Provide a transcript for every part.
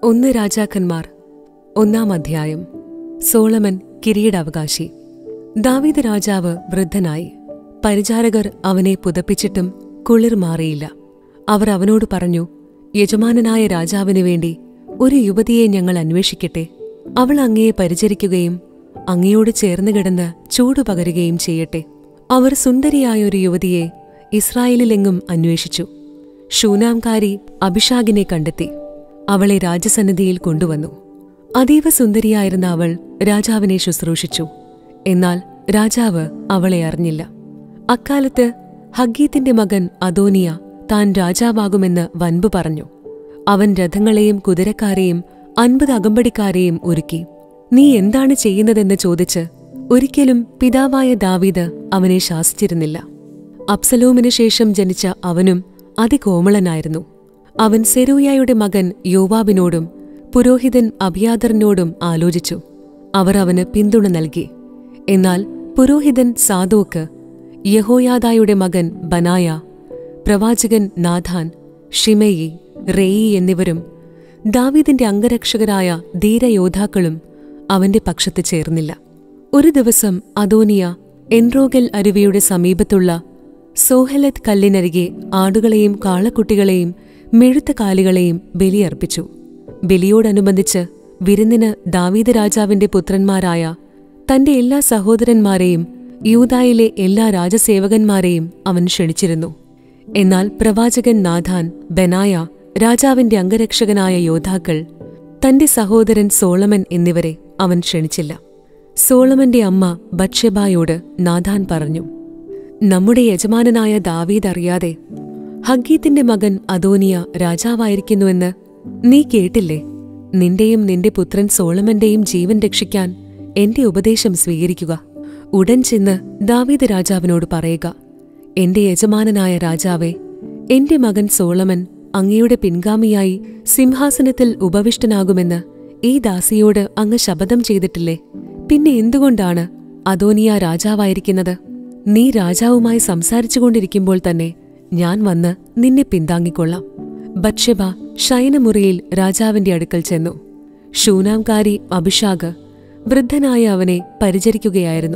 ഒന്ന് രാജാക്കന്മാർ ഒന്നാം അധ്യായം സോളമൻ കിരീടാവകാശി ദാവീദ് രാജാവ് വൃദ്ധനായി പരിചാരകർ അവനെ പുതപ്പിച്ചിട്ടും കുളിർ മാറിയില്ല അവർ അവനോട് പറഞ്ഞു യജമാനനായ രാജാവിനു വേണ്ടി ഒരു യുവതിയെ ഞങ്ങൾ അന്വേഷിക്കട്ടെ അവൾ അങ്ങയെ പരിചരിക്കുകയും അങ്ങയോട് ചേർന്ന് കിടന്ന് ചൂട് പകരുകയും ചെയ്യട്ടെ അവർ സുന്ദരിയായ ഒരു യുവതിയെ ഇസ്രായേലിലെങ്ങും അന്വേഷിച്ചു ഷൂനാംകാരി അഭിഷാഗിനെ കണ്ടെത്തി അവളെ രാജസന്നിധിയിൽ കൊണ്ടുവന്നു അതീവ സുന്ദരിയായിരുന്ന അവൾ രാജാവിനെ ശുശ്രൂഷിച്ചു എന്നാൽ രാജാവ് അവളെ അറിഞ്ഞില്ല അക്കാലത്ത് ഹഗീത്തിന്റെ മകൻ അദോനിയ താൻ രാജാവാകുമെന്ന് വൻപ് പറഞ്ഞു അവൻ രഥങ്ങളെയും കുതിരക്കാരെയും അൻപത് അകമ്പടിക്കാരെയും ഒരുക്കി നീ എന്താണ് ചെയ്യുന്നതെന്ന് ചോദിച്ച് ഒരിക്കലും പിതാവായ ദാവീദ് അവനെ ശാസിച്ചിരുന്നില്ല അബ്സലോമിനു ശേഷം ജനിച്ച അവനും അതികോമളനായിരുന്നു അവൻ സെരൂയായുടെ മകൻ യോവാബിനോടും പുരോഹിതൻ അഭിയാദറിനോടും ആലോചിച്ചു അവർ അവന് പിന്തുണ നൽകി എന്നാൽ പുരോഹിതൻ സാദോക്ക് യഹോയാദായുടെ മകൻ ബനായ പ്രവാചകൻ നാഥാൻ ഷിമയി റെയി എന്നിവരും ദാവീദിന്റെ അംഗരക്ഷകരായ ധീരയോദ്ധാക്കളും അവന്റെ പക്ഷത്ത് ചേർന്നില്ല ഒരു ദിവസം അദോനിയ എൻറോഗൽ അരുവിയുടെ സമീപത്തുള്ള സോഹലത്ത് കല്ലിനരികെ ആടുകളെയും കാളക്കുട്ടികളെയും മെഴുത്ത കാലികളെയും ബലിയർപ്പിച്ചു ബലിയോടനുബന്ധിച്ച് വിരുന്നിന് ദാവീദ് രാജാവിന്റെ പുത്രന്മാരായ തന്റെ എല്ലാ സഹോദരന്മാരെയും യൂതായിലെ എല്ലാ രാജസേവകന്മാരെയും അവൻ ക്ഷണിച്ചിരുന്നു എന്നാൽ പ്രവാചകൻ നാഥാൻ ബെനായ രാജാവിന്റെ അംഗരക്ഷകനായ യോദ്ധാക്കൾ തന്റെ സഹോദരൻ സോളമൻ എന്നിവരെ അവൻ ക്ഷണിച്ചില്ല സോളമന്റെ അമ്മ ബത്ഷെബായോട് നാഥാൻ പറഞ്ഞു നമ്മുടെ യജമാനനായ ദാവീദ് അറിയാതെ ഹഗീത്തിന്റെ മകൻ അദോനിയ രാജാവായിരിക്കുന്നുവെന്ന് നീ കേട്ടില്ലേ നിന്റെയും നിന്റെ പുത്രൻ സോളമന്റെയും ജീവൻ രക്ഷിക്കാൻ എന്റെ ഉപദേശം സ്വീകരിക്കുക ഉടൻ ചെന്ന് ദാവീദ് രാജാവിനോട് പറയുക എന്റെ യജമാനനായ രാജാവേ എന്റെ മകൻ സോളമൻ അങ്ങയുടെ പിൻഗാമിയായി സിംഹാസനത്തിൽ ഉപവിഷ്ടനാകുമെന്ന് ഈ ദാസിയോട് അങ്ങ് ശപഥം ചെയ്തിട്ടില്ലേ പിന്നെ എന്തുകൊണ്ടാണ് അദോനിയ രാജാവായിരിക്കുന്നത് നീ രാജാവുമായി സംസാരിച്ചുകൊണ്ടിരിക്കുമ്പോൾ തന്നെ ഞാൻ വന്ന് നിന്നെ പിന്താങ്ങിക്കൊള്ളാം ബത്ഷെബ ശയനമുറിയിൽ രാജാവിന്റെ അടുക്കൽ ചെന്നു ഷൂനാംകാരി അഭിഷാഗ് വൃദ്ധനായ അവനെ പരിചരിക്കുകയായിരുന്നു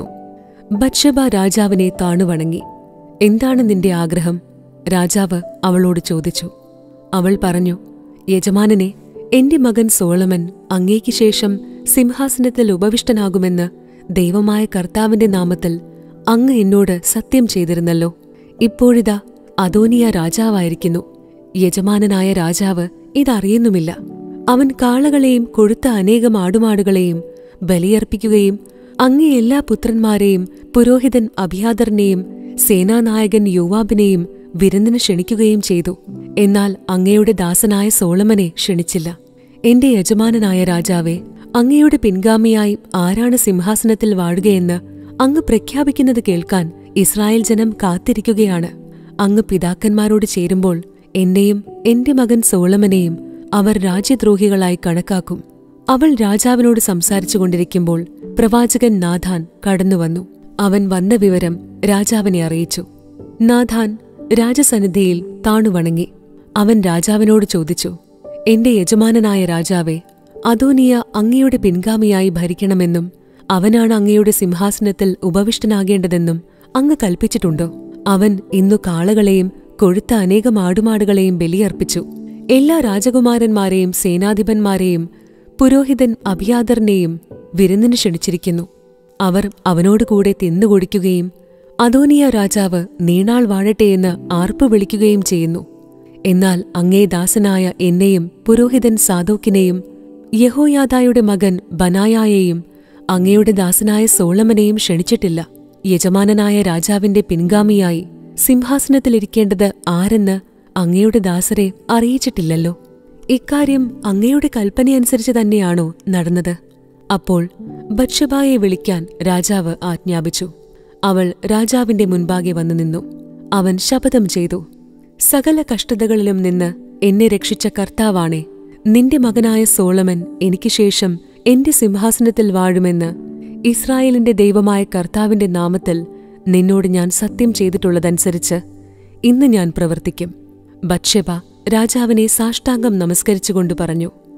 ബത്ഷബ രാജാവിനെ താണുവണങ്ങി എന്താണ് നിന്റെ ആഗ്രഹം രാജാവ് അവളോട് ചോദിച്ചു അവൾ പറഞ്ഞു യജമാനനെ എന്റെ മകൻ സോളമൻ അങ്ങേക്ക് ശേഷം സിംഹാസനത്തിൽ ഉപവിഷ്ടനാകുമെന്ന് ദൈവമായ കർത്താവിന്റെ നാമത്തിൽ അങ്ങ് എന്നോട് സത്യം ചെയ്തിരുന്നല്ലോ ഇപ്പോഴിതാ അദോനിയ രാജാവായിരിക്കുന്നു യജമാനനായ രാജാവ് ഇതറിയുന്നുമില്ല അവൻ കാളകളെയും കൊഴുത്ത അനേകം ആടുമാടുകളെയും ബലിയർപ്പിക്കുകയും അങ്ങേ എല്ലാ പുത്രന്മാരെയും പുരോഹിതൻ അഭിയാദറിനെയും സേനാനായകൻ യുവാബിനെയും വിരുന്നിന് ക്ഷണിക്കുകയും ചെയ്തു എന്നാൽ അങ്ങയുടെ ദാസനായ സോളമനെ ക്ഷണിച്ചില്ല എന്റെ യജമാനനായ രാജാവേ അങ്ങയുടെ പിൻഗാമിയായി ആരാണ് സിംഹാസനത്തിൽ വാഴുകയെന്ന് അങ്ങ് പ്രഖ്യാപിക്കുന്നത് കേൾക്കാൻ ഇസ്രായേൽ ജനം കാത്തിരിക്കുകയാണ് അങ്ങ് പിതാക്കന്മാരോട് ചേരുമ്പോൾ എന്നെയും എന്റെ മകൻ സോളമനെയും അവർ രാജ്യദ്രോഹികളായി കണക്കാക്കും അവൾ രാജാവിനോട് സംസാരിച്ചുകൊണ്ടിരിക്കുമ്പോൾ പ്രവാചകൻ നാഥാൻ കടന്നുവന്നു അവൻ വന്ന വിവരം രാജാവിനെ അറിയിച്ചു നാഥാൻ രാജസന്നിധിയിൽ താണുവണങ്ങി അവൻ രാജാവിനോട് ചോദിച്ചു എന്റെ യജമാനനായ രാജാവേ അദോനിയ അങ്ങയുടെ പിൻഗാമിയായി ഭരിക്കണമെന്നും അവനാണ് അങ്ങയുടെ സിംഹാസനത്തിൽ ഉപവിഷ്ടനാകേണ്ടതെന്നും അങ്ങ് കൽപ്പിച്ചിട്ടുണ്ടോ അവൻ ഇന്നു കാളകളെയും കൊഴുത്ത അനേകം ആടുമാടുകളെയും ബലിയർപ്പിച്ചു എല്ലാ രാജകുമാരന്മാരെയും സേനാധിപന്മാരെയും പുരോഹിതൻ അഭിയാദറിനെയും വിരുന്നിന് ക്ഷണിച്ചിരിക്കുന്നു അവർ അവനോട് കൂടെ തിന്നുകൊടിക്കുകയും അദോനിയ രാജാവ് നീണാൾ വാഴട്ടെയെന്ന് ആർപ്പ് വിളിക്കുകയും ചെയ്യുന്നു എന്നാൽ അങ്ങേ ദാസനായ എന്നെയും പുരോഹിതൻ സാദോക്കിനെയും യഹോയാദായുടെ മകൻ ബനായായെയും അങ്ങയുടെ ദാസനായ സോളമനെയും ക്ഷണിച്ചിട്ടില്ല യജമാനനായ രാജാവിന്റെ പിൻഗാമിയായി സിംഹാസനത്തിലിരിക്കേണ്ടത് ആരെന്ന് അങ്ങയുടെ ദാസരെ അറിയിച്ചിട്ടില്ലല്ലോ ഇക്കാര്യം അങ്ങയുടെ കൽപ്പനയനുസരിച്ച് തന്നെയാണോ നടന്നത് അപ്പോൾ ബത്ഷബായെ വിളിക്കാൻ രാജാവ് ആജ്ഞാപിച്ചു അവൾ രാജാവിന്റെ മുൻപാകെ വന്നു നിന്നു അവൻ ശപഥം ചെയ്തു സകല കഷ്ടതകളിലും നിന്ന് എന്നെ രക്ഷിച്ച കർത്താവാണേ നിന്റെ മകനായ സോളമൻ എനിക്ക് ശേഷം എന്റെ സിംഹാസനത്തിൽ വാഴുമെന്ന് ഇസ്രായേലിന്റെ ദൈവമായ കർത്താവിന്റെ നാമത്തിൽ നിന്നോട് ഞാൻ സത്യം ചെയ്തിട്ടുള്ളതനുസരിച്ച് ഇന്ന് ഞാൻ പ്രവർത്തിക്കും ബത്ഷെബ രാജാവിനെ സാഷ്ടാംഗം നമസ്കരിച്ചുകൊണ്ട് പറഞ്ഞു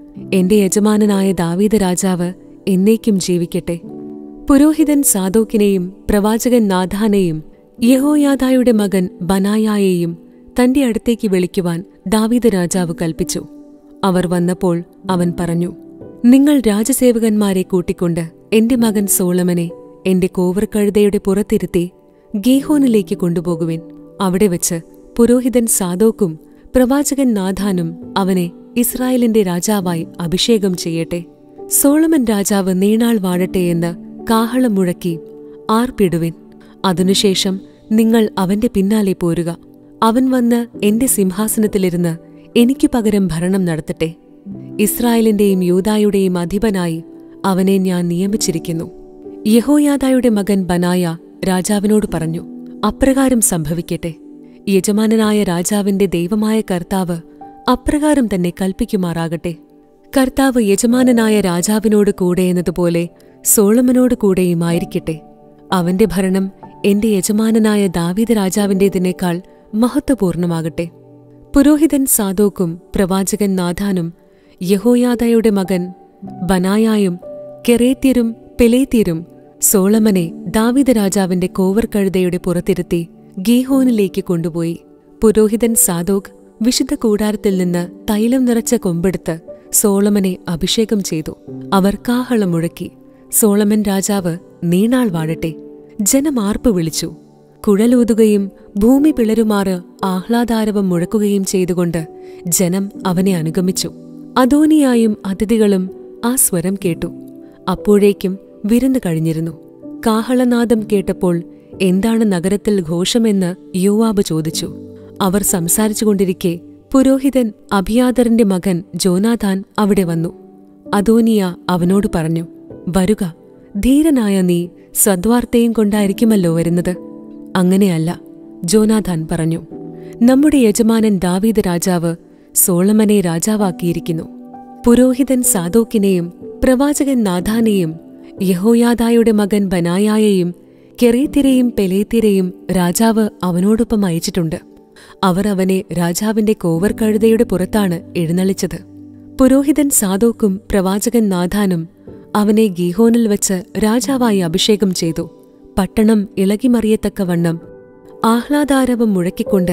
എന്റെ യജമാനനായ ദാവീദ് രാജാവ് എന്നേക്കും ജീവിക്കട്ടെ പുരോഹിതൻ സാദോക്കിനെയും പ്രവാചകൻ നാഥാനെയും യഹോയാദായുടെ മകൻ ബനായായെയും തന്റെ അടുത്തേക്ക് വിളിക്കുവാൻ ദാവീദ് രാജാവ് കൽപ്പിച്ചു അവർ വന്നപ്പോൾ അവൻ പറഞ്ഞു നിങ്ങൾ രാജസേവകന്മാരെ കൂട്ടിക്കൊണ്ട് എന്റെ മകൻ സോളമനെ എന്റെ കോവർക്കഴുതയുടെ പുറത്തിരുത്തി ഗീഹോനിലേക്ക് കൊണ്ടുപോകുവിൻ അവിടെ വെച്ച് പുരോഹിതൻ സാദോക്കും പ്രവാചകൻ നാഥാനും അവനെ ഇസ്രായേലിന്റെ രാജാവായി അഭിഷേകം ചെയ്യട്ടെ സോളമൻ രാജാവ് നീണാൾ വാഴട്ടെ എന്ന് കാഹളം മുഴക്കി ആർപ്പിടുവിൻ അതിനുശേഷം നിങ്ങൾ അവന്റെ പിന്നാലെ പോരുക അവൻ വന്ന് എന്റെ സിംഹാസനത്തിലിരുന്ന് എനിക്കു പകരം ഭരണം നടത്തട്ടെ ഇസ്രായേലിന്റെയും യൂദായുടെയും അധിപനായി അവനെ ഞാൻ നിയമിച്ചിരിക്കുന്നു യഹോയാദായുടെ മകൻ ബനായ രാജാവിനോട് പറഞ്ഞു അപ്രകാരം സംഭവിക്കട്ടെ യജമാനനായ രാജാവിന്റെ ദൈവമായ കർത്താവ് അപ്രകാരം തന്നെ കൽപ്പിക്കുമാറാകട്ടെ കർത്താവ് യജമാനനായ രാജാവിനോട് കൂടെ എന്നതുപോലെ സോളമനോട് കൂടെയുമായിരിക്കട്ടെ അവന്റെ ഭരണം എന്റെ യജമാനനായ ദാവീദ് രാജാവിന്റേതിനേക്കാൾ മഹത്വപൂർണമാകട്ടെ പുരോഹിതൻ സാദോക്കും പ്രവാചകൻ നാഥാനും യഹോയാദയുടെ മകൻ ബനായായും കെറേത്യരും പെലേത്യരും സോളമനെ ദാവീദ് രാജാവിന്റെ കോവർക്കഴുതയുടെ പുറത്തിരുത്തി ഗീഹോനിലേക്ക് കൊണ്ടുപോയി പുരോഹിതൻ സാദോക് വിശുദ്ധ കൂടാരത്തിൽ നിന്ന് തൈലം നിറച്ച കൊമ്പെടുത്ത് സോളമനെ അഭിഷേകം ചെയ്തു അവർ കാഹളം മുഴക്കി സോളമൻ രാജാവ് നീണാൾ വാഴട്ടെ ജനം ആർപ്പ് വിളിച്ചു കുഴലൂതുകയും ഭൂമി പിളരുമാറ് ആഹ്ലാദാരവം മുഴക്കുകയും ചെയ്തുകൊണ്ട് ജനം അവനെ അനുഗമിച്ചു അദോനിയായും അതിഥികളും ആ സ്വരം കേട്ടു അപ്പോഴേക്കും വിരുന്ന് കഴിഞ്ഞിരുന്നു കാഹളനാദം കേട്ടപ്പോൾ എന്താണ് നഗരത്തിൽ ഘോഷമെന്ന് യോവാബ് ചോദിച്ചു അവർ സംസാരിച്ചുകൊണ്ടിരിക്കെ പുരോഹിതൻ അഭിയാദറിന്റെ മകൻ ജോനാഥാൻ അവിടെ വന്നു അദോനിയ അവനോട് പറഞ്ഞു വരുക ധീരനായ നീ സദ്വാർത്തയും കൊണ്ടായിരിക്കുമല്ലോ വരുന്നത് അങ്ങനെയല്ല ജോനാഥാൻ പറഞ്ഞു നമ്മുടെ യജമാനൻ ദാവീദ് രാജാവ് സോളമനെ രാജാവാക്കിയിരിക്കുന്നു പുരോഹിതൻ സാദോക്കിനെയും പ്രവാചകൻ നാഥാനെയും യഹോയാദായുടെ മകൻ ബനായായെയും കെറേത്തിരെയും പെലേത്തിരെയും രാജാവ് അവനോടൊപ്പം അയച്ചിട്ടുണ്ട് അവർ അവനെ രാജാവിന്റെ കോവർ കഴുതയുടെ പുറത്താണ് എഴുന്നള്ളിച്ചത് പുരോഹിതൻ സാദോക്കും പ്രവാചകൻ നാഥാനും അവനെ ഗീഹോനിൽ വച്ച് രാജാവായി അഭിഷേകം ചെയ്തു പട്ടണം ഇളകിമറിയത്തക്കവണ്ണം ആഹ്ലാദാരവം മുഴക്കിക്കൊണ്ട്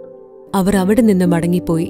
അവർ അവിടെ നിന്ന് മടങ്ങിപ്പോയി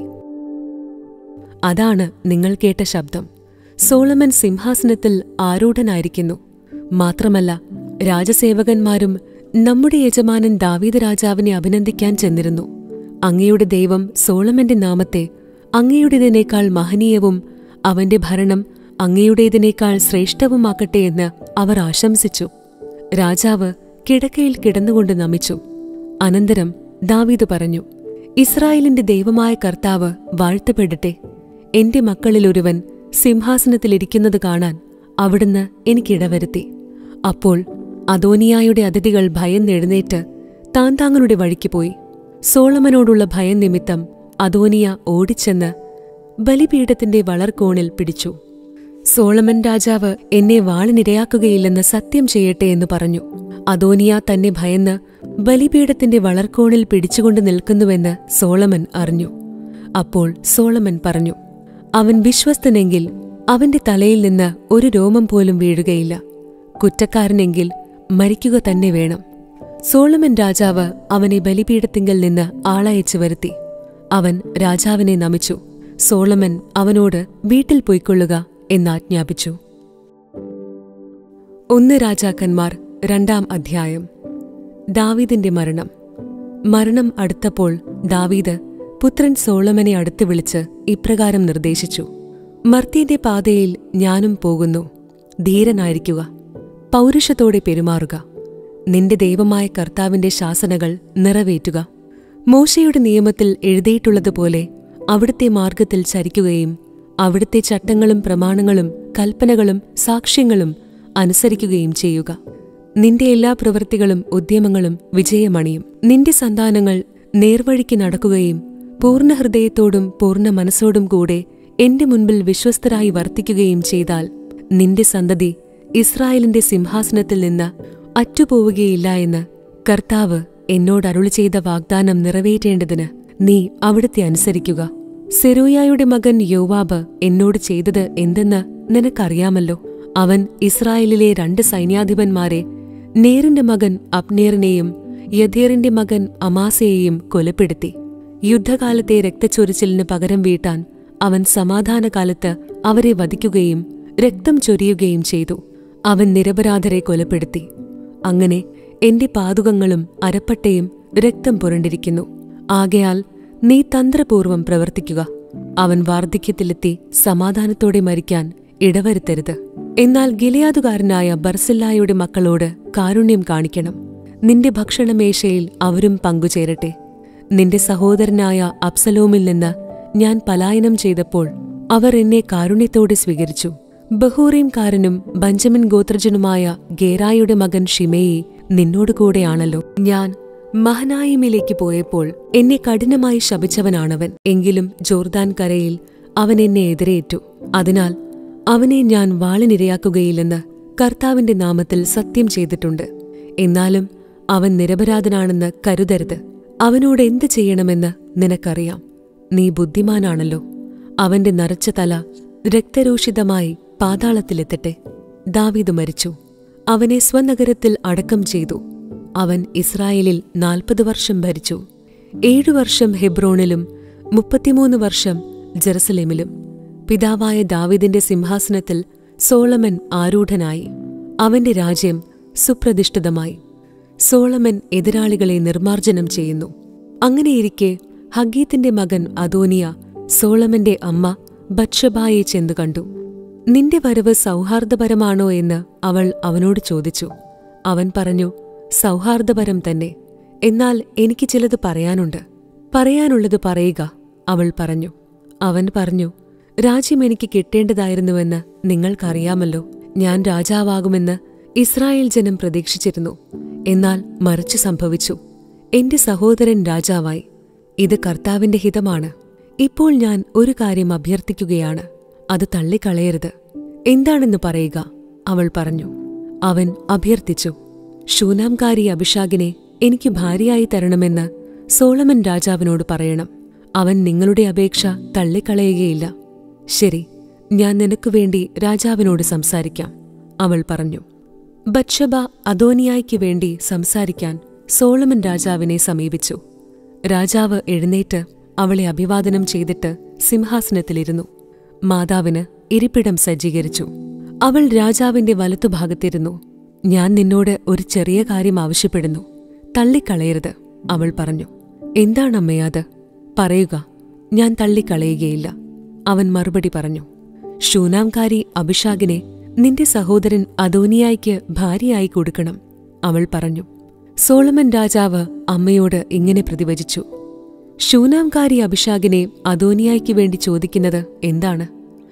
അതാണ് നിങ്ങൾ കേട്ട ശബ്ദം സോളമൻ സിംഹാസനത്തിൽ ആരൂഢനായിരിക്കുന്നു മാത്രമല്ല രാജസേവകന്മാരും നമ്മുടെ യജമാനൻ ദാവീദ് രാജാവിനെ അഭിനന്ദിക്കാൻ ചെന്നിരുന്നു അങ്ങയുടെ ദൈവം സോളമന്റെ നാമത്തെ അങ്ങയുടേതിനേക്കാൾ മഹനീയവും അവന്റെ ഭരണം അങ്ങയുടേതിനേക്കാൾ ശ്രേഷ്ഠവുമാക്കട്ടെ എന്ന് അവർ ആശംസിച്ചു രാജാവ് കിടക്കയിൽ കിടന്നുകൊണ്ട് നമിച്ചു അനന്തരം ദാവീദ് പറഞ്ഞു ഇസ്രായേലിന്റെ ദൈവമായ കർത്താവ് വാഴ്ത്തപ്പെടട്ടെ എന്റെ മക്കളിലൊരുവൻ സിംഹാസനത്തിലിരിക്കുന്നത് കാണാൻ അവിടുന്ന് എനിക്കിടവരുത്തി അപ്പോൾ അദോനിയായുടെ അതിഥികൾ ഭയന്നെഴുന്നേറ്റ് താൻ താങ്കളുടെ വഴിക്ക് പോയി സോളമനോടുള്ള ഭയം നിമിത്തം അദോനിയ ഓടിച്ചെന്ന് ബലിപീഠത്തിന്റെ വളർക്കോണിൽ പിടിച്ചു സോളമൻ രാജാവ് എന്നെ വാളിനിരയാക്കുകയില്ലെന്ന് സത്യം ചെയ്യട്ടെ എന്ന് പറഞ്ഞു അദോനിയ തന്നെ ഭയന്ന് ബലിപീഠത്തിന്റെ വളർക്കോണിൽ പിടിച്ചുകൊണ്ട് നിൽക്കുന്നുവെന്ന് സോളമൻ അറിഞ്ഞു അപ്പോൾ സോളമൻ പറഞ്ഞു അവൻ വിശ്വസ്തനെങ്കിൽ അവന്റെ തലയിൽ നിന്ന് ഒരു രോമം പോലും വീഴുകയില്ല കുറ്റക്കാരനെങ്കിൽ മരിക്കുക തന്നെ വേണം സോളമൻ രാജാവ് അവനെ ബലിപീഠത്തിങ്കൽ നിന്ന് ആളയച്ചു വരുത്തി അവൻ രാജാവിനെ നമിച്ചു സോളമൻ അവനോട് വീട്ടിൽ പൊയ്ക്കൊള്ളുക എന്നാജ്ഞാപിച്ചു ഒന്ന് രാജാക്കന്മാർ രണ്ടാം അധ്യായം ദാവീദിന്റെ മരണം മരണം അടുത്തപ്പോൾ ദാവീദ് പുത്രൻ സോളമനെ അടുത്ത് വിളിച്ച് ഇപ്രകാരം നിർദ്ദേശിച്ചു മർത്യന്റെ പാതയിൽ ഞാനും പോകുന്നു ധീരനായിരിക്കുക പൗരുഷത്തോടെ പെരുമാറുക നിന്റെ ദൈവമായ കർത്താവിന്റെ ശാസനകൾ നിറവേറ്റുക മോശയുടെ നിയമത്തിൽ എഴുതിയിട്ടുള്ളതുപോലെ അവിടുത്തെ മാർഗത്തിൽ ചരിക്കുകയും അവിടുത്തെ ചട്ടങ്ങളും പ്രമാണങ്ങളും കൽപ്പനകളും സാക്ഷ്യങ്ങളും അനുസരിക്കുകയും ചെയ്യുക നിന്റെ എല്ലാ പ്രവൃത്തികളും ഉദ്യമങ്ങളും വിജയമണിയും നിന്റെ സന്താനങ്ങൾ നേർവഴിക്ക് നടക്കുകയും പൂർണ്ണ ഹൃദയത്തോടും പൂർണ്ണ മനസ്സോടും കൂടെ എന്റെ മുൻപിൽ വിശ്വസ്തരായി വർത്തിക്കുകയും ചെയ്താൽ നിന്റെ സന്തതി ഇസ്രായേലിന്റെ സിംഹാസനത്തിൽ നിന്ന് അറ്റുപോവുകയില്ല എന്ന് കർത്താവ് എന്നോട് അരുളി ചെയ്ത വാഗ്ദാനം നിറവേറ്റേണ്ടതിന് നീ അവിടുത്തെ അനുസരിക്കുക സെരൂയായുടെ മകൻ യോവാബ് എന്നോട് ചെയ്തത് എന്തെന്ന് നിനക്കറിയാമല്ലോ അവൻ ഇസ്രായേലിലെ രണ്ട് സൈന്യാധിപന്മാരെ നേറിന്റെ മകൻ അബ്നേറിനെയും യഥേറിന്റെ മകൻ അമാസയെയും കൊലപ്പെടുത്തി യുദ്ധകാലത്തെ രക്തച്ചൊരിച്ചിലിന് പകരം വീട്ടാൻ അവൻ സമാധാനകാലത്ത് അവരെ വധിക്കുകയും രക്തം ചൊരിയുകയും ചെയ്തു അവൻ നിരപരാധരെ കൊലപ്പെടുത്തി അങ്ങനെ എന്റെ പാതുകങ്ങളും അരപ്പട്ടയും രക്തം പുരണ്ടിരിക്കുന്നു ആകയാൽ നീ തന്ത്രപൂർവം പ്രവർത്തിക്കുക അവൻ വാർദ്ധക്യത്തിലെത്തി സമാധാനത്തോടെ മരിക്കാൻ ഇടവരുത്തരുത് എന്നാൽ ഗിലയാതുകാരനായ ബർസില്ലായുടെ മക്കളോട് കാരുണ്യം കാണിക്കണം നിന്റെ ഭക്ഷണമേശയിൽ അവരും പങ്കുചേരട്ടെ നിന്റെ സഹോദരനായ അബ്സലോമിൽ നിന്ന് ഞാൻ പലായനം ചെയ്തപ്പോൾ അവർ എന്നെ കാരുണ്യത്തോടെ സ്വീകരിച്ചു ബഹൂറീംകാരനും ബഞ്ചമിൻ ഗോത്രജനുമായ ഗേരായുടെ മകൻ ഷിമേയി നിന്നോട് കൂടെയാണല്ലോ ഞാൻ മഹനായിമിലേക്ക് പോയപ്പോൾ എന്നെ കഠിനമായി ശപിച്ചവനാണവൻ എങ്കിലും ജോർദാൻ കരയിൽ അവൻ എന്നെ എതിരേറ്റു അതിനാൽ അവനെ ഞാൻ വാളിനിരയാക്കുകയില്ലെന്ന് കർത്താവിന്റെ നാമത്തിൽ സത്യം ചെയ്തിട്ടുണ്ട് എന്നാലും അവൻ നിരപരാധനാണെന്ന് കരുതരുത് അവനോട് എന്ത് ചെയ്യണമെന്ന് നിനക്കറിയാം നീ ബുദ്ധിമാനാണല്ലോ അവന്റെ നരച്ച തല രക്തരൂഷിതമായി പാതാളത്തിലെത്തട്ടെ ദാവീദ് മരിച്ചു അവനെ സ്വനഗരത്തിൽ അടക്കം ചെയ്തു അവൻ ഇസ്രായേലിൽ നാൽപ്പത് വർഷം ഭരിച്ചു ഏഴു വർഷം ഹെബ്രോണിലും മുപ്പത്തിമൂന്ന് വർഷം ജെറുസലേമിലും പിതാവായ ദാവീദിന്റെ സിംഹാസനത്തിൽ സോളമൻ ആരൂഢനായി അവന്റെ രാജ്യം സുപ്രതിഷ്ഠിതമായി സോളമൻ എതിരാളികളെ നിർമ്മാർജ്ജനം ചെയ്യുന്നു അങ്ങനെയിരിക്കെ ഹഗീത്തിന്റെ മകൻ അദോനിയ സോളമന്റെ അമ്മ ബത്ഷബായെ ചെന്നു കണ്ടു നിന്റെ വരവ് സൗഹാർദ്ദപരമാണോ എന്ന് അവൾ അവനോട് ചോദിച്ചു അവൻ പറഞ്ഞു സൗഹാർദ്ദപരം തന്നെ എന്നാൽ എനിക്ക് ചിലത് പറയാനുണ്ട് പറയാനുള്ളത് പറയുക അവൾ പറഞ്ഞു അവൻ പറഞ്ഞു രാജ്യം എനിക്ക് കിട്ടേണ്ടതായിരുന്നുവെന്ന് നിങ്ങൾക്കറിയാമല്ലോ ഞാൻ രാജാവാകുമെന്ന് ഇസ്രായേൽ ജനം പ്രതീക്ഷിച്ചിരുന്നു എന്നാൽ മറിച്ചു സംഭവിച്ചു എന്റെ സഹോദരൻ രാജാവായി ഇത് കർത്താവിന്റെ ഹിതമാണ് ഇപ്പോൾ ഞാൻ ഒരു കാര്യം അഭ്യർത്ഥിക്കുകയാണ് അത് തള്ളിക്കളയരുത് എന്താണെന്ന് പറയുക അവൾ പറഞ്ഞു അവൻ അഭ്യർത്ഥിച്ചു ശൂനാംകാരി അഭിഷാകിനെ എനിക്ക് ഭാര്യയായി തരണമെന്ന് സോളമൻ രാജാവിനോട് പറയണം അവൻ നിങ്ങളുടെ അപേക്ഷ തള്ളിക്കളയുകയില്ല ശരി ഞാൻ നിനക്കു വേണ്ടി രാജാവിനോട് സംസാരിക്കാം അവൾ പറഞ്ഞു ബത്ഷബ അദോനിയായ്ക്ക് വേണ്ടി സംസാരിക്കാൻ സോളമൻ രാജാവിനെ സമീപിച്ചു രാജാവ് എഴുന്നേറ്റ് അവളെ അഭിവാദനം ചെയ്തിട്ട് സിംഹാസനത്തിലിരുന്നു മാതാവിന് ഇരിപ്പിടം സജ്ജീകരിച്ചു അവൾ രാജാവിന്റെ വലത്തുഭാഗത്തിരുന്നു ഞാൻ നിന്നോട് ഒരു ചെറിയ കാര്യം ആവശ്യപ്പെടുന്നു തള്ളിക്കളയരുത് അവൾ പറഞ്ഞു എന്താണമ്മേ അത് പറയുക ഞാൻ തള്ളിക്കളയുകയില്ല അവൻ മറുപടി പറഞ്ഞു ശൂനാംകാരി അഭിഷാകിനെ നിന്റെ സഹോദരൻ അദോനിയായ്ക്ക് ഭാര്യയായി കൊടുക്കണം അവൾ പറഞ്ഞു സോളമൻ രാജാവ് അമ്മയോട് ഇങ്ങനെ പ്രതിവചിച്ചു ശൂനാംകാരി അഭിഷാകിനെ അദോനിയായ്ക്ക് വേണ്ടി ചോദിക്കുന്നത് എന്താണ്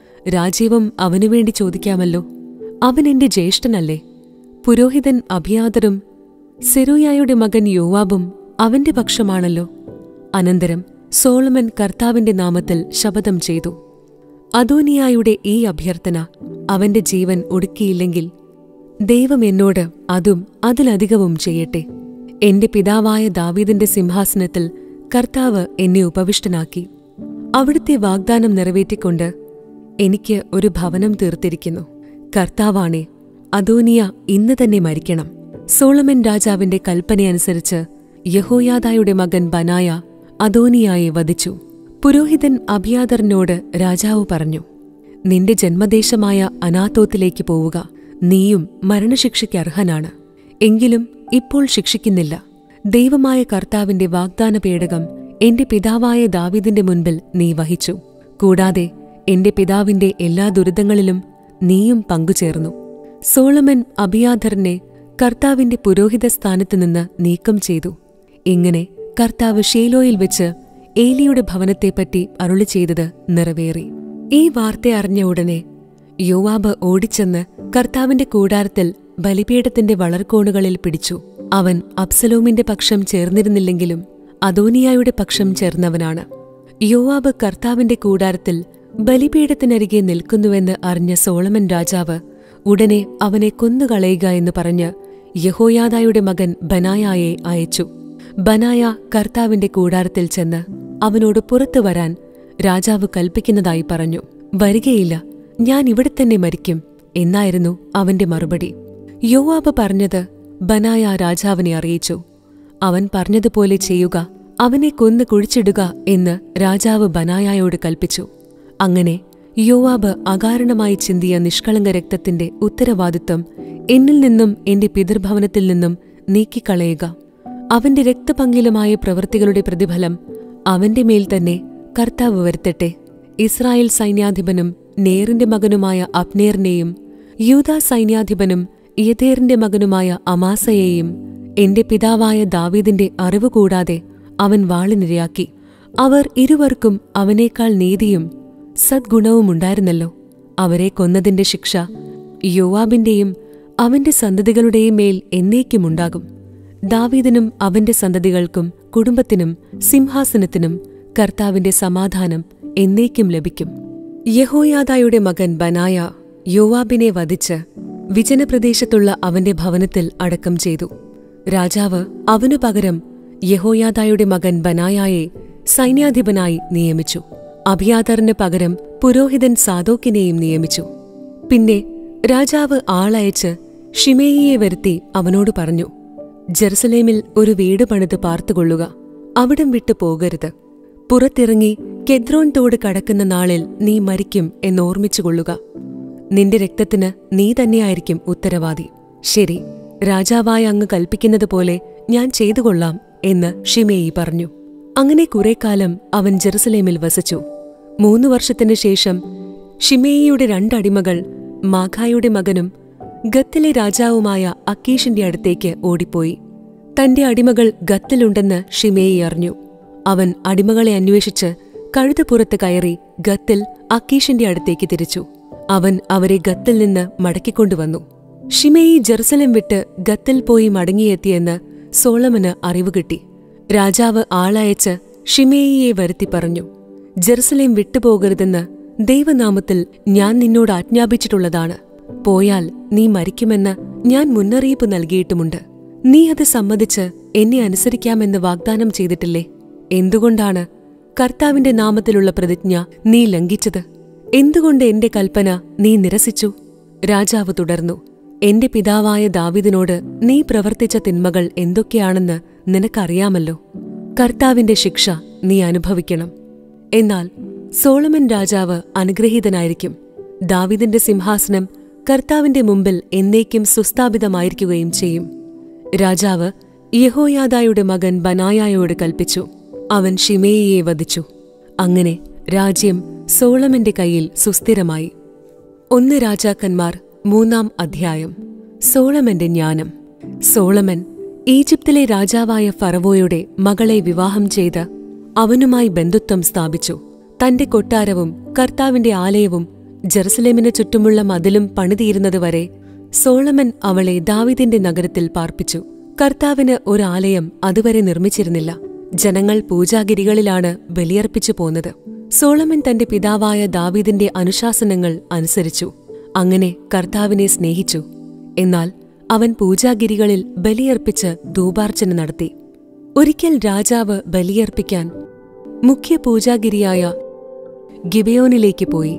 രാജീവം അവനുവേണ്ടി ചോദിക്കാമല്ലോ അവൻ എന്റെ ജ്യേഷ്ഠനല്ലേ പുരോഹിതൻ അഭിയാതരും സെരൂയായുടെ മകൻ യോവാബും അവന്റെ പക്ഷമാണല്ലോ അനന്തരം സോളമൻ കർത്താവിന്റെ നാമത്തിൽ ശപഥം ചെയ്തു അദോനിയായുടെ ഈ അഭ്യർത്ഥന അവന്റെ ജീവൻ ഒടുക്കിയില്ലെങ്കിൽ ദൈവം എന്നോട് അതും അതിലധികവും ചെയ്യട്ടെ എന്റെ പിതാവായ ദാവീദിന്റെ സിംഹാസനത്തിൽ കർത്താവ് എന്നെ ഉപവിഷ്ടനാക്കി അവിടുത്തെ വാഗ്ദാനം നിറവേറ്റിക്കൊണ്ട് എനിക്ക് ഒരു ഭവനം തീർത്തിരിക്കുന്നു കർത്താവാണേ അദോനിയ ഇന്ന് തന്നെ മരിക്കണം സോളമൻ രാജാവിന്റെ കൽപ്പനയനുസരിച്ച് യഹോയാദായുടെ മകൻ ബനായ അദോനിയായെ വധിച്ചു പുരോഹിതൻ അഭിയാദറിനോട് രാജാവ് പറഞ്ഞു നിന്റെ ജന്മദേശമായ അനാത്തോത്തിലേക്ക് പോവുക നീയും മരണശിക്ഷയ്ക്ക് അർഹനാണ് എങ്കിലും ഇപ്പോൾ ശിക്ഷിക്കുന്നില്ല ദൈവമായ കർത്താവിന്റെ വാഗ്ദാന പേടകം എന്റെ പിതാവായ ദാവീദിന്റെ മുൻപിൽ നീ വഹിച്ചു കൂടാതെ എന്റെ പിതാവിന്റെ എല്ലാ ദുരിതങ്ങളിലും നീയും പങ്കുചേർന്നു സോളമൻ അഭിയാധറിനെ കർത്താവിന്റെ പുരോഹിത സ്ഥാനത്ത് നിന്ന് നീക്കം ചെയ്തു ഇങ്ങനെ കർത്താവ് ഷീലോയിൽ വെച്ച് ഏലിയുടെ ഭവനത്തെപ്പറ്റി അരുളി ചെയ്തത് നിറവേറി ഈ വാർത്ത അറിഞ്ഞ ഉടനെ യോവാബ് ഓടിച്ചെന്ന് കർത്താവിന്റെ കൂടാരത്തിൽ ബലിപീഠത്തിന്റെ വളർക്കോണുകളിൽ പിടിച്ചു അവൻ അബ്സലോമിന്റെ പക്ഷം ചേർന്നിരുന്നില്ലെങ്കിലും അദോനിയായുടെ പക്ഷം ചേർന്നവനാണ് യോവാബ് കർത്താവിന്റെ കൂടാരത്തിൽ ബലിപീഠത്തിനരികെ നിൽക്കുന്നുവെന്ന് അറിഞ്ഞ സോളമൻ രാജാവ് ഉടനെ അവനെ കൊന്നുകളയുക എന്ന് പറഞ്ഞ് യഹോയാദായുടെ മകൻ ബനായായെ അയച്ചു ബനായ കർത്താവിന്റെ കൂടാരത്തിൽ ചെന്ന് അവനോട് പുറത്തു വരാൻ രാജാവ് കൽപ്പിക്കുന്നതായി പറഞ്ഞു വരികയില്ല ഞാൻ ഇവിടെ തന്നെ മരിക്കും എന്നായിരുന്നു അവന്റെ മറുപടി യോവാബ് പറഞ്ഞത് ബനായ രാജാവിനെ അറിയിച്ചു അവൻ പറഞ്ഞതുപോലെ ചെയ്യുക അവനെ കൊന്നു കുഴിച്ചിടുക എന്ന് രാജാവ് ബനായായോട് കൽപ്പിച്ചു അങ്ങനെ യോവാബ് അകാരണമായി ചിന്തിയ നിഷ്കളങ്ക രക്തത്തിന്റെ ഉത്തരവാദിത്വം എന്നിൽ നിന്നും എന്റെ പിതൃഭവനത്തിൽ നിന്നും നീക്കിക്കളയുക അവന്റെ രക്തപങ്കിലമായ പ്രവൃത്തികളുടെ പ്രതിഫലം അവന്റെ മേൽ തന്നെ കർത്താവ് വരുത്തട്ടെ ഇസ്രായേൽ സൈന്യാധിപനും നേറിന്റെ മകനുമായ അപ്നേറിനെയും യൂദാ സൈന്യാധിപനും യഥേറിന്റെ മകനുമായ അമാസയെയും എന്റെ പിതാവായ ദാവീദിന്റെ അറിവ് കൂടാതെ അവൻ വാളിനിരയാക്കി അവർ ഇരുവർക്കും അവനേക്കാൾ നീതിയും സദ്ഗുണവുമുണ്ടായിരുന്നല്ലോ അവരെ കൊന്നതിന്റെ ശിക്ഷ യോവാബിന്റെയും അവന്റെ സന്തതികളുടെയും മേൽ എന്നേക്കുമുണ്ടാകും ദാവീദിനും അവന്റെ സന്തതികൾക്കും കുടുംബത്തിനും സിംഹാസനത്തിനും കർത്താവിന്റെ സമാധാനം എന്നേക്കും ലഭിക്കും യഹോയാദായുടെ മകൻ ബനായ യോവാബിനെ വധിച്ച് വിജനപ്രദേശത്തുള്ള അവന്റെ ഭവനത്തിൽ അടക്കം ചെയ്തു രാജാവ് അവനു പകരം യഹോയാദായുടെ മകൻ ബനായായെ സൈന്യാധിപനായി നിയമിച്ചു അഭിയാതറിന് പകരം പുരോഹിതൻ സാദോക്കിനെയും നിയമിച്ചു പിന്നെ രാജാവ് ആളയച്ച് ഷിമേയിയെ വരുത്തി അവനോട് പറഞ്ഞു ജെറുസലേമിൽ ഒരു വീട് പണിത് പാർത്തുകൊള്ളുക അവിടം വിട്ടു പോകരുത് പുറത്തിറങ്ങി കെദ്രോൻ തോട് കടക്കുന്ന നാളിൽ നീ മരിക്കും എന്നോർമ്മിച്ചുകൊള്ളുക നിന്റെ രക്തത്തിന് നീ തന്നെയായിരിക്കും ഉത്തരവാദി ശരി രാജാവായ അങ്ങ് കൽപ്പിക്കുന്നതുപോലെ ഞാൻ ചെയ്തുകൊള്ളാം എന്ന് ഷിമേയി പറഞ്ഞു അങ്ങനെ കുറേക്കാലം അവൻ ജെറുസലേമിൽ വസിച്ചു മൂന്നു വർഷത്തിനു ശേഷം ഷിമേയിയുടെ രണ്ടടിമകൾ മാഖായുടെ മകനും ഗത്തിലെ രാജാവുമായ അക്കീഷിന്റെ അടുത്തേക്ക് ഓടിപ്പോയി തന്റെ അടിമകൾ ഗത്തിലുണ്ടെന്ന് ഷിമേയി അറിഞ്ഞു അവൻ അടിമകളെ അന്വേഷിച്ച് കഴുതപ്പുറത്ത് കയറി ഗത്തിൽ അക്കീഷിന്റെ അടുത്തേക്ക് തിരിച്ചു അവൻ അവരെ ഗത്തിൽ നിന്ന് മടക്കിക്കൊണ്ടുവന്നു ഷിമേയി ജെറുസലം വിട്ട് ഗത്തിൽ പോയി മടങ്ങിയെത്തിയെന്ന് സോളമന് അറിവ് കിട്ടി രാജാവ് ആളയച്ച് ഷിമേയിയെ വരുത്തി പറഞ്ഞു ജെറുസലേം വിട്ടുപോകരുതെന്ന് ദൈവനാമത്തിൽ ഞാൻ നിന്നോട് ആജ്ഞാപിച്ചിട്ടുള്ളതാണ് പോയാൽ നീ മരിക്കുമെന്ന് ഞാൻ മുന്നറിയിപ്പ് നൽകിയിട്ടുമുണ്ട് നീ അത് സമ്മതിച്ച് എന്നെ അനുസരിക്കാമെന്ന് വാഗ്ദാനം ചെയ്തിട്ടില്ലേ എന്തുകൊണ്ടാണ് കർത്താവിന്റെ നാമത്തിലുള്ള പ്രതിജ്ഞ നീ ലംഘിച്ചത് എന്തുകൊണ്ട് എന്റെ കൽപ്പന നീ നിരസിച്ചു രാജാവ് തുടർന്നു എന്റെ പിതാവായ ദാവിദിനോട് നീ പ്രവർത്തിച്ച തിന്മകൾ എന്തൊക്കെയാണെന്ന് നിനക്കറിയാമല്ലോ കർത്താവിന്റെ ശിക്ഷ നീ അനുഭവിക്കണം എന്നാൽ സോളമൻ രാജാവ് അനുഗ്രഹീതനായിരിക്കും ദാവിദിന്റെ സിംഹാസനം കർത്താവിന്റെ മുമ്പിൽ എന്നേക്കും സുസ്ഥാപിതമായിരിക്കുകയും ചെയ്യും രാജാവ് യഹോയാദായുടെ മകൻ ബനായായോട് കൽപ്പിച്ചു അവൻ ഷിമേയിയെ വധിച്ചു അങ്ങനെ രാജ്യം സോളമന്റെ കയ്യിൽ സുസ്ഥിരമായി ഒന്ന് രാജാക്കന്മാർ മൂന്നാം അധ്യായം സോളമന്റെ ജ്ഞാനം സോളമൻ ഈജിപ്തിലെ രാജാവായ ഫറവോയുടെ മകളെ വിവാഹം ചെയ്ത് അവനുമായി ബന്ധുത്വം സ്ഥാപിച്ചു തന്റെ കൊട്ടാരവും കർത്താവിന്റെ ആലയവും ജെറുസലേമിന് ചുറ്റുമുള്ള മതിലും പണിതീരുന്നതുവരെ സോളമൻ അവളെ ദാവിദിന്റെ നഗരത്തിൽ പാർപ്പിച്ചു കർത്താവിന് ഒരാലയം അതുവരെ നിർമ്മിച്ചിരുന്നില്ല ജനങ്ങൾ പൂജാഗിരികളിലാണ് ബലിയർപ്പിച്ചു പോന്നത് സോളമൻ തന്റെ പിതാവായ ദാവീദിന്റെ അനുശാസനങ്ങൾ അനുസരിച്ചു അങ്ങനെ കർത്താവിനെ സ്നേഹിച്ചു എന്നാൽ അവൻ പൂജാഗിരികളിൽ ബലിയർപ്പിച്ച് ധൂപാർച്ചന നടത്തി ഒരിക്കൽ രാജാവ് ബലിയർപ്പിക്കാൻ മുഖ്യ പൂജാഗിരിയായ ഗിബയോനിലേക്ക് പോയി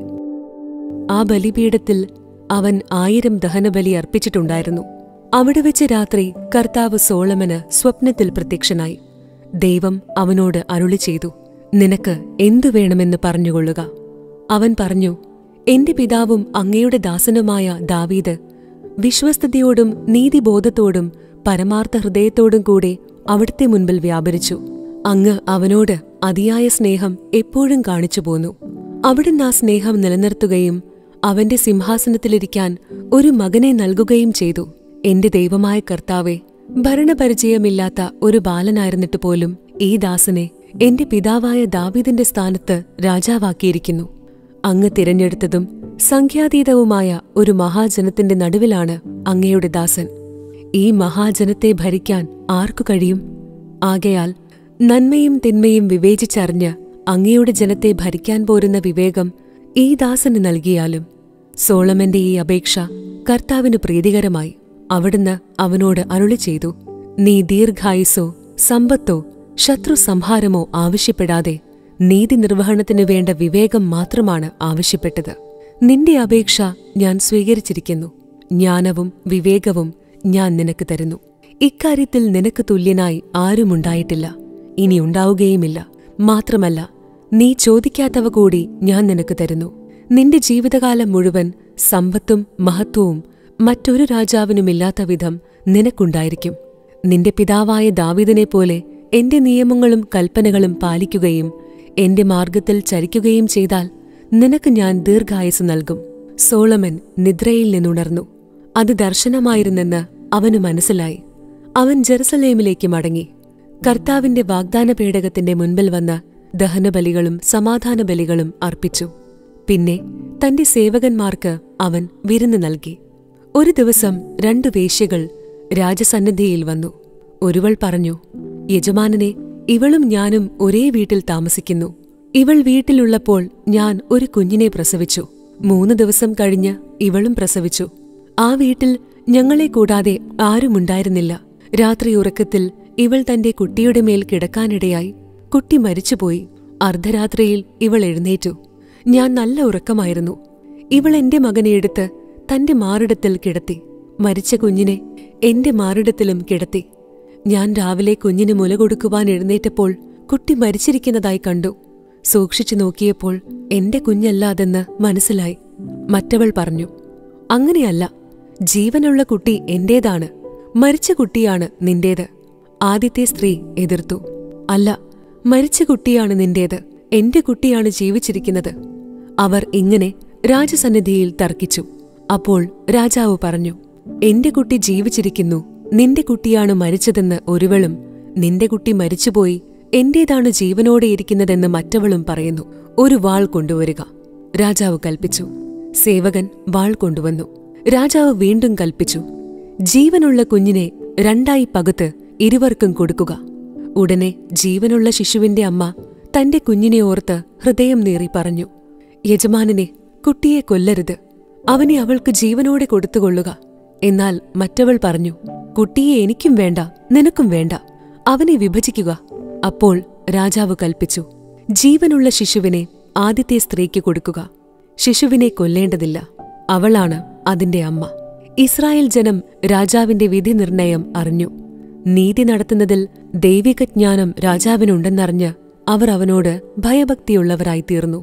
ആ ബലിപീഠത്തിൽ അവൻ ആയിരം ദഹനബലി അർപ്പിച്ചിട്ടുണ്ടായിരുന്നു അവിടെ വെച്ച് രാത്രി കർത്താവ് സോളമന് സ്വപ്നത്തിൽ പ്രത്യക്ഷനായി ദൈവം അവനോട് അരുളി ചെയ്തു നിനക്ക് എന്തു വേണമെന്ന് പറഞ്ഞുകൊള്ളുക അവൻ പറഞ്ഞു എന്റെ പിതാവും അങ്ങയുടെ ദാസനുമായ ദാവീദ് വിശ്വസ്തയോടും നീതിബോധത്തോടും പരമാർത്ഥ ഹൃദയത്തോടും കൂടെ അവിടുത്തെ മുൻപിൽ വ്യാപരിച്ചു അങ്ങ് അവനോട് അതിയായ സ്നേഹം എപ്പോഴും കാണിച്ചു പോന്നു അവിടുന്ന് ആ സ്നേഹം നിലനിർത്തുകയും അവന്റെ സിംഹാസനത്തിലിരിക്കാൻ ഒരു മകനെ നൽകുകയും ചെയ്തു എന്റെ ദൈവമായ കർത്താവെ ഭരണപരിചയമില്ലാത്ത ഒരു ബാലനായിരുന്നിട്ട് പോലും ഈ ദാസനെ എന്റെ പിതാവായ ദാവീദിന്റെ സ്ഥാനത്ത് രാജാവാക്കിയിരിക്കുന്നു അങ്ങ് തിരഞ്ഞെടുത്തതും സംഖ്യാതീതവുമായ ഒരു മഹാജനത്തിന്റെ നടുവിലാണ് അങ്ങയുടെ ദാസൻ ഈ മഹാജനത്തെ ഭരിക്കാൻ ആർക്കു കഴിയും ആകയാൽ നന്മയും തിന്മയും വിവേചിച്ചറിഞ്ഞ് അങ്ങയുടെ ജനത്തെ ഭരിക്കാൻ പോരുന്ന വിവേകം ഈ ദാസന് നൽകിയാലും സോളമന്റെ ഈ അപേക്ഷ കർത്താവിന് പ്രീതികരമായി അവിടുന്ന് അവനോട് അരുളി ചെയ്തു നീ ദീർഘായുസോ സമ്പത്തോ ശത്രു സംഹാരമോ ആവശ്യപ്പെടാതെ നീതി നിർവഹണത്തിനു വേണ്ട വിവേകം മാത്രമാണ് ആവശ്യപ്പെട്ടത് നിന്റെ അപേക്ഷ ഞാൻ സ്വീകരിച്ചിരിക്കുന്നു ജ്ഞാനവും വിവേകവും ഞാൻ നിനക്ക് തരുന്നു ഇക്കാര്യത്തിൽ നിനക്ക് തുല്യനായി ആരുമുണ്ടായിട്ടില്ല ഇനി ഉണ്ടാവുകയുമില്ല മാത്രമല്ല നീ ചോദിക്കാത്തവ കൂടി ഞാൻ നിനക്ക് തരുന്നു നിന്റെ ജീവിതകാലം മുഴുവൻ സമ്പത്തും മഹത്വവും മറ്റൊരു രാജാവിനുമില്ലാത്ത വിധം നിനക്കുണ്ടായിരിക്കും നിന്റെ പിതാവായ ദാവീദിനെ പോലെ എന്റെ നിയമങ്ങളും കൽപ്പനകളും പാലിക്കുകയും എന്റെ മാർഗത്തിൽ ചരിക്കുകയും ചെയ്താൽ നിനക്ക് ഞാൻ ദീർഘായുസ് നൽകും സോളമൻ നിദ്രയിൽ നിന്നുണർന്നു അത് ദർശനമായിരുന്നെന്ന് അവന് മനസ്സിലായി അവൻ ജെറുസലേമിലേക്ക് മടങ്ങി കർത്താവിന്റെ വാഗ്ദാന പേടകത്തിന്റെ മുൻപിൽ വന്ന് ദഹനബലികളും സമാധാന ബലികളും അർപ്പിച്ചു പിന്നെ തന്റെ സേവകന്മാർക്ക് അവൻ വിരുന്ന് നൽകി ഒരു ദിവസം രണ്ടു വേശ്യകൾ രാജസന്നിധിയിൽ വന്നു ഒരുവൾ പറഞ്ഞു യജമാനനെ ഇവളും ഞാനും ഒരേ വീട്ടിൽ താമസിക്കുന്നു ഇവൾ വീട്ടിലുള്ളപ്പോൾ ഞാൻ ഒരു കുഞ്ഞിനെ പ്രസവിച്ചു മൂന്ന് ദിവസം കഴിഞ്ഞ് ഇവളും പ്രസവിച്ചു ആ വീട്ടിൽ ഞങ്ങളെ കൂടാതെ ആരുമുണ്ടായിരുന്നില്ല രാത്രി ഉറക്കത്തിൽ ഇവൾ തന്റെ കുട്ടിയുടെ മേൽ കിടക്കാനിടയായി കുട്ടി മരിച്ചുപോയി അർദ്ധരാത്രിയിൽ ഇവൾ എഴുന്നേറ്റു ഞാൻ നല്ല ഉറക്കമായിരുന്നു ഇവൾ എന്റെ മകനെ എടുത്ത് തന്റെ മാറിടത്തിൽ കിടത്തി മരിച്ച കുഞ്ഞിനെ എന്റെ മാറിടത്തിലും കിടത്തി ഞാൻ രാവിലെ കുഞ്ഞിന് മുല കൊടുക്കുവാൻ എഴുന്നേറ്റപ്പോൾ കുട്ടി മരിച്ചിരിക്കുന്നതായി കണ്ടു സൂക്ഷിച്ചു നോക്കിയപ്പോൾ എന്റെ കുഞ്ഞല്ലാതെന്ന് മനസ്സിലായി മറ്റവൾ പറഞ്ഞു അങ്ങനെയല്ല ജീവനുള്ള കുട്ടി എന്റേതാണ് മരിച്ച കുട്ടിയാണ് നിന്റേത് ആദ്യത്തെ സ്ത്രീ എതിർത്തു അല്ല മരിച്ച കുട്ടിയാണ് നിന്റേത് എന്റെ കുട്ടിയാണ് ജീവിച്ചിരിക്കുന്നത് അവർ ഇങ്ങനെ രാജസന്നിധിയിൽ തർക്കിച്ചു അപ്പോൾ രാജാവ് പറഞ്ഞു എന്റെ കുട്ടി ജീവിച്ചിരിക്കുന്നു നിന്റെ കുട്ടിയാണ് മരിച്ചതെന്ന് ഒരുവളും നിന്റെ കുട്ടി മരിച്ചുപോയി എന്റേതാണ് ജീവനോടെ ഇരിക്കുന്നതെന്ന് മറ്റവളും പറയുന്നു ഒരു വാൾ കൊണ്ടുവരിക രാജാവ് കൽപ്പിച്ചു സേവകൻ വാൾ കൊണ്ടുവന്നു രാജാവ് വീണ്ടും കൽപ്പിച്ചു ജീവനുള്ള കുഞ്ഞിനെ രണ്ടായി പകുത്ത് ഇരുവർക്കും കൊടുക്കുക ഉടനെ ജീവനുള്ള ശിശുവിന്റെ അമ്മ തന്റെ കുഞ്ഞിനെ ഓർത്ത് ഹൃദയം നേറി പറഞ്ഞു യജമാനനെ കുട്ടിയെ കൊല്ലരുത് അവനെ അവൾക്ക് ജീവനോടെ കൊടുത്തുകൊള്ളുക എന്നാൽ മറ്റവൾ പറഞ്ഞു കുട്ടിയെ എനിക്കും വേണ്ട നിനക്കും വേണ്ട അവനെ വിഭജിക്കുക അപ്പോൾ രാജാവ് കൽപ്പിച്ചു ജീവനുള്ള ശിശുവിനെ ആദ്യത്തെ സ്ത്രീക്ക് കൊടുക്കുക ശിശുവിനെ കൊല്ലേണ്ടതില്ല അവളാണ് അതിന്റെ അമ്മ ഇസ്രായേൽ ജനം രാജാവിന്റെ വിധി നിർണയം അറിഞ്ഞു നീതി നടത്തുന്നതിൽ ദൈവിക ജ്ഞാനം രാജാവിനുണ്ടെന്നറിഞ്ഞ് അവർ അവനോട് ഭയഭക്തിയുള്ളവരായി തീർന്നു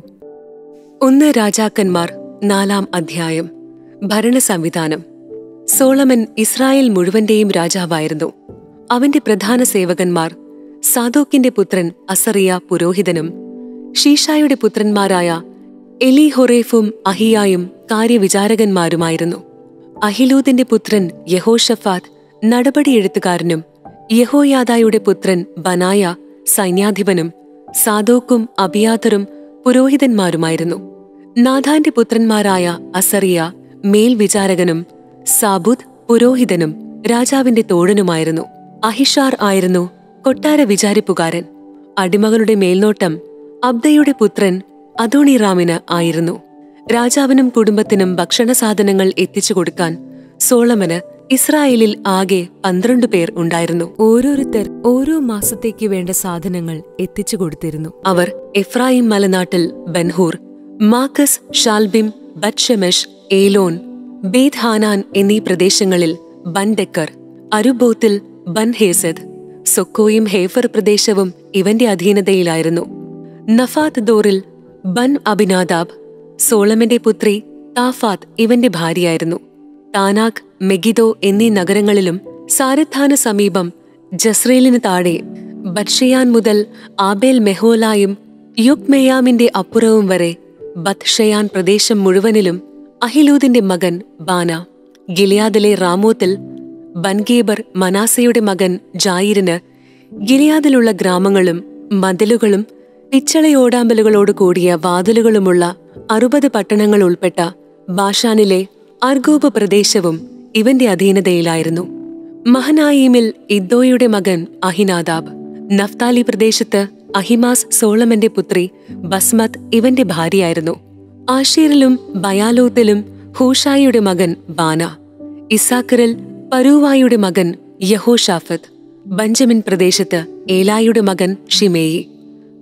ഒന്ന് രാജാക്കന്മാർ നാലാം അധ്യായം ഭരണ സംവിധാനം സോളമൻ ഇസ്രായേൽ മുഴുവന്റെയും രാജാവായിരുന്നു അവന്റെ പ്രധാന സേവകന്മാർ സാദോക്കിന്റെ പുത്രൻ അസറിയ പുരോഹിതനും ഷീഷായുടെ പുത്രന്മാരായ എലിഹൊറേഫും അഹിയായും കാര്യവിചാരകന്മാരുമായിരുന്നു അഹിലൂദിന്റെ പുത്രൻ യഹോഷഫാത്ത് നടപടിയെഴുത്തുകാരനും യഹോയാദായുടെ പുത്രൻ ബനായ സൈന്യാധിപനും സാദോക്കും അബിയാതറും പുരോഹിതന്മാരുമായിരുന്നു നാഥാന്റെ പുത്രന്മാരായ അസറിയ മേൽവിചാരകനും സാബുദ് പുരോഹിതനും രാജാവിന്റെ തോഴനുമായിരുന്നു അഹിഷാർ ആയിരുന്നു കൊട്ടാര വിചാരിപ്പുകാരൻ അടിമകളുടെ മേൽനോട്ടം അബ്ദയുടെ പുത്രൻ അദോണിറാമിന് ആയിരുന്നു രാജാവിനും കുടുംബത്തിനും ഭക്ഷണസാധനങ്ങൾ എത്തിച്ചു കൊടുക്കാൻ സോളമന് ഇസ്രായേലിൽ ആകെ പന്ത്രണ്ട് പേർ ഉണ്ടായിരുന്നു ഓരോരുത്തർ ഓരോ മാസത്തേക്ക് വേണ്ട സാധനങ്ങൾ എത്തിച്ചു കൊടുത്തിരുന്നു അവർ എഫ്രായിം മലനാട്ടിൽ ബൻഹൂർ മാക്കസ് ഷാൽബിം ബത്ഷെമെഷ് ഏലോൻ ബേത് ഹാനാൻ എന്നീ പ്രദേശങ്ങളിൽ ബൻഡെക്കർ അരുബോത്തിൽ ബൻഹേസദ് സൊക്കോയും ഹേഫർ പ്രദേശവും ഇവന്റെ അധീനതയിലായിരുന്നു നഫാത്ത് ദോറിൽ ബൻ അബിനാദാബ് സോളമന്റെ പുത്രി താഫാത്ത് ഇവന്റെ ഭാര്യയായിരുന്നു താനാക് മെഗിദോ എന്നീ നഗരങ്ങളിലും സാരഥാന് സമീപം ജസ്രേലിന് താഴെ ബത്ഷയാൻ മുതൽ ആബേൽ മെഹോലായും യുക്മെയാമിന്റെ അപ്പുറവും വരെ ബത്ഷയാൻ പ്രദേശം മുഴുവനിലും അഹിലൂദിന്റെ മകൻ ബാന ഗിലിയാദിലെ റാമോത്തിൽ ബൻഗേബർ മനാസയുടെ മകൻ ജായിരിന് ഗിലിയാദിലുള്ള ഗ്രാമങ്ങളും മതിലുകളും പിച്ചളയോടാമ്പലുകളോട് കൂടിയ വാതിലുകളുമുള്ള അറുപത് പട്ടണങ്ങൾ ഉൾപ്പെട്ട ബാഷാനിലെ അർഗോബ് പ്രദേശവും ഇവന്റെ അധീനതയിലായിരുന്നു മഹനായീമിൽ ഇദ്ദോയുടെ മകൻ അഹിനാദാബ് നഫ്താലി പ്രദേശത്ത് അഹിമാസ് സോളമന്റെ പുത്രി ബസ്മത്ത് ഇവന്റെ ഭാര്യയായിരുന്നു ആഷീറിലും ബയാലോത്തിലും ഹൂഷായിയുടെ മകൻ ബാന ഇസാക്കറിൽ പരൂവായുടെ മകൻ യഹോഷാഫത്ത് ബഞ്ചമിൻ പ്രദേശത്ത് ഏലായുടെ മകൻ ഷിമേയി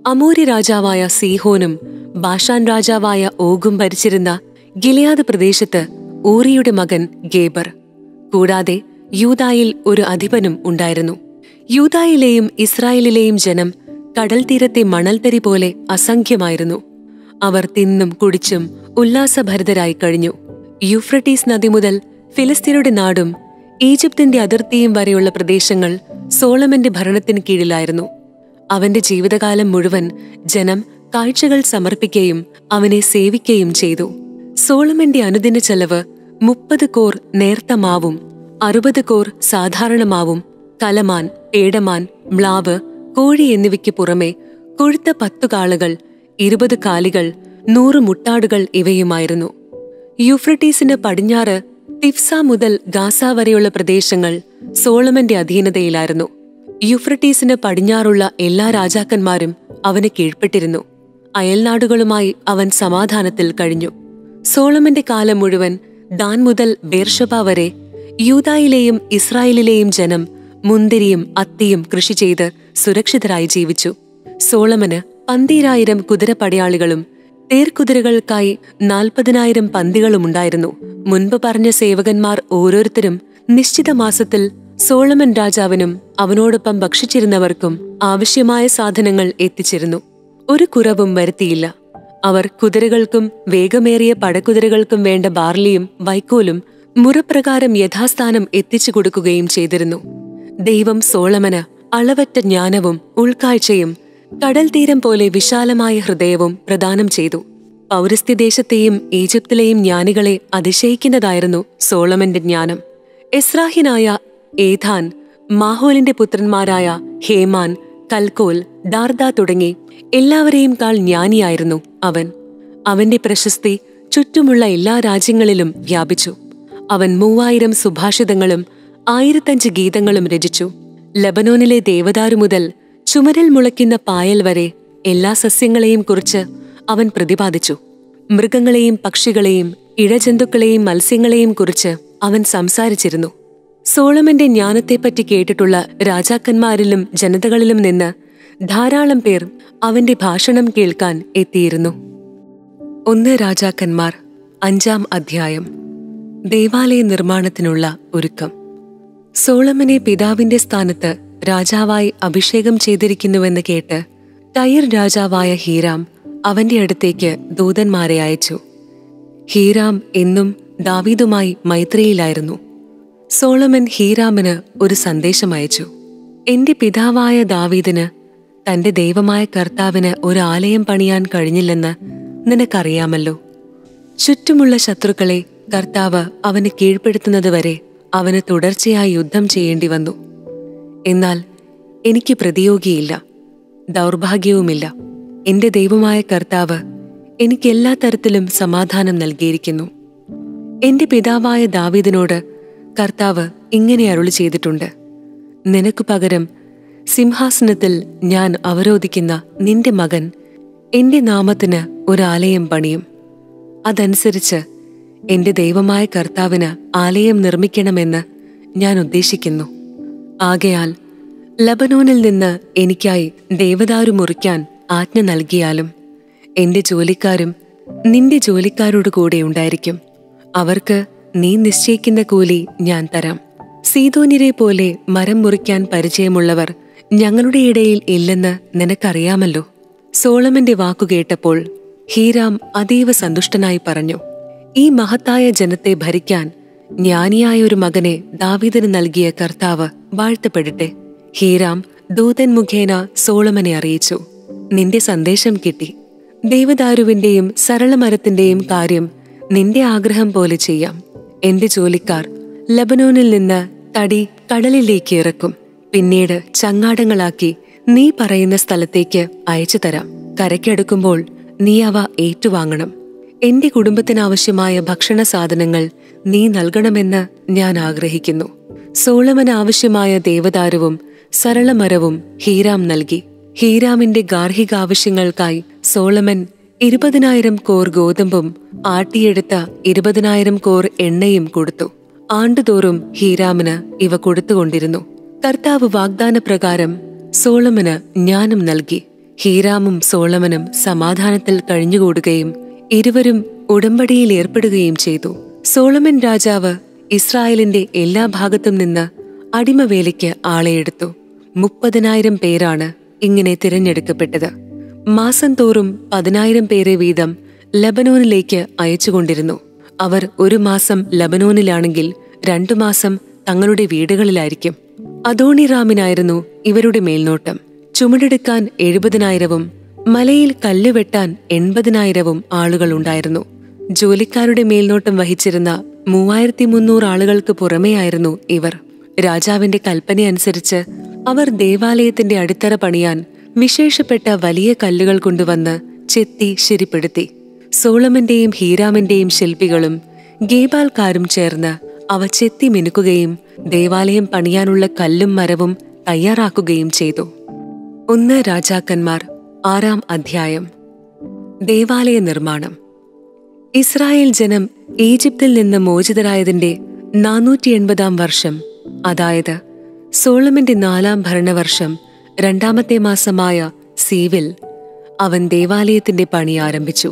അമോരി രാജാവായ സീഹോനും ബാഷാൻ രാജാവായ ഓഗും ഭരിച്ചിരുന്ന ഗിലിയാദ് പ്രദേശത്ത് ഊറിയുടെ മകൻ ഗേബർ കൂടാതെ യൂതായിൽ ഒരു അധിപനും ഉണ്ടായിരുന്നു യൂതായിലെയും ഇസ്രായേലിലെയും ജനം കടൽ തീരത്തെ മണൽത്തരി പോലെ അസംഖ്യമായിരുന്നു അവർ തിന്നും കുടിച്ചും ഉല്ലാസഭരിതരായി കഴിഞ്ഞു യൂഫ്രട്ടീസ് നദി മുതൽ ഫിലിസ്തീനയുടെ നാടും ഈജിപ്തിന്റെ അതിർത്തിയും വരെയുള്ള പ്രദേശങ്ങൾ സോളമന്റെ ഭരണത്തിന് കീഴിലായിരുന്നു അവന്റെ ജീവിതകാലം മുഴുവൻ ജനം കാഴ്ചകൾ സമർപ്പിക്കുകയും അവനെ സേവിക്കുകയും ചെയ്തു സോളമന്റെ അനുദിന ചെലവ് മുപ്പത് കോർ നേർത്ത മാവും അറുപത് കോർ സാധാരണ മാവും കലമാൻ പേടമാൻ മ്ലാവ് കോഴി എന്നിവയ്ക്ക് പുറമെ കൊഴുത്ത പത്തു കാളുകൾ ഇരുപത് കാലികൾ നൂറ് മുട്ടാടുകൾ ഇവയുമായിരുന്നു യൂഫ്രട്ടീസിന് പടിഞ്ഞാറ് തിഫ്സ മുതൽ ഗാസ വരെയുള്ള പ്രദേശങ്ങൾ സോളമന്റെ അധീനതയിലായിരുന്നു യൂഫ്രട്ടീസിന് പടിഞ്ഞാറുള്ള എല്ലാ രാജാക്കന്മാരും അവന് കീഴ്പ്പെട്ടിരുന്നു അയൽനാടുകളുമായി അവൻ സമാധാനത്തിൽ കഴിഞ്ഞു സോളമന്റെ കാലം മുഴുവൻ ദാൻ മുതൽ ബേർഷബ വരെ യൂതായിലെയും ഇസ്രായേലിലെയും ജനം മുന്തിരിയും അത്തിയും കൃഷി ചെയ്ത് സുരക്ഷിതരായി ജീവിച്ചു സോളമന് പന്തീരായിരം കുതിരപ്പടയാളികളും തേർക്കുതിരകൾക്കായി നാൽപ്പതിനായിരം പന്തികളുമുണ്ടായിരുന്നു മുൻപ് പറഞ്ഞ സേവകന്മാർ ഓരോരുത്തരും നിശ്ചിത മാസത്തിൽ സോളമൻ രാജാവിനും അവനോടൊപ്പം ഭക്ഷിച്ചിരുന്നവർക്കും ആവശ്യമായ സാധനങ്ങൾ എത്തിച്ചിരുന്നു ഒരു കുറവും വരുത്തിയില്ല അവർ കുതിരകൾക്കും വേഗമേറിയ പടക്കുതിരകൾക്കും വേണ്ട ബാർലിയും വൈക്കോലും മുറപ്രകാരം യഥാസ്ഥാനം എത്തിച്ചു കൊടുക്കുകയും ചെയ്തിരുന്നു ദൈവം സോളമന് അളവറ്റ ജ്ഞാനവും ഉൾക്കാഴ്ചയും കടൽ തീരം പോലെ വിശാലമായ ഹൃദയവും പ്രദാനം ചെയ്തു പൗരസ്ത്യദേശത്തെയും ഈജിപ്തിലെയും ജ്ഞാനികളെ അതിശയിക്കുന്നതായിരുന്നു സോളമന്റെ ജ്ഞാനം എസ്രാഹിനായ ഏഥാൻ മാഹോലിന്റെ പുത്രന്മാരായ ഹേമാൻ കൽക്കോൽ ദാർദ തുടങ്ങി എല്ലാവരെയും കാൾ ജ്ഞാനിയായിരുന്നു അവൻ അവന്റെ പ്രശസ്തി ചുറ്റുമുള്ള എല്ലാ രാജ്യങ്ങളിലും വ്യാപിച്ചു അവൻ മൂവായിരം സുഭാഷിതങ്ങളും ആയിരത്തഞ്ച് ഗീതങ്ങളും രചിച്ചു ലബനോനിലെ ദേവദാരു മുതൽ ചുമരിൽ മുളയ്ക്കുന്ന പായൽ വരെ എല്ലാ സസ്യങ്ങളെയും കുറിച്ച് അവൻ പ്രതിപാദിച്ചു മൃഗങ്ങളെയും പക്ഷികളെയും ഇഴജന്തുക്കളെയും മത്സ്യങ്ങളെയും കുറിച്ച് അവൻ സംസാരിച്ചിരുന്നു സോളമന്റെ ജ്ഞാനത്തെപ്പറ്റി കേട്ടിട്ടുള്ള രാജാക്കന്മാരിലും ജനതകളിലും നിന്ന് ധാരാളം പേർ അവന്റെ ഭാഷണം കേൾക്കാൻ എത്തിയിരുന്നു ഒന്ന് രാജാക്കന്മാർ അഞ്ചാം അധ്യായം ദേവാലയ നിർമ്മാണത്തിനുള്ള ഒരുക്കം സോളമനെ പിതാവിന്റെ സ്ഥാനത്ത് രാജാവായി അഭിഷേകം ചെയ്തിരിക്കുന്നുവെന്ന് കേട്ട് ടയർ രാജാവായ ഹീരാം അവന്റെ അടുത്തേക്ക് ദൂതന്മാരെ അയച്ചു ഹീരാം എന്നും ദാവീദുമായി മൈത്രിയിലായിരുന്നു സോളമൻ ഹീരാമിന് ഒരു സന്ദേശം അയച്ചു എന്റെ പിതാവായ ദാവീദിന് തന്റെ ദൈവമായ കർത്താവിന് ഒരു ആലയം പണിയാൻ കഴിഞ്ഞില്ലെന്ന് നിനക്കറിയാമല്ലോ ചുറ്റുമുള്ള ശത്രുക്കളെ കർത്താവ് അവന് കീഴ്പ്പെടുത്തുന്നതുവരെ അവന് തുടർച്ചയായി യുദ്ധം ചെയ്യേണ്ടി വന്നു എന്നാൽ എനിക്ക് പ്രതിയോഗിയില്ല ദൗർഭാഗ്യവുമില്ല എന്റെ ദൈവമായ കർത്താവ് എനിക്ക് എല്ലാ തരത്തിലും സമാധാനം നൽകിയിരിക്കുന്നു എന്റെ പിതാവായ ദാവീദിനോട് കർത്താവ് ഇങ്ങനെ അരുളി ചെയ്തിട്ടുണ്ട് നിനക്കു പകരം സിംഹാസനത്തിൽ ഞാൻ അവരോധിക്കുന്ന നിന്റെ മകൻ എന്റെ നാമത്തിന് ഒരാലയം പണിയും അതനുസരിച്ച് എന്റെ ദൈവമായ കർത്താവിന് ആലയം നിർമ്മിക്കണമെന്ന് ഞാൻ ഉദ്ദേശിക്കുന്നു ആകയാൽ ലബനോനിൽ നിന്ന് എനിക്കായി ദേവദാരു മുറിക്കാൻ ആജ്ഞ നൽകിയാലും എന്റെ ജോലിക്കാരും നിന്റെ ജോലിക്കാരോട് കൂടെ ഉണ്ടായിരിക്കും അവർക്ക് നീ നിശ്ചയിക്കുന്ന കൂലി ഞാൻ തരാം സീതോനിരെ പോലെ മരം മുറിക്കാൻ പരിചയമുള്ളവർ ഞങ്ങളുടെ ഇടയിൽ ഇല്ലെന്ന് നിനക്കറിയാമല്ലോ സോളമന്റെ വാക്കു കേട്ടപ്പോൾ ഹീരാം അതീവ സന്തുഷ്ടനായി പറഞ്ഞു ഈ മഹത്തായ ജനത്തെ ഭരിക്കാൻ ജ്ഞാനിയായ ഒരു മകനെ ദാവീദിന് നൽകിയ കർത്താവ് വാഴ്ത്തപ്പെടട്ടെ ഹീരാം ദൂതൻ മുഖേന സോളമനെ അറിയിച്ചു നിന്റെ സന്ദേശം കിട്ടി ദേവദാരുവിന്റെയും സരളമരത്തിന്റെയും കാര്യം നിന്റെ ആഗ്രഹം പോലെ ചെയ്യാം എന്റെ ജോലിക്കാർ ലബനോനിൽ നിന്ന് തടി കടലിലേക്ക് ഇറക്കും പിന്നീട് ചങ്ങാടങ്ങളാക്കി നീ പറയുന്ന സ്ഥലത്തേക്ക് അയച്ചു തരാം കരയ്ക്കടുക്കുമ്പോൾ നീ അവ ഏറ്റുവാങ്ങണം എന്റെ കുടുംബത്തിനാവശ്യമായ ഭക്ഷണ സാധനങ്ങൾ നീ നൽകണമെന്ന് ഞാൻ ആഗ്രഹിക്കുന്നു സോളമന് ആവശ്യമായ ദേവദാരുവും സരളമരവും ഹീരാം നൽകി ഹീരാമിന്റെ ഗാർഹിക ആവശ്യങ്ങൾക്കായി സോളമൻ ഇരുപതിനായിരം കോർ ഗോതമ്പും ആട്ടിയെടുത്ത ഇരുപതിനായിരം കോർ എണ്ണയും കൊടുത്തു ആണ്ടുതോറും ഹീരാമിന് ഇവ കൊടുത്തുകൊണ്ടിരുന്നു കർത്താവ് വാഗ്ദാന പ്രകാരം സോളമന് ജ്ഞാനം നൽകി ഹീരാമും സോളമനും സമാധാനത്തിൽ കഴിഞ്ഞുകൂടുകയും ഇരുവരും ഉടമ്പടിയിൽ ഏർപ്പെടുകയും ചെയ്തു സോളമൻ രാജാവ് ഇസ്രായേലിന്റെ എല്ലാ ഭാഗത്തും നിന്ന് അടിമവേലയ്ക്ക് ആളെയെടുത്തു മുപ്പതിനായിരം പേരാണ് ഇങ്ങനെ തിരഞ്ഞെടുക്കപ്പെട്ടത് മാസം തോറും പതിനായിരം പേരെ വീതം ലബനോനിലേക്ക് അയച്ചുകൊണ്ടിരുന്നു അവർ ഒരു മാസം ലബനോനിലാണെങ്കിൽ രണ്ടു മാസം തങ്ങളുടെ വീടുകളിലായിരിക്കും അദോണിറാമിനായിരുന്നു ഇവരുടെ മേൽനോട്ടം ചുമടെടുക്കാൻ എഴുപതിനായിരവും മലയിൽ കല്ലുവെട്ടാൻ എൺപതിനായിരവും ആളുകൾ ഉണ്ടായിരുന്നു ജോലിക്കാരുടെ മേൽനോട്ടം വഹിച്ചിരുന്ന മൂവായിരത്തി മുന്നൂറ് ആളുകൾക്ക് പുറമെയായിരുന്നു ഇവർ രാജാവിന്റെ കൽപ്പനയനുസരിച്ച് അവർ ദേവാലയത്തിന്റെ അടിത്തറ പണിയാൻ വിശേഷപ്പെട്ട വലിയ കല്ലുകൾ കൊണ്ടുവന്ന് ചെത്തി ശരിപ്പെടുത്തി സോളമന്റെയും ഹീരാമന്റെയും ശില്പികളും ഗേബാൽക്കാരും ചേർന്ന് അവ ചെത്തി മിനുക്കുകയും ദേവാലയം പണിയാനുള്ള കല്ലും മരവും തയ്യാറാക്കുകയും ചെയ്തു ഒന്ന് രാജാക്കന്മാർ ആറാം അധ്യായം ദേവാലയ നിർമ്മാണം ഇസ്രായേൽ ജനം ഈജിപ്തിൽ നിന്ന് മോചിതരായതിന്റെ നാനൂറ്റി എൺപതാം വർഷം അതായത് സോളമന്റെ നാലാം ഭരണവർഷം രണ്ടാമത്തെ മാസമായ സീവിൽ അവൻ ദേവാലയത്തിന്റെ പണി ആരംഭിച്ചു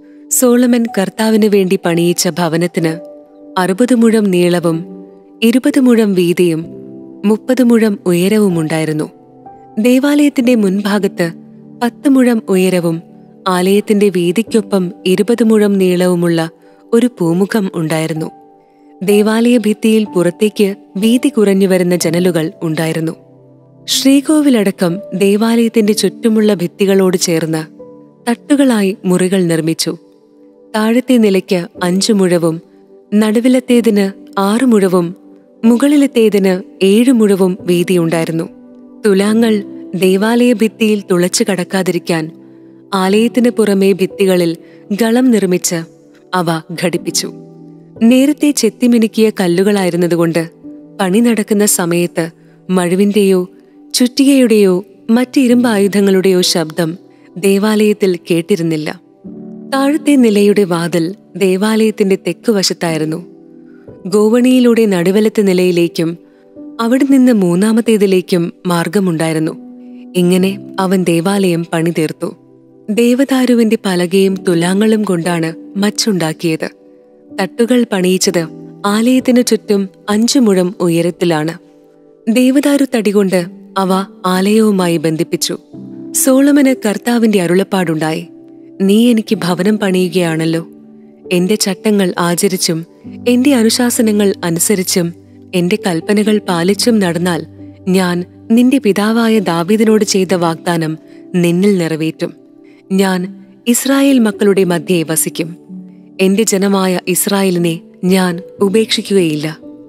സോളമൻ കർത്താവിന് വേണ്ടി പണിയിച്ച ഭവനത്തിന് അറുപത് മുഴം നീളവും ഇരുപത് മുഴം വീതിയും മുപ്പത് മുഴം ഉയരവുമുണ്ടായിരുന്നു ദേവാലയത്തിന്റെ മുൻഭാഗത്ത് പത്ത് മുഴം ഉയരവും ആലയത്തിന്റെ വീതിക്കൊപ്പം ഇരുപത് മുഴം നീളവുമുള്ള ഒരു പൂമുഖം ഉണ്ടായിരുന്നു ദേവാലയ ഭിത്തിയിൽ പുറത്തേക്ക് വീതി കുറഞ്ഞു വരുന്ന ജനലുകൾ ഉണ്ടായിരുന്നു ശ്രീകോവിലടക്കം ദേവാലയത്തിന്റെ ചുറ്റുമുള്ള ഭിത്തികളോട് ചേർന്ന് തട്ടുകളായി മുറികൾ നിർമ്മിച്ചു താഴത്തെ നിലയ്ക്ക് അഞ്ചു മുഴവും നടുവിലത്തേതിന് ആറു മുഴവും മുകളിലത്തേതിന് ഏഴു മുഴവും വീതിയുണ്ടായിരുന്നു തുലാങ്ങൾ ദേവാലയ ഭിത്തിയിൽ തുളച്ചു കടക്കാതിരിക്കാൻ ആലയത്തിന് പുറമേ ഭിത്തികളിൽ ഗളം നിർമ്മിച്ച് അവ ഘടിപ്പിച്ചു നേരത്തെ ചെത്തിമിനുക്കിയ കല്ലുകളായിരുന്നതുകൊണ്ട് പണി നടക്കുന്ന സമയത്ത് മഴുവിന്റെയോ ചുറ്റികയുടെയോ മറ്റ് ഇരുമ്പായുധങ്ങളുടെയോ ശബ്ദം ദേവാലയത്തിൽ കേട്ടിരുന്നില്ല താഴത്തെ നിലയുടെ വാതിൽ ദേവാലയത്തിന്റെ തെക്കുവശത്തായിരുന്നു ഗോവണിയിലൂടെ നടുവലത്തെ നിലയിലേക്കും അവിടെ നിന്ന് മൂന്നാമത്തേതിലേക്കും മാർഗമുണ്ടായിരുന്നു ഇങ്ങനെ അവൻ ദേവാലയം പണിതീർത്തു ദേവദാരുവിന്റെ പലകയും തുലാങ്ങളും കൊണ്ടാണ് മച്ചുണ്ടാക്കിയത് തട്ടുകൾ പണിയിച്ചത് ആലയത്തിനു ചുറ്റും അഞ്ചു മുഴം ഉയരത്തിലാണ് ദേവദാരു തടികൊണ്ട് അവ ആലയവുമായി ബന്ധിപ്പിച്ചു സോളമന് കർത്താവിന്റെ അരുളപ്പാടുണ്ടായി നീ എനിക്ക് ഭവനം പണിയുകയാണല്ലോ എന്റെ ചട്ടങ്ങൾ ആചരിച്ചും എന്റെ അനുശാസനങ്ങൾ അനുസരിച്ചും എന്റെ കൽപ്പനകൾ പാലിച്ചും നടന്നാൽ ഞാൻ നിന്റെ പിതാവായ ദാവീദിനോട് ചെയ്ത വാഗ്ദാനം നിന്നിൽ നിറവേറ്റും ഞാൻ ഇസ്രായേൽ മക്കളുടെ മധ്യേ വസിക്കും എന്റെ ജനമായ ഇസ്രായേലിനെ ഞാൻ ഉപേക്ഷിക്കുകയില്ല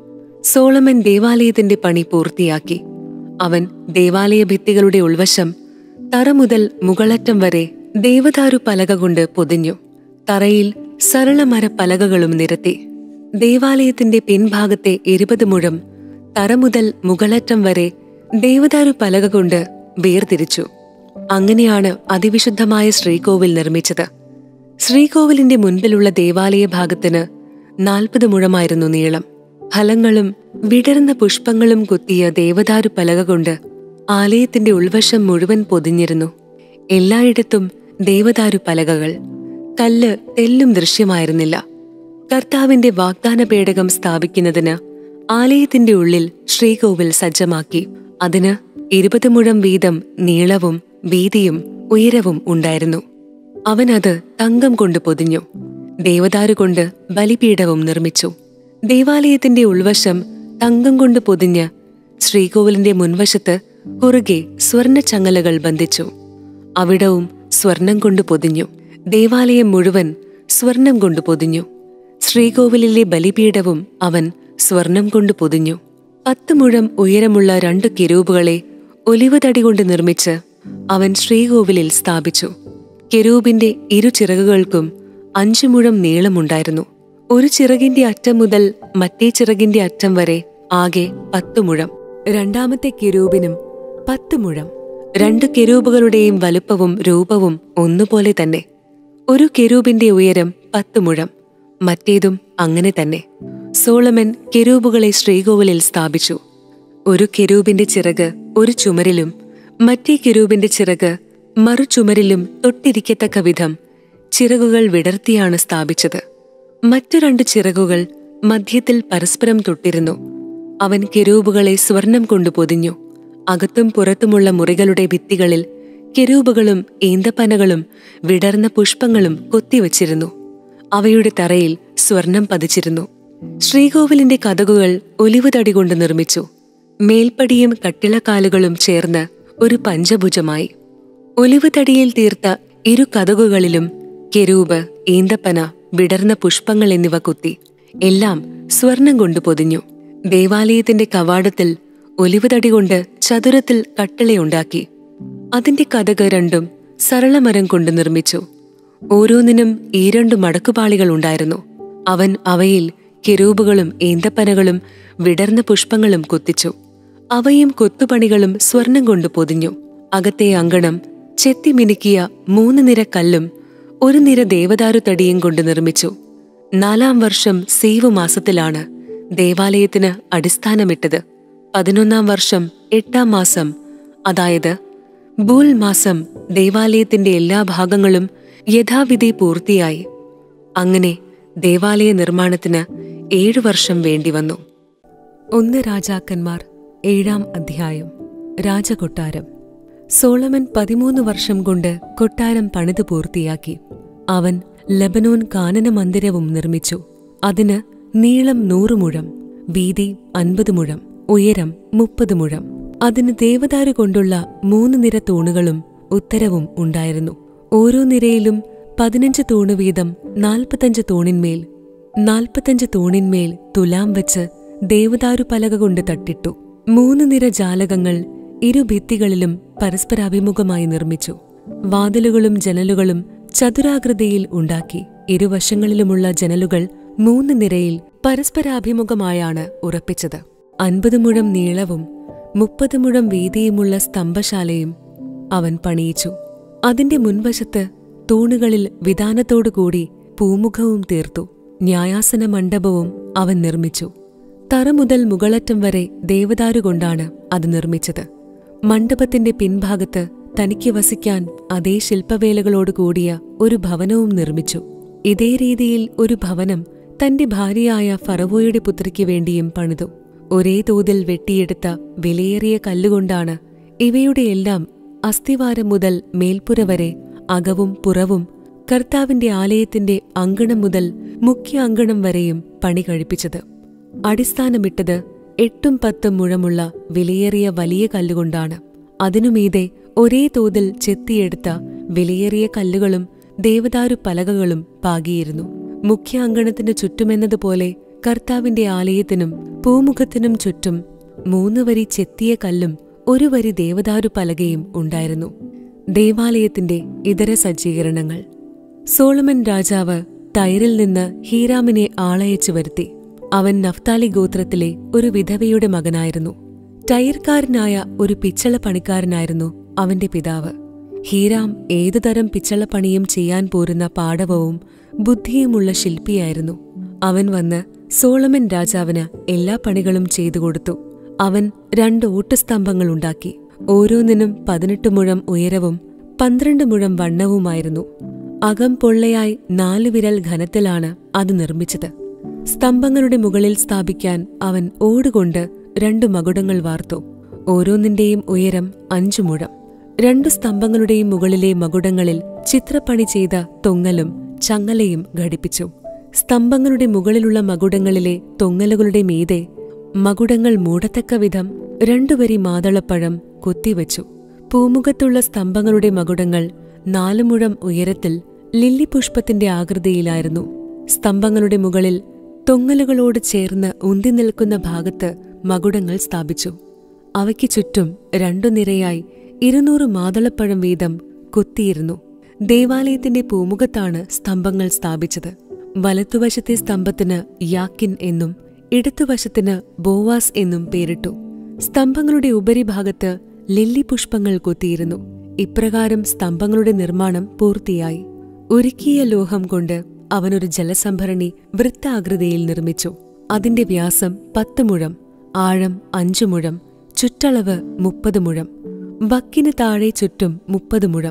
സോളമൻ ദേവാലയത്തിന്റെ പണി പൂർത്തിയാക്കി അവൻ ദേവാലയ ഭിത്തികളുടെ ഉൾവശം തറ മുതൽ മുകളറ്റം വരെ ദേവദാരു പലക കൊണ്ട് പൊതിഞ്ഞു തറയിൽ സരളമര പലകകളും നിരത്തി ദേവാലയത്തിന്റെ പിൻഭാഗത്തെ ഇരുപത് മുഴം തറ മുതൽ മുകളറ്റം വരെ ദേവദാരു പലക കൊണ്ട് വേർതിരിച്ചു അങ്ങനെയാണ് അതിവിശുദ്ധമായ ശ്രീകോവിൽ നിർമ്മിച്ചത് ശ്രീകോവിലിന്റെ മുൻപിലുള്ള ദേവാലയ ഭാഗത്തിന് നാൽപ്പത് മുഴമായിരുന്നു നീളം ഫലങ്ങളും വിടർന്ന പുഷ്പങ്ങളും കുത്തിയ ദേവദാരു പലക കൊണ്ട് ആലയത്തിന്റെ ഉൾവശം മുഴുവൻ പൊതിഞ്ഞിരുന്നു എല്ലായിടത്തും ദേവദാരു പലകകൾ കല്ല് തെല്ലും ദൃശ്യമായിരുന്നില്ല കർത്താവിന്റെ വാഗ്ദാന പേടകം സ്ഥാപിക്കുന്നതിന് ആലയത്തിന്റെ ഉള്ളിൽ ശ്രീകോവിൽ സജ്ജമാക്കി അതിന് ഇരുപത് മുഴം വീതം നീളവും വീതിയും ഉയരവും ഉണ്ടായിരുന്നു അവൻ അത് തങ്കം കൊണ്ട് പൊതിഞ്ഞു ദേവദാരു കൊണ്ട് ബലിപീഠവും നിർമ്മിച്ചു ദേവാലയത്തിന്റെ ഉൾവശം തങ്കം കൊണ്ട് പൊതിഞ്ഞ് ശ്രീകോവിലിന്റെ മുൻവശത്ത് കുറുകെ സ്വർണ്ണ ചങ്ങലകൾ ബന്ധിച്ചു അവിടവും സ്വർണം കൊണ്ട് പൊതിഞ്ഞു ദേവാലയം മുഴുവൻ സ്വർണം കൊണ്ട് പൊതിഞ്ഞു ശ്രീകോവിലിലെ ബലിപീഠവും അവൻ സ്വർണം കൊണ്ട് പൊതിഞ്ഞു പത്ത് മുഴം ഉയരമുള്ള രണ്ടു കിരൂപുകളെ ഒലിവ് തടി കൊണ്ട് നിർമ്മിച്ച് അവൻ ശ്രീകോവിലിൽ സ്ഥാപിച്ചു കെരൂബിന്റെ ഇരു ചിറകുകൾക്കും അഞ്ചു മുഴം നീളമുണ്ടായിരുന്നു ഒരു ചിറകിന്റെ അറ്റം മുതൽ മറ്റേ ചിറകിന്റെ അറ്റം വരെ ആകെ പത്തു മുഴം രണ്ടാമത്തെ കെരൂബിനും പത്ത് മുഴം രണ്ട് കെരൂബുകളുടെയും വലുപ്പവും രൂപവും ഒന്നുപോലെ തന്നെ ഒരു കെരൂബിന്റെ ഉയരം പത്ത് മുഴം മറ്റേതും അങ്ങനെ തന്നെ സോളമൻ കെരൂബുകളെ ശ്രീകോവിലിൽ സ്ഥാപിച്ചു ഒരു കെരൂബിന്റെ ചിറക് ഒരു ചുമരിലും മറ്റേ കെരൂബിന്റെ ചിറക് മറുചുമരിലും തൊട്ടിരിക്കത്തക്ക വിധം ചിറകുകൾ വിടർത്തിയാണ് സ്ഥാപിച്ചത് മറ്റു രണ്ട് ചിറകുകൾ മധ്യത്തിൽ പരസ്പരം തൊട്ടിരുന്നു അവൻ കെരൂബുകളെ സ്വർണം കൊണ്ട് പൊതിഞ്ഞു അകത്തും പുറത്തുമുള്ള മുറികളുടെ ഭിത്തികളിൽ കെരൂബുകളും ഈന്തപ്പനകളും വിടർന്ന പുഷ്പങ്ങളും കൊത്തിവച്ചിരുന്നു അവയുടെ തറയിൽ സ്വർണം പതിച്ചിരുന്നു ശ്രീകോവിലിന്റെ കഥകുകൾ ഒലിവ് തടി കൊണ്ട് നിർമ്മിച്ചു മേൽപ്പടിയും കട്ടിളക്കാലുകളും ചേർന്ന് ഒരു പഞ്ചഭുജമായി ഒലിവ് തടിയിൽ തീർത്ത ഇരു കഥകുകളിലും കെരൂബ് ഈന്തപ്പന വിടർന്ന പുഷ്പങ്ങൾ എന്നിവ കുത്തി എല്ലാം സ്വർണം കൊണ്ട് പൊതിഞ്ഞു ദേവാലയത്തിന്റെ കവാടത്തിൽ ഒലിവ് തടി കൊണ്ട് ചതുരത്തിൽ കട്ടിളയുണ്ടാക്കി അതിന്റെ കഥക് രണ്ടും സരളമരം കൊണ്ട് നിർമ്മിച്ചു ഓരോന്നിനും ഈ രണ്ടു മടക്കുപാളികൾ ഉണ്ടായിരുന്നു അവൻ അവയിൽ കെരൂബുകളും ഈന്തപ്പനകളും വിടർന്ന പുഷ്പങ്ങളും കുത്തിച്ചു അവയും കൊത്തുപണികളും സ്വർണം കൊണ്ട് പൊതിഞ്ഞു അകത്തെ അങ്കണം ചെത്തിമിനുക്കിയ മൂന്ന് നിര കല്ലും ഒരു നിര ദേവദാരു തടിയും കൊണ്ട് നിർമ്മിച്ചു നാലാം വർഷം സീവ് മാസത്തിലാണ് ദേവാലയത്തിന് അടിസ്ഥാനമിട്ടത് പതിനൊന്നാം വർഷം എട്ടാം മാസം അതായത് ബൂൽ മാസം ദേവാലയത്തിന്റെ എല്ലാ ഭാഗങ്ങളും യഥാവിധി പൂർത്തിയായി അങ്ങനെ ദേവാലയ നിർമ്മാണത്തിന് ഏഴു വർഷം വേണ്ടിവന്നു ഒന്ന് രാജാക്കന്മാർ ഏഴാം അധ്യായം രാജകൊട്ടാരം സോളമൻ പതിമൂന്ന് വർഷം കൊണ്ട് കൊട്ടാരം പണിതു പൂർത്തിയാക്കി അവൻ ലബനോൻ കാനന മന്ദിരവും നിർമ്മിച്ചു അതിന് നീളം നൂറ് മുഴം വീതി അൻപത് മുഴം ഉയരം മുപ്പത് മുഴം അതിന് ദേവദാരു കൊണ്ടുള്ള മൂന്ന് നിര തൂണുകളും ഉത്തരവും ഉണ്ടായിരുന്നു ഓരോ നിരയിലും പതിനഞ്ച് തൂണ് വീതം നാൽപ്പത്തഞ്ച് തൂണിന്മേൽ നാൽപ്പത്തഞ്ച് തൂണിന്മേൽ തുലാം വെച്ച് ദേവദാരു പലക കൊണ്ട് തട്ടിട്ടു മൂന്ന് നിര ജാലകങ്ങൾ ഇരുഭിത്തികളിലും പരസ്പരാഭിമുഖമായി നിർമ്മിച്ചു വാതിലുകളും ജനലുകളും ചതുരാകൃതിയിൽ ഉണ്ടാക്കി ഇരുവശങ്ങളിലുമുള്ള ജനലുകൾ മൂന്ന് നിരയിൽ പരസ്പരാഭിമുഖമായാണ് ഉറപ്പിച്ചത് അൻപത് മുഴം നീളവും മുപ്പത് മുഴം വീതിയുമുള്ള സ്തംഭശാലയും അവൻ പണിയിച്ചു അതിന്റെ മുൻവശത്ത് തൂണുകളിൽ വിധാനത്തോടുകൂടി പൂമുഖവും തീർത്തു ന്യായാസന മണ്ഡപവും അവൻ നിർമ്മിച്ചു തറ മുതൽ മുകളറ്റം വരെ ദേവദാരു കൊണ്ടാണ് അത് നിർമ്മിച്ചത് മണ്ഡപത്തിന്റെ പിൻഭാഗത്ത് തനിക്ക് വസിക്കാൻ അതേ ശില്പവേലകളോട് കൂടിയ ഒരു ഭവനവും നിർമ്മിച്ചു ഇതേ രീതിയിൽ ഒരു ഭവനം തന്റെ ഭാര്യയായ ഫറവോയുടെ പുത്രിക്ക് വേണ്ടിയും പണിതു ഒരേ തോതിൽ വെട്ടിയെടുത്ത വിലയേറിയ കല്ലുകൊണ്ടാണ് ഇവയുടെയെല്ലാം അസ്ഥിവാരം മുതൽ മേൽപ്പുര വരെ അകവും പുറവും കർത്താവിന്റെ ആലയത്തിന്റെ അങ്കണം മുതൽ മുഖ്യ അങ്കണം വരെയും പണി കഴിപ്പിച്ചത് അടിസ്ഥാനമിട്ടത് എട്ടും പത്തും മുഴമുള്ള വിലയേറിയ വലിയ കല്ലുകൊണ്ടാണ് അതിനുമീതെ ഒരേ തോതിൽ ചെത്തിയെടുത്ത വിലയേറിയ കല്ലുകളും ദേവദാരു പലകകളും പാകിയിരുന്നു മുഖ്യ അങ്കണത്തിന് ചുറ്റുമെന്നതുപോലെ കർത്താവിന്റെ ആലയത്തിനും പൂമുഖത്തിനും ചുറ്റും മൂന്ന് വരി ചെത്തിയ കല്ലും ഒരു വരി ദേവദാരു പലകയും ഉണ്ടായിരുന്നു ദേവാലയത്തിന്റെ ഇതര സജ്ജീകരണങ്ങൾ സോളമൻ രാജാവ് ടൈറിൽ നിന്ന് ഹീരാമിനെ ആളയച്ചു വരുത്തി അവൻ നഫ്താലി ഗോത്രത്തിലെ ഒരു വിധവയുടെ മകനായിരുന്നു ടൈർക്കാരനായ ഒരു പിച്ചള പണിക്കാരനായിരുന്നു അവന്റെ പിതാവ് ഹീരാം ഏതുതരം പിച്ചളപ്പണിയും ചെയ്യാൻ പോരുന്ന പാടവവും ബുദ്ധിയുമുള്ള ശില്പിയായിരുന്നു അവൻ വന്ന് സോളമൻ രാജാവിന് എല്ലാ പണികളും ചെയ്തു കൊടുത്തു അവൻ രണ്ട് ഊട്ടുസ്തംഭങ്ങൾ ഉണ്ടാക്കി ഓരോന്നിനും പതിനെട്ട് മുഴം ഉയരവും പന്ത്രണ്ട് മുഴം വണ്ണവുമായിരുന്നു അകം പൊള്ളയായി നാല് വിരൽ ഘനത്തിലാണ് അത് നിർമ്മിച്ചത് സ്തംഭങ്ങളുടെ മുകളിൽ സ്ഥാപിക്കാൻ അവൻ ഓടുകൊണ്ട് രണ്ടു മകുടങ്ങൾ വാർത്തു ഓരോന്നിന്റെയും ഉയരം അഞ്ചു മുഴം രണ്ടു സ്തംഭങ്ങളുടെയും മുകളിലെ മകുടങ്ങളിൽ ചിത്രപ്പണി ചെയ്ത തൊങ്ങലും ചങ്ങലയും ഘടിപ്പിച്ചു സ്തംഭങ്ങളുടെ മുകളിലുള്ള മകുടങ്ങളിലെ തൊങ്ങലുകളുടെ മീതെ മകുടങ്ങൾ മൂടത്തക്ക വിധം രണ്ടുവരി മാതളപ്പഴം കൊത്തിവച്ചു പൂമുഖത്തുള്ള സ്തംഭങ്ങളുടെ മകുടങ്ങൾ നാലു മുഴം ഉയരത്തിൽ ലില്ലി പുഷ്പത്തിന്റെ ആകൃതിയിലായിരുന്നു സ്തംഭങ്ങളുടെ മുകളിൽ തൊങ്ങലുകളോട് ചേർന്ന് ഉന്തി നിൽക്കുന്ന ഭാഗത്ത് മകുടങ്ങൾ സ്ഥാപിച്ചു അവയ്ക്ക് ചുറ്റും രണ്ടു നിരയായി ഇരുന്നൂറ് മാതളപ്പഴം വീതം കൊത്തിയിരുന്നു ദേവാലയത്തിന്റെ പൂമുഖത്താണ് സ്തംഭങ്ങൾ സ്ഥാപിച്ചത് വലത്തുവശത്തെ സ്തംഭത്തിന് യാക്കിൻ എന്നും ഇടത്തുവശത്തിന് ബോവാസ് എന്നും പേരിട്ടു സ്തംഭങ്ങളുടെ ഉപരിഭാഗത്ത് ലില്ലി പുഷ്പങ്ങൾ കൊത്തിയിരുന്നു ഇപ്രകാരം സ്തംഭങ്ങളുടെ നിർമ്മാണം പൂർത്തിയായി ഉരുക്കിയ ലോഹം കൊണ്ട് അവനൊരു ജലസംഭരണി വൃത്താകൃതിയിൽ നിർമ്മിച്ചു അതിന്റെ വ്യാസം പത്ത് മുഴം ആഴം അഞ്ചു മുഴം ചുറ്റളവ് മുപ്പത് മുഴം വക്കിന് താഴെ ചുറ്റും മുപ്പത് മുഴം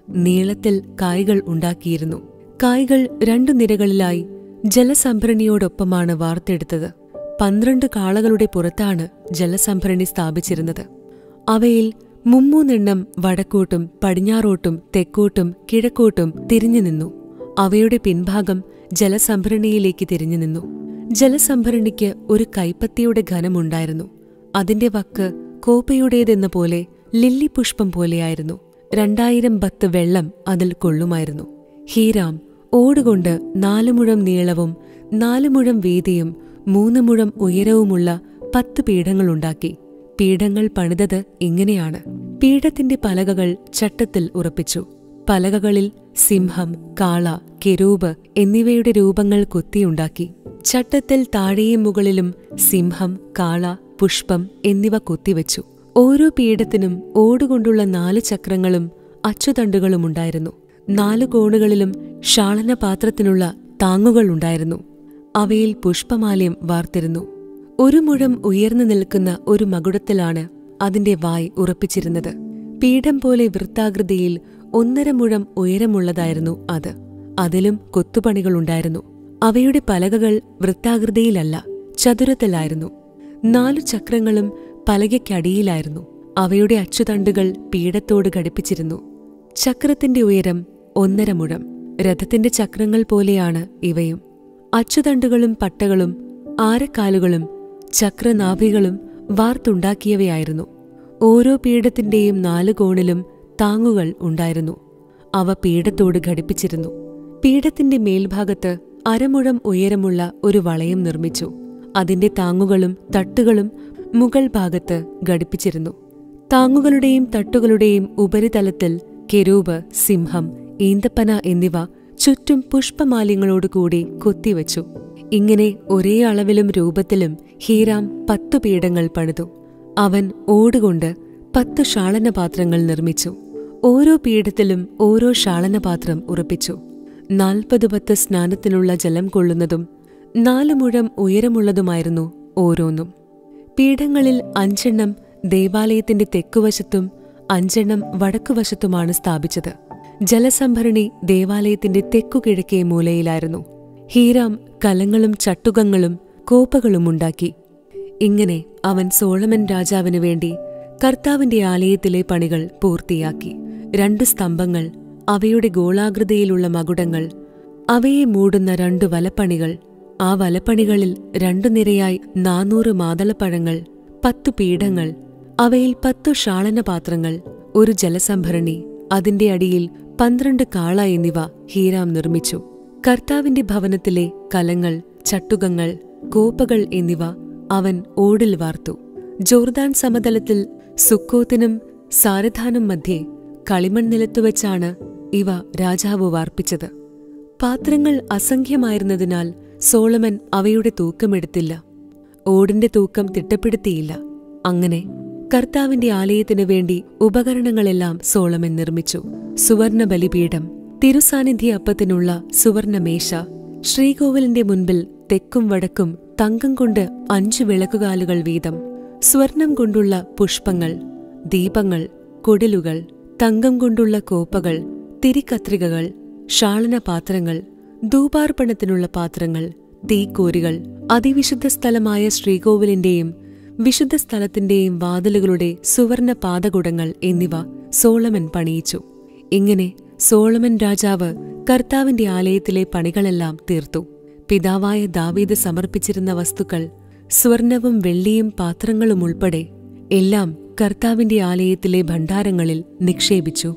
നീളത്തിൽ കായ്കൾ ഉണ്ടാക്കിയിരുന്നു കായ്കൾ രണ്ടു നിരകളിലായി ജലസംഭരണിയോടൊപ്പമാണ് വാർത്തെടുത്തത് പന്ത്രണ്ട് കാളകളുടെ പുറത്താണ് ജലസംഭരണി സ്ഥാപിച്ചിരുന്നത് അവയിൽ മുമ്മൂന്നെണ്ണം വടക്കോട്ടും പടിഞ്ഞാറോട്ടും തെക്കോട്ടും കിഴക്കോട്ടും തിരിഞ്ഞു നിന്നു അവയുടെ പിൻഭാഗം ജലസംഭരണിയിലേക്ക് തിരിഞ്ഞു നിന്നു ജലസംഭരണിക്ക് ഒരു കൈപ്പത്തിയുടെ ഘനമുണ്ടായിരുന്നു അതിന്റെ വക്ക് കോപ്പയുടേതെന്ന പോലെ ലില്ലി പുഷ്പം പോലെയായിരുന്നു രണ്ടായിരം ബത്ത് വെള്ളം അതിൽ കൊള്ളുമായിരുന്നു ഹീരാം ഓടുകൊണ്ട് നാലു മുഴം നീളവും നാലു മുഴം വീതിയും മൂന്ന് മുഴം ഉയരവുമുള്ള പത്ത് പീഠങ്ങളുണ്ടാക്കി പീഠങ്ങൾ പണിതത് ഇങ്ങനെയാണ് പീഠത്തിന്റെ പലകകൾ ചട്ടത്തിൽ ഉറപ്പിച്ചു പലകകളിൽ സിംഹം കാള കെരൂബ് എന്നിവയുടെ രൂപങ്ങൾ കൊത്തിയുണ്ടാക്കി ചട്ടത്തിൽ താഴെയും മുകളിലും സിംഹം കാള പുഷ്പം എന്നിവ കൊത്തിവെച്ചു ഓരോ പീഠത്തിനും ഓടുകൊണ്ടുള്ള നാല് ചക്രങ്ങളും അച്ചുതണ്ടുകളുമുണ്ടായിരുന്നു നാലു കോണുകളിലും ഷാളനപാത്രത്തിനുള്ള താങ്ങുകളുണ്ടായിരുന്നു അവയിൽ പുഷ്പമാല്യം വാർത്തിരുന്നു ഒരു മുഴം ഉയർന്നു നിൽക്കുന്ന ഒരു മകുടത്തിലാണ് അതിന്റെ വായ് ഉറപ്പിച്ചിരുന്നത് പീഠം പോലെ വൃത്താകൃതിയിൽ ഒന്നര മുഴം ഉയരമുള്ളതായിരുന്നു അത് അതിലും കൊത്തുപണികളുണ്ടായിരുന്നു അവയുടെ പലകകൾ വൃത്താകൃതിയിലല്ല ചതുരത്തിലായിരുന്നു നാലു ചക്രങ്ങളും പലകയ്ക്കടിയിലായിരുന്നു അവയുടെ അച്ചുതണ്ടുകൾ പീഠത്തോട് ഘടിപ്പിച്ചിരുന്നു ചക്രത്തിന്റെ ഉയരം ഒന്നര മുഴം രഥത്തിന്റെ ചക്രങ്ങൾ പോലെയാണ് ഇവയും അച്ചുതണ്ടുകളും പട്ടകളും ആരക്കാലുകളും ചക്രനാഭികളും വാർത്തുണ്ടാക്കിയവയായിരുന്നു ഓരോ പീഠത്തിന്റെയും നാലു കോണിലും താങ്ങുകൾ ഉണ്ടായിരുന്നു അവ പീഠത്തോട് ഘടിപ്പിച്ചിരുന്നു പീഠത്തിന്റെ മേൽഭാഗത്ത് അരമുഴം ഉയരമുള്ള ഒരു വളയം നിർമ്മിച്ചു അതിന്റെ താങ്ങുകളും തട്ടുകളും മുകൾ ഭാഗത്ത് ഘടിപ്പിച്ചിരുന്നു താങ്ങുകളുടെയും തട്ടുകളുടെയും ഉപരിതലത്തിൽ കെരൂബ് സിംഹം ഈന്തപ്പന എന്നിവ ചുറ്റും പുഷ്പമാല്യങ്ങളോടുകൂടി കൊത്തിവച്ചു ഇങ്ങനെ ഒരേ അളവിലും രൂപത്തിലും ഹീരാം പത്തു പീഠങ്ങൾ പണിതു അവൻ ഓടുകൊണ്ട് പത്തു ഷാളനപാത്രങ്ങൾ നിർമ്മിച്ചു ഓരോ പീഠത്തിലും ഓരോ ഷാളനപാത്രം ഉറപ്പിച്ചു നാൽപ്പത് പത്ത് സ്നാനത്തിനുള്ള ജലം കൊള്ളുന്നതും നാലു മുഴം ഉയരമുള്ളതുമായിരുന്നു ഓരോന്നും പീഠങ്ങളിൽ അഞ്ചെണ്ണം ദേവാലയത്തിന്റെ തെക്കുവശത്തും അഞ്ചെണ്ണം വടക്കുവശത്തുമാണ് സ്ഥാപിച്ചത് ജലസംഭരണി ദേവാലയത്തിന്റെ തെക്കുകിഴക്കേ മൂലയിലായിരുന്നു ഹീരാം കലങ്ങളും ചട്ടുകങ്ങളും കോപ്പകളും ഉണ്ടാക്കി ഇങ്ങനെ അവൻ സോളമൻ രാജാവിനു വേണ്ടി കർത്താവിന്റെ ആലയത്തിലെ പണികൾ പൂർത്തിയാക്കി രണ്ടു സ്തംഭങ്ങൾ അവയുടെ ഗോളാകൃതിയിലുള്ള മകുടങ്ങൾ അവയെ മൂടുന്ന രണ്ടു വലപ്പണികൾ ആ വലപ്പണികളിൽ രണ്ടു നിരയായി നാനൂറ് മാതളപ്പഴങ്ങൾ പത്തു പീഠങ്ങൾ അവയിൽ പത്തു ഷാളനപാത്രങ്ങൾ ഒരു ജലസംഭരണി അതിന്റെ അടിയിൽ പന്ത്രണ്ട് കാള എന്നിവ ഹീരാം നിർമ്മിച്ചു കർത്താവിന്റെ ഭവനത്തിലെ കലങ്ങൾ ചട്ടുകങ്ങൾ കോപ്പകൾ എന്നിവ അവൻ ഓടിൽ വാർത്തു ജോർദാൻ സമതലത്തിൽ സുക്കോത്തിനും സാരധാനും മധ്യേ കളിമൺ നിലത്തുവച്ചാണ് ഇവ രാജാവ് വാർപ്പിച്ചത് പാത്രങ്ങൾ അസംഖ്യമായിരുന്നതിനാൽ സോളമൻ അവയുടെ തൂക്കമെടുത്തില്ല ഓടിന്റെ തൂക്കം തിട്ടപ്പെടുത്തിയില്ല അങ്ങനെ കർത്താവിന്റെ ആലയത്തിനു വേണ്ടി ഉപകരണങ്ങളെല്ലാം സോളമൻ നിർമ്മിച്ചു സുവർണ ബലിപീഠം തിരുസാന്നിധ്യ അപ്പത്തിനുള്ള സുവർണമേശ ശ്രീകോവിലിന്റെ മുൻപിൽ തെക്കും വടക്കും തങ്കം കൊണ്ട് അഞ്ചു വിളക്കുകാലുകൾ വീതം സ്വർണം കൊണ്ടുള്ള പുഷ്പങ്ങൾ ദീപങ്ങൾ കൊടിലുകൾ തങ്കം കൊണ്ടുള്ള കോപ്പകൾ തിരിക്കത്രികകൾ ഷാളനപാത്രങ്ങൾ ധൂപാർപ്പണത്തിനുള്ള പാത്രങ്ങൾ തീക്കോരികൾ അതിവിശുദ്ധ സ്ഥലമായ ശ്രീകോവിലിന്റെയും വിശുദ്ധ സ്ഥലത്തിന്റെയും വാതിലുകളുടെ സുവർണ പാതകുടങ്ങൾ എന്നിവ സോളമൻ പണിയിച്ചു ഇങ്ങനെ സോളമൻ രാജാവ് കർത്താവിന്റെ ആലയത്തിലെ പണികളെല്ലാം തീർത്തു പിതാവായ ദാവീദ് സമർപ്പിച്ചിരുന്ന വസ്തുക്കൾ സ്വർണവും വെള്ളിയും പാത്രങ്ങളും ഉൾപ്പെടെ എല്ലാം കർത്താവിന്റെ ആലയത്തിലെ ഭണ്ഡാരങ്ങളിൽ നിക്ഷേപിച്ചു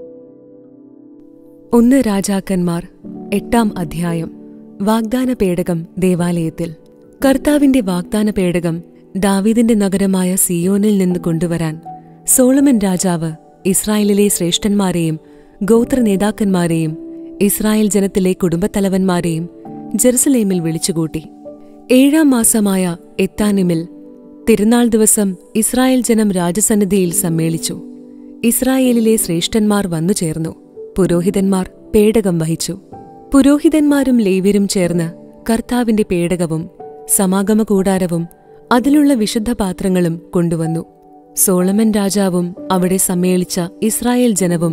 ഒന്ന് രാജാക്കന്മാർ എട്ടാം അധ്യായം വാഗ്ദാന പേടകം ദേവാലയത്തിൽ കർത്താവിന്റെ വാഗ്ദാന പേടകം ദാവീദിന്റെ നഗരമായ സിയോനിൽ നിന്ന് കൊണ്ടുവരാൻ സോളമൻ രാജാവ് ഇസ്രായേലിലെ ശ്രേഷ്ഠന്മാരെയും ഗോത്ര നേതാക്കന്മാരെയും ഇസ്രായേൽ ജനത്തിലെ കുടുംബത്തലവന്മാരെയും ജെറുസലേമിൽ വിളിച്ചുകൂട്ടി ഏഴാം മാസമായ എത്താനിമിൽ തിരുനാൾ ദിവസം ഇസ്രായേൽ ജനം രാജസന്നിധിയിൽ സമ്മേളിച്ചു ഇസ്രായേലിലെ ശ്രേഷ്ഠന്മാർ വന്നു ചേർന്നു പുരോഹിതന്മാർ പേടകം വഹിച്ചു പുരോഹിതന്മാരും ലേവ്യരും ചേർന്ന് കർത്താവിന്റെ പേടകവും സമാഗമ കൂടാരവും അതിലുള്ള വിശുദ്ധ പാത്രങ്ങളും കൊണ്ടുവന്നു സോളമൻ രാജാവും അവിടെ സമ്മേളിച്ച ഇസ്രായേൽ ജനവും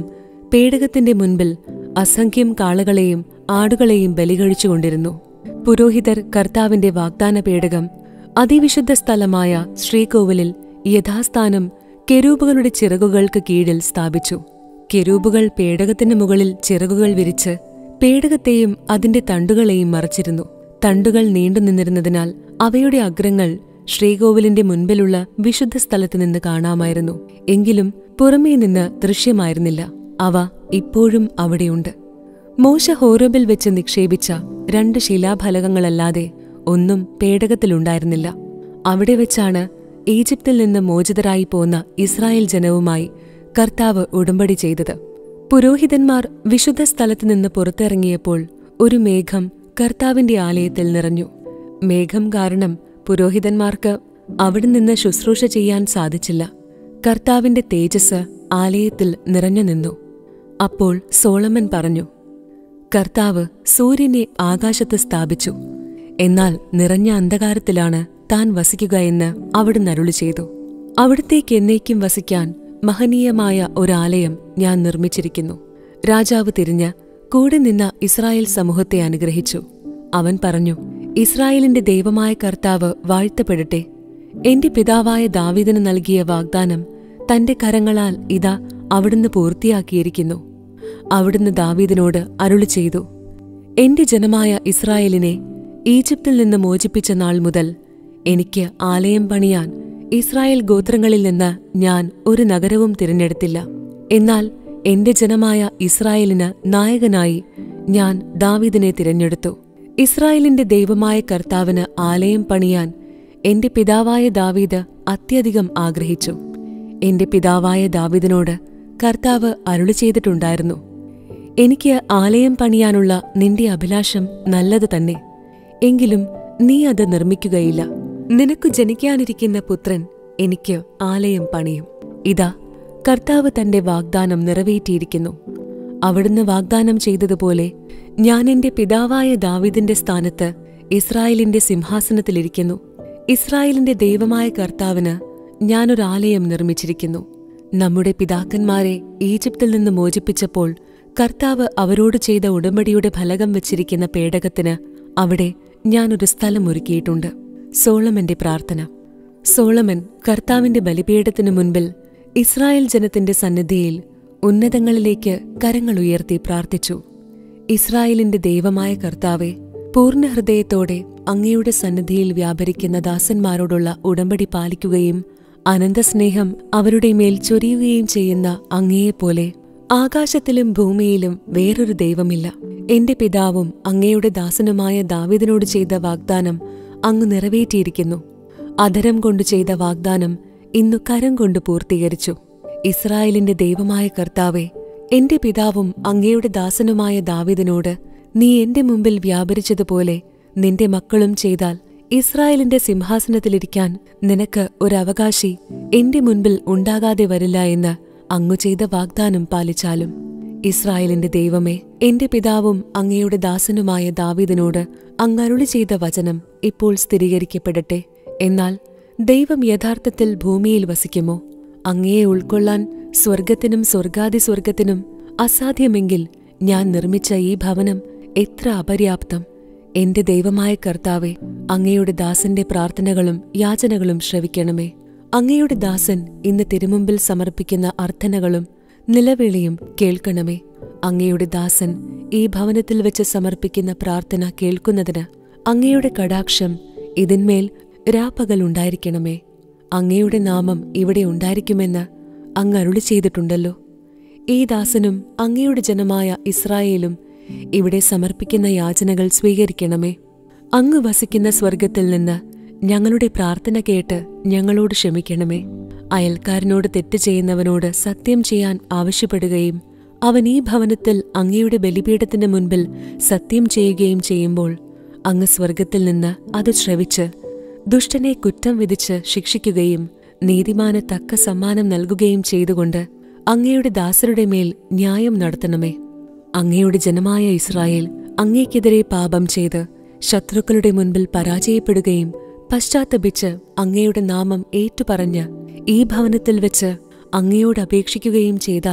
പേടകത്തിന്റെ മുൻപിൽ അസംഖ്യം കാളകളെയും ആടുകളെയും ബലികഴിച്ചുകൊണ്ടിരുന്നു പുരോഹിതർ കർത്താവിന്റെ വാഗ്ദാന പേടകം അതിവിശുദ്ധ സ്ഥലമായ ശ്രീകോവിലിൽ യഥാസ്ഥാനം കെരൂബുകളുടെ ചിറകുകൾക്ക് കീഴിൽ സ്ഥാപിച്ചു കെരൂബുകൾ പേടകത്തിന് മുകളിൽ ചിറകുകൾ വിരിച്ച് പേടകത്തെയും അതിന്റെ തണ്ടുകളെയും മറച്ചിരുന്നു തണ്ടുകൾ നീണ്ടുനിന്നിരുന്നതിനാൽ അവയുടെ അഗ്രങ്ങൾ ശ്രീകോവിലിന്റെ മുൻപിലുള്ള വിശുദ്ധ സ്ഥലത്ത് നിന്ന് കാണാമായിരുന്നു എങ്കിലും പുറമേ നിന്ന് ദൃശ്യമായിരുന്നില്ല അവ ഇപ്പോഴും അവിടെയുണ്ട് മോശ ഹോറബിൽ വെച്ച് നിക്ഷേപിച്ച രണ്ട് ശിലാഫലകങ്ങളല്ലാതെ ഒന്നും പേടകത്തിലുണ്ടായിരുന്നില്ല അവിടെ വെച്ചാണ് ഈജിപ്തിൽ നിന്ന് മോചിതരായി പോന്ന ഇസ്രായേൽ ജനവുമായി കർത്താവ് ഉടമ്പടി ചെയ്തത് പുരോഹിതന്മാർ വിശുദ്ധ സ്ഥലത്ത് നിന്ന് പുറത്തിറങ്ങിയപ്പോൾ ഒരു മേഘം കർത്താവിന്റെ ആലയത്തിൽ നിറഞ്ഞു മേഘം കാരണം പുരോഹിതന്മാർക്ക് അവിടെ നിന്ന് ശുശ്രൂഷ ചെയ്യാൻ സാധിച്ചില്ല കർത്താവിന്റെ തേജസ് ആലയത്തിൽ നിറഞ്ഞു നിന്നു അപ്പോൾ സോളമൻ പറഞ്ഞു കർത്താവ് സൂര്യനെ ആകാശത്ത് സ്ഥാപിച്ചു എന്നാൽ നിറഞ്ഞ അന്ധകാരത്തിലാണ് താൻ വസിക്കുക എന്ന് അവിടുന്ന് അരുളി ചെയ്തു അവിടത്തേക്ക് എന്നേക്കും വസിക്കാൻ മഹനീയമായ ഒരാലയം ഞാൻ നിർമ്മിച്ചിരിക്കുന്നു രാജാവ് തിരിഞ്ഞ് കൂടെ നിന്ന ഇസ്രായേൽ സമൂഹത്തെ അനുഗ്രഹിച്ചു അവൻ പറഞ്ഞു ഇസ്രായേലിന്റെ ദൈവമായ കർത്താവ് വാഴ്ത്തപ്പെടട്ടെ എന്റെ പിതാവായ ദാവീദിന് നൽകിയ വാഗ്ദാനം തന്റെ കരങ്ങളാൽ ഇതാ അവിടുന്ന് പൂർത്തിയാക്കിയിരിക്കുന്നു അവിടുന്ന് ദാവീദിനോട് അരുളി ചെയ്തു എന്റെ ജനമായ ഇസ്രായേലിനെ ഈജിപ്തിൽ നിന്ന് മോചിപ്പിച്ച നാൾ മുതൽ എനിക്ക് ആലയം പണിയാൻ ഇസ്രായേൽ ഗോത്രങ്ങളിൽ നിന്ന് ഞാൻ ഒരു നഗരവും തിരഞ്ഞെടുത്തില്ല എന്നാൽ എന്റെ ജനമായ ഇസ്രായേലിന് നായകനായി ഞാൻ ദാവീദിനെ തിരഞ്ഞെടുത്തു ഇസ്രായേലിന്റെ ദൈവമായ കർത്താവിന് ആലയം പണിയാൻ എന്റെ പിതാവായ ദാവീദ് അത്യധികം ആഗ്രഹിച്ചു എന്റെ പിതാവായ ദാവീദിനോട് കർത്താവ് അരുളി ചെയ്തിട്ടുണ്ടായിരുന്നു എനിക്ക് ആലയം പണിയാനുള്ള നിന്റെ അഭിലാഷം നല്ലത് തന്നെ എങ്കിലും നീ അത് നിർമ്മിക്കുകയില്ല നിനക്കു ജനിക്കാനിരിക്കുന്ന പുത്രൻ എനിക്ക് ആലയം പണിയും ഇതാ കർത്താവ് തന്റെ വാഗ്ദാനം നിറവേറ്റിയിരിക്കുന്നു അവിടുന്ന് വാഗ്ദാനം ചെയ്തതുപോലെ ഞാൻ എന്റെ പിതാവായ ദാവീദിന്റെ സ്ഥാനത്ത് ഇസ്രായേലിന്റെ സിംഹാസനത്തിലിരിക്കുന്നു ഇസ്രായേലിന്റെ ദൈവമായ കർത്താവിന് ഞാനൊരാലയം നിർമ്മിച്ചിരിക്കുന്നു നമ്മുടെ പിതാക്കന്മാരെ ഈജിപ്തിൽ നിന്ന് മോചിപ്പിച്ചപ്പോൾ കർത്താവ് അവരോട് ചെയ്ത ഉടമ്പടിയുടെ ഫലകം വച്ചിരിക്കുന്ന പേടകത്തിന് അവിടെ ഞാനൊരു സ്ഥലം ഒരുക്കിയിട്ടുണ്ട് സോളമന്റെ പ്രാർത്ഥന സോളമൻ കർത്താവിന്റെ ബലിപീഠത്തിനു മുൻപിൽ ഇസ്രായേൽ ജനത്തിന്റെ സന്നിധിയിൽ ഉന്നതങ്ങളിലേക്ക് കരങ്ങളുയർത്തി പ്രാർത്ഥിച്ചു ഇസ്രായേലിന്റെ ദൈവമായ കർത്താവെ പൂർണ്ണ ഹൃദയത്തോടെ അങ്ങയുടെ സന്നിധിയിൽ വ്യാപരിക്കുന്ന ദാസന്മാരോടുള്ള ഉടമ്പടി പാലിക്കുകയും അനന്തസ്നേഹം അവരുടെ മേൽ ചൊരിയുകയും ചെയ്യുന്ന അങ്ങയെപ്പോലെ ആകാശത്തിലും ഭൂമിയിലും വേറൊരു ദൈവമില്ല എന്റെ പിതാവും അങ്ങയുടെ ദാസനുമായ ദാവിദിനോട് ചെയ്ത വാഗ്ദാനം അങ്ങ് നിറവേറ്റിയിരിക്കുന്നു അധരം കൊണ്ട് ചെയ്ത വാഗ്ദാനം ഇന്നു കരം കൊണ്ട് പൂർത്തീകരിച്ചു ഇസ്രായേലിന്റെ ദൈവമായ കർത്താവെ എന്റെ പിതാവും അങ്ങയുടെ ദാസനുമായ ദാവിദിനോട് നീ എന്റെ മുമ്പിൽ വ്യാപരിച്ചതുപോലെ നിന്റെ മക്കളും ചെയ്താൽ ഇസ്രായേലിന്റെ സിംഹാസനത്തിലിരിക്കാൻ നിനക്ക് ഒരവകാശി എന്റെ മുൻപിൽ ഉണ്ടാകാതെ വരില്ല എന്ന് അങ്ങു ചെയ്ത വാഗ്ദാനം പാലിച്ചാലും ഇസ്രായേലിന്റെ ദൈവമേ എന്റെ പിതാവും അങ്ങയുടെ ദാസനുമായ ദാവീദിനോട് അങ്ങരുളി ചെയ്ത വചനം ഇപ്പോൾ സ്ഥിരീകരിക്കപ്പെടട്ടെ എന്നാൽ ദൈവം യഥാർത്ഥത്തിൽ ഭൂമിയിൽ വസിക്കുമോ അങ്ങയെ ഉൾക്കൊള്ളാൻ സ്വർഗത്തിനും സ്വർഗാദി സ്വർഗത്തിനും അസാധ്യമെങ്കിൽ ഞാൻ നിർമ്മിച്ച ഈ ഭവനം എത്ര അപര്യാപ്തം എന്റെ ദൈവമായ കർത്താവെ അങ്ങയുടെ ദാസന്റെ പ്രാർത്ഥനകളും യാചനകളും ശ്രവിക്കണമേ അങ്ങയുടെ ദാസൻ ഇന്ന് തിരുമുമ്പിൽ സമർപ്പിക്കുന്ന അർത്ഥനകളും നിലവിളിയും കേൾക്കണമേ അങ്ങയുടെ ദാസൻ ഈ ഭവനത്തിൽ വെച്ച് സമർപ്പിക്കുന്ന പ്രാർത്ഥന കേൾക്കുന്നതിന് അങ്ങയുടെ കടാക്ഷം ഇതിന്മേൽ രാപ്പകൽ ഉണ്ടായിരിക്കണമേ അങ്ങയുടെ നാമം ഇവിടെ ഉണ്ടായിരിക്കുമെന്ന് അങ്ങ് അരുളി ചെയ്തിട്ടുണ്ടല്ലോ ഈ ദാസനും അങ്ങയുടെ ജനമായ ഇസ്രായേലും ഇവിടെ സമർപ്പിക്കുന്ന യാചനകൾ സ്വീകരിക്കണമേ അങ്ങ് വസിക്കുന്ന സ്വർഗത്തിൽ നിന്ന് ഞങ്ങളുടെ പ്രാർത്ഥന കേട്ട് ഞങ്ങളോട് ക്ഷമിക്കണമേ അയൽക്കാരനോട് തെറ്റ് ചെയ്യുന്നവനോട് സത്യം ചെയ്യാൻ ആവശ്യപ്പെടുകയും അവൻ ഈ ഭവനത്തിൽ അങ്ങയുടെ ബലിപീഠത്തിന് മുൻപിൽ സത്യം ചെയ്യുകയും ചെയ്യുമ്പോൾ അങ്ങ് സ്വർഗത്തിൽ നിന്ന് അത് ശ്രവിച്ച് ദുഷ്ടനെ കുറ്റം വിധിച്ച് ശിക്ഷിക്കുകയും നീതിമാന് തക്ക സമ്മാനം നൽകുകയും ചെയ്തുകൊണ്ട് അങ്ങയുടെ ദാസരുടെ മേൽ ന്യായം നടത്തണമേ അങ്ങയുടെ ജനമായ ഇസ്രായേൽ അങ്ങേക്കെതിരെ പാപം ചെയ്ത് ശത്രുക്കളുടെ മുൻപിൽ പരാജയപ്പെടുകയും പശ്ചാത്തപിച്ച് അങ്ങയുടെ നാമം ഏറ്റുപറഞ്ഞ് ഈ ഭവനത്തിൽ വെച്ച് അങ്ങയോട് അപേക്ഷിക്കുകയും ചെയ്താൽ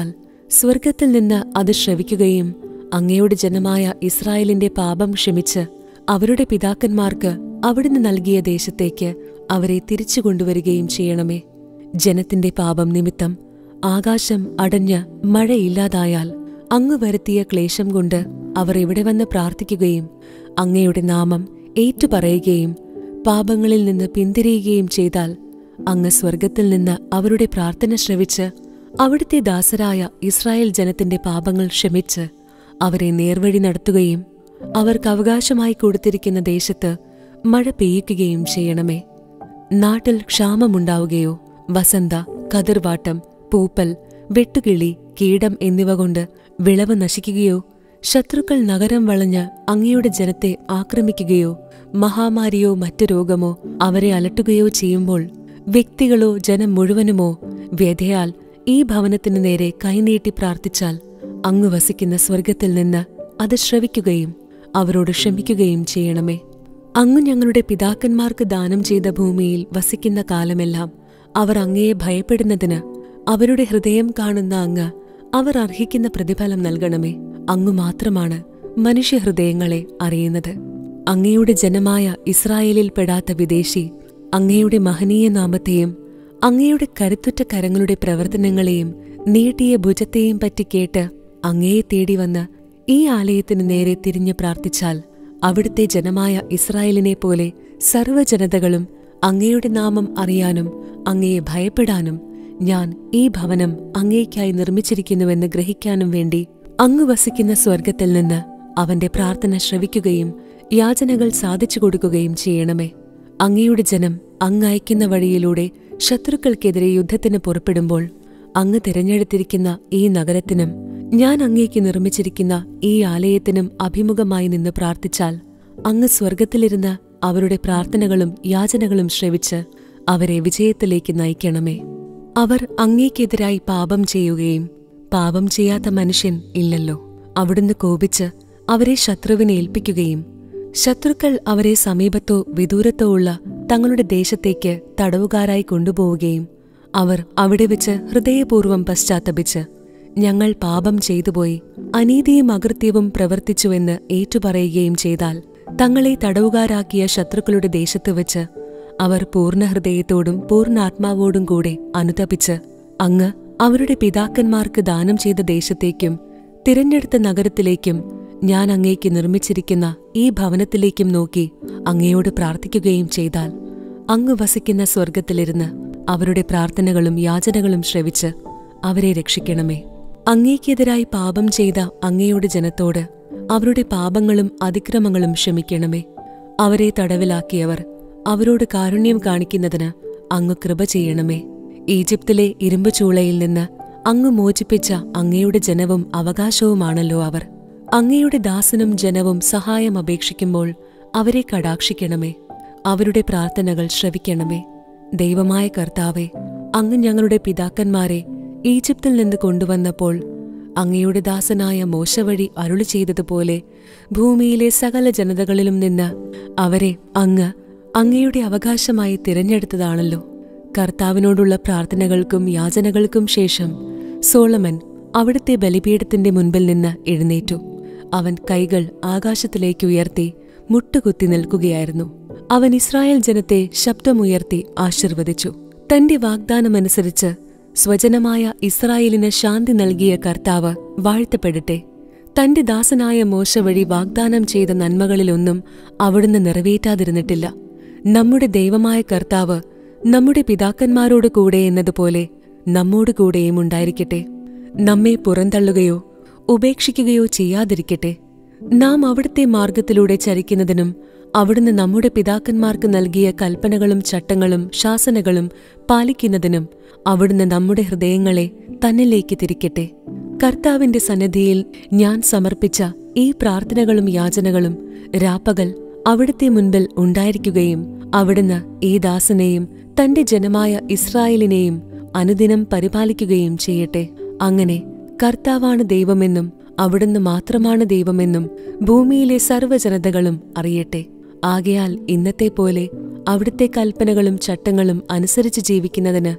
സ്വർഗത്തിൽ നിന്ന് അത് ശ്രവിക്കുകയും അങ്ങയുടെ ജനമായ ഇസ്രായേലിന്റെ പാപം ക്ഷമിച്ച് അവരുടെ പിതാക്കന്മാർക്ക് അവിടുന്ന് നൽകിയ ദേശത്തേക്ക് അവരെ തിരിച്ചു കൊണ്ടുവരികയും ചെയ്യണമേ ജനത്തിന്റെ പാപം നിമിത്തം ആകാശം അടഞ്ഞ് മഴയില്ലാതായാൽ അങ്ങ് വരുത്തിയ ക്ലേശം കൊണ്ട് അവർ ഇവിടെ വന്ന് പ്രാർത്ഥിക്കുകയും അങ്ങയുടെ നാമം ഏറ്റുപറയുകയും പാപങ്ങളിൽ നിന്ന് പിന്തിരിയുകയും ചെയ്താൽ അങ്ങ് സ്വർഗത്തിൽ നിന്ന് അവരുടെ പ്രാർത്ഥന ശ്രവിച്ച് അവിടുത്തെ ദാസരായ ഇസ്രായേൽ ജനത്തിന്റെ പാപങ്ങൾ ക്ഷമിച്ച് അവരെ നേർവഴി നടത്തുകയും അവർക്ക് അവകാശമായി കൊടുത്തിരിക്കുന്ന ദേശത്ത് മഴ പെയ്യിക്കുകയും ചെയ്യണമേ നാട്ടിൽ ക്ഷാമമുണ്ടാവുകയോ വസന്ത കതിർവാട്ടം പൂപ്പൽ വെട്ടുകിളി കീടം എന്നിവ കൊണ്ട് വിളവ് നശിക്കുകയോ ശത്രുക്കൾ നഗരം വളഞ്ഞ് അങ്ങയുടെ ജനത്തെ ആക്രമിക്കുകയോ മഹാമാരിയോ മറ്റു രോഗമോ അവരെ അലട്ടുകയോ ചെയ്യുമ്പോൾ വ്യക്തികളോ ജനം മുഴുവനുമോ വ്യഥയാൽ ഈ ഭവനത്തിനു നേരെ കൈനീട്ടി പ്രാർത്ഥിച്ചാൽ അങ്ങ് വസിക്കുന്ന സ്വർഗത്തിൽ നിന്ന് അത് ശ്രവിക്കുകയും അവരോട് ക്ഷമിക്കുകയും ചെയ്യണമേ അങ്ങ് ഞങ്ങളുടെ പിതാക്കന്മാർക്ക് ദാനം ചെയ്ത ഭൂമിയിൽ വസിക്കുന്ന കാലമെല്ലാം അവർ അങ്ങയെ ഭയപ്പെടുന്നതിന് അവരുടെ ഹൃദയം കാണുന്ന അങ്ങ് അവർ അർഹിക്കുന്ന പ്രതിഫലം നൽകണമേ അങ്ങു മാത്രമാണ് മനുഷ്യഹൃദയങ്ങളെ അറിയുന്നത് അങ്ങയുടെ ജനമായ ഇസ്രായേലിൽ പെടാത്ത വിദേശി അങ്ങയുടെ മഹനീയ നാമത്തെയും അങ്ങയുടെ കരുത്തുറ്റ കരങ്ങളുടെ പ്രവർത്തനങ്ങളെയും നീട്ടിയ ഭുജത്തെയും പറ്റി കേട്ട് അങ്ങയെ തേടി വന്ന് ഈ ആലയത്തിനു നേരെ തിരിഞ്ഞു പ്രാർത്ഥിച്ചാൽ അവിടുത്തെ ജനമായ ഇസ്രായേലിനെ പോലെ സർവ്വജനതകളും അങ്ങയുടെ നാമം അറിയാനും അങ്ങയെ ഭയപ്പെടാനും ഞാൻ ഈ ഭവനം അങ്ങേയ്ക്കായി നിർമ്മിച്ചിരിക്കുന്നുവെന്ന് ഗ്രഹിക്കാനും വേണ്ടി അങ്ങ് വസിക്കുന്ന സ്വർഗത്തിൽ നിന്ന് അവന്റെ പ്രാർത്ഥന ശ്രവിക്കുകയും യാചനകൾ സാധിച്ചു കൊടുക്കുകയും ചെയ്യണമേ അങ്ങയുടെ ജനം അങ്ങ് അയക്കുന്ന വഴിയിലൂടെ ശത്രുക്കൾക്കെതിരെ യുദ്ധത്തിന് പുറപ്പെടുമ്പോൾ അങ്ങ് തിരഞ്ഞെടുത്തിരിക്കുന്ന ഈ നഗരത്തിനും ഞാൻ അങ്ങേക്ക് നിർമ്മിച്ചിരിക്കുന്ന ഈ ആലയത്തിനും അഭിമുഖമായി നിന്ന് പ്രാർത്ഥിച്ചാൽ അങ്ങ് സ്വർഗത്തിലിരുന്ന് അവരുടെ പ്രാർത്ഥനകളും യാചനകളും ശ്രവിച്ച് അവരെ വിജയത്തിലേക്ക് നയിക്കണമേ അവർ അങ്ങേക്കെതിരായി പാപം ചെയ്യുകയും പാപം ചെയ്യാത്ത മനുഷ്യൻ ഇല്ലല്ലോ അവിടുന്ന് കോപിച്ച് അവരെ ശത്രുവിനെ ഏൽപ്പിക്കുകയും ശത്രുക്കൾ അവരെ സമീപത്തോ വിദൂരത്തോ ഉള്ള തങ്ങളുടെ ദേശത്തേക്ക് തടവുകാരായി കൊണ്ടുപോവുകയും അവർ അവിടെ വെച്ച് ഹൃദയപൂർവ്വം പശ്ചാത്തപിച്ച് ഞങ്ങൾ പാപം ചെയ്തുപോയി അനീതിയും അകൃത്യവും പ്രവർത്തിച്ചുവെന്ന് ഏറ്റുപറയുകയും ചെയ്താൽ തങ്ങളെ തടവുകാരാക്കിയ ശത്രുക്കളുടെ ദേശത്ത് വെച്ച് അവർ പൂർണ്ണ ഹൃദയത്തോടും പൂർണ്ണാത്മാവോടും കൂടെ അനുതപിച്ച് അങ്ങ് അവരുടെ പിതാക്കന്മാർക്ക് ദാനം ചെയ്ത ദേശത്തേക്കും തിരഞ്ഞെടുത്ത നഗരത്തിലേക്കും ഞാൻ അങ്ങേക്ക് നിർമ്മിച്ചിരിക്കുന്ന ഈ ഭവനത്തിലേക്കും നോക്കി അങ്ങയോട് പ്രാർത്ഥിക്കുകയും ചെയ്താൽ അങ്ങ് വസിക്കുന്ന സ്വർഗത്തിലിരുന്ന് അവരുടെ പ്രാർത്ഥനകളും യാചനകളും ശ്രവിച്ച് അവരെ രക്ഷിക്കണമേ അങ്ങേക്കെതിരായി പാപം ചെയ്ത അങ്ങയുടെ ജനത്തോട് അവരുടെ പാപങ്ങളും അതിക്രമങ്ങളും ക്ഷമിക്കണമേ അവരെ തടവിലാക്കിയവർ അവരോട് കാരുണ്യം കാണിക്കുന്നതിന് അങ്ങ് കൃപ ചെയ്യണമേ ഈജിപ്തിലെ ഇരുമ്പ് ചൂളയിൽ നിന്ന് അങ്ങ് മോചിപ്പിച്ച അങ്ങയുടെ ജനവും അവകാശവുമാണല്ലോ അവർ അങ്ങയുടെ ദാസനും ജനവും സഹായം അപേക്ഷിക്കുമ്പോൾ അവരെ കടാക്ഷിക്കണമേ അവരുടെ പ്രാർത്ഥനകൾ ശ്രവിക്കണമേ ദൈവമായ കർത്താവെ അങ്ങ് ഞങ്ങളുടെ പിതാക്കന്മാരെ ഈജിപ്തിൽ നിന്ന് കൊണ്ടുവന്നപ്പോൾ അങ്ങയുടെ ദാസനായ മോശ വഴി അരുളി ചെയ്തതുപോലെ ഭൂമിയിലെ സകല ജനതകളിലും നിന്ന് അവരെ അങ്ങ് അങ്ങയുടെ അവകാശമായി തിരഞ്ഞെടുത്തതാണല്ലോ കർത്താവിനോടുള്ള പ്രാർത്ഥനകൾക്കും യാചനകൾക്കും ശേഷം സോളമൻ അവിടുത്തെ ബലിപീഠത്തിന്റെ മുൻപിൽ നിന്ന് എഴുന്നേറ്റു അവൻ കൈകൾ ആകാശത്തിലേക്ക് ഉയർത്തി മുട്ടുകുത്തി നിൽക്കുകയായിരുന്നു അവൻ ഇസ്രായേൽ ജനത്തെ ശബ്ദമുയർത്തി ആശീർവദിച്ചു തന്റെ വാഗ്ദാനമനുസരിച്ച് സ്വജനമായ ഇസ്രായേലിന് ശാന്തി നൽകിയ കർത്താവ് വാഴ്ത്തപ്പെടട്ടെ തന്റെ ദാസനായ മോശ വഴി വാഗ്ദാനം ചെയ്ത നന്മകളിലൊന്നും അവിടുന്ന് നിറവേറ്റാതിരുന്നിട്ടില്ല നമ്മുടെ ദൈവമായ കർത്താവ് നമ്മുടെ പിതാക്കന്മാരോട് കൂടെ എന്നതുപോലെ നമ്മോട് കൂടെയും ഉണ്ടായിരിക്കട്ടെ നമ്മെ പുറന്തള്ളുകയോ ഉപേക്ഷിക്കുകയോ ചെയ്യാതിരിക്കട്ടെ നാം അവിടുത്തെ മാർഗത്തിലൂടെ ചരിക്കുന്നതിനും അവിടുന്ന് നമ്മുടെ പിതാക്കന്മാർക്ക് നൽകിയ കൽപ്പനകളും ചട്ടങ്ങളും ശാസനകളും പാലിക്കുന്നതിനും അവിടുന്ന് നമ്മുടെ ഹൃദയങ്ങളെ തന്നിലേക്ക് തിരിക്കട്ടെ കർത്താവിന്റെ സന്നിധിയിൽ ഞാൻ സമർപ്പിച്ച ഈ പ്രാർത്ഥനകളും യാചനകളും രാപ്പകൽ അവിടുത്തെ മുൻപിൽ ഉണ്ടായിരിക്കുകയും അവിടുന്ന് ഈ ദാസനെയും തന്റെ ജനമായ ഇസ്രായേലിനെയും അനുദിനം പരിപാലിക്കുകയും ചെയ്യട്ടെ അങ്ങനെ കർത്താവാണ് ദൈവമെന്നും അവിടുന്ന് മാത്രമാണ് ദൈവമെന്നും ഭൂമിയിലെ സർവ്വജനതകളും അറിയട്ടെ ആകയാൽ ഇന്നത്തെ പോലെ അവിടുത്തെ കൽപ്പനകളും ചട്ടങ്ങളും അനുസരിച്ച് ജീവിക്കുന്നതിന്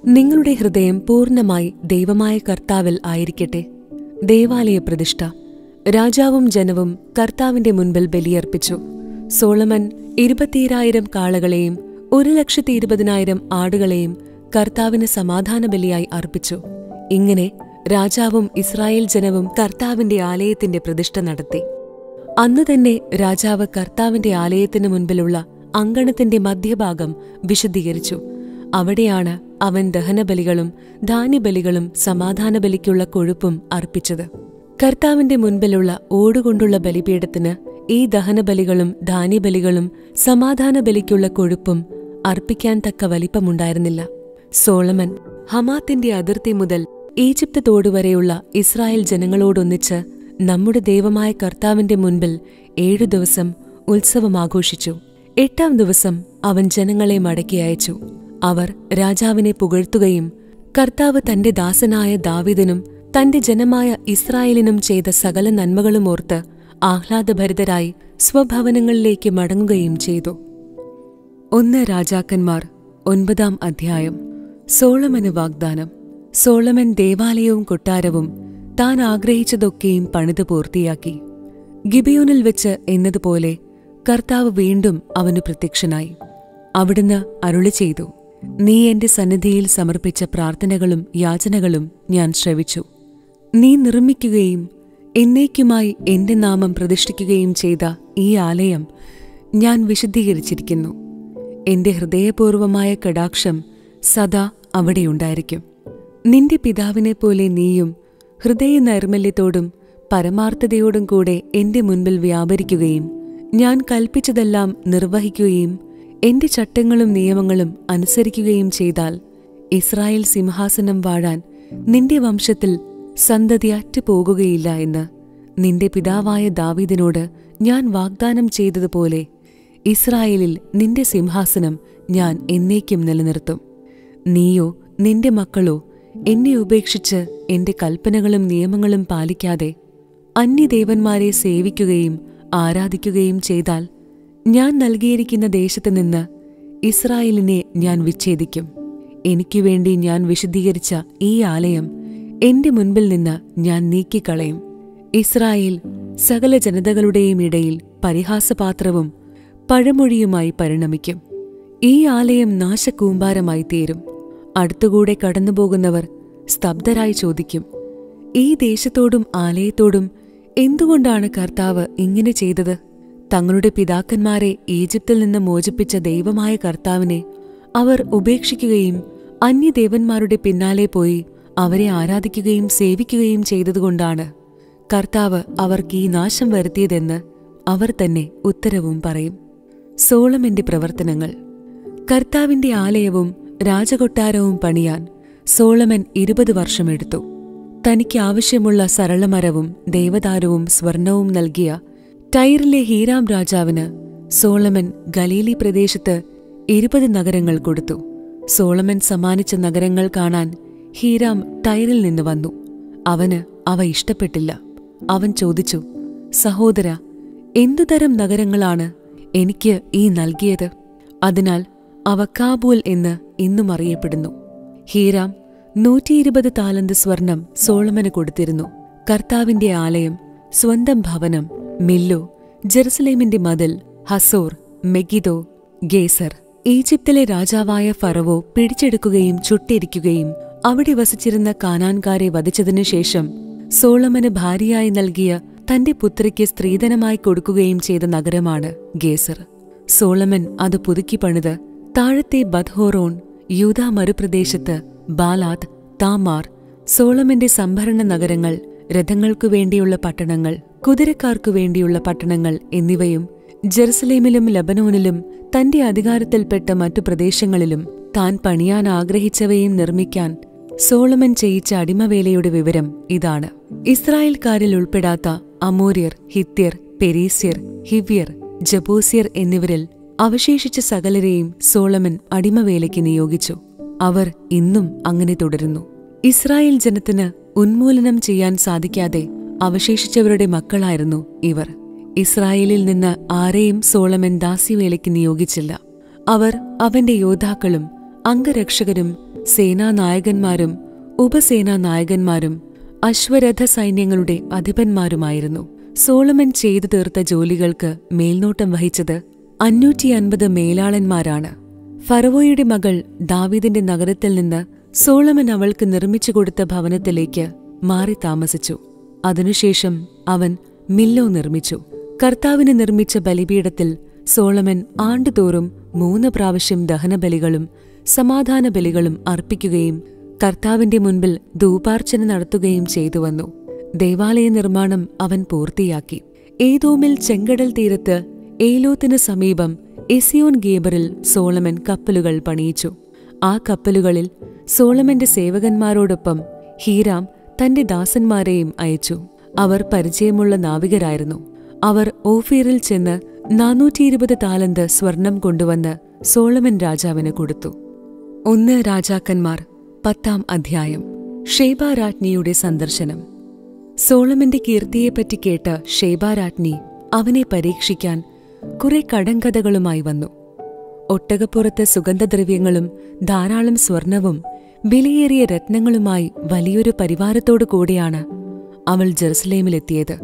നിങ്ങളുടെ ഹൃദയം പൂർണ്ണമായി ദൈവമായ കർത്താവിൽ ആയിരിക്കട്ടെ ദേവാലയ പ്രതിഷ്ഠ രാജാവും ജനവും കർത്താവിന്റെ മുൻപിൽ ബലിയർപ്പിച്ചു സോളമൻ ഇരുപത്തിയിരായിരം കാളകളെയും ഒരു ലക്ഷത്തി ഇരുപതിനായിരം ആടുകളെയും കർത്താവിന് സമാധാന ബലിയായി അർപ്പിച്ചു ഇങ്ങനെ രാജാവും ഇസ്രായേൽ ജനവും കർത്താവിന്റെ ആലയത്തിന്റെ പ്രതിഷ്ഠ നടത്തി അന്നു തന്നെ രാജാവ് കർത്താവിന്റെ ആലയത്തിനു മുൻപിലുള്ള അങ്കണത്തിന്റെ മധ്യഭാഗം വിശദീകരിച്ചു അവിടെയാണ് അവൻ ദഹനബലികളും ധാന്യബലികളും സമാധാന ബലിക്കുള്ള കൊഴുപ്പും അർപ്പിച്ചത് കർത്താവിന്റെ മുൻപിലുള്ള ഓടുകൊണ്ടുള്ള ബലിപീഠത്തിന് ഈ ദഹനബലികളും ധാന്യബലികളും സമാധാന ബലിക്കുള്ള കൊഴുപ്പും അർപ്പിക്കാൻ തക്ക വലിപ്പമുണ്ടായിരുന്നില്ല സോളമൻ ഹമാത്തിന്റെ അതിർത്തി മുതൽ ഈജിപ്ത് തോടുവരെയുള്ള ഇസ്രായേൽ ജനങ്ങളോടൊന്നിച്ച് നമ്മുടെ ദൈവമായ കർത്താവിന്റെ മുൻപിൽ ഏഴു ദിവസം ഉത്സവം ആഘോഷിച്ചു എട്ടാം ദിവസം അവൻ ജനങ്ങളെ മടക്കി അയച്ചു അവർ രാജാവിനെ പുകഴ്ത്തുകയും കർത്താവ് തന്റെ ദാസനായ ദാവിദിനും തന്റെ ജനമായ ഇസ്രായേലിനും ചെയ്ത സകല നന്മകളും ഓർത്ത് ആഹ്ലാദഭരിതരായി സ്വഭവനങ്ങളിലേക്ക് മടങ്ങുകയും ചെയ്തു ഒന്ന് രാജാക്കന്മാർ ഒൻപതാം അധ്യായം സോളമന് വാഗ്ദാനം സോളമൻ ദേവാലയവും കൊട്ടാരവും താൻ ആഗ്രഹിച്ചതൊക്കെയും പണിത് പൂർത്തിയാക്കി ഗിബിയോനിൽ വെച്ച് എന്നതുപോലെ കർത്താവ് വീണ്ടും അവനു പ്രത്യക്ഷനായി അവിടുന്ന് അരുളി ചെയ്തു നീ എന്റെ സന്നിധിയിൽ സമർപ്പിച്ച പ്രാർത്ഥനകളും യാചനകളും ഞാൻ ശ്രവിച്ചു നീ നിർമ്മിക്കുകയും എന്നേക്കുമായി എന്റെ നാമം പ്രതിഷ്ഠിക്കുകയും ചെയ്ത ഈ ആലയം ഞാൻ വിശദീകരിച്ചിരിക്കുന്നു എന്റെ ഹൃദയപൂർവമായ കടാക്ഷം സദാ അവിടെയുണ്ടായിരിക്കും നിന്റെ പിതാവിനെ പോലെ നീയും ഹൃദയ നൈർമല്യത്തോടും പരമാർത്ഥതയോടും കൂടെ എന്റെ മുൻപിൽ വ്യാപരിക്കുകയും ഞാൻ കൽപ്പിച്ചതെല്ലാം നിർവഹിക്കുകയും എന്റെ ചട്ടങ്ങളും നിയമങ്ങളും അനുസരിക്കുകയും ചെയ്താൽ ഇസ്രായേൽ സിംഹാസനം വാഴാൻ നിന്റെ വംശത്തിൽ സന്തതി അറ്റുപോകുകയില്ല എന്ന് നിന്റെ പിതാവായ ദാവീദിനോട് ഞാൻ വാഗ്ദാനം ചെയ്തതുപോലെ ഇസ്രായേലിൽ നിന്റെ സിംഹാസനം ഞാൻ എന്നേക്കും നിലനിർത്തും നീയോ നിന്റെ മക്കളോ എന്നെ ഉപേക്ഷിച്ച് എന്റെ കൽപ്പനകളും നിയമങ്ങളും പാലിക്കാതെ അന്യദേവന്മാരെ സേവിക്കുകയും ആരാധിക്കുകയും ചെയ്താൽ ഞാൻ നൽകിയിരിക്കുന്ന ദേശത്ത് നിന്ന് ഇസ്രായേലിനെ ഞാൻ വിച്ഛേദിക്കും എനിക്കു വേണ്ടി ഞാൻ വിശദീകരിച്ച ഈ ആലയം എന്റെ മുൻപിൽ നിന്ന് ഞാൻ നീക്കിക്കളയും ഇസ്രായേൽ സകല ജനതകളുടെയും ഇടയിൽ പരിഹാസപാത്രവും പഴമൊഴിയുമായി പരിണമിക്കും ഈ ആലയം നാശകൂമ്പാരമായി തീരും അടുത്തുകൂടെ കടന്നുപോകുന്നവർ സ്തബ്ധരായി ചോദിക്കും ഈ ദേശത്തോടും ആലയത്തോടും എന്തുകൊണ്ടാണ് കർത്താവ് ഇങ്ങനെ ചെയ്തത് തങ്ങളുടെ പിതാക്കന്മാരെ ഈജിപ്തിൽ നിന്ന് മോചിപ്പിച്ച ദൈവമായ കർത്താവിനെ അവർ ഉപേക്ഷിക്കുകയും അന്യദേവന്മാരുടെ പിന്നാലെ പോയി അവരെ ആരാധിക്കുകയും സേവിക്കുകയും ചെയ്തതുകൊണ്ടാണ് കർത്താവ് അവർക്ക് ഈ നാശം വരുത്തിയതെന്ന് അവർ തന്നെ ഉത്തരവും പറയും സോളമന്റെ പ്രവർത്തനങ്ങൾ കർത്താവിന്റെ ആലയവും രാജകൊട്ടാരവും പണിയാൻ സോളമൻ ഇരുപത് വർഷമെടുത്തു തനിക്ക് ആവശ്യമുള്ള സരളമരവും ദേവദാരവും സ്വർണവും നൽകിയ ടൈറിലെ ഹീരാം രാജാവിന് സോളമൻ ഗലീലി പ്രദേശത്ത് ഇരുപത് നഗരങ്ങൾ കൊടുത്തു സോളമൻ സമ്മാനിച്ച നഗരങ്ങൾ കാണാൻ ഹീരാം ടൈറിൽ നിന്ന് വന്നു അവന് അവ ഇഷ്ടപ്പെട്ടില്ല അവൻ ചോദിച്ചു സഹോദര എന്തുതരം നഗരങ്ങളാണ് എനിക്ക് ഈ നൽകിയത് അതിനാൽ അവ കാബൂൽ എന്ന് ഇന്നും അറിയപ്പെടുന്നു ഹീരാം നൂറ്റിയിരുപത് താലന്ത് സ്വർണം സോളമന് കൊടുത്തിരുന്നു കർത്താവിന്റെ ആലയം സ്വന്തം ഭവനം മില്ലു ജെറുസലേമിന്റെ മതിൽ ഹസോർ മെഗിദോ ഗേസർ ഈജിപ്തിലെ രാജാവായ ഫറവോ പിടിച്ചെടുക്കുകയും ചുട്ടിരിക്കുകയും അവിടെ വസിച്ചിരുന്ന കാനാൻകാരെ വധിച്ചതിനു ശേഷം സോളമന് ഭാര്യയായി നൽകിയ തന്റെ പുത്രിക്ക് സ്ത്രീധനമായി കൊടുക്കുകയും ചെയ്ത നഗരമാണ് ഗേസർ സോളമൻ അത് പുതുക്കി പണിത് താഴത്തെ ബദ്ഹോറോൺ യൂത മരുപ്രദേശത്ത് ബാലാത്ത് താമാർ സോളമന്റെ സംഭരണ നഗരങ്ങൾ രഥങ്ങൾക്കു വേണ്ടിയുള്ള പട്ടണങ്ങൾ കുതിരക്കാർക്കു വേണ്ടിയുള്ള പട്ടണങ്ങൾ എന്നിവയും ജെറുസലേമിലും ലബനോനിലും തന്റെ അധികാരത്തിൽപ്പെട്ട മറ്റു പ്രദേശങ്ങളിലും താൻ പണിയാൻ ആഗ്രഹിച്ചവയും നിർമ്മിക്കാൻ സോളമൻ ചെയ്യിച്ച അടിമവേലയുടെ വിവരം ഇതാണ് ഇസ്രായേൽക്കാരിൽ ഉൾപ്പെടാത്ത അമോര്യർ ഹിത്യർ പെരീസ്യർ ഹിവ്യർ ജബൂസ്യർ എന്നിവരിൽ അവശേഷിച്ച സകലരെയും സോളമൻ അടിമവേലയ്ക്ക് നിയോഗിച്ചു അവർ ഇന്നും അങ്ങനെ തുടരുന്നു ഇസ്രായേൽ ജനത്തിന് ഉന്മൂലനം ചെയ്യാൻ സാധിക്കാതെ അവശേഷിച്ചവരുടെ മക്കളായിരുന്നു ഇവർ ഇസ്രായേലിൽ നിന്ന് ആരെയും സോളമൻ ദാസ്യവേലയ്ക്ക് നിയോഗിച്ചില്ല അവർ അവന്റെ യോദ്ധാക്കളും അംഗരക്ഷകരും സേനാനായകന്മാരും ഉപസേനാനായകന്മാരും അശ്വരഥ സൈന്യങ്ങളുടെ അധിപന്മാരുമായിരുന്നു സോളമൻ ചെയ്തു തീർത്ത ജോലികൾക്ക് മേൽനോട്ടം വഹിച്ചത് അഞ്ഞൂറ്റി അൻപത് മേലാളന്മാരാണ് ഫറവോയുടെ മകൾ ദാവീദിന്റെ നഗരത്തിൽ നിന്ന് സോളമൻ അവൾക്ക് നിർമ്മിച്ചു കൊടുത്ത ഭവനത്തിലേക്ക് മാറി താമസിച്ചു അതിനുശേഷം അവൻ മില്ലോ നിർമ്മിച്ചു കർത്താവിന് നിർമ്മിച്ച ബലിപീഠത്തിൽ സോളമൻ ആണ്ടുതോറും മൂന്ന് പ്രാവശ്യം ദഹനബലികളും സമാധാന ബലികളും അർപ്പിക്കുകയും കർത്താവിന്റെ മുൻപിൽ ധൂപാർച്ചന നടത്തുകയും ചെയ്തു വന്നു ദേവാലയ നിർമ്മാണം അവൻ പൂർത്തിയാക്കി ഏതോമിൽ ചെങ്കടൽ തീരത്ത് ഏലോത്തിന് സമീപം എസിയോൻ ഗേബറിൽ സോളമൻ കപ്പലുകൾ പണിയിച്ചു ആ കപ്പലുകളിൽ സോളമന്റെ സേവകന്മാരോടൊപ്പം ഹീരാം തന്റെ ദാസന്മാരെയും അയച്ചു അവർ പരിചയമുള്ള നാവികരായിരുന്നു അവർ ഓഫീറിൽ ചെന്ന് നാനൂറ്റിയിരുപത് താലന്ത് സ്വർണം കൊണ്ടുവന്ന് സോളമൻ രാജാവിന് കൊടുത്തു ഒന്ന് രാജാക്കന്മാർ പത്താം അധ്യായം ഷേബാരാജ്ഞിയുടെ സന്ദർശനം സോളമന്റെ കീർത്തിയെപ്പറ്റി കേട്ട ഷേബാരാജ്ഞി അവനെ പരീക്ഷിക്കാൻ കുറെ കടങ്കഥകളുമായി വന്നു ഒട്ടകപ്പുറത്ത് സുഗന്ധദ്രവ്യങ്ങളും ധാരാളം സ്വർണവും വിലയേറിയ രത്നങ്ങളുമായി വലിയൊരു പരിവാരത്തോടു കൂടിയാണ് അവൾ ജെറുസലേമിലെത്തിയത്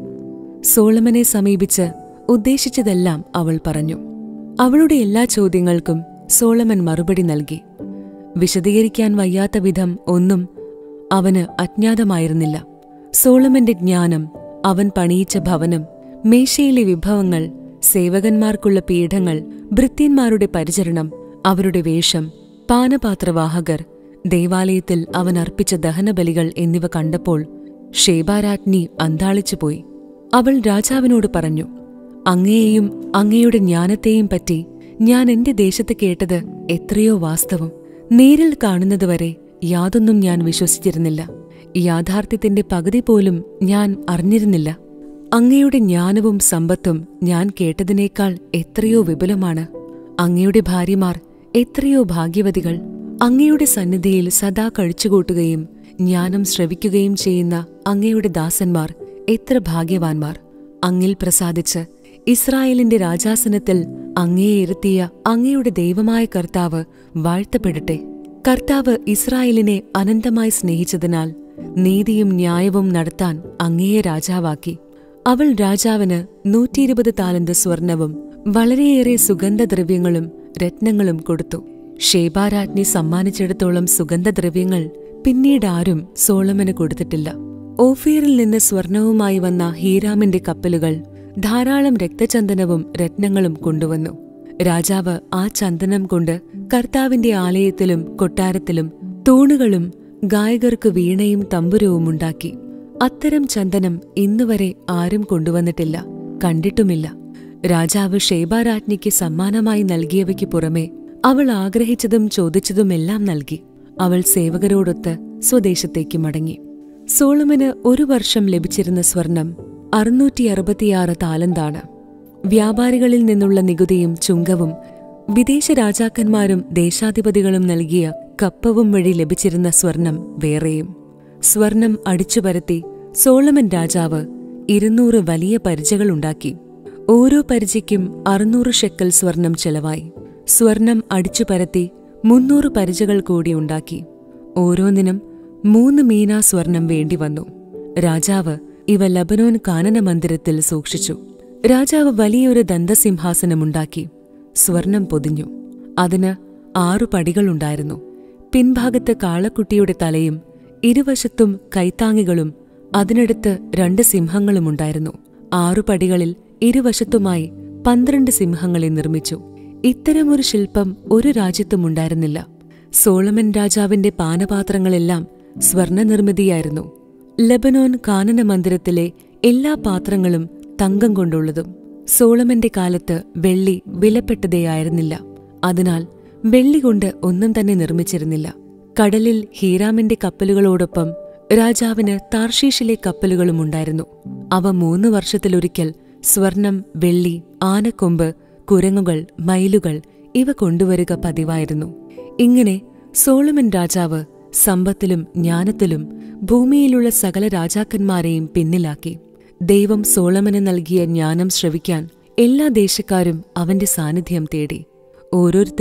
സോളമനെ സമീപിച്ച് ഉദ്ദേശിച്ചതെല്ലാം അവൾ പറഞ്ഞു അവളുടെ എല്ലാ ചോദ്യങ്ങൾക്കും സോളമൻ മറുപടി നൽകി വിശദീകരിക്കാൻ വയ്യാത്ത വിധം ഒന്നും അവന് അജ്ഞാതമായിരുന്നില്ല സോളമന്റെ ജ്ഞാനം അവൻ പണിയിച്ച ഭവനം മേശയിലെ വിഭവങ്ങൾ സേവകന്മാർക്കുള്ള പീഠങ്ങൾ ഭൃത്യന്മാരുടെ പരിചരണം അവരുടെ വേഷം പാനപാത്രവാഹകർ ദേവാലയത്തിൽ അവൻ അർപ്പിച്ച ദഹനബലികൾ എന്നിവ കണ്ടപ്പോൾ ഷേബാരാജ്ഞി അന്താളിച്ചുപോയി അവൾ രാജാവിനോട് പറഞ്ഞു അങ്ങയെയും അങ്ങയുടെ ജ്ഞാനത്തെയും പറ്റി ഞാൻ എന്റെ ദേശത്ത് കേട്ടത് എത്രയോ വാസ്തവം നേരിൽ കാണുന്നതുവരെ യാതൊന്നും ഞാൻ വിശ്വസിച്ചിരുന്നില്ല യാഥാർത്ഥ്യത്തിന്റെ പകുതി പോലും ഞാൻ അറിഞ്ഞിരുന്നില്ല അങ്ങയുടെ ജ്ഞാനവും സമ്പത്തും ഞാൻ കേട്ടതിനേക്കാൾ എത്രയോ വിപുലമാണ് അങ്ങയുടെ ഭാര്യമാർ എത്രയോ ഭാഗ്യവതികൾ അങ്ങയുടെ സന്നിധിയിൽ സദാ കഴിച്ചുകൂട്ടുകയും ജ്ഞാനം ശ്രവിക്കുകയും ചെയ്യുന്ന അങ്ങയുടെ ദാസന്മാർ എത്ര ഭാഗ്യവാന്മാർ അങ്ങിൽ പ്രസാദിച്ച് ഇസ്രായേലിന്റെ രാജാസനത്തിൽ അങ്ങയെ ഇരുത്തിയ അങ്ങയുടെ ദൈവമായ കർത്താവ് വാഴ്ത്തപ്പെടട്ടെ കർത്താവ് ഇസ്രായേലിനെ അനന്തമായി സ്നേഹിച്ചതിനാൽ നീതിയും ന്യായവും നടത്താൻ അങ്ങയെ രാജാവാക്കി അവൾ രാജാവിന് നൂറ്റിയിരുപത് താലന്ത് സ്വർണവും വളരെയേറെ സുഗന്ധദ്രവ്യങ്ങളും രത്നങ്ങളും കൊടുത്തു ഷേബാരാജ്ഞി സമ്മാനിച്ചിടത്തോളം സുഗന്ധദ്രവ്യങ്ങൾ പിന്നീട് ആരും സോളമന് കൊടുത്തിട്ടില്ല ഓഫീറിൽ നിന്ന് സ്വർണവുമായി വന്ന ഹീരാമിന്റെ കപ്പലുകൾ ധാരാളം രക്തചന്ദനവും രത്നങ്ങളും കൊണ്ടുവന്നു രാജാവ് ആ ചന്ദനം കൊണ്ട് കർത്താവിന്റെ ആലയത്തിലും കൊട്ടാരത്തിലും തൂണുകളും ഗായകർക്ക് വീണയും തമ്പുരവും ഉണ്ടാക്കി അത്തരം ചന്ദനം ഇന്നുവരെ ആരും കൊണ്ടുവന്നിട്ടില്ല കണ്ടിട്ടുമില്ല രാജാവ് ഷേബാരാജ്ഞിക്ക് സമ്മാനമായി നൽകിയവയ്ക്ക് പുറമെ അവൾ ആഗ്രഹിച്ചതും ചോദിച്ചതുമെല്ലാം നൽകി അവൾ സേവകരോടൊത്ത് സ്വദേശത്തേക്ക് മടങ്ങി സോളമന് ഒരു വർഷം ലഭിച്ചിരുന്ന സ്വർണം അറുന്നൂറ്റി അറുപത്തിയാറ് താലന്താണ് വ്യാപാരികളിൽ നിന്നുള്ള നികുതിയും ചുങ്കവും വിദേശ രാജാക്കന്മാരും ദേശാധിപതികളും നൽകിയ കപ്പവും വഴി ലഭിച്ചിരുന്ന സ്വർണം വേറെയും സ്വർണം അടിച്ചുപരത്തി സോളമൻ രാജാവ് ഇരുന്നൂറ് വലിയ പരിചകളുണ്ടാക്കി ഓരോ പരിചയ്ക്കും അറുന്നൂറ് ഷെക്കൽ സ്വർണം ചെലവായി സ്വർണം അടിച്ചുപരത്തി മുന്നൂറ് പരിചകൾ കൂടി ഉണ്ടാക്കി ഓരോന്നിനും മൂന്ന് മീന സ്വർണം വേണ്ടിവന്നു രാജാവ് ഇവ ലബനോൻ കാനന മന്ദിരത്തിൽ സൂക്ഷിച്ചു രാജാവ് വലിയൊരു ദന്തസിംഹാസനമുണ്ടാക്കി സ്വർണം പൊതിഞ്ഞു അതിന് ആറു പടികളുണ്ടായിരുന്നു പിൻഭാഗത്ത് കാളക്കുട്ടിയുടെ തലയും ഇരുവശത്തും കൈത്താങ്ങികളും അതിനടുത്ത് രണ്ട് സിംഹങ്ങളുമുണ്ടായിരുന്നു ആറു പടികളിൽ ഇരുവശത്തുമായി പന്ത്രണ്ട് സിംഹങ്ങളെ നിർമ്മിച്ചു ഇത്തരമൊരു ശില്പം ഒരു രാജ്യത്തുമുണ്ടായിരുന്നില്ല സോളമൻ രാജാവിന്റെ പാനപാത്രങ്ങളെല്ലാം സ്വർണനിർമ്മിതിയായിരുന്നു ലബനോൻ കാനന മന്ദിരത്തിലെ എല്ലാ പാത്രങ്ങളും തങ്കം കൊണ്ടുള്ളതും സോളമന്റെ കാലത്ത് വെള്ളി വിലപ്പെട്ടതേയായിരുന്നില്ല അതിനാൽ വെള്ളി കൊണ്ട് ഒന്നും തന്നെ നിർമ്മിച്ചിരുന്നില്ല കടലിൽ ഹീരാമിന്റെ കപ്പലുകളോടൊപ്പം രാജാവിന് താർഷീഷിലെ കപ്പലുകളും ഉണ്ടായിരുന്നു അവ മൂന്ന് വർഷത്തിലൊരിക്കൽ സ്വർണം വെള്ളി ആനക്കൊമ്പ് കുരങ്ങുകൾ മയിലുകൾ ഇവ കൊണ്ടുവരിക പതിവായിരുന്നു ഇങ്ങനെ സോളമൻ രാജാവ് സമ്പത്തിലും ജ്ഞാനത്തിലും ഭൂമിയിലുള്ള സകല രാജാക്കന്മാരെയും പിന്നിലാക്കി ദൈവം സോളമന് നൽകിയ ജ്ഞാനം ശ്രവിക്കാൻ എല്ലാ ദേശക്കാരും അവന്റെ സാന്നിധ്യം തേടി ഓരോരുത്തരും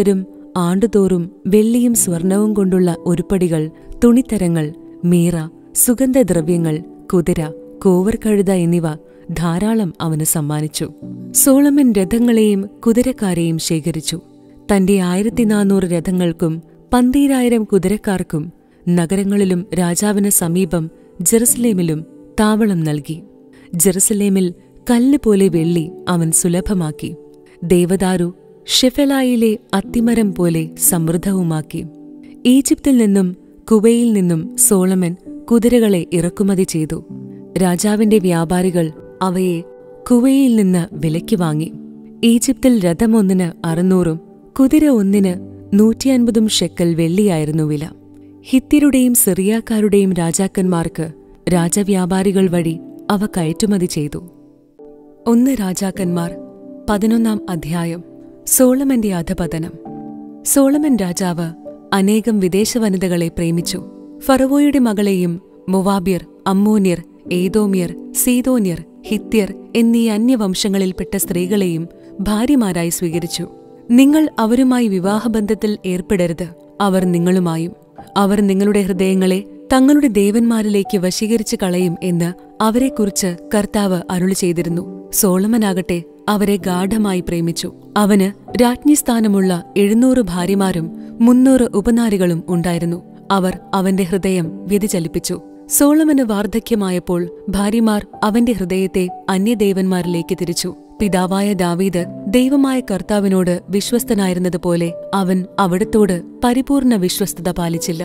ആണ്ടുതോറും വെള്ളിയും സ്വർണവും കൊണ്ടുള്ള ഉരുപ്പടികൾ തുണിത്തരങ്ങൾ മീറ സുഗന്ധദ്രവ്യങ്ങൾ കുതിര കോവർക്കഴുത എന്നിവ ധാരാളം അവന് സമ്മാനിച്ചു സോളമൻ രഥങ്ങളെയും കുതിരക്കാരെയും ശേഖരിച്ചു തന്റെ ആയിരത്തി നാനൂറ് രഥങ്ങൾക്കും പന്തീരായിരം കുതിരക്കാർക്കും നഗരങ്ങളിലും രാജാവിന് സമീപം ജെറുസലേമിലും താവളം നൽകി ജെറുസലേമിൽ കല്ല് പോലെ വെള്ളി അവൻ സുലഭമാക്കി ദേവദാരു ഷെഫലായിലെ അത്തിമരം പോലെ സമൃദ്ധവുമാക്കി ഈജിപ്തിൽ നിന്നും കുവയിൽ നിന്നും സോളമൻ കുതിരകളെ ഇറക്കുമതി ചെയ്തു രാജാവിന്റെ വ്യാപാരികൾ അവയെ കുവയിൽ നിന്ന് വിലയ്ക്ക് വാങ്ങി ഈജിപ്തിൽ രഥമൊന്നിന് അറുന്നൂറും കുതിര ഒന്നിന് നൂറ്റിയൻപതും ഷെക്കൽ വെള്ളിയായിരുന്നു വില ഹിത്യരുടെയും സിറിയാക്കാരുടെയും രാജാക്കന്മാർക്ക് രാജവ്യാപാരികൾ വഴി അവ കയറ്റുമതി ചെയ്തു ഒന്ന് രാജാക്കന്മാർ പതിനൊന്നാം അധ്യായം സോളമന്റെ അധപതനം സോളമൻ രാജാവ് അനേകം വിദേശ വനിതകളെ പ്രേമിച്ചു ഫറവോയുടെ മകളെയും മൊവാബ്യർ അമ്മോന്യർ ഏതോമ്യർ സീതോന്യർ ഹിത്യർ എന്നീ അന്യവംശങ്ങളിൽപ്പെട്ട സ്ത്രീകളെയും ഭാര്യമാരായി സ്വീകരിച്ചു നിങ്ങൾ അവരുമായി വിവാഹബന്ധത്തിൽ ഏർപ്പെടരുത് അവർ നിങ്ങളുമായും അവർ നിങ്ങളുടെ ഹൃദയങ്ങളെ തങ്ങളുടെ ദേവന്മാരിലേക്ക് വശീകരിച്ചു കളയും എന്ന് അവരെക്കുറിച്ച് കർത്താവ് അരുളി ചെയ്തിരുന്നു സോളമനാകട്ടെ അവരെ ഗാഠമായി പ്രേമിച്ചു അവന് രാജ്ഞിസ്ഥാനമുള്ള എഴുന്നൂറ് ഭാര്യമാരും മുന്നൂറ് ഉപനാരികളും ഉണ്ടായിരുന്നു അവർ അവന്റെ ഹൃദയം വ്യതിചലിപ്പിച്ചു സോളമന് വാർദ്ധക്യമായപ്പോൾ ഭാര്യമാർ അവന്റെ ഹൃദയത്തെ അന്യദേവന്മാരിലേക്ക് തിരിച്ചു പിതാവായ ദാവീദ് ദൈവമായ കർത്താവിനോട് വിശ്വസ്തനായിരുന്നതുപോലെ അവൻ അവിടത്തോട് പരിപൂർണ വിശ്വസ്തത പാലിച്ചില്ല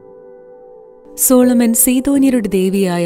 സോളമൻ സീതോന്യരുടെ ദേവിയായ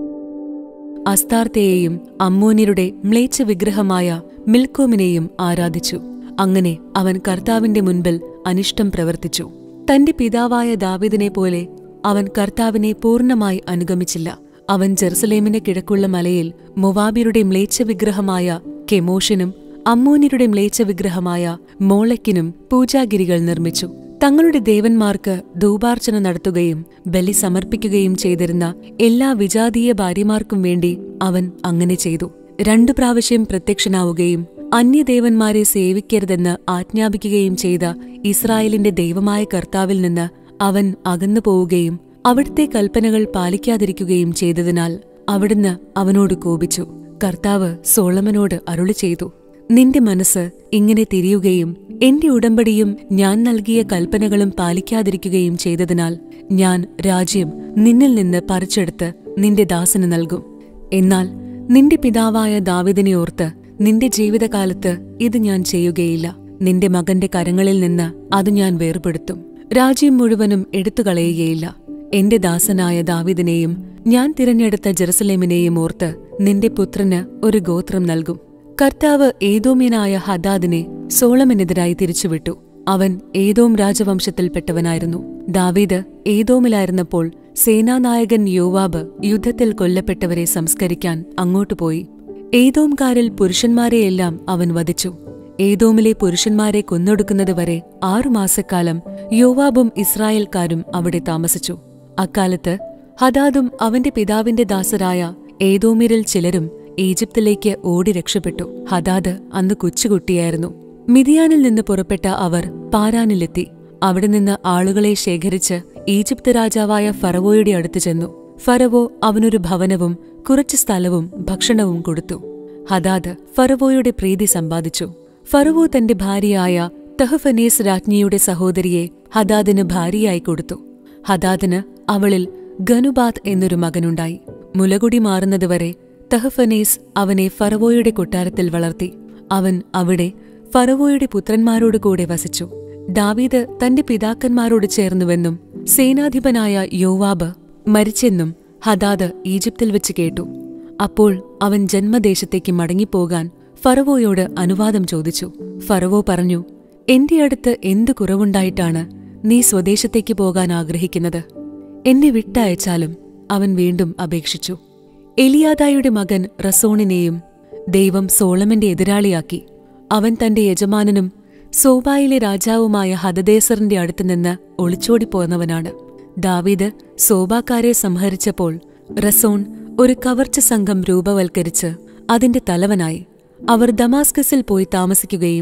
അസ്താർത്തയെയും അമ്മോന്യരുടെ മ്ലേച്ഛ വിഗ്രഹമായ മിൽക്കോമിനെയും ആരാധിച്ചു അങ്ങനെ അവൻ കർത്താവിന്റെ മുൻപിൽ അനിഷ്ടം പ്രവർത്തിച്ചു തന്റെ പിതാവായ ദാവിദിനെ പോലെ അവൻ കർത്താവിനെ പൂർണ്ണമായി അനുഗമിച്ചില്ല അവൻ ജെറുസലേമിന് കിഴക്കുള്ള മലയിൽ മൊവാബിയുടെ മ്ലേച്ഛ വിഗ്രഹമായ കെമോഷിനും അമ്മോന്യരുടെ മ്ലേച്ഛ വിഗ്രഹമായ മോളയ്ക്കിനും പൂജാഗിരികൾ നിർമ്മിച്ചു തങ്ങളുടെ ദേവന്മാർക്ക് ധൂപാർച്ചന നടത്തുകയും ബലി സമർപ്പിക്കുകയും ചെയ്തിരുന്ന എല്ലാ വിജാതീയ ഭാര്യമാർക്കും വേണ്ടി അവൻ അങ്ങനെ ചെയ്തു രണ്ടു പ്രാവശ്യം പ്രത്യക്ഷനാവുകയും അന്യദേവന്മാരെ സേവിക്കരുതെന്ന് ആജ്ഞാപിക്കുകയും ചെയ്ത ഇസ്രായേലിന്റെ ദൈവമായ കർത്താവിൽ നിന്ന് അവൻ അകന്നു പോവുകയും അവിടുത്തെ കൽപ്പനകൾ പാലിക്കാതിരിക്കുകയും ചെയ്തതിനാൽ അവിടുന്ന് അവനോട് കോപിച്ചു കർത്താവ് സോളമനോട് അരുളി ചെയ്തു നിന്റെ മനസ്സ് ഇങ്ങനെ തിരിയുകയും എന്റെ ഉടമ്പടിയും ഞാൻ നൽകിയ കൽപ്പനകളും പാലിക്കാതിരിക്കുകയും ചെയ്തതിനാൽ ഞാൻ രാജ്യം നിന്നിൽ നിന്ന് പറിച്ചെടുത്ത് നിന്റെ ദാസന് നൽകും എന്നാൽ നിന്റെ പിതാവായ ദാവിദിനെ ഓർത്ത് നിന്റെ ജീവിതകാലത്ത് ഇത് ഞാൻ ചെയ്യുകയില്ല നിന്റെ മകന്റെ കരങ്ങളിൽ നിന്ന് അത് ഞാൻ വേർപെടുത്തും രാജ്യം മുഴുവനും എടുത്തുകളയുകയില്ല എന്റെ ദാസനായ ദാവിദിനെയും ഞാൻ തിരഞ്ഞെടുത്ത ജെറുസലേമിനെയും ഓർത്ത് നിന്റെ പുത്രന് ഒരു ഗോത്രം നൽകും കർത്താവ് ഏതോമ്യനായ ഹദാദിനെ സോളമനെതിരായി തിരിച്ചുവിട്ടു അവൻ ഏതോം രാജവംശത്തിൽപ്പെട്ടവനായിരുന്നു ദാവീദ് ഏതോമിലായിരുന്നപ്പോൾ സേനാനായകൻ യോവാബ് യുദ്ധത്തിൽ കൊല്ലപ്പെട്ടവരെ സംസ്കരിക്കാൻ അങ്ങോട്ടു പോയി ഏതോംകാരിൽ പുരുഷന്മാരെയെല്ലാം അവൻ വധിച്ചു ഏതോമിലെ പുരുഷന്മാരെ കൊന്നൊടുക്കുന്നതുവരെ ആറുമാസക്കാലം യോവാബും ഇസ്രായേൽക്കാരും അവിടെ താമസിച്ചു അക്കാലത്ത് ഹദാദും അവന്റെ പിതാവിന്റെ ദാസരായ ഏതോമിരിൽ ചിലരും ഈജിപ്തിലേക്ക് ഓടി രക്ഷപ്പെട്ടു ഹദാദ് അന്ന് കൊച്ചുകുട്ടിയായിരുന്നു മിതിയാനിൽ നിന്ന് പുറപ്പെട്ട അവർ പാരാനിലെത്തി അവിടെ നിന്ന് ആളുകളെ ശേഖരിച്ച് ഈജിപ്ത് രാജാവായ ഫറവോയുടെ അടുത്ത് ചെന്നു ഫറവോ അവനൊരു ഭവനവും കുറച്ച് സ്ഥലവും ഭക്ഷണവും കൊടുത്തു ഹദാദ് ഫറവോയുടെ പ്രീതി സമ്പാദിച്ചു ഫറവോ തന്റെ ഭാര്യയായ തഹഫനേസ് രാജ്ഞിയുടെ സഹോദരിയെ ഹദാദിന് ഭാര്യയായി കൊടുത്തു ഹദാദിന് അവളിൽ ഗനുബാത്ത് എന്നൊരു മകനുണ്ടായി മുലകുടി മാറുന്നതുവരെ തഹഫനേസ് അവനെ ഫറവോയുടെ കൊട്ടാരത്തിൽ വളർത്തി അവൻ അവിടെ ഫറവോയുടെ പുത്രന്മാരോട് കൂടെ വസിച്ചു ദാവീദ് തന്റെ പിതാക്കന്മാരോട് ചേർന്നുവെന്നും സേനാധിപനായ യോവാബ് മരിച്ചെന്നും ഹദാദ് ഈജിപ്തിൽ വെച്ച് കേട്ടു അപ്പോൾ അവൻ ജന്മദേശത്തേക്ക് മടങ്ങിപ്പോകാൻ ഫറവോയോട് അനുവാദം ചോദിച്ചു ഫറവോ പറഞ്ഞു എന്റെ അടുത്ത് എന്തു കുറവുണ്ടായിട്ടാണ് നീ സ്വദേശത്തേക്ക് പോകാൻ ആഗ്രഹിക്കുന്നത് എന്നെ വിട്ടയച്ചാലും അവൻ വീണ്ടും അപേക്ഷിച്ചു എലിയാദായുടെ മകൻ റസോണിനെയും ദൈവം സോളമന്റെ എതിരാളിയാക്കി അവൻ തന്റെ യജമാനനും സോബായിലെ രാജാവുമായ ഹദദേസറിന്റെ അടുത്തുനിന്ന് ഒളിച്ചോടിപ്പോന്നവനാണ് ദാവീദ് സോബാക്കാരെ സംഹരിച്ചപ്പോൾ റസോൺ ഒരു കവർച്ച സംഘം രൂപവൽക്കരിച്ച് അതിന്റെ തലവനായി അവർ ദമാസ്കസിൽ പോയി താമസിക്കുകയും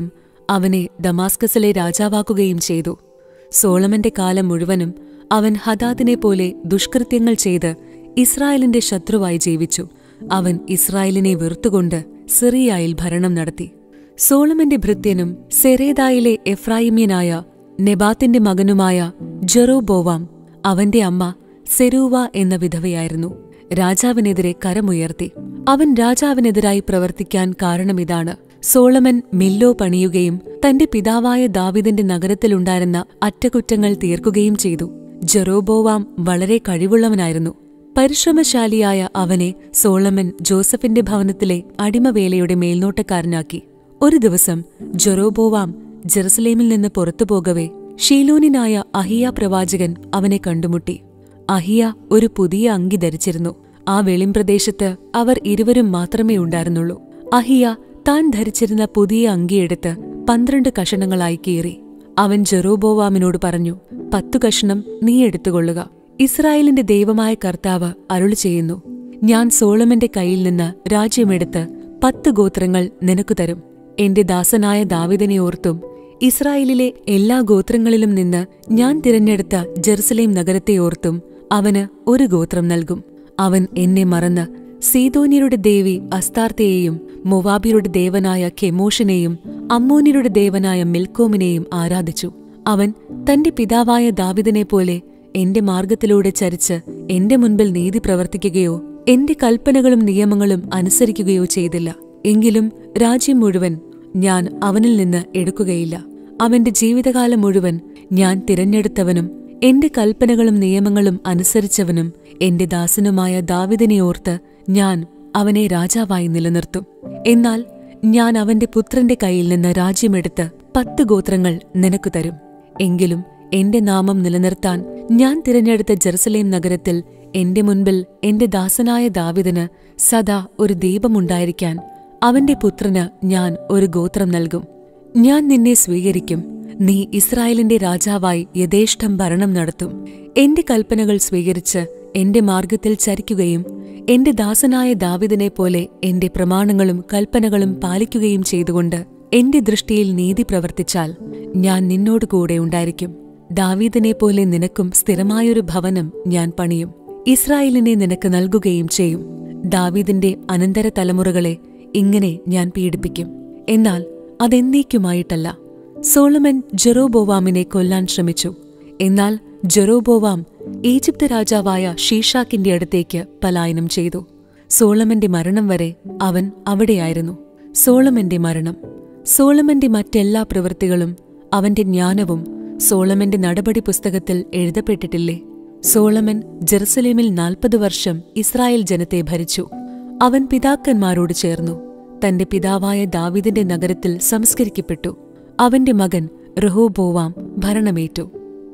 അവനെ ദമാസ്കസിലെ രാജാവാക്കുകയും ചെയ്തു സോളമന്റെ കാലം മുഴുവനും അവൻ ഹദാദിനെ പോലെ ദുഷ്കൃത്യങ്ങൾ ചെയ്ത് ഇസ്രായേലിന്റെ ശത്രുവായി ജീവിച്ചു അവൻ ഇസ്രായേലിനെ വെറുത്തുകൊണ്ട് സിറിയായിൽ ഭരണം നടത്തി സോളമന്റെ ഭൃത്യനും സെരേദായിലെ എഫ്രായിമ്യനായ നെബാത്തിന്റെ മകനുമായ ജെറോബോവാം അവന്റെ അമ്മ സെരൂവ എന്ന വിധവയായിരുന്നു രാജാവിനെതിരെ കരമുയർത്തി അവൻ രാജാവിനെതിരായി പ്രവർത്തിക്കാൻ കാരണമിതാണ് സോളമൻ മില്ലോ പണിയുകയും തന്റെ പിതാവായ ദാവിദിന്റെ നഗരത്തിലുണ്ടായിരുന്ന അറ്റകുറ്റങ്ങൾ തീർക്കുകയും ചെയ്തു ജെറോബോവാം വളരെ കഴിവുള്ളവനായിരുന്നു പരിശ്രമശാലിയായ അവനെ സോളമൻ ജോസഫിന്റെ ഭവനത്തിലെ അടിമവേലയുടെ മേൽനോട്ടക്കാരനാക്കി ഒരു ദിവസം ജൊറോബോവാം ജെറുസലേമിൽ നിന്ന് പുറത്തുപോകവേ ഷീലോനിനായ അഹിയ പ്രവാചകൻ അവനെ കണ്ടുമുട്ടി അഹിയ ഒരു പുതിയ അങ്കി ധരിച്ചിരുന്നു ആ വെളിംപ്രദേശത്ത് അവർ ഇരുവരും മാത്രമേ ഉണ്ടായിരുന്നുള്ളൂ അഹിയ താൻ ധരിച്ചിരുന്ന പുതിയ അങ്കിയെടുത്ത് പന്ത്രണ്ട് കഷണങ്ങളായി കീറി അവൻ ജെറോബോവാമിനോട് പറഞ്ഞു പത്തു കഷണം നീ എടുത്തുകൊള്ളുക ഇസ്രായേലിന്റെ ദൈവമായ കർത്താവ് അരുളി ചെയ്യുന്നു ഞാൻ സോളമന്റെ കയ്യിൽ നിന്ന് രാജ്യമെടുത്ത് പത്ത് ഗോത്രങ്ങൾ നിനക്കു തരും എന്റെ ദാസനായ ദാവിദിനെ ഓർത്തും ഇസ്രായേലിലെ എല്ലാ ഗോത്രങ്ങളിലും നിന്ന് ഞാൻ തിരഞ്ഞെടുത്ത ജെറുസലേം നഗരത്തെ ഓർത്തും അവന് ഒരു ഗോത്രം നൽകും അവൻ എന്നെ മറന്ന് സീതോന്യരുടെ ദേവി അസ്താർത്തയെയും മൊവാബിയുടെ ദേവനായ കെമോഷിനെയും അമ്മോന്യരുടെ ദേവനായ മിൽക്കോമിനെയും ആരാധിച്ചു അവൻ തന്റെ പിതാവായ ദാവിദിനെ പോലെ എന്റെ മാർഗത്തിലൂടെ ചരിച്ച് എന്റെ മുൻപിൽ നീതി പ്രവർത്തിക്കുകയോ എന്റെ കൽപ്പനകളും നിയമങ്ങളും അനുസരിക്കുകയോ ചെയ്തില്ല എങ്കിലും രാജ്യം മുഴുവൻ ഞാൻ അവനിൽ നിന്ന് എടുക്കുകയില്ല അവന്റെ ജീവിതകാലം മുഴുവൻ ഞാൻ തിരഞ്ഞെടുത്തവനും എന്റെ കൽപ്പനകളും നിയമങ്ങളും അനുസരിച്ചവനും എന്റെ ദാസനുമായ ദാവിദിനെ ഓർത്ത് ഞാൻ അവനെ രാജാവായി നിലനിർത്തും എന്നാൽ ഞാൻ അവന്റെ പുത്രന്റെ കയ്യിൽ നിന്ന് രാജ്യമെടുത്ത് പത്ത് ഗോത്രങ്ങൾ നിനക്കു തരും എങ്കിലും എന്റെ നാമം നിലനിർത്താൻ ഞാൻ തിരഞ്ഞെടുത്ത ജെറുസലേം നഗരത്തിൽ എന്റെ മുൻപിൽ എന്റെ ദാസനായ ദാവിദിന് സദാ ഒരു ദീപമുണ്ടായിരിക്കാൻ അവന്റെ പുത്രന് ഞാൻ ഒരു ഗോത്രം നൽകും ഞാൻ നിന്നെ സ്വീകരിക്കും നീ ഇസ്രായേലിന്റെ രാജാവായി യഥേഷ്ടം ഭരണം നടത്തും എന്റെ കൽപ്പനകൾ സ്വീകരിച്ച് എന്റെ മാർഗത്തിൽ ചരിക്കുകയും എന്റെ ദാസനായ ദാവിദിനെ പോലെ എന്റെ പ്രമാണങ്ങളും കൽപ്പനകളും പാലിക്കുകയും ചെയ്തുകൊണ്ട് എന്റെ ദൃഷ്ടിയിൽ നീതി പ്രവർത്തിച്ചാൽ ഞാൻ നിന്നോട് കൂടെ ഉണ്ടായിരിക്കും ദാവീദിനെ പോലെ നിനക്കും സ്ഥിരമായൊരു ഭവനം ഞാൻ പണിയും ഇസ്രായേലിനെ നിനക്ക് നൽകുകയും ചെയ്യും ദാവീദിന്റെ അനന്തര തലമുറകളെ ഇങ്ങനെ ഞാൻ പീഡിപ്പിക്കും എന്നാൽ അതെന്നേക്കുമായിട്ടല്ല സോളമൻ ജെറോബോവാമിനെ കൊല്ലാൻ ശ്രമിച്ചു എന്നാൽ ജെറോബോവാം ഈജിപ്ത് രാജാവായ ഷീഷാക്കിന്റെ അടുത്തേക്ക് പലായനം ചെയ്തു സോളമന്റെ മരണം വരെ അവൻ അവിടെയായിരുന്നു സോളമന്റെ മരണം സോളമന്റെ മറ്റെല്ലാ പ്രവൃത്തികളും അവന്റെ ജ്ഞാനവും സോളമന്റെ നടപടി പുസ്തകത്തിൽ എഴുതപ്പെട്ടിട്ടില്ലേ സോളമൻ ജെറുസലേമിൽ നാൽപ്പത് വർഷം ഇസ്രായേൽ ജനത്തെ ഭരിച്ചു അവൻ പിതാക്കന്മാരോട് ചേർന്നു തന്റെ പിതാവായ ദാവിദിന്റെ നഗരത്തിൽ സംസ്കരിക്കപ്പെട്ടു അവന്റെ മകൻ റഹോബോവാം ഭരണമേറ്റു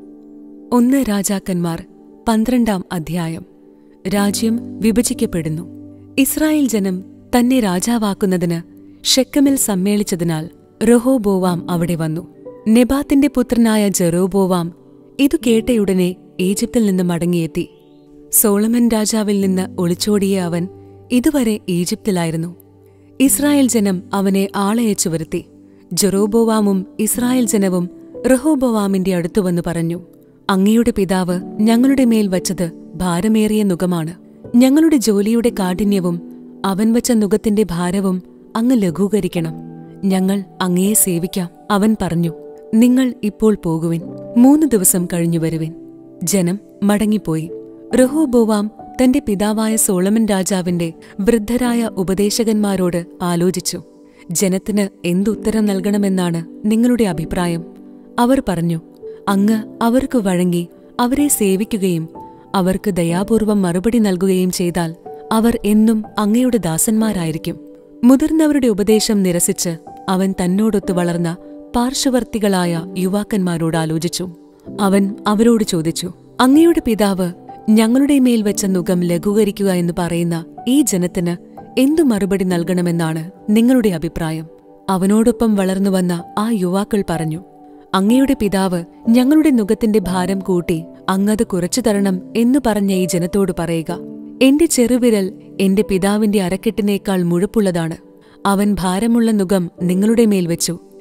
ഒന്ന് രാജാക്കന്മാർ പന്ത്രണ്ടാം അധ്യായം രാജ്യം വിഭജിക്കപ്പെടുന്നു ഇസ്രായേൽ ജനം തന്നെ രാജാവാക്കുന്നതിന് ഷെക്കമിൽ സമ്മേളിച്ചതിനാൽ റൊഹോബോവാം അവിടെ വന്നു നെബാത്തിന്റെ പുത്രനായ ജെറോബോവാം ഇതു കേട്ടയുടനെ ഈജിപ്തിൽ നിന്ന് മടങ്ങിയെത്തി സോളമൻ രാജാവിൽ നിന്ന് ഒളിച്ചോടിയ അവൻ ഇതുവരെ ഈജിപ്തിലായിരുന്നു ഇസ്രായേൽ ജനം അവനെ ആളയച്ചു വരുത്തി ജെറോബോവാമും ഇസ്രായേൽ ജനവും റഹോബോവാമിന്റെ അടുത്തുവന്നു പറഞ്ഞു അങ്ങയുടെ പിതാവ് ഞങ്ങളുടെ മേൽ വച്ചത് ഭാരമേറിയ നുകമാണ് ഞങ്ങളുടെ ജോലിയുടെ കാഠിന്യവും അവൻ വച്ച നുകത്തിന്റെ ഭാരവും അങ്ങ് ലഘൂകരിക്കണം ഞങ്ങൾ അങ്ങയെ സേവിക്കാം അവൻ പറഞ്ഞു നിങ്ങൾ ഇപ്പോൾ പോകുവിൻ മൂന്ന് ദിവസം കഴിഞ്ഞു വരുവിൻ ജനം മടങ്ങിപ്പോയി റഹോബോവാം തന്റെ പിതാവായ സോളമൻ രാജാവിന്റെ വൃദ്ധരായ ഉപദേശകന്മാരോട് ആലോചിച്ചു ജനത്തിന് എന്തുത്തരം നൽകണമെന്നാണ് നിങ്ങളുടെ അഭിപ്രായം അവർ പറഞ്ഞു അങ്ങ് അവർക്ക് വഴങ്ങി അവരെ സേവിക്കുകയും അവർക്ക് ദയാപൂർവം മറുപടി നൽകുകയും ചെയ്താൽ അവർ എന്നും അങ്ങയുടെ ദാസന്മാരായിരിക്കും മുതിർന്നവരുടെ ഉപദേശം നിരസിച്ച് അവൻ തന്നോടൊത്തു വളർന്ന പാർശ്വവർത്തികളായ യുവാക്കന്മാരോട് ആലോചിച്ചു അവൻ അവരോട് ചോദിച്ചു അങ്ങയുടെ പിതാവ് ഞങ്ങളുടെ മേൽ വെച്ച നുകം ലഘൂകരിക്കുക എന്ന് പറയുന്ന ഈ ജനത്തിന് എന്തു മറുപടി നൽകണമെന്നാണ് നിങ്ങളുടെ അഭിപ്രായം അവനോടൊപ്പം വളർന്നുവന്ന ആ യുവാക്കൾ പറഞ്ഞു അങ്ങയുടെ പിതാവ് ഞങ്ങളുടെ നുകത്തിന്റെ ഭാരം കൂട്ടി അങ്ങത് കുറച്ചു തരണം എന്നു പറഞ്ഞ ഈ ജനത്തോട് പറയുക എന്റെ ചെറുവിരൽ എന്റെ പിതാവിന്റെ അരക്കെട്ടിനേക്കാൾ മുഴുപ്പുള്ളതാണ് അവൻ ഭാരമുള്ള നുകം നിങ്ങളുടെ മേൽ വെച്ചു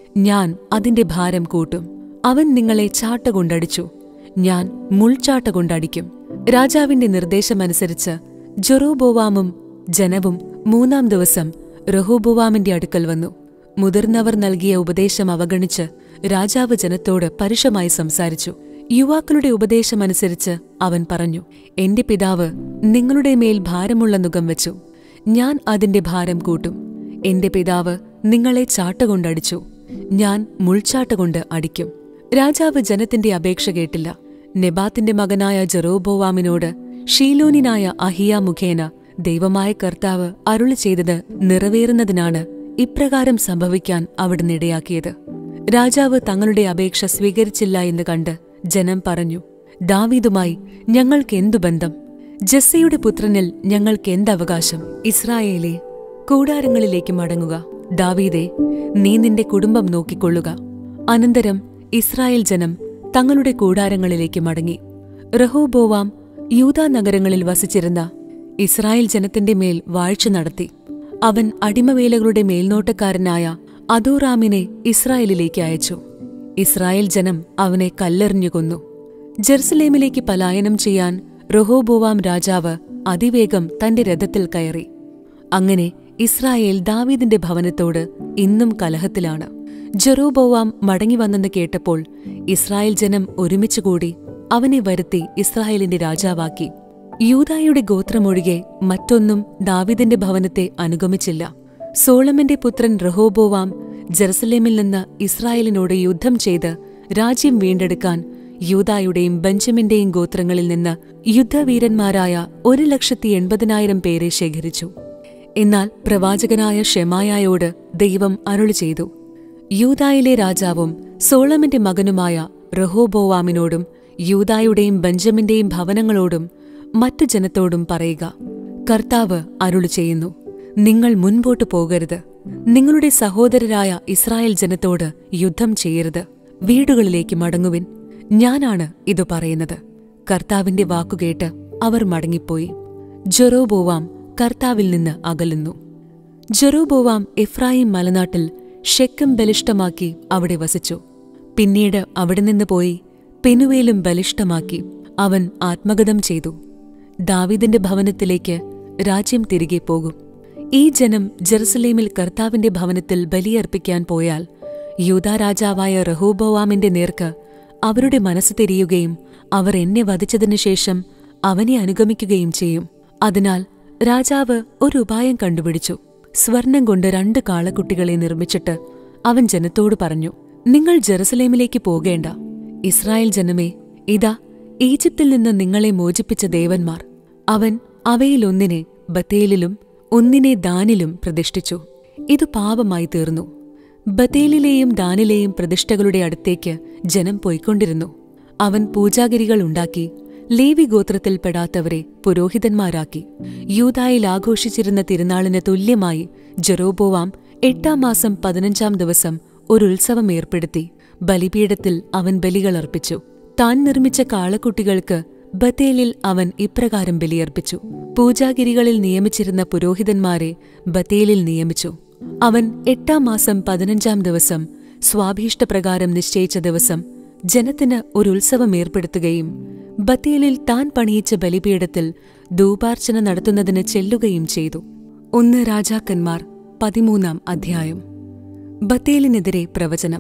ഞാൻ അതിന്റെ ഭാരം കൂട്ടും അവൻ നിങ്ങളെ ചാട്ട കൊണ്ടടിച്ചു ഞാൻ മുൾച്ചാട്ട കൊണ്ടടിക്കും രാജാവിന്റെ നിർദ്ദേശമനുസരിച്ച് ജൊറോബോവാമും ജനവും മൂന്നാം ദിവസം റഹോബോവാമിന്റെ അടുക്കൽ വന്നു മുതിർന്നവർ നൽകിയ ഉപദേശം അവഗണിച്ച് രാജാവ് ജനത്തോട് പരുഷമായി സംസാരിച്ചു യുവാക്കളുടെ ഉപദേശമനുസരിച്ച് അവൻ പറഞ്ഞു എന്റെ പിതാവ് നിങ്ങളുടെ മേൽ ഭാരമുള്ള നുകം വെച്ചു ഞാൻ അതിന്റെ ഭാരം കൂട്ടും എന്റെ പിതാവ് നിങ്ങളെ ചാട്ടകൊണ്ടടിച്ചു ഞാൻ മുൾച്ചാട്ടകൊണ്ട് അടിക്കും രാജാവ് ജനത്തിന്റെ അപേക്ഷ കേട്ടില്ല നെബാത്തിന്റെ മകനായ ജെറോബോവാമിനോട് ഷീലോനിനായ അഹിയ മുഖേന ദൈവമായ കർത്താവ് അരുളി ചെയ്തത് നിറവേറുന്നതിനാണ് ഇപ്രകാരം സംഭവിക്കാൻ അവിടുന്ന് ഇടയാക്കിയത് രാജാവ് തങ്ങളുടെ അപേക്ഷ സ്വീകരിച്ചില്ല എന്ന് കണ്ട് ജനം പറഞ്ഞു ദാവീദുമായി ഞങ്ങൾക്കെന്തു ബന്ധം ജസ്സയുടെ പുത്രനിൽ ഞങ്ങൾക്കെന്തവകാശം ഇസ്രായേലെ കൂടാരങ്ങളിലേക്ക് മടങ്ങുക ദാവീദേ നീ നിന്റെ കുടുംബം നോക്കിക്കൊള്ളുക അനന്തരം ഇസ്രായേൽ ജനം തങ്ങളുടെ കൂടാരങ്ങളിലേക്ക് മടങ്ങി റഹോബോവാം യൂദാ നഗരങ്ങളിൽ വസിച്ചിരുന്ന ഇസ്രായേൽ ജനത്തിന്റെ മേൽ വാഴ്ച നടത്തി അവൻ അടിമവേലകളുടെ മേൽനോട്ടക്കാരനായ അദോറാമിനെ ഇസ്രായേലിലേക്ക് അയച്ചു ഇസ്രായേൽ ജനം അവനെ കല്ലെറിഞ്ഞു കൊന്നു ജെറുസലേമിലേക്ക് പലായനം ചെയ്യാൻ റൊഹോബോവാം രാജാവ് അതിവേഗം തന്റെ രഥത്തിൽ കയറി അങ്ങനെ ഇസ്രായേൽ ദാവീദിന്റെ ഭവനത്തോട് ഇന്നും കലഹത്തിലാണ് ജെറോബോവാം മടങ്ങിവന്നെന്ന് കേട്ടപ്പോൾ ഇസ്രായേൽ ജനം ഒരുമിച്ചുകൂടി അവനെ വരുത്തി ഇസ്രായേലിന്റെ രാജാവാക്കി യൂദായുടെ ഗോത്രമൊഴികെ മറ്റൊന്നും ദാവീദിന്റെ ഭവനത്തെ അനുഗമിച്ചില്ല സോളമന്റെ പുത്രൻ റഹോബോവാം ജെറുസലേമിൽ നിന്ന് ഇസ്രായേലിനോട് യുദ്ധം ചെയ്ത് രാജ്യം വീണ്ടെടുക്കാൻ യൂദായുടെയും ബെഞ്ചമിന്റെയും ഗോത്രങ്ങളിൽ നിന്ന് യുദ്ധവീരന്മാരായ ഒരു ലക്ഷത്തി എൺപതിനായിരം പേരെ ശേഖരിച്ചു എന്നാൽ പ്രവാചകനായ ഷെമായായോട് ദൈവം അരുളി ചെയ്തു യൂദായിലെ രാജാവും സോളമന്റെ മകനുമായ റഹോബോവാമിനോടും യൂദായുടെയും ബെഞ്ചമിന്റെയും ഭവനങ്ങളോടും മറ്റു ജനത്തോടും പറയുക കർത്താവ് അരുളി ചെയ്യുന്നു നിങ്ങൾ മുൻപോട്ട് പോകരുത് നിങ്ങളുടെ സഹോദരരായ ഇസ്രായേൽ ജനത്തോട് യുദ്ധം ചെയ്യരുത് വീടുകളിലേക്ക് മടങ്ങുവിൻ ഞാനാണ് ഇതു പറയുന്നത് കർത്താവിന്റെ വാക്കുകേട്ട് അവർ മടങ്ങിപ്പോയി ജെറോബോവാം കർത്താവിൽ നിന്ന് അകലുന്നു ജെറോബോവാം എഫ്രായിം മലനാട്ടിൽ ഷെക്കം ബലിഷ്ടമാക്കി അവിടെ വസിച്ചു പിന്നീട് അവിടെ നിന്ന് പോയി പെനുവേലും ബലിഷ്ടമാക്കി അവൻ ആത്മഗതം ചെയ്തു ദാവീദിന്റെ ഭവനത്തിലേക്ക് രാജ്യം തിരികെ പോകും ഈ ജനം ജെറുസലേമിൽ കർത്താവിന്റെ ഭവനത്തിൽ ബലിയർപ്പിക്കാൻ പോയാൽ യൂദാ രാജാവായ റഹോബോവാമിന്റെ നേർക്ക് അവരുടെ മനസ്സ് തിരിയുകയും അവർ എന്നെ വധിച്ചതിനു ശേഷം അവനെ അനുഗമിക്കുകയും ചെയ്യും അതിനാൽ രാജാവ് ഒരു ഉപായം കണ്ടുപിടിച്ചു സ്വർണം കൊണ്ട് രണ്ട് കാളക്കുട്ടികളെ നിർമ്മിച്ചിട്ട് അവൻ ജനത്തോട് പറഞ്ഞു നിങ്ങൾ ജെറുസലേമിലേക്ക് പോകേണ്ട ഇസ്രായേൽ ജനമേ ഇതാ ഈജിപ്തിൽ നിന്ന് നിങ്ങളെ മോചിപ്പിച്ച ദേവന്മാർ അവൻ അവയിലൊന്നിനെ ബത്തേലിലും ഒന്നിനെ ദാനിലും പ്രതിഷ്ഠിച്ചു ഇത് പാപമായി തീർന്നു ബത്തേലിലെയും ദാനിലെയും പ്രതിഷ്ഠകളുടെ അടുത്തേക്ക് ജനം പോയിക്കൊണ്ടിരുന്നു അവൻ പൂജാഗിരികൾ ഉണ്ടാക്കി ലേവി ഗോത്രത്തിൽപ്പെടാത്തവരെ പുരോഹിതന്മാരാക്കി യൂതായിൽ ആഘോഷിച്ചിരുന്ന തിരുനാളിന് തുല്യമായി ജെറോബോവാം എട്ടാം മാസം പതിനഞ്ചാം ദിവസം ഒരു ഉത്സവം ഏർപ്പെടുത്തി ബലിപീഠത്തിൽ അവൻ ബലികളർപ്പിച്ചു താൻ നിർമ്മിച്ച കാളക്കുട്ടികൾക്ക് ബത്തേലിൽ അവൻ ഇപ്രകാരം ബലിയർപ്പിച്ചു പൂജാഗിരികളിൽ നിയമിച്ചിരുന്ന പുരോഹിതന്മാരെ ബത്തേലിൽ നിയമിച്ചു അവൻ എട്ടാം മാസം പതിനഞ്ചാം ദിവസം സ്വാഭീഷ്ടപ്രകാരം നിശ്ചയിച്ച ദിവസം ജനത്തിന് ഒരു ഉത്സവം ഏർപ്പെടുത്തുകയും ബത്തേലിൽ താൻ പണിയിച്ച ബലിപീഠത്തിൽ ധൂപാർച്ചന നടത്തുന്നതിന് ചെല്ലുകയും ചെയ്തു ഒന്ന് രാജാക്കന്മാർ പതിമൂന്നാം അധ്യായം ബത്തേലിനെതിരെ പ്രവചനം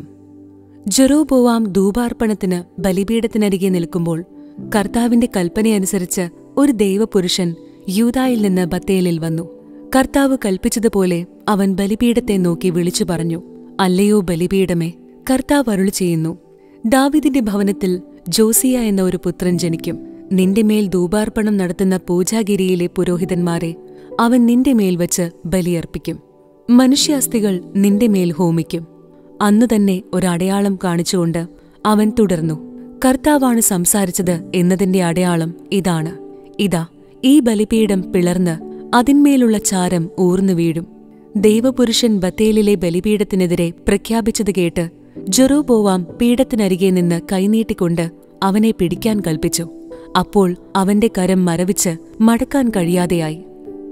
ജെറോബോവാം ധൂപാർപ്പണത്തിന് ബലിപീഠത്തിനരികെ നിൽക്കുമ്പോൾ കർത്താവിന്റെ കൽപ്പനയനുസരിച്ച് ഒരു ദൈവപുരുഷൻ യൂതായിൽ നിന്ന് ബത്തേലിൽ വന്നു കർത്താവ് കൽപ്പിച്ചതുപോലെ അവൻ ബലിപീഠത്തെ നോക്കി വിളിച്ചു പറഞ്ഞു അല്ലയോ ബലിപീഠമേ കർത്താവ് അരുളി ചെയ്യുന്നു ദാവിദിന്റെ ഭവനത്തിൽ ജോസിയ എന്ന ഒരു പുത്രൻ ജനിക്കും നിന്റെ മേൽ ധൂപാർപ്പണം നടത്തുന്ന പൂജാഗിരിയിലെ പുരോഹിതന്മാരെ അവൻ നിന്റെ മേൽ വച്ച് ബലിയർപ്പിക്കും മനുഷ്യാസ്ഥികൾ നിന്റെ മേൽ ഹോമിക്കും അന്നു തന്നെ ഒരടയാളം കാണിച്ചുകൊണ്ട് അവൻ തുടർന്നു കർത്താവാണ് സംസാരിച്ചത് എന്നതിന്റെ അടയാളം ഇതാണ് ഇതാ ഈ ബലിപീഠം പിളർന്ന് അതിന്മേലുള്ള ചാരം ഊർന്നു വീഴും ദൈവപുരുഷൻ ബത്തേലിലെ ബലിപീഠത്തിനെതിരെ പ്രഖ്യാപിച്ചത് കേട്ട് ജെറോബോവാം പീഠത്തിനരികെ നിന്ന് കൈനീട്ടിക്കൊണ്ട് അവനെ പിടിക്കാൻ കൽപ്പിച്ചു അപ്പോൾ അവന്റെ കരം മരവിച്ച് മടക്കാൻ കഴിയാതെയായി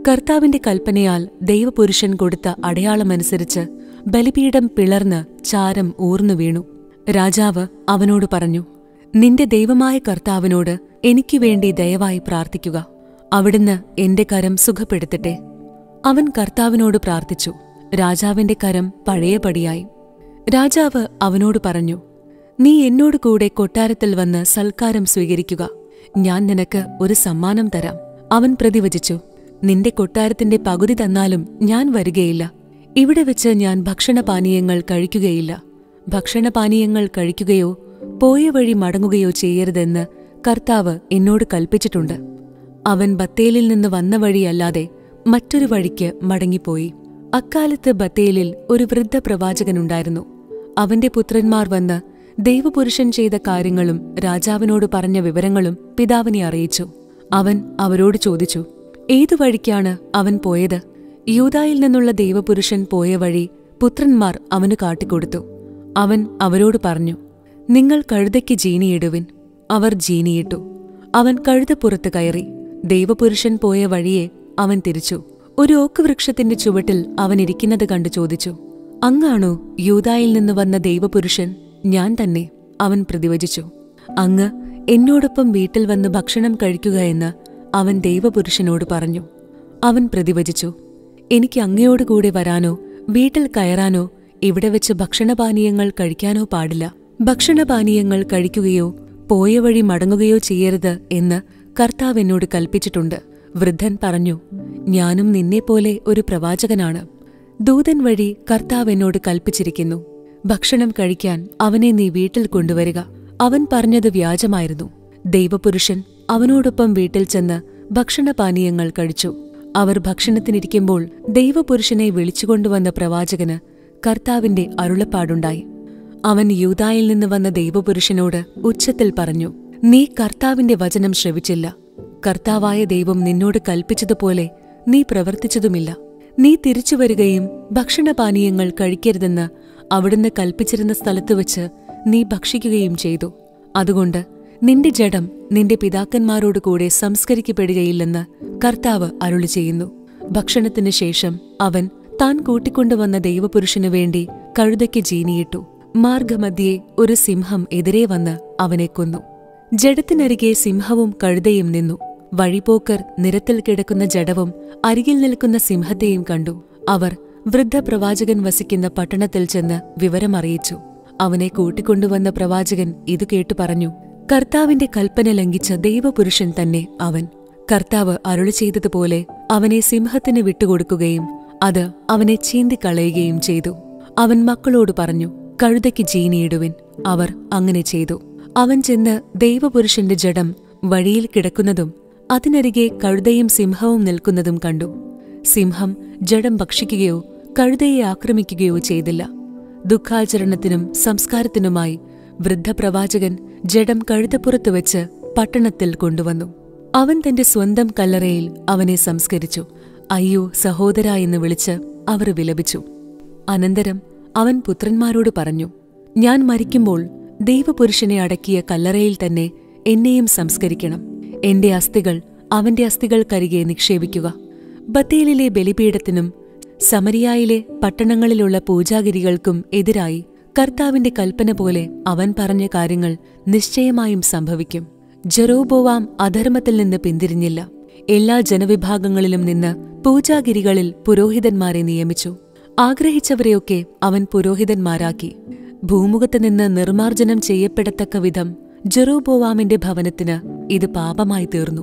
കർത്താവിന്റെ കൽപ്പനയാൽ ദൈവപുരുഷൻ കൊടുത്ത അടയാളമനുസരിച്ച് ബലിപീഠം പിളർന്ന് ചാരം ഊർന്നു വീണു രാജാവ് അവനോട് പറഞ്ഞു നിന്റെ ദൈവമായ കർത്താവിനോട് എനിക്കു വേണ്ടി ദയവായി പ്രാർത്ഥിക്കുക അവിടുന്ന് എന്റെ കരം സുഖപ്പെടുത്തട്ടെ അവൻ കർത്താവിനോട് പ്രാർത്ഥിച്ചു രാജാവിന്റെ കരം പഴയപടിയായി രാജാവ് അവനോട് പറഞ്ഞു നീ എന്നോട് കൂടെ കൊട്ടാരത്തിൽ വന്ന് സൽക്കാരം സ്വീകരിക്കുക ഞാൻ നിനക്ക് ഒരു സമ്മാനം തരാം അവൻ പ്രതിവചിച്ചു നിന്റെ കൊട്ടാരത്തിന്റെ പകുതി തന്നാലും ഞാൻ വരികയില്ല ഇവിടെ വെച്ച് ഞാൻ ഭക്ഷണപാനീയങ്ങൾ കഴിക്കുകയില്ല ഭക്ഷണപാനീയങ്ങൾ കഴിക്കുകയോ പോയ വഴി മടങ്ങുകയോ ചെയ്യരുതെന്ന് കർത്താവ് എന്നോട് കൽപ്പിച്ചിട്ടുണ്ട് അവൻ ബത്തേലിൽ നിന്ന് വന്ന വഴിയല്ലാതെ മറ്റൊരു വഴിക്ക് മടങ്ങിപ്പോയി അക്കാലത്ത് ബത്തേലിൽ ഒരു വൃദ്ധ പ്രവാചകനുണ്ടായിരുന്നു അവന്റെ പുത്രന്മാർ വന്ന് ദൈവപുരുഷൻ ചെയ്ത കാര്യങ്ങളും രാജാവിനോട് പറഞ്ഞ വിവരങ്ങളും പിതാവിനെ അറിയിച്ചു അവൻ അവരോട് ചോദിച്ചു ഏതു വഴിക്കാണ് അവൻ പോയത് യൂതായിൽ നിന്നുള്ള ദൈവപുരുഷൻ പോയ വഴി പുത്രന്മാർ അവന് കാട്ടിക്കൊടുത്തു അവൻ അവരോട് പറഞ്ഞു നിങ്ങൾ കഴുതയ്ക്ക് ജീനിയിടുവിൻ അവർ ജീനിയിട്ടു അവൻ കഴുതപ്പുറത്ത് കയറി ദൈവപുരുഷൻ പോയ വഴിയെ അവൻ തിരിച്ചു ഒരു ഓക്ക് വൃക്ഷത്തിന്റെ ചുവട്ടിൽ അവൻ ഇരിക്കുന്നത് കണ്ടു ചോദിച്ചു അങ്ങാണോ യൂതായിൽ നിന്ന് വന്ന ദൈവപുരുഷൻ ഞാൻ തന്നെ അവൻ പ്രതിവചിച്ചു അങ്ങ് എന്നോടൊപ്പം വീട്ടിൽ വന്ന് ഭക്ഷണം കഴിക്കുക എന്ന് അവൻ ദൈവപുരുഷനോട് പറഞ്ഞു അവൻ പ്രതിവചിച്ചു എനിക്ക് അങ്ങയോട് കൂടെ വരാനോ വീട്ടിൽ കയറാനോ ഇവിടെ വെച്ച് ഭക്ഷണപാനീയങ്ങൾ കഴിക്കാനോ പാടില്ല ഭക്ഷണപാനീയങ്ങൾ കഴിക്കുകയോ പോയ വഴി മടങ്ങുകയോ ചെയ്യരുത് എന്ന് കർത്താവ് എന്നോട് കൽപ്പിച്ചിട്ടുണ്ട് വൃദ്ധൻ പറഞ്ഞു ഞാനും നിന്നെപ്പോലെ ഒരു പ്രവാചകനാണ് ദൂതൻ വഴി കർത്താവ് എന്നോട് കൽപ്പിച്ചിരിക്കുന്നു ഭക്ഷണം കഴിക്കാൻ അവനെ നീ വീട്ടിൽ കൊണ്ടുവരിക അവൻ പറഞ്ഞത് വ്യാജമായിരുന്നു ദൈവപുരുഷൻ അവനോടൊപ്പം വീട്ടിൽ ചെന്ന് ഭക്ഷണപാനീയങ്ങൾ കഴിച്ചു അവർ ഭക്ഷണത്തിനിരിക്കുമ്പോൾ ദൈവപുരുഷനെ വിളിച്ചുകൊണ്ടുവന്ന പ്രവാചകന് കർത്താവിന്റെ അരുളപ്പാടുണ്ടായി അവൻ യൂതായിൽ നിന്ന് വന്ന ദൈവപുരുഷനോട് ഉച്ചത്തിൽ പറഞ്ഞു നീ കർത്താവിന്റെ വചനം ശ്രവിച്ചില്ല കർത്താവായ ദൈവം നിന്നോട് കൽപ്പിച്ചതുപോലെ നീ പ്രവർത്തിച്ചതുമില്ല നീ തിരിച്ചുവരികയും ഭക്ഷണപാനീയങ്ങൾ കഴിക്കരുതെന്ന് അവിടുന്ന് കൽപ്പിച്ചിരുന്ന സ്ഥലത്ത് വെച്ച് നീ ഭക്ഷിക്കുകയും ചെയ്തു അതുകൊണ്ട് നിന്റെ ജഡം നിന്റെ പിതാക്കന്മാരോട് കൂടെ സംസ്കരിക്കപ്പെടുകയില്ലെന്ന് കർത്താവ് അരുളി ചെയ്യുന്നു ഭക്ഷണത്തിനു ശേഷം അവൻ താൻ കൂട്ടിക്കൊണ്ടുവന്ന ദൈവപുരുഷനു വേണ്ടി കഴുതയ്ക്ക് ജീനിയിട്ടു മാർഗമധ്യേ ഒരു സിംഹം എതിരെ വന്ന് അവനെ കൊന്നു ജഡത്തിനരികെ സിംഹവും കഴുതയും നിന്നു വഴിപോക്കർ നിരത്തിൽ കിടക്കുന്ന ജഡവും അരികിൽ നിൽക്കുന്ന സിംഹത്തെയും കണ്ടു അവർ വൃദ്ധ പ്രവാചകൻ വസിക്കുന്ന പട്ടണത്തിൽ ചെന്ന് വിവരമറിയിച്ചു അവനെ കൂട്ടിക്കൊണ്ടുവന്ന പ്രവാചകൻ ഇതു കേട്ടു പറഞ്ഞു കർത്താവിന്റെ കൽപ്പന ലംഘിച്ച ദൈവപുരുഷൻ തന്നെ അവൻ കർത്താവ് അരുളി ചെയ്തതുപോലെ അവനെ സിംഹത്തിന് വിട്ടുകൊടുക്കുകയും അത് അവനെ ചീന്തിക്കളയുകയും ചെയ്തു അവൻ മക്കളോട് പറഞ്ഞു കഴുതയ്ക്ക് ജീനിയിടുവിൻ അവർ അങ്ങനെ ചെയ്തു അവൻ ചെന്ന് ദൈവപുരുഷന്റെ ജഡം വഴിയിൽ കിടക്കുന്നതും അതിനരികെ കഴുതയും സിംഹവും നിൽക്കുന്നതും കണ്ടു സിംഹം ജഡം ഭക്ഷിക്കുകയോ കഴുതയെ ആക്രമിക്കുകയോ ചെയ്തില്ല ദുഃഖാചരണത്തിനും സംസ്കാരത്തിനുമായി വൃദ്ധപ്രവാചകൻ ജഡം കഴുതപ്പുറത്ത് വെച്ച് പട്ടണത്തിൽ കൊണ്ടുവന്നു അവൻ തന്റെ സ്വന്തം കല്ലറയിൽ അവനെ സംസ്കരിച്ചു അയ്യോ സഹോദര എന്ന് വിളിച്ച് അവർ വിലപിച്ചു അനന്തരം അവൻ പുത്രന്മാരോട് പറഞ്ഞു ഞാൻ മരിക്കുമ്പോൾ ദൈവപുരുഷനെ അടക്കിയ കല്ലറയിൽ തന്നെ എന്നെയും സംസ്കരിക്കണം എന്റെ അസ്ഥികൾ അവന്റെ അസ്ഥികൾക്കരികെ നിക്ഷേപിക്കുക ബത്തേലിലെ ബലിപീഠത്തിനും സമരിയായിലെ പട്ടണങ്ങളിലുള്ള പൂജാഗിരികൾക്കും എതിരായി കർത്താവിന്റെ കൽപ്പന പോലെ അവൻ പറഞ്ഞ കാര്യങ്ങൾ നിശ്ചയമായും സംഭവിക്കും ജെറോബോവാം അധർമ്മത്തിൽ നിന്ന് പിന്തിരിഞ്ഞില്ല എല്ലാ ജനവിഭാഗങ്ങളിലും നിന്ന് പൂജാഗിരികളിൽ പുരോഹിതന്മാരെ നിയമിച്ചു ആഗ്രഹിച്ചവരെയൊക്കെ അവൻ പുരോഹിതന്മാരാക്കി ഭൂമുഖത്ത് നിന്ന് നിർമാർജനം ചെയ്യപ്പെടത്തക്ക വിധം ജെറോബോവാമിന്റെ ഭവനത്തിന് ഇത് പാപമായി തീർന്നു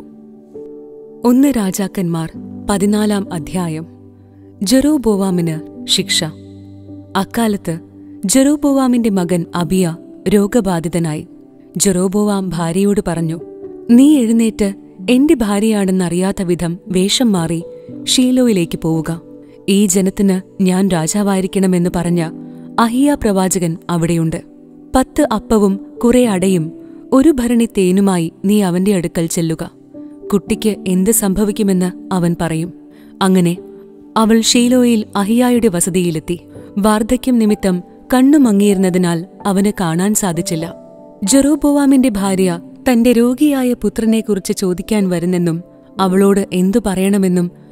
ഒന്ന് രാജാക്കന്മാർ പതിനാലാം അധ്യായം ജെറോബോവാമിന് ശിക്ഷ അക്കാലത്ത് ജെറോബോവാമിന്റെ മകൻ അബിയ രോഗബാധിതനായി ജെറോബോവാം ഭാര്യയോട് പറഞ്ഞു നീ എഴുന്നേറ്റ് എന്റെ ഭാര്യയാണെന്നറിയാത്ത വിധം വേഷം മാറി ഷീലോയിലേക്ക് പോവുക ഈ ജനത്തിന് ഞാൻ രാജാവായിരിക്കണമെന്ന് പറഞ്ഞ അഹിയ പ്രവാചകൻ അവിടെയുണ്ട് പത്ത് അപ്പവും കുറെ അടയും ഒരു ഭരണി തേനുമായി നീ അവന്റെ അടുക്കൽ ചെല്ലുക കുട്ടിക്ക് എന്ത് സംഭവിക്കുമെന്ന് അവൻ പറയും അങ്ങനെ അവൾ ഷീലോയിൽ അഹിയായുടെ വസതിയിലെത്തി വാർദ്ധക്യം നിമിത്തം കണ്ണു മങ്ങിയിരുന്നതിനാൽ അവന് കാണാൻ സാധിച്ചില്ല ജെറോബോവാമിന്റെ ഭാര്യ തന്റെ രോഗിയായ പുത്രനെക്കുറിച്ച് ചോദിക്കാൻ വരുന്നെന്നും അവളോട് എന്തു പറയണമെന്നും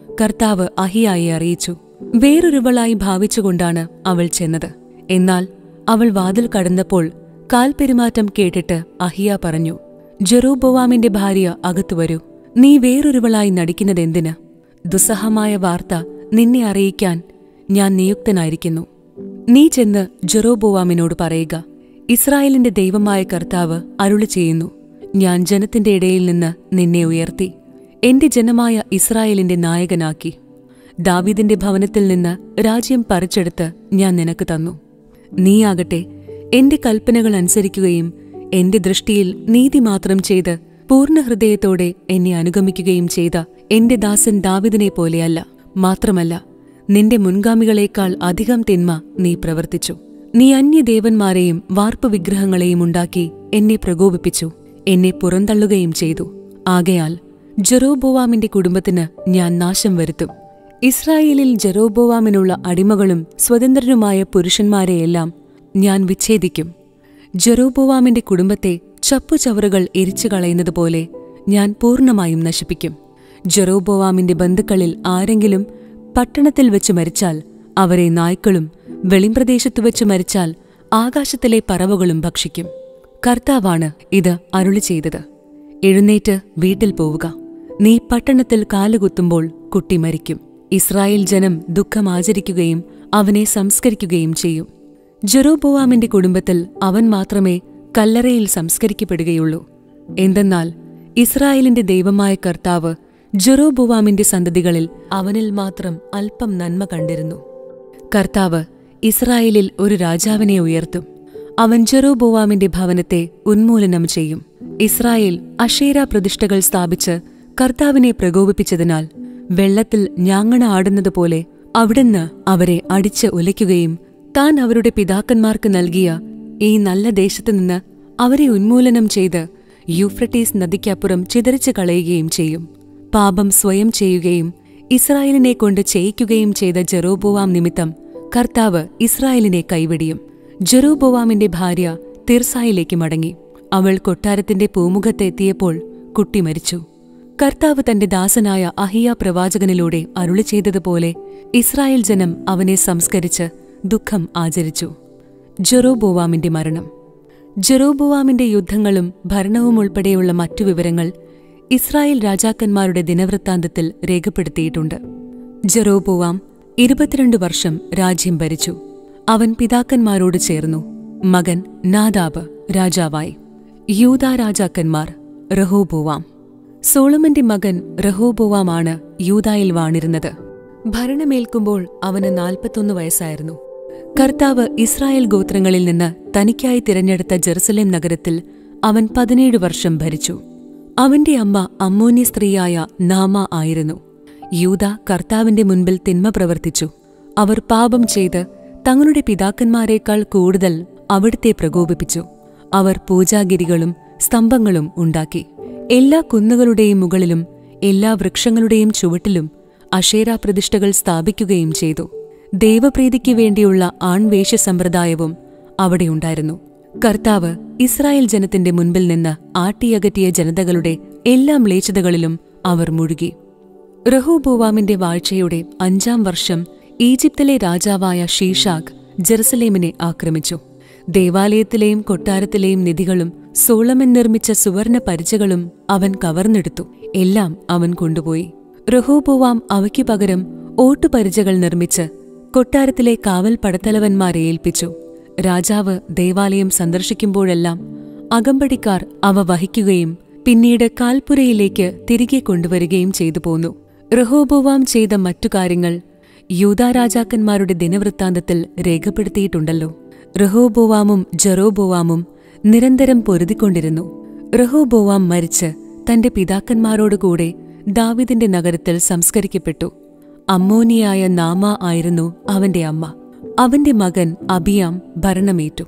കർത്താവ് അഹിയായെ അറിയിച്ചു വേറൊരുവളായി ഭാവിച്ചുകൊണ്ടാണ് അവൾ ചെന്നത് എന്നാൽ അവൾ വാതിൽ കടന്നപ്പോൾ കാൽപെരുമാറ്റം കേട്ടിട്ട് അഹിയ പറഞ്ഞു ജെറോബോവാമിന്റെ ഭാര്യ അകത്തു വരൂ നീ വേറൊരുവളായി നടിക്കുന്നതെന്തിന് ദുസ്സഹമായ വാർത്ത നിന്നെ അറിയിക്കാൻ ഞാൻ നിയുക്തനായിരിക്കുന്നു നീ ചെന്ന് ജെറോബോവാമിനോട് പറയുക ഇസ്രായേലിന്റെ ദൈവമായ കർത്താവ് അരുളി ചെയ്യുന്നു ഞാൻ ജനത്തിന്റെ ഇടയിൽ നിന്ന് നിന്നെ ഉയർത്തി എന്റെ ജനമായ ഇസ്രായേലിന്റെ നായകനാക്കി ദാവീദിന്റെ ഭവനത്തിൽ നിന്ന് രാജ്യം പറിച്ചെടുത്ത് ഞാൻ നിനക്ക് തന്നു നീയാകട്ടെ എന്റെ കൽപ്പനകൾ അനുസരിക്കുകയും എന്റെ ദൃഷ്ടിയിൽ നീതി മാത്രം ചെയ്ത് പൂർണ്ണ ഹൃദയത്തോടെ എന്നെ അനുഗമിക്കുകയും ചെയ്ത എന്റെ ദാസൻ ദാവിദിനെ പോലെയല്ല മാത്രമല്ല നിന്റെ മുൻഗാമികളേക്കാൾ അധികം തിന്മ നീ പ്രവർത്തിച്ചു നീ അന്യദേവന്മാരെയും വാർപ്പ് വിഗ്രഹങ്ങളെയും ഉണ്ടാക്കി എന്നെ പ്രകോപിപ്പിച്ചു എന്നെ പുറന്തള്ളുകയും ചെയ്തു ആകയാൽ ജെറോബോവാമിന്റെ കുടുംബത്തിന് ഞാൻ നാശം വരുത്തും ഇസ്രായേലിൽ ജെറോബോവാമിനുള്ള അടിമകളും സ്വതന്ത്രരുമായ പുരുഷന്മാരെയെല്ലാം ഞാൻ വിച്ഛേദിക്കും ജെറോബോവാമിന്റെ കുടുംബത്തെ ചപ്പുചവറുകൾ എരിച്ചു കളയുന്നതുപോലെ ഞാൻ പൂർണ്ണമായും നശിപ്പിക്കും ജെറോബോവാമിന്റെ ബന്ധുക്കളിൽ ആരെങ്കിലും പട്ടണത്തിൽ വെച്ച് മരിച്ചാൽ അവരെ നായ്ക്കളും വെളിമ്പ്രദേശത്തു വെച്ച് മരിച്ചാൽ ആകാശത്തിലെ പറവകളും ഭക്ഷിക്കും കർത്താവാണ് ഇത് അരുളി ചെയ്തത് എഴുന്നേറ്റ് വീട്ടിൽ പോവുക നീ പട്ടണത്തിൽ കാലുകുത്തുമ്പോൾ കുട്ടി മരിക്കും ഇസ്രായേൽ ജനം ദുഃഖമാചരിക്കുകയും അവനെ സംസ്കരിക്കുകയും ചെയ്യും ജെറോബോവാമിന്റെ കുടുംബത്തിൽ അവൻ മാത്രമേ കല്ലറയിൽ സംസ്കരിക്കപ്പെടുകയുള്ളൂ എന്തെന്നാൽ ഇസ്രായേലിന്റെ ദൈവമായ കർത്താവ് ജെറോബോവാമിന്റെ സന്തതികളിൽ അവനിൽ മാത്രം അല്പം നന്മ കണ്ടിരുന്നു കർത്താവ് ഇസ്രായേലിൽ ഒരു രാജാവിനെ ഉയർത്തും അവൻ ജെറോബോവാമിന്റെ ഭവനത്തെ ഉന്മൂലനം ചെയ്യും ഇസ്രായേൽ അഷേര പ്രതിഷ്ഠകൾ സ്ഥാപിച്ച് കർത്താവിനെ പ്രകോപിപ്പിച്ചതിനാൽ വെള്ളത്തിൽ ഞാങ്ങണ ആടുന്നതുപോലെ അവിടുന്ന് അവരെ അടിച്ച് ഉലയ്ക്കുകയും താൻ അവരുടെ പിതാക്കന്മാർക്ക് നൽകിയ ഈ നല്ല ദേശത്തുനിന്ന് അവരെ ഉന്മൂലനം ചെയ്ത് യൂഫ്രട്ടീസ് നദിക്കപ്പുറം ചിതറിച്ചു കളയുകയും ചെയ്യും പാപം സ്വയം ചെയ്യുകയും ഇസ്രായേലിനെ കൊണ്ട് ചെയ്യിക്കുകയും ചെയ്ത ജെറോബോവാം നിമിത്തം കർത്താവ് ഇസ്രായേലിനെ കൈവെടിയും ജെറോബോവാമിന്റെ ഭാര്യ തിർസായിലേക്ക് മടങ്ങി അവൾ കൊട്ടാരത്തിന്റെ പൂമുഖത്ത് എത്തിയപ്പോൾ കുട്ടി മരിച്ചു കർത്താവ് തന്റെ ദാസനായ അഹിയ പ്രവാചകനിലൂടെ അരുളി ചെയ്തതുപോലെ ഇസ്രായേൽ ജനം അവനെ സംസ്കരിച്ച് ദുഃഖം ആചരിച്ചു ജെറോബോവാമിന്റെ മരണം ജെറോബോവാമിന്റെ യുദ്ധങ്ങളും ഭരണവും ഉൾപ്പെടെയുള്ള മറ്റു വിവരങ്ങൾ ഇസ്രായേൽ രാജാക്കന്മാരുടെ ദിനവൃത്താന്തത്തിൽ രേഖപ്പെടുത്തിയിട്ടുണ്ട് ജെറോബോവാം ഇരുപത്തിരണ്ട് വർഷം രാജ്യം ഭരിച്ചു അവൻ പിതാക്കന്മാരോട് ചേർന്നു മകൻ നാദാബ് രാജാവായി യൂത രാജാക്കന്മാർ റഹോബോവാം സോളമന്റെ മകൻ റഹോബോവാമാണ് യൂതായിൽ വാണിരുന്നത് ഭരണമേൽക്കുമ്പോൾ അവന് നാൽപ്പത്തൊന്ന് വയസ്സായിരുന്നു കർത്താവ് ഇസ്രായേൽ ഗോത്രങ്ങളിൽ നിന്ന് തനിക്കായി തിരഞ്ഞെടുത്ത ജെറുസലേം നഗരത്തിൽ അവൻ പതിനേഴ് വർഷം ഭരിച്ചു അവന്റെ അമ്മ അമ്മോന്യ സ്ത്രീയായ നാമ ആയിരുന്നു യൂത കർത്താവിന്റെ മുൻപിൽ തിന്മ പ്രവർത്തിച്ചു അവർ പാപം ചെയ്ത് തങ്ങളുടെ പിതാക്കന്മാരെക്കാൾ കൂടുതൽ അവിടുത്തെ പ്രകോപിപ്പിച്ചു അവർ പൂജാഗിരികളും സ്തംഭങ്ങളും ഉണ്ടാക്കി എല്ലാ കുന്നുകളുടെയും മുകളിലും എല്ലാ വൃക്ഷങ്ങളുടെയും ചുവട്ടിലും അഷേര പ്രതിഷ്ഠകൾ സ്ഥാപിക്കുകയും ചെയ്തു ദൈവപ്രീതിക്ക് വേണ്ടിയുള്ള ആൺവേഷ സമ്പ്രദായവും അവിടെയുണ്ടായിരുന്നു കർത്താവ് ഇസ്രായേൽ ജനത്തിന്റെ മുൻപിൽ നിന്ന് ആട്ടിയകറ്റിയ ജനതകളുടെ എല്ലാ മ്ലേച്ഛതകളിലും അവർ മുഴുകി റഹോബോവാമിന്റെ വാഴ്ചയുടെ അഞ്ചാം വർഷം ഈജിപ്തിലെ രാജാവായ ഷീഷാഖ് ജെറുസലേമിനെ ആക്രമിച്ചു ദേവാലയത്തിലെയും കൊട്ടാരത്തിലെയും നിധികളും സോളമൻ നിർമ്മിച്ച സുവർണ പരിചകളും അവൻ കവർന്നെടുത്തു എല്ലാം അവൻ കൊണ്ടുപോയി റഹോബോവാം അവയ്ക്കു പകരം ഓട്ടുപരിചകൾ നിർമ്മിച്ച് കൊട്ടാരത്തിലെ കാവൽ പടത്തലവന്മാരെ ഏൽപ്പിച്ചു രാജാവ് ദേവാലയം സന്ദർശിക്കുമ്പോഴെല്ലാം അകമ്പടിക്കാർ അവ വഹിക്കുകയും പിന്നീട് കാൽപ്പുരയിലേക്ക് തിരികെ കൊണ്ടുവരികയും ചെയ്തു പോന്നു റഹോബോവാം ചെയ്ത മറ്റു കാര്യങ്ങൾ യൂതാ രാജാക്കന്മാരുടെ ദിനവൃത്താന്തത്തിൽ രേഖപ്പെടുത്തിയിട്ടുണ്ടല്ലോ റഹോബോവാമും ജെറോബോവാമും നിരന്തരം പൊരുതിക്കൊണ്ടിരുന്നു റഹോബോവാം മരിച്ച് തന്റെ പിതാക്കന്മാരോടുകൂടെ ദാവിദിന്റെ നഗരത്തിൽ സംസ്കരിക്കപ്പെട്ടു അമ്മോനിയായ നാമ ആയിരുന്നു അവന്റെ അമ്മ അവന്റെ മകൻ അബിയാം ഭരണമേറ്റു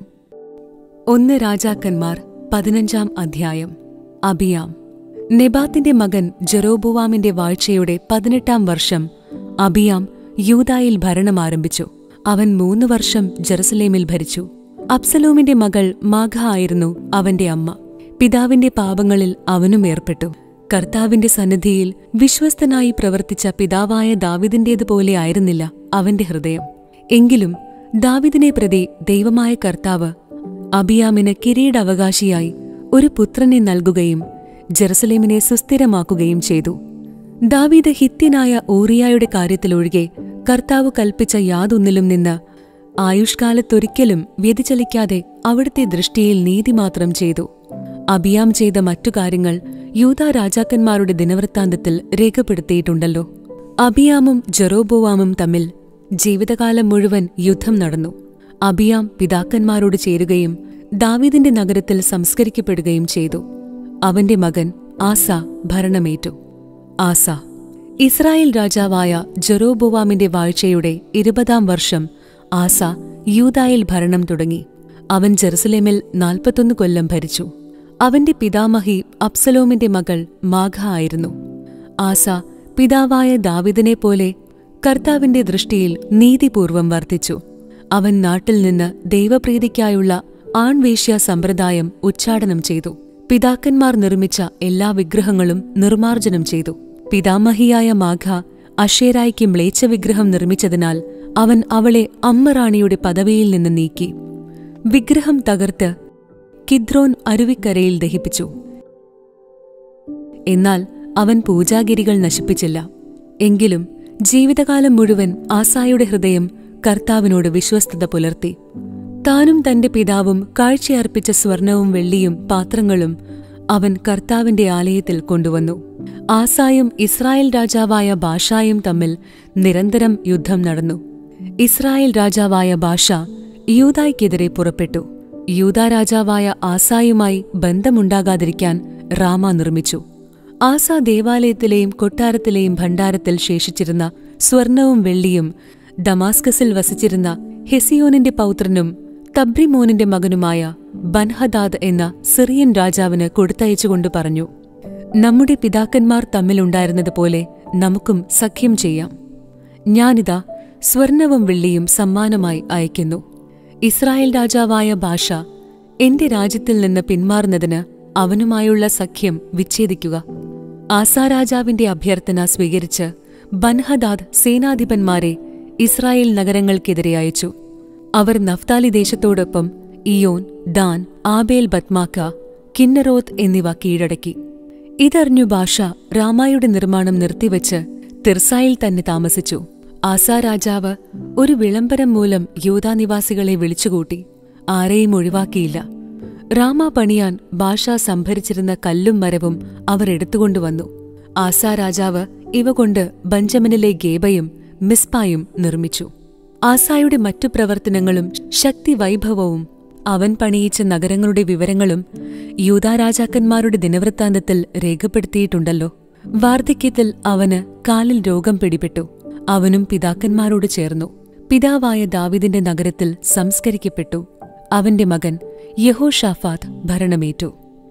ഒന്ന് രാജാക്കന്മാർ പതിനഞ്ചാം അധ്യായം അബിയാം നെബാത്തിന്റെ മകൻ ജെറോബോവാമിന്റെ വാഴ്ചയുടെ പതിനെട്ടാം വർഷം അബിയാം യൂതായിൽ ഭരണം ആരംഭിച്ചു അവൻ മൂന്ന് വർഷം ജെറുസലേമിൽ ഭരിച്ചു അബ്സലോമിന്റെ മകൾ മാഘ ആയിരുന്നു അവന്റെ അമ്മ പിതാവിന്റെ പാപങ്ങളിൽ അവനും ഏർപ്പെട്ടു കർത്താവിന്റെ സന്നിധിയിൽ വിശ്വസ്തനായി പ്രവർത്തിച്ച പിതാവായ ദാവിദിന്റേതുപോലെ ആയിരുന്നില്ല അവന്റെ ഹൃദയം എങ്കിലും ദാവിദിനെ പ്രതി ദൈവമായ കർത്താവ് അബിയാമിന് കിരീടാവകാശിയായി ഒരു പുത്രനെ നൽകുകയും ജെറുസലേമിനെ സുസ്ഥിരമാക്കുകയും ചെയ്തു ദാവീദ് ഹിത്യനായ ഊറിയായുടെ കാര്യത്തിലൊഴികെ കർത്താവ് കൽപ്പിച്ച യാതൊന്നിലും നിന്ന് ആയുഷ്കാലത്തൊരിക്കലും വ്യതിചലിക്കാതെ അവിടുത്തെ ദൃഷ്ടിയിൽ നീതി മാത്രം ചെയ്തു അബിയാം ചെയ്ത മറ്റു കാര്യങ്ങൾ യൂത രാജാക്കന്മാരുടെ ദിനവൃത്താന്തത്തിൽ രേഖപ്പെടുത്തിയിട്ടുണ്ടല്ലോ അബിയാമും ജെറോബോവാമും തമ്മിൽ ജീവിതകാലം മുഴുവൻ യുദ്ധം നടന്നു അബിയാം പിതാക്കന്മാരോട് ചേരുകയും ദാവീദിന്റെ നഗരത്തിൽ സംസ്കരിക്കപ്പെടുകയും ചെയ്തു അവന്റെ മകൻ ആസ ഭരണമേറ്റു ആസ ഇസ്രായേൽ രാജാവായ ജെറോബോവാമിന്റെ വാഴ്ചയുടെ ഇരുപതാം വർഷം ആസ യൂതായിൽ ഭരണം തുടങ്ങി അവൻ ജെറുസലേമിൽ നാൽപ്പത്തൊന്ന് കൊല്ലം ഭരിച്ചു അവന്റെ പിതാമഹി അബ്സലോമിന്റെ മകൾ മാഘ ആയിരുന്നു ആസ പിതാവായ ദാവിദിനെ പോലെ കർത്താവിന്റെ ദൃഷ്ടിയിൽ നീതിപൂർവം വർത്തിച്ചു അവൻ നാട്ടിൽ നിന്ന് ദൈവപ്രീതിക്കായുള്ള ആൺവേശ്യ സമ്പ്രദായം ഉച്ചാടനം ചെയ്തു പിതാക്കന്മാർ നിർമ്മിച്ച എല്ലാ വിഗ്രഹങ്ങളും നിർമാർജനം ചെയ്തു പിതാമഹിയായ മാഘ അഷേരായ്ക്ക് മ്ലേച്ഛ വിഗ്രഹം നിർമ്മിച്ചതിനാൽ അവൻ അവളെ അമ്മറാണിയുടെ പദവിയിൽ നിന്ന് നീക്കി വിഗ്രഹം തകർത്ത് കിദ്രോൻ അരുവിക്കരയിൽ ദഹിപ്പിച്ചു എന്നാൽ അവൻ പൂജാഗിരികൾ നശിപ്പിച്ചില്ല എങ്കിലും ജീവിതകാലം മുഴുവൻ ആസായുടെ ഹൃദയം കർത്താവിനോട് വിശ്വസ്തത പുലർത്തി താനും തന്റെ പിതാവും കാഴ്ചയർപ്പിച്ച സ്വർണവും വെള്ളിയും പാത്രങ്ങളും അവൻ കർത്താവിന്റെ ആലയത്തിൽ കൊണ്ടുവന്നു ആസായും ഇസ്രായേൽ രാജാവായ ബാഷായും തമ്മിൽ നിരന്തരം യുദ്ധം നടന്നു ഇസ്രായേൽ രാജാവായ ബാഷ യൂതായ്ക്കെതിരെ പുറപ്പെട്ടു യൂതാ രാജാവായ ആസായുമായി ബന്ധമുണ്ടാകാതിരിക്കാൻ റാമ നിർമ്മിച്ചു ആസ ദേവാലയത്തിലെയും കൊട്ടാരത്തിലെയും ഭണ്ഡാരത്തിൽ ശേഷിച്ചിരുന്ന സ്വർണവും വെള്ളിയും ദമാസ്കസിൽ വസിച്ചിരുന്ന ഹെസിയോനിന്റെ പൗത്രനും തബ്രിമോനിന്റെ മകനുമായ ബൻഹദാദ് എന്ന സിറിയൻ രാജാവിന് കൊടുത്തയച്ചുകൊണ്ട് പറഞ്ഞു നമ്മുടെ പിതാക്കന്മാർ തമ്മിലുണ്ടായിരുന്നതുപോലെ നമുക്കും സഖ്യം ചെയ്യാം ഞാനിതാ സ്വർണവും വെള്ളിയും സമ്മാനമായി അയക്കുന്നു ഇസ്രായേൽ രാജാവായ ഭാഷ എന്റെ രാജ്യത്തിൽ നിന്ന് പിന്മാറുന്നതിന് അവനുമായുള്ള സഖ്യം വിച്ഛേദിക്കുക ആസാരാജാവിന്റെ അഭ്യർത്ഥന സ്വീകരിച്ച് ബൻഹദാദ് സേനാധിപന്മാരെ ഇസ്രായേൽ നഗരങ്ങൾക്കെതിരെ അയച്ചു അവർ നഫ്താലി ദേശത്തോടൊപ്പം Ijon Dan Abel Beth Maacah Kinneroth എന്നിവ കീഴടക്കി ഇതറിഞ്ഞു ഭാഷ രാമായുടെ നിർമ്മാണം നിർത്തിവച്ച് തിർസായിൽ തന്നെ താമസിച്ചു ആസാ രാജാവ് ഒരു വിളംബരം മൂലം യൂതാനിവാസികളെ വിളിച്ചുകൂട്ടി ആരെയും ഒഴിവാക്കിയില്ല രാമ പണിയാൻ ഭാഷ സംഭരിച്ചിരുന്ന കല്ലും മരവും അവർ എടുത്തുകൊണ്ടുവന്നു ആസാ രാജാവ് ഇവ കൊണ്ട് ബഞ്ചമിനിലെ ഗേബയും മിസ്പായും നിർമ്മിച്ചു ആസായുടെ മറ്റു പ്രവർത്തനങ്ങളും ശക്തി വൈഭവവും അവൻ പണിയിച്ച നഗരങ്ങളുടെ വിവരങ്ങളും യൂതാരാജാക്കന്മാരുടെ ദിനവൃത്താന്തത്തിൽ രേഖപ്പെടുത്തിയിട്ടുണ്ടല്ലോ വാർദ്ധക്യത്തിൽ അവന് കാലിൽ രോഗം പിടിപെട്ടു അവനും പിതാക്കന്മാരോട് ചേർന്നു പിതാവായ ദാവിദിന്റെ നഗരത്തിൽ സംസ്കരിക്കപ്പെട്ടു അവന്റെ മകൻ യഹോഷാഫാത്ത് ഭരണമേറ്റു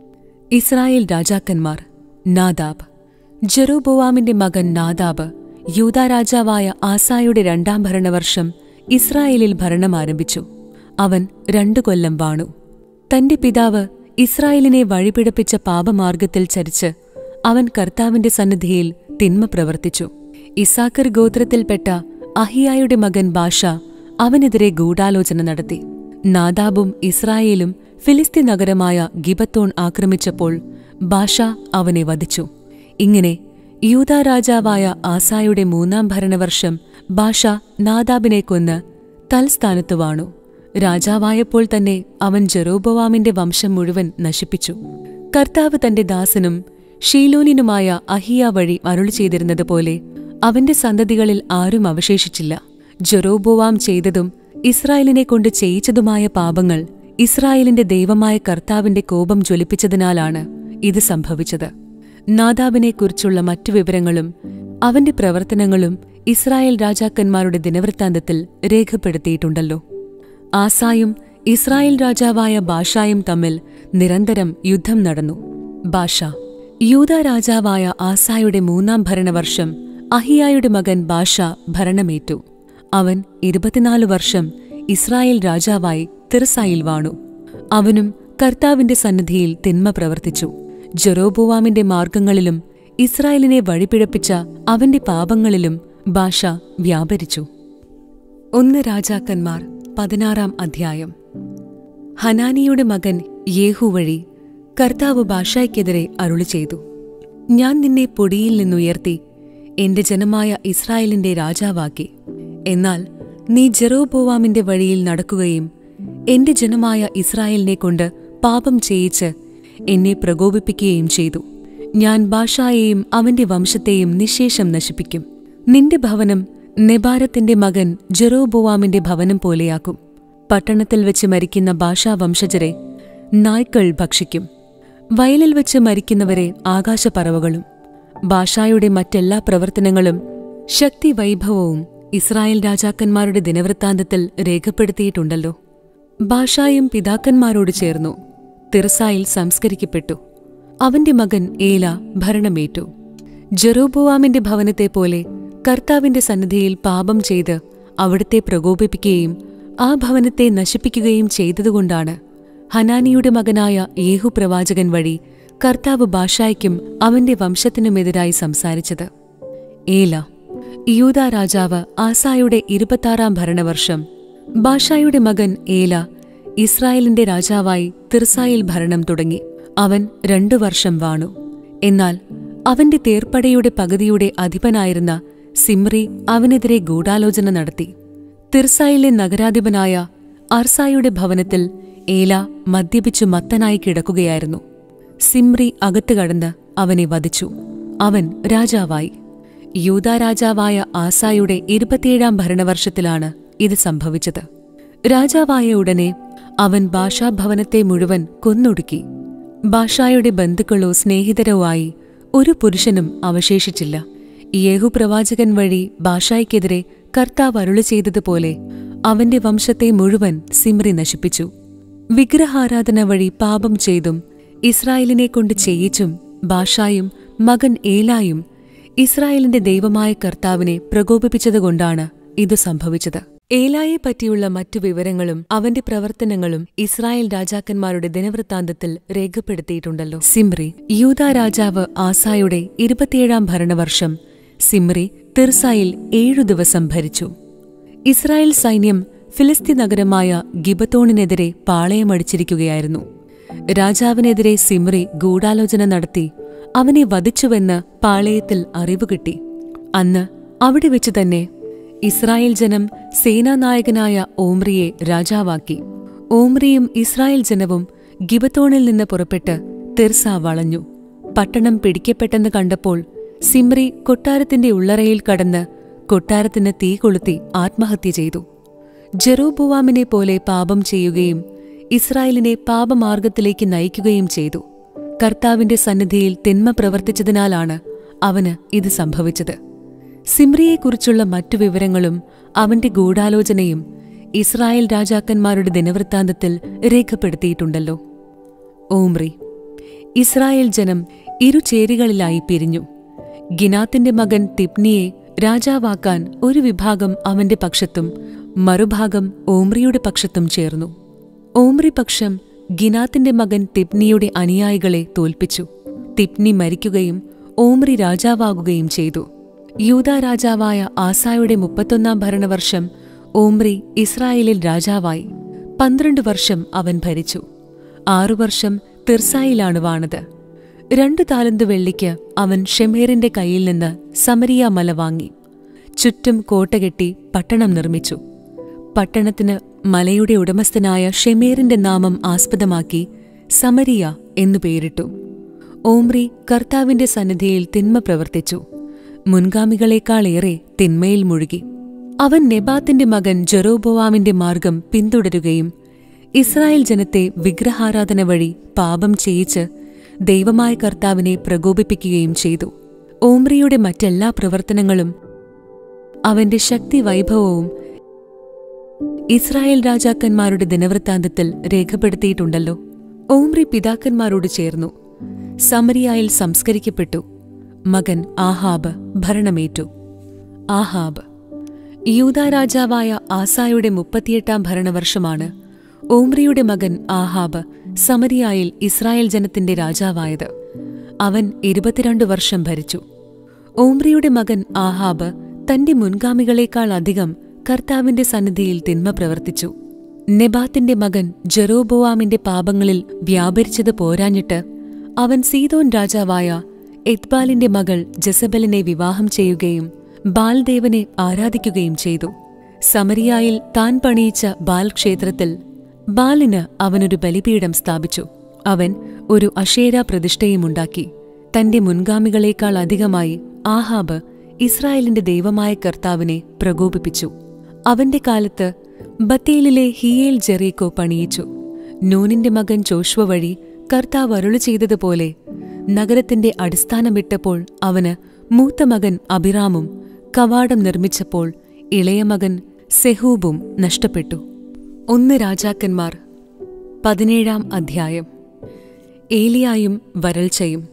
ഇസ്രായേൽ രാജാക്കന്മാർ നാദാബ് ജെറോബോവാമിന്റെ മകൻ നാദാബ് യൂതാ രാജാവായ ആസായുടെ രണ്ടാം ഭരണവർഷം ഇസ്രായേലിൽ ഭരണം ആരംഭിച്ചു അവൻ രണ്ടു കൊല്ലം വാണു തന്റെ പിതാവ് ഇസ്രായേലിനെ വഴിപിഴപ്പിച്ച പാപമാർഗത്തിൽ ചരിച്ച് അവൻ കർത്താവിന്റെ സന്നിധിയിൽ തിന്മ പ്രവർത്തിച്ചു ഇസാക്കർ ഗോത്രത്തിൽപ്പെട്ട അഹിയായുടെ മകൻ ബാഷ അവനെതിരെ ഗൂഢാലോചന നടത്തി നാദാബും ഇസ്രായേലും ഫിലിസ്തീൻ നഗരമായ ഗിബത്തോൺ ആക്രമിച്ചപ്പോൾ ബാഷ അവനെ വധിച്ചു ഇങ്ങനെ യൂതാ രാജാവായ ആസായുടെ മൂന്നാം ഭരണവർഷം ബാഷ നാദാബിനെ കൊന്ന് തൽസ്ഥാനത്ത് വാണു രാജാവായപ്പോൾ തന്നെ അവൻ ജെറോബോവാമിന്റെ വംശം മുഴുവൻ നശിപ്പിച്ചു കർത്താവ് തന്റെ ദാസനും ഷീലോനിനുമായ അഹിയ വഴി അരുളി ചെയ്തിരുന്നതുപോലെ അവന്റെ സന്തതികളിൽ ആരും അവശേഷിച്ചില്ല ജെറോബോവാം ചെയ്തതും ഇസ്രായേലിനെ കൊണ്ട് ചെയ്യിച്ചതുമായ പാപങ്ങൾ ഇസ്രായേലിന്റെ ദൈവമായ കർത്താവിന്റെ കോപം ജ്വലിപ്പിച്ചതിനാലാണ് ഇത് സംഭവിച്ചത് നാദാബിനെക്കുറിച്ചുള്ള മറ്റു വിവരങ്ങളും അവന്റെ പ്രവർത്തനങ്ങളും ഇസ്രായേൽ രാജാക്കന്മാരുടെ ദിനവൃത്താന്തത്തിൽ രേഖപ്പെടുത്തിയിട്ടുണ്ടല്ലോ ആസായും ഇസ്രായേൽ രാജാവായ ബാഷായും തമ്മിൽ നിരന്തരം യുദ്ധം നടന്നു ബാഷ യൂത രാജാവായ ആസായുടെ മൂന്നാം ഭരണവർഷം അഹിയായുടെ മകൻ ബാഷ ഭരണമേറ്റു അവൻ ഇരുപത്തിനാല് വർഷം ഇസ്രായേൽ രാജാവായി തിർസായിൽ വാണു അവനും കർത്താവിന്റെ സന്നിധിയിൽ തിന്മ പ്രവർത്തിച്ചു ജെറോബോവാമിന്റെ മാർഗങ്ങളിലും ഇസ്രായേലിനെ വഴിപിഴപ്പിച്ച അവന്റെ പാപങ്ങളിലും ഭാഷ വ്യാപരിച്ചു ഒന്ന് രാജാക്കന്മാർ പതിനാറാം അധ്യായം ഹനാനിയുടെ മകൻ യേഹു വഴി കർത്താവ് ഭാഷയ്ക്കെതിരെ അരുളി ചെയ്തു ഞാൻ നിന്നെ പൊടിയിൽ നിന്നുയർത്തി എന്റെ ജനമായ ഇസ്രായേലിന്റെ രാജാവാക്കി എന്നാൽ നീ ജെറോബോവാമിന്റെ വഴിയിൽ നടക്കുകയും എന്റെ ജനമായ ഇസ്രായേലിനെ കൊണ്ട് പാപം ചെയ്യിച്ച് എന്നെ പ്രകോപിപ്പിക്കുകയും ചെയ്തു ഞാൻ ഭാഷായെയും അവന്റെ വംശത്തെയും നിശേഷം നശിപ്പിക്കും നിന്റെ ഭവനം നെബാരത്തിന്റെ മകൻ ജെറോബോവാമിന്റെ ഭവനം പോലെയാക്കും പട്ടണത്തിൽ വെച്ച് മരിക്കുന്ന ഭാഷാവംശജരെ നായ്ക്കൾ ഭക്ഷിക്കും വയലിൽ വെച്ച് മരിക്കുന്നവരെ ആകാശപ്പറവകളും ഭാഷായുടെ മറ്റെല്ലാ പ്രവർത്തനങ്ങളും ശക്തി വൈഭവവും ഇസ്രായേൽ രാജാക്കന്മാരുടെ ദിനവൃത്താന്തത്തിൽ രേഖപ്പെടുത്തിയിട്ടുണ്ടല്ലോ ഭാഷായും പിതാക്കന്മാരോട് ചേർന്നു തിർസായിൽ സംസ്കരിക്കപ്പെട്ടു അവന്റെ മകൻ ഏല ഭരണമേറ്റു ജെറോബോവാമിന്റെ ഭവനത്തെ പോലെ കർത്താവിന്റെ സന്നിധിയിൽ പാപം ചെയ്ത് അവിടുത്തെ പ്രകോപിപ്പിക്കുകയും ആ ഭവനത്തെ നശിപ്പിക്കുകയും ചെയ്തതുകൊണ്ടാണ് ഹനാനിയുടെ മകനായ യേഹു പ്രവാചകൻ വഴി കർത്താവ് ഭാഷായ്ക്കും അവന്റെ വംശത്തിനുമെതിരായി സംസാരിച്ചത് ഏല യൂത രാജാവ് ആസായുടെ ഇരുപത്താറാം ഭരണവർഷം ബാഷായുടെ മകൻ ഏല ഇസ്രായേലിന്റെ രാജാവായി തിർസായിൽ ഭരണം തുടങ്ങി അവൻ രണ്ടു വർഷം വാണു എന്നാൽ അവന്റെ തേർപ്പടയുടെ പകുതിയുടെ അധിപനായിരുന്ന സിമ്രി അവനെതിരെ ഗൂഢാലോചന നടത്തി തിർസായിലെ നഗരാധിപനായ അർസായുടെ ഭവനത്തിൽ ഏല മദ്യപിച്ചു മത്തനായി കിടക്കുകയായിരുന്നു സിമ്രി അകത്ത് കടന്ന് അവനെ വധിച്ചു അവൻ രാജാവായി യൂതാ രാജാവായ ആസായുടെ ഇരുപത്തിയേഴാം ഭരണവർഷത്തിലാണ് ഇത് സംഭവിച്ചത് രാജാവായ ഉടനെ അവൻ ഭാഷാഭവനത്തെ മുഴുവൻ കൊന്നൊടുക്കി ഭാഷായുടെ ബന്ധുക്കളോ സ്നേഹിതരോ ആയി ഒരു പുരുഷനും അവശേഷിച്ചില്ല യേഹു പ്രവാചകൻ വഴി ഭാഷായ്ക്കെതിരെ കർത്താവ് അരുളി ചെയ്തതുപോലെ അവന്റെ വംശത്തെ മുഴുവൻ സിമ്രി നശിപ്പിച്ചു വിഗ്രഹാരാധന വഴി പാപം ചെയ്തും ഇസ്രായേലിനെ കൊണ്ട് ചെയ്യിച്ചും ഭാഷായും മകൻ ഏലായും ഇസ്രായേലിന്റെ ദൈവമായ കർത്താവിനെ പ്രകോപിപ്പിച്ചതുകൊണ്ടാണ് ഇത് സംഭവിച്ചത് ഏലായെ പറ്റിയുള്ള മറ്റു വിവരങ്ങളും അവന്റെ പ്രവർത്തനങ്ങളും ഇസ്രായേൽ രാജാക്കന്മാരുടെ ദിനവൃത്താന്തത്തിൽ രേഖപ്പെടുത്തിയിട്ടുണ്ടല്ലോ സിമ്രി യൂത രാജാവ് ആസായുടെ ഇരുപത്തിയേഴാം ഭരണവർഷം സിമ്രി തിർസായിൽ ഏഴു ദിവസം ഭരിച്ചു ഇസ്രായേൽ സൈന്യം ഫിലിസ്തീൻ നഗരമായ ഗിബത്തോണിനെതിരെ പാളയമടിച്ചിരിക്കുകയായിരുന്നു രാജാവിനെതിരെ സിമ്രി ഗൂഢാലോചന നടത്തി അവനെ വധിച്ചുവെന്ന് പാളയത്തിൽ അറിവ് കിട്ടി അന്ന് അവിടെ വെച്ച് തന്നെ ഇസ്രായേൽ ജനം സേനാനായകനായ ഓമ്രിയെ രാജാവാക്കി ഓമ്രിയും ഇസ്രായേൽ ജനവും ഗിബത്തോണിൽ നിന്ന് പുറപ്പെട്ട് തിർസ വളഞ്ഞു പട്ടണം പിടിക്കപ്പെട്ടെന്ന് കണ്ടപ്പോൾ സിമ്രി കൊട്ടാരത്തിന്റെ ഉള്ളറയിൽ കടന്ന് കൊട്ടാരത്തിന് തീ കൊളുത്തി ആത്മഹത്യ ചെയ്തു ജെറോബുവാമിനെ പോലെ പാപം ചെയ്യുകയും ഇസ്രായേലിനെ പാപമാർഗത്തിലേക്ക് നയിക്കുകയും ചെയ്തു കർത്താവിന്റെ സന്നിധിയിൽ തിന്മ പ്രവർത്തിച്ചതിനാലാണ് അവന് ഇത് സംഭവിച്ചത് സിമ്രിയെക്കുറിച്ചുള്ള മറ്റു വിവരങ്ങളും അവന്റെ ഗൂഢാലോചനയും ഇസ്രായേൽ രാജാക്കന്മാരുടെ ദിനവൃത്താന്തത്തിൽ രേഖപ്പെടുത്തിയിട്ടുണ്ടല്ലോ ഓമ്രി ഇസ്രായേൽ ജനം ഇരുചേരികളിലായി പിരിഞ്ഞു ഗിനാത്തിന്റെ മകൻ തിപ്നിയെ രാജാവാക്കാൻ ഒരു വിഭാഗം അവന്റെ പക്ഷത്തും മറുഭാഗം ഓമ്രിയുടെ പക്ഷത്തും ചേർന്നു ഓമ്രി പക്ഷം ഗിനാത്തിന്റെ മകൻ തിപ്നിയുടെ അനുയായികളെ തോൽപ്പിച്ചു തിപ്നി മരിക്കുകയും ഓമ്രി രാജാവാകുകയും ചെയ്തു യൂത രാജാവായ ആസായുടെ മുപ്പത്തൊന്നാം ഭരണവർഷം ഓമ്രി ഇസ്രായേലിൽ രാജാവായി പന്ത്രണ്ട് വർഷം അവൻ ഭരിച്ചു ആറു വർഷം തിർസായിലാണ് വാണത് രണ്ടു താലന്ത് വെള്ളിക്ക് അവൻ ഷെമേറിന്റെ കയ്യിൽ നിന്ന് സമരിയ മല വാങ്ങി ചുറ്റും കോട്ടകെട്ടി പട്ടണം നിർമ്മിച്ചു പട്ടണത്തിന് മലയുടെ ഉടമസ്ഥനായ ഷെമേറിന്റെ നാമം ആസ്പദമാക്കി സമരിയ എന്നു പേരിട്ടു ഓമ്രി കർത്താവിന്റെ സന്നിധിയിൽ തിന്മ പ്രവർത്തിച്ചു മുൻഗാമികളെക്കാളേറെ തിന്മയിൽ മുഴുകി അവൻ നെബാത്തിന്റെ മകൻ ജെറോബോവാമിന്റെ മാർഗം പിന്തുടരുകയും ഇസ്രായേൽ ജനത്തെ വിഗ്രഹാരാധന വഴി പാപം ചെയ്യിച്ച് ദൈവമായ കർത്താവിനെ പ്രകോപിപ്പിക്കുകയും ചെയ്തു ഓമ്രിയുടെ മറ്റെല്ലാ പ്രവർത്തനങ്ങളും അവന്റെ ശക്തി വൈഭവവും ഇസ്രായേൽ രാജാക്കന്മാരുടെ ദിനവൃത്താന്തത്തിൽ രേഖപ്പെടുത്തിയിട്ടുണ്ടല്ലോ ഓമ്രി പിതാക്കന്മാരോട് ചേർന്നു സമരിയായിൽ സംസ്കരിക്കപ്പെട്ടു മകൻ ആഹാബ് ഭരണമേറ്റു ആഹാബ് യൂത രാജാവായ ആസായുടെ മുപ്പത്തിയെട്ടാം ഭരണവർഷമാണ് ഓമ്രിയുടെ മകൻ ആഹാബ് സമരിയായിൽ ഇസ്രായേൽ ജനത്തിന്റെ രാജാവായത് അവൻ ഇരുപത്തിരണ്ട് വർഷം ഭരിച്ചു ഓംറിയുടെ മകൻ ആഹാബ് തന്റെ മുൻഗാമികളെക്കാൾ അധികം കർത്താവിന്റെ സന്നിധിയിൽ തിന്മ പ്രവർത്തിച്ചു നെബാത്തിന്റെ മകൻ ജെറോബോവാമിന്റെ പാപങ്ങളിൽ വ്യാപരിച്ചത് പോരാഞ്ഞിട്ട് അവൻ സീതോൻ രാജാവായ എത്ബാലിന്റെ മകൾ ജസബലിനെ വിവാഹം ചെയ്യുകയും ബാൽദേവനെ ആരാധിക്കുകയും ചെയ്തു സമരിയായിൽ താൻ പണിയിച്ച ബാൽ ക്ഷേത്രത്തിൽ ബാലിന് അവനൊരു ബലിപീഠം സ്ഥാപിച്ചു അവൻ ഒരു അഷേര പ്രതിഷ്ഠയുമുണ്ടാക്കി തന്റെ മുൻഗാമികളെക്കാൾ അധികമായി ആഹാബ് ഇസ്രായേലിന്റെ ദൈവമായ കർത്താവിനെ പ്രകോപിപ്പിച്ചു അവന്റെ കാലത്ത് ബത്തേലിലെ ഹിയേൽ ജെറീക്കോ പണിയിച്ചു നൂനിന്റെ മകൻ ജോഷ്വ വഴി കർത്താവ് അരുളു ചെയ്തതുപോലെ നഗരത്തിന്റെ അടിസ്ഥാനം വിട്ടപ്പോൾ അവന് മൂത്ത മകൻ അഭിറാമും കവാടം നിർമ്മിച്ചപ്പോൾ ഇളയ മകൻ സെഹൂബും നഷ്ടപ്പെട്ടു ഒന്ന് രാജാക്കന്മാർ പതിനേഴാം അധ്യായം ഏലിയായും വരൾച്ചയും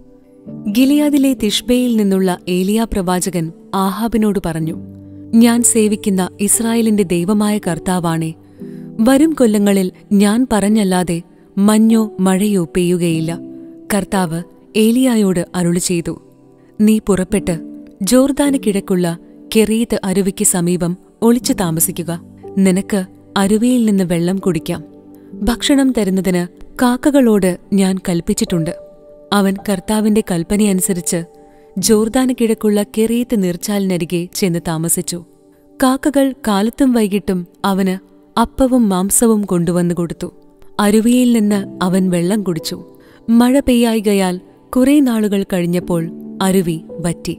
ഗിലിയാദിലെ തിഷ്ബയിൽ നിന്നുള്ള ഏലിയ പ്രവാചകൻ ആഹാബിനോട് പറഞ്ഞു ഞാൻ സേവിക്കുന്ന ഇസ്രായേലിന്റെ ദൈവമായ കർത്താവാണേ വരും കൊല്ലങ്ങളിൽ ഞാൻ പറഞ്ഞല്ലാതെ മഞ്ഞോ മഴയോ പെയ്യുകയില്ല കർത്താവ് ഏലിയായോട് അരുളി ചെയ്തു നീ പുറപ്പെട്ട് ജോർദാന് കിഴക്കുള്ള കെറീത്ത് അരുവിക്ക് സമീപം ഒളിച്ചു താമസിക്കുക നിനക്ക് അരുവിയിൽ നിന്ന് വെള്ളം കുടിക്കാം ഭക്ഷണം തരുന്നതിന് കാക്കകളോട് ഞാൻ കൽപ്പിച്ചിട്ടുണ്ട് അവൻ കർത്താവിന്റെ കൽപ്പനയനുസരിച്ച് ജോർദാന് കിഴക്കുള്ള കെറീത്ത് നീർച്ചാലിനരികെ ചെന്ന് താമസിച്ചു കാക്കകൾ കാലത്തും വൈകിട്ടും അവന് അപ്പവും മാംസവും കൊണ്ടുവന്നു കൊടുത്തു അരുവിയിൽ നിന്ന് അവൻ വെള്ളം കുടിച്ചു മഴ പെയ്യായികയാൽ കുറെ നാളുകൾ കഴിഞ്ഞപ്പോൾ അരുവി വറ്റി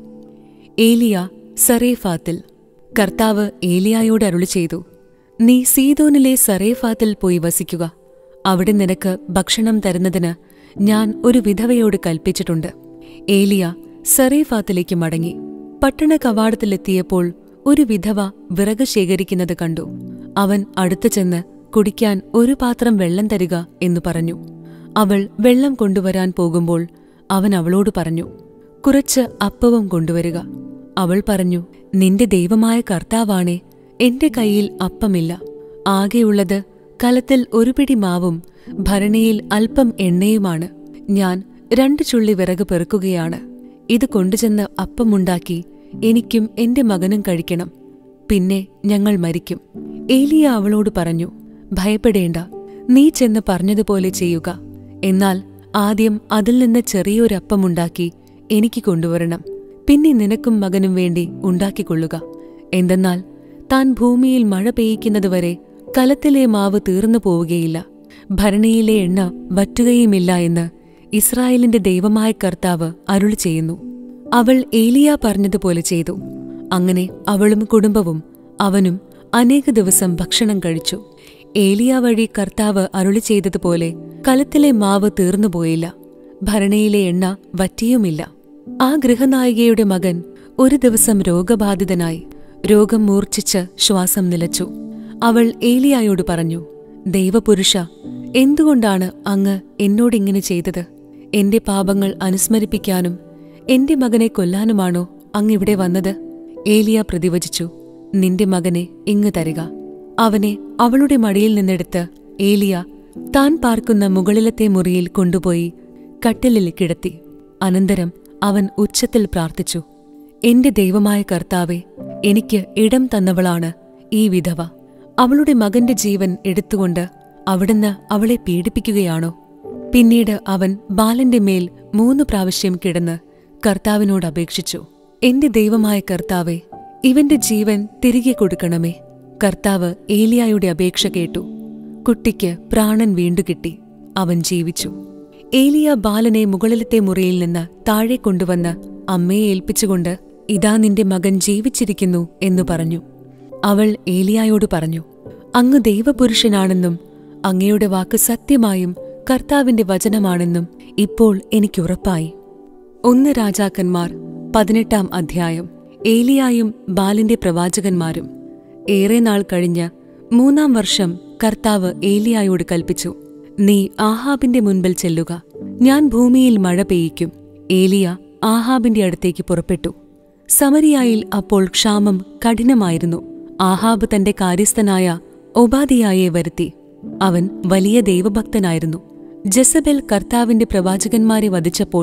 ഏലിയ സറേഫാത്തിൽ കർത്താവ് ഏലിയായോട് അരുളി ചെയ്തു നീ സീതോനിലെ സറേഫാത്തിൽ പോയി വസിക്കുക അവിടെ നിനക്ക് ഭക്ഷണം തരുന്നതിന് ഞാൻ ഒരു വിധവയോട് കൽപ്പിച്ചിട്ടുണ്ട് ഏലിയ സറേഫാത്തിലേക്ക് മടങ്ങി പട്ടണ കവാടത്തിലെത്തിയപ്പോൾ ഒരു വിധവ വിറക് ശേഖരിക്കുന്നത് കണ്ടു അവൻ അടുത്തു ചെന്ന് കുടിക്കാൻ ഒരു പാത്രം വെള്ളം തരിക എന്നു പറഞ്ഞു അവൾ വെള്ളം കൊണ്ടുവരാൻ പോകുമ്പോൾ അവൻ അവളോട് പറഞ്ഞു കുറച്ച് അപ്പവും കൊണ്ടുവരിക അവൾ പറഞ്ഞു നിന്റെ ദൈവമായ കർത്താവാണേ എന്റെ കയ്യിൽ അപ്പമില്ല ആകെയുള്ളത് കലത്തിൽ ഒരു പിടി മാവും ഭരണിയിൽ അല്പം എണ്ണയുമാണ് ഞാൻ രണ്ടു ചുള്ളി വിറക് പെറുക്കുകയാണ് ഇത് കൊണ്ടുചെന്ന് അപ്പമുണ്ടാക്കി എനിക്കും എന്റെ മകനും കഴിക്കണം പിന്നെ ഞങ്ങൾ മരിക്കും ഏലിയ അവളോട് പറഞ്ഞു ഭയപ്പെടേണ്ട നീ ചെന്ന് പറഞ്ഞതുപോലെ ചെയ്യുക എന്നാൽ ആദ്യം അതിൽ നിന്ന് ചെറിയൊരപ്പമുണ്ടാക്കി എനിക്ക് കൊണ്ടുവരണം പിന്നെ നിനക്കും മകനും വേണ്ടി ഉണ്ടാക്കിക്കൊള്ളുക എന്തെന്നാൽ താൻ ഭൂമിയിൽ മഴ പെയ്യിക്കുന്നതുവരെ കലത്തിലെ മാവ് തീർന്നു പോവുകയില്ല ഭരണിയിലെ എണ്ണ വറ്റുകയുമില്ല എന്ന് ഇസ്രായേലിന്റെ ദൈവമായ കർത്താവ് അരുളി ചെയ്യുന്നു അവൾ ഏലിയ പറഞ്ഞതുപോലെ ചെയ്തു അങ്ങനെ അവളും കുടുംബവും അവനും അനേക ദിവസം ഭക്ഷണം കഴിച്ചു ഏലിയ വഴി കർത്താവ് അരുളി ചെയ്തതുപോലെ കലത്തിലെ മാവ് തീർന്നുപോയില്ല ഭരണിയിലെ എണ്ണ വറ്റിയുമില്ല ആ ഗൃഹനായികയുടെ മകൻ ഒരു ദിവസം രോഗബാധിതനായി രോഗം മൂർച്ഛിച്ച് ശ്വാസം നിലച്ചു അവൾ ഏലിയായോട് പറഞ്ഞു ദൈവപുരുഷ എന്തുകൊണ്ടാണ് അങ്ങ് എന്നോടിങ്ങനെ ചെയ്തത് എന്റെ പാപങ്ങൾ അനുസ്മരിപ്പിക്കാനും എന്റെ മകനെ കൊല്ലാനുമാണോ അങ്ങിവിടെ വന്നത് ഏലിയ പ്രതിവചിച്ചു നിന്റെ മകനെ ഇങ്ങ് തരിക അവനെ അവളുടെ മടിയിൽ നിന്നെടുത്ത് ഏലിയ താൻ പാർക്കുന്ന മുകളിലത്തെ മുറിയിൽ കൊണ്ടുപോയി കട്ടിലിൽ കിടത്തി അനന്തരം അവൻ ഉച്ചത്തിൽ പ്രാർത്ഥിച്ചു എന്റെ ദൈവമായ കർത്താവെ എനിക്ക് ഇടം തന്നവളാണ് ഈ വിധവ അവളുടെ മകന്റെ ജീവൻ എടുത്തുകൊണ്ട് അവിടുന്ന് അവളെ പീഡിപ്പിക്കുകയാണോ പിന്നീട് അവൻ ബാലന്റെ മേൽ മൂന്നു പ്രാവശ്യം കിടന്ന് കർത്താവിനോട് അപേക്ഷിച്ചു എന്റെ ദൈവമായ കർത്താവെ ഇവന്റെ ജീവൻ തിരികെ കൊടുക്കണമേ കർത്താവ് ഏലിയായുടെ അപേക്ഷ കേട്ടു കുട്ടിക്ക് പ്രാണൻ വീണ്ടുകിട്ടി അവൻ ജീവിച്ചു ഏലിയ ബാലനെ മുകളിലത്തെ മുറിയിൽ നിന്ന് താഴെ കൊണ്ടുവന്ന് അമ്മയെ ഏൽപ്പിച്ചുകൊണ്ട് ഇതാ നിന്റെ മകൻ ജീവിച്ചിരിക്കുന്നു എന്നു പറഞ്ഞു അവൾ ഏലിയായോട് പറഞ്ഞു അങ്ങ് ദൈവപുരുഷനാണെന്നും അങ്ങയുടെ വാക്ക് സത്യമായും കർത്താവിന്റെ വചനമാണെന്നും ഇപ്പോൾ എനിക്കുറപ്പായി ഒന്ന് രാജാക്കന്മാർ പതിനെട്ടാം അധ്യായം ഏലിയായും ബാലിന്റെ പ്രവാചകന്മാരും ഏറെ നാൾ കഴിഞ്ഞ് മൂന്നാം വർഷം കർത്താവ് ഏലിയായോട് കൽപ്പിച്ചു നീ ആഹാബിന്റെ മുൻപിൽ ചെല്ലുക ഞാൻ ഭൂമിയിൽ മഴ പെയ്യിക്കും ഏലിയ ആഹാബിന്റെ അടുത്തേക്ക് പുറപ്പെട്ടു സമരിയായിൽ അപ്പോൾ ക്ഷാമം കഠിനമായിരുന്നു ആഹാബ് തന്റെ കാര്യസ്ഥനായ ഒബാദിയായെ വരുത്തി അവൻ വലിയ ദൈവഭക്തനായിരുന്നു ജസബെൽ കർത്താവിന്റെ പ്രവാചകന്മാരെ വധിച്ചപ്പോൾ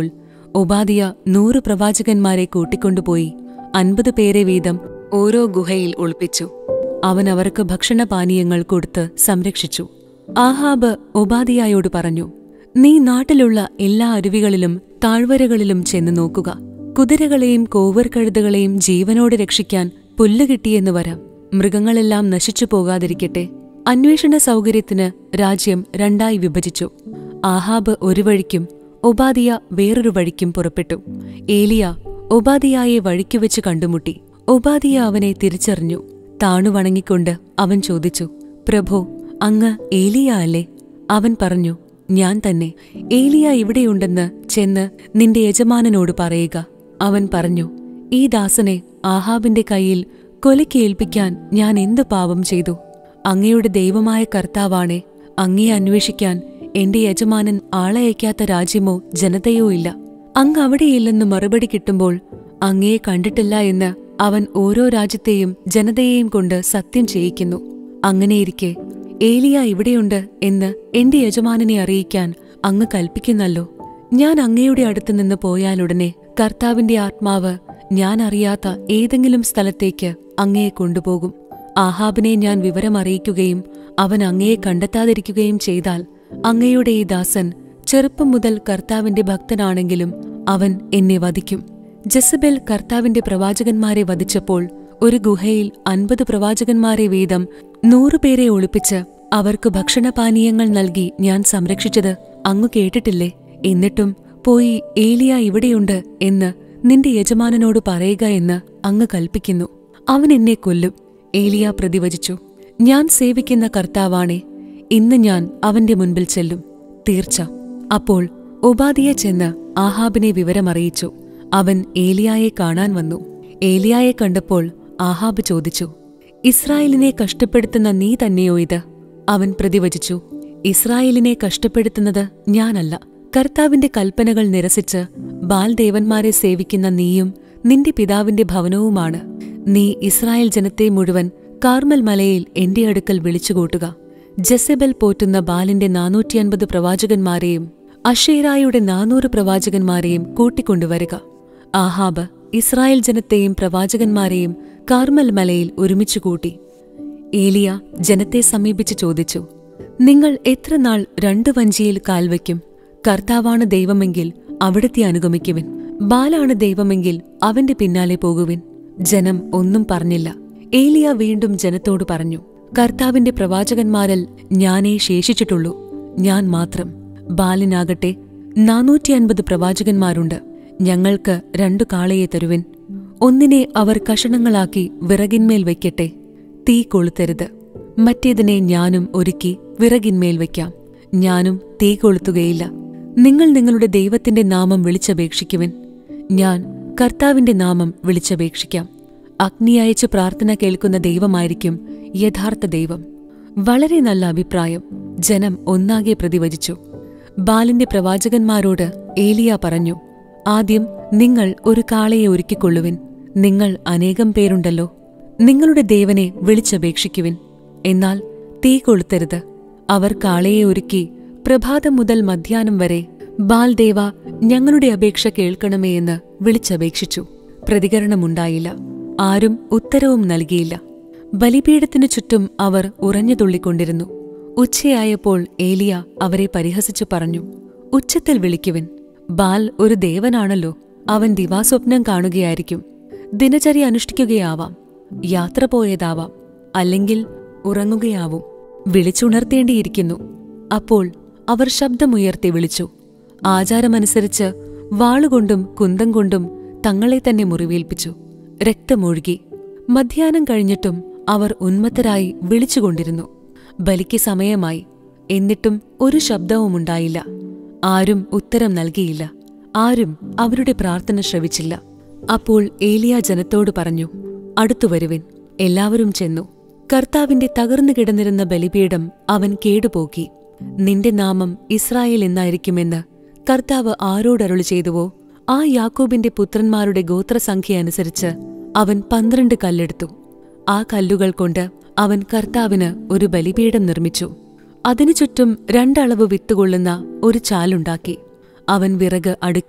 ഒബാദിയ നൂറ് പ്രവാചകന്മാരെ കൂട്ടിക്കൊണ്ടുപോയി അൻപത് പേരെ വീതം ഓരോ ഗുഹയിൽ ഒളിപ്പിച്ചു അവൻ അവർക്ക് ഭക്ഷണപാനീയങ്ങൾ കൊടുത്ത് സംരക്ഷിച്ചു ആഹാബ് ഒബാദിയായോട് പറഞ്ഞു നീ നാട്ടിലുള്ള എല്ലാ അരുവികളിലും താഴ്വരകളിലും ചെന്ന് നോക്കുക കുതിരകളെയും കോവർക്കഴുതകളെയും ജീവനോടെ രക്ഷിക്കാൻ പുല്ല് കിട്ടിയെന്ന് വരാം മൃഗങ്ങളെല്ലാം നശിച്ചു പോകാതിരിക്കട്ടെ അന്വേഷണ സൗകര്യത്തിന് രാജ്യം രണ്ടായി വിഭജിച്ചു ആഹാബ് ഒരു വഴിക്കും ഒബാദിയ വേറൊരു വഴിക്കും പുറപ്പെട്ടു ഏലിയ ഒബാദിയായെ വഴിക്കുവെച്ച് കണ്ടുമുട്ടി ഒബാദിയ അവനെ തിരിച്ചറിഞ്ഞു താണുവണങ്ങിക്കൊണ്ട് അവൻ ചോദിച്ചു പ്രഭോ അങ്ങ് ഏലിയ അല്ലേ അവൻ പറഞ്ഞു ഞാൻ തന്നെ ഏലിയ ഇവിടെയുണ്ടെന്ന് ചെന്ന് നിന്റെ യജമാനനോട് പറയുക അവൻ പറഞ്ഞു ഈ ദാസനെ ആഹാബിന്റെ കയ്യിൽ കൊലയ്ക്ക് ഏൽപ്പിക്കാൻ ഞാൻ എന്തു പാപം ചെയ്തു അങ്ങയുടെ ദൈവമായ കർത്താവാണെ അങ്ങയെ അന്വേഷിക്കാൻ എന്റെ യജമാനൻ ആളയക്കാത്ത രാജ്യമോ ജനതയോ ഇല്ല അങ്ങ് അവിടെയില്ലെന്ന് മറുപടി കിട്ടുമ്പോൾ അങ്ങയെ കണ്ടിട്ടില്ല എന്ന് അവൻ ഓരോ രാജ്യത്തെയും ജനതയെയും കൊണ്ട് സത്യം ചെയ്യിക്കുന്നു അങ്ങനെയിരിക്കെ ഏലിയ ഇവിടെയുണ്ട് എന്ന് എന്റെ യജമാനനെ അറിയിക്കാൻ അങ്ങ് കൽപ്പിക്കുന്നല്ലോ ഞാൻ അങ്ങയുടെ അടുത്ത് നിന്ന് പോയാലുടനെ കർത്താവിന്റെ ആത്മാവ് ഞാൻ അറിയാത്ത ഏതെങ്കിലും സ്ഥലത്തേക്ക് അങ്ങയെ കൊണ്ടുപോകും ആഹാബിനെ ഞാൻ വിവരം അറിയിക്കുകയും അവൻ അങ്ങയെ കണ്ടെത്താതിരിക്കുകയും ചെയ്താൽ അങ്ങയുടെ ഈ ദാസൻ ചെറുപ്പം മുതൽ കർത്താവിന്റെ ഭക്തനാണെങ്കിലും അവൻ എന്നെ വധിക്കും ജസബേൽ കർത്താവിന്റെ പ്രവാചകന്മാരെ വധിച്ചപ്പോൾ ഒരു ഗുഹയിൽ അൻപത് പ്രവാചകന്മാരെ വീതം നൂറുപേരെ ഒളിപ്പിച്ച് അവർക്ക് ഭക്ഷണപാനീയങ്ങൾ നൽകി ഞാൻ സംരക്ഷിച്ചത് അങ്ങു കേട്ടിട്ടില്ലേ എന്നിട്ടും പോയി ഏലിയ ഇവിടെയുണ്ട് എന്ന് നിന്റെ യജമാനനോട് പറയുക എന്ന് അങ്ങ് കൽപ്പിക്കുന്നു അവൻ എന്നെ കൊല്ലും ഏലിയ പ്രതിവചിച്ചു ഞാൻ സേവിക്കുന്ന കർത്താവാണേ ഇന്ന് ഞാൻ അവന്റെ മുൻപിൽ ചെല്ലും തീർച്ച അപ്പോൾ ഒബാദിയ ചെന്ന് ആഹാബിനെ വിവരമറിയിച്ചു അവൻ ഏലിയായെ കാണാൻ വന്നു ഏലിയായെ കണ്ടപ്പോൾ ആഹാബ് ചോദിച്ചു ഇസ്രായേലിനെ കഷ്ടപ്പെടുത്തുന്ന നീ തന്നെയോ ഇത് അവൻ പ്രതിവചിച്ചു ഇസ്രായേലിനെ കഷ്ടപ്പെടുത്തുന്നത് ഞാനല്ല കർത്താവിന്റെ കൽപ്പനകൾ നിരസിച്ച് ബാൽദേവന്മാരെ സേവിക്കുന്ന നീയും നിന്റെ പിതാവിന്റെ ഭവനവുമാണ് നീ ഇസ്രായേൽ ജനത്തെ മുഴുവൻ കാർമൽ മലയിൽ എന്റെ അടുക്കൽ വിളിച്ചുകൂട്ടുക ജെസബൽ പോറ്റുന്ന ബാലിന്റെ നാനൂറ്റിയൻപത് പ്രവാചകന്മാരെയും അഷേരായുടെ നാനൂറ് പ്രവാചകന്മാരെയും കൂട്ടിക്കൊണ്ടുവരിക ആഹാബ് ഇസ്രായേൽ ജനത്തെയും പ്രവാചകന്മാരെയും കാർമൽ മലയിൽ ഒരുമിച്ചു കൂട്ടി ഏലിയ ജനത്തെ സമീപിച്ച് ചോദിച്ചു നിങ്ങൾ എത്ര നാൾ രണ്ടു വഞ്ചിയിൽ കാൽവയ്ക്കും കർത്താവാണ് ദൈവമെങ്കിൽ അവിടുത്തെ അനുഗമിക്കുവിൻ ബാലാണ് ദൈവമെങ്കിൽ അവന്റെ പിന്നാലെ പോകുവിൻ ജനം ഒന്നും പറഞ്ഞില്ല ഏലിയ വീണ്ടും ജനത്തോട് പറഞ്ഞു കർത്താവിന്റെ പ്രവാചകന്മാരിൽ ഞാനേ ശേഷിച്ചിട്ടുള്ളൂ ഞാൻ മാത്രം ബാലിനാകട്ടെ നാനൂറ്റി അൻപത് പ്രവാചകന്മാരുണ്ട് ഞങ്ങൾക്ക് രണ്ടു കാളയെ തരുവിൻ ഒന്നിനെ അവർ കഷണങ്ങളാക്കി വിറകിന്മേൽ വയ്ക്കട്ടെ തീ കൊളുത്തരുത് മറ്റേതിനെ ഞാനും ഒരുക്കി വിറകിന്മേൽ വയ്ക്കാം ഞാനും തീ കൊളുത്തുകയില്ല നിങ്ങൾ നിങ്ങളുടെ ദൈവത്തിന്റെ നാമം വിളിച്ചപേക്ഷിക്കുവിൻ ഞാൻ കർത്താവിന്റെ നാമം വിളിച്ചപേക്ഷിക്കാം അഗ്നി അയച്ച് പ്രാർത്ഥന കേൾക്കുന്ന ദൈവമായിരിക്കും യഥാർത്ഥ ദൈവം വളരെ നല്ല അഭിപ്രായം ജനം ഒന്നാകെ പ്രതിവചിച്ചു ബാലിന്റെ പ്രവാചകന്മാരോട് ഏലിയ പറഞ്ഞു ആദ്യം നിങ്ങൾ ഒരു കാളയെ ഒരുക്കിക്കൊള്ളുവിൻ നിങ്ങൾ അനേകം പേരുണ്ടല്ലോ നിങ്ങളുടെ ദേവനെ വിളിച്ചപേക്ഷിക്കുവിൻ എന്നാൽ തീ കൊളുത്തരുത് അവർ കാളയെ ഒരുക്കി പ്രഭാതം മുതൽ മധ്യാനം വരെ ബാൽദേവ ഞങ്ങളുടെ അപേക്ഷ കേൾക്കണമേ എന്ന് വിളിച്ചപേക്ഷിച്ചു പ്രതികരണമുണ്ടായില്ല ആരും ഉത്തരവും നൽകിയില്ല ബലിപീഠത്തിനു ചുറ്റും അവർ ഉറഞ്ഞുതുള്ളിക്കൊണ്ടിരുന്നു ഉച്ചയായപ്പോൾ ഏലിയ അവരെ പരിഹസിച്ചു പറഞ്ഞു ഉച്ചത്തിൽ വിളിക്കുവിൻ ബാൽ ഒരു ദേവനാണല്ലോ അവൻ ദിവാസ്വപ്നം കാണുകയായിരിക്കും ദിനചര്യ അനുഷ്ഠിക്കുകയാവാം യാത്ര പോയതാവാം അല്ലെങ്കിൽ ഉറങ്ങുകയാവും വിളിച്ചുണർത്തേണ്ടിയിരിക്കുന്നു അപ്പോൾ അവർ ശബ്ദമുയർത്തി വിളിച്ചു ആചാരമനുസരിച്ച് വാളുകൊണ്ടും കുന്തം കൊണ്ടും തങ്ങളെ തന്നെ മുറിവേൽപ്പിച്ചു രക്തമൊഴുകി മധ്യാനം കഴിഞ്ഞിട്ടും അവർ ഉന്മത്തരായി വിളിച്ചുകൊണ്ടിരുന്നു ബലിക്ക് സമയമായി എന്നിട്ടും ഒരു ശബ്ദവുമുണ്ടായില്ല ആരും ഉത്തരം നൽകിയില്ല ആരും അവരുടെ പ്രാർത്ഥന ശ്രവിച്ചില്ല അപ്പോൾ ഏലിയ ജനത്തോട് പറഞ്ഞു അടുത്തു വരുവിൻ എല്ലാവരും ചെന്നു കർത്താവിന്റെ തകർന്നു കിടന്നിരുന്ന ബലിപീഠം അവൻ കേടുപോക്കി നിന്റെ നാമം ഇസ്രായേൽ എന്നായിരിക്കുമെന്ന് കർത്താവ് ആരോടരുളി ചെയ്തുവോ ആ യാക്കോബിന്റെ പുത്രന്മാരുടെ ഗോത്രസംഖ്യ അനുസരിച്ച് അവൻ പന്ത്രണ്ട് കല്ലെടുത്തു ആ കല്ലുകൾ കൊണ്ട് അവൻ കർത്താവിന് ഒരു ബലിപീഠം നിർമ്മിച്ചു അതിനു ചുറ്റും രണ്ടളവ് വിത്തുകൊള്ളുന്ന ഒരു ചാലുണ്ടാക്കി അവൻ വിറക് അടുക്കി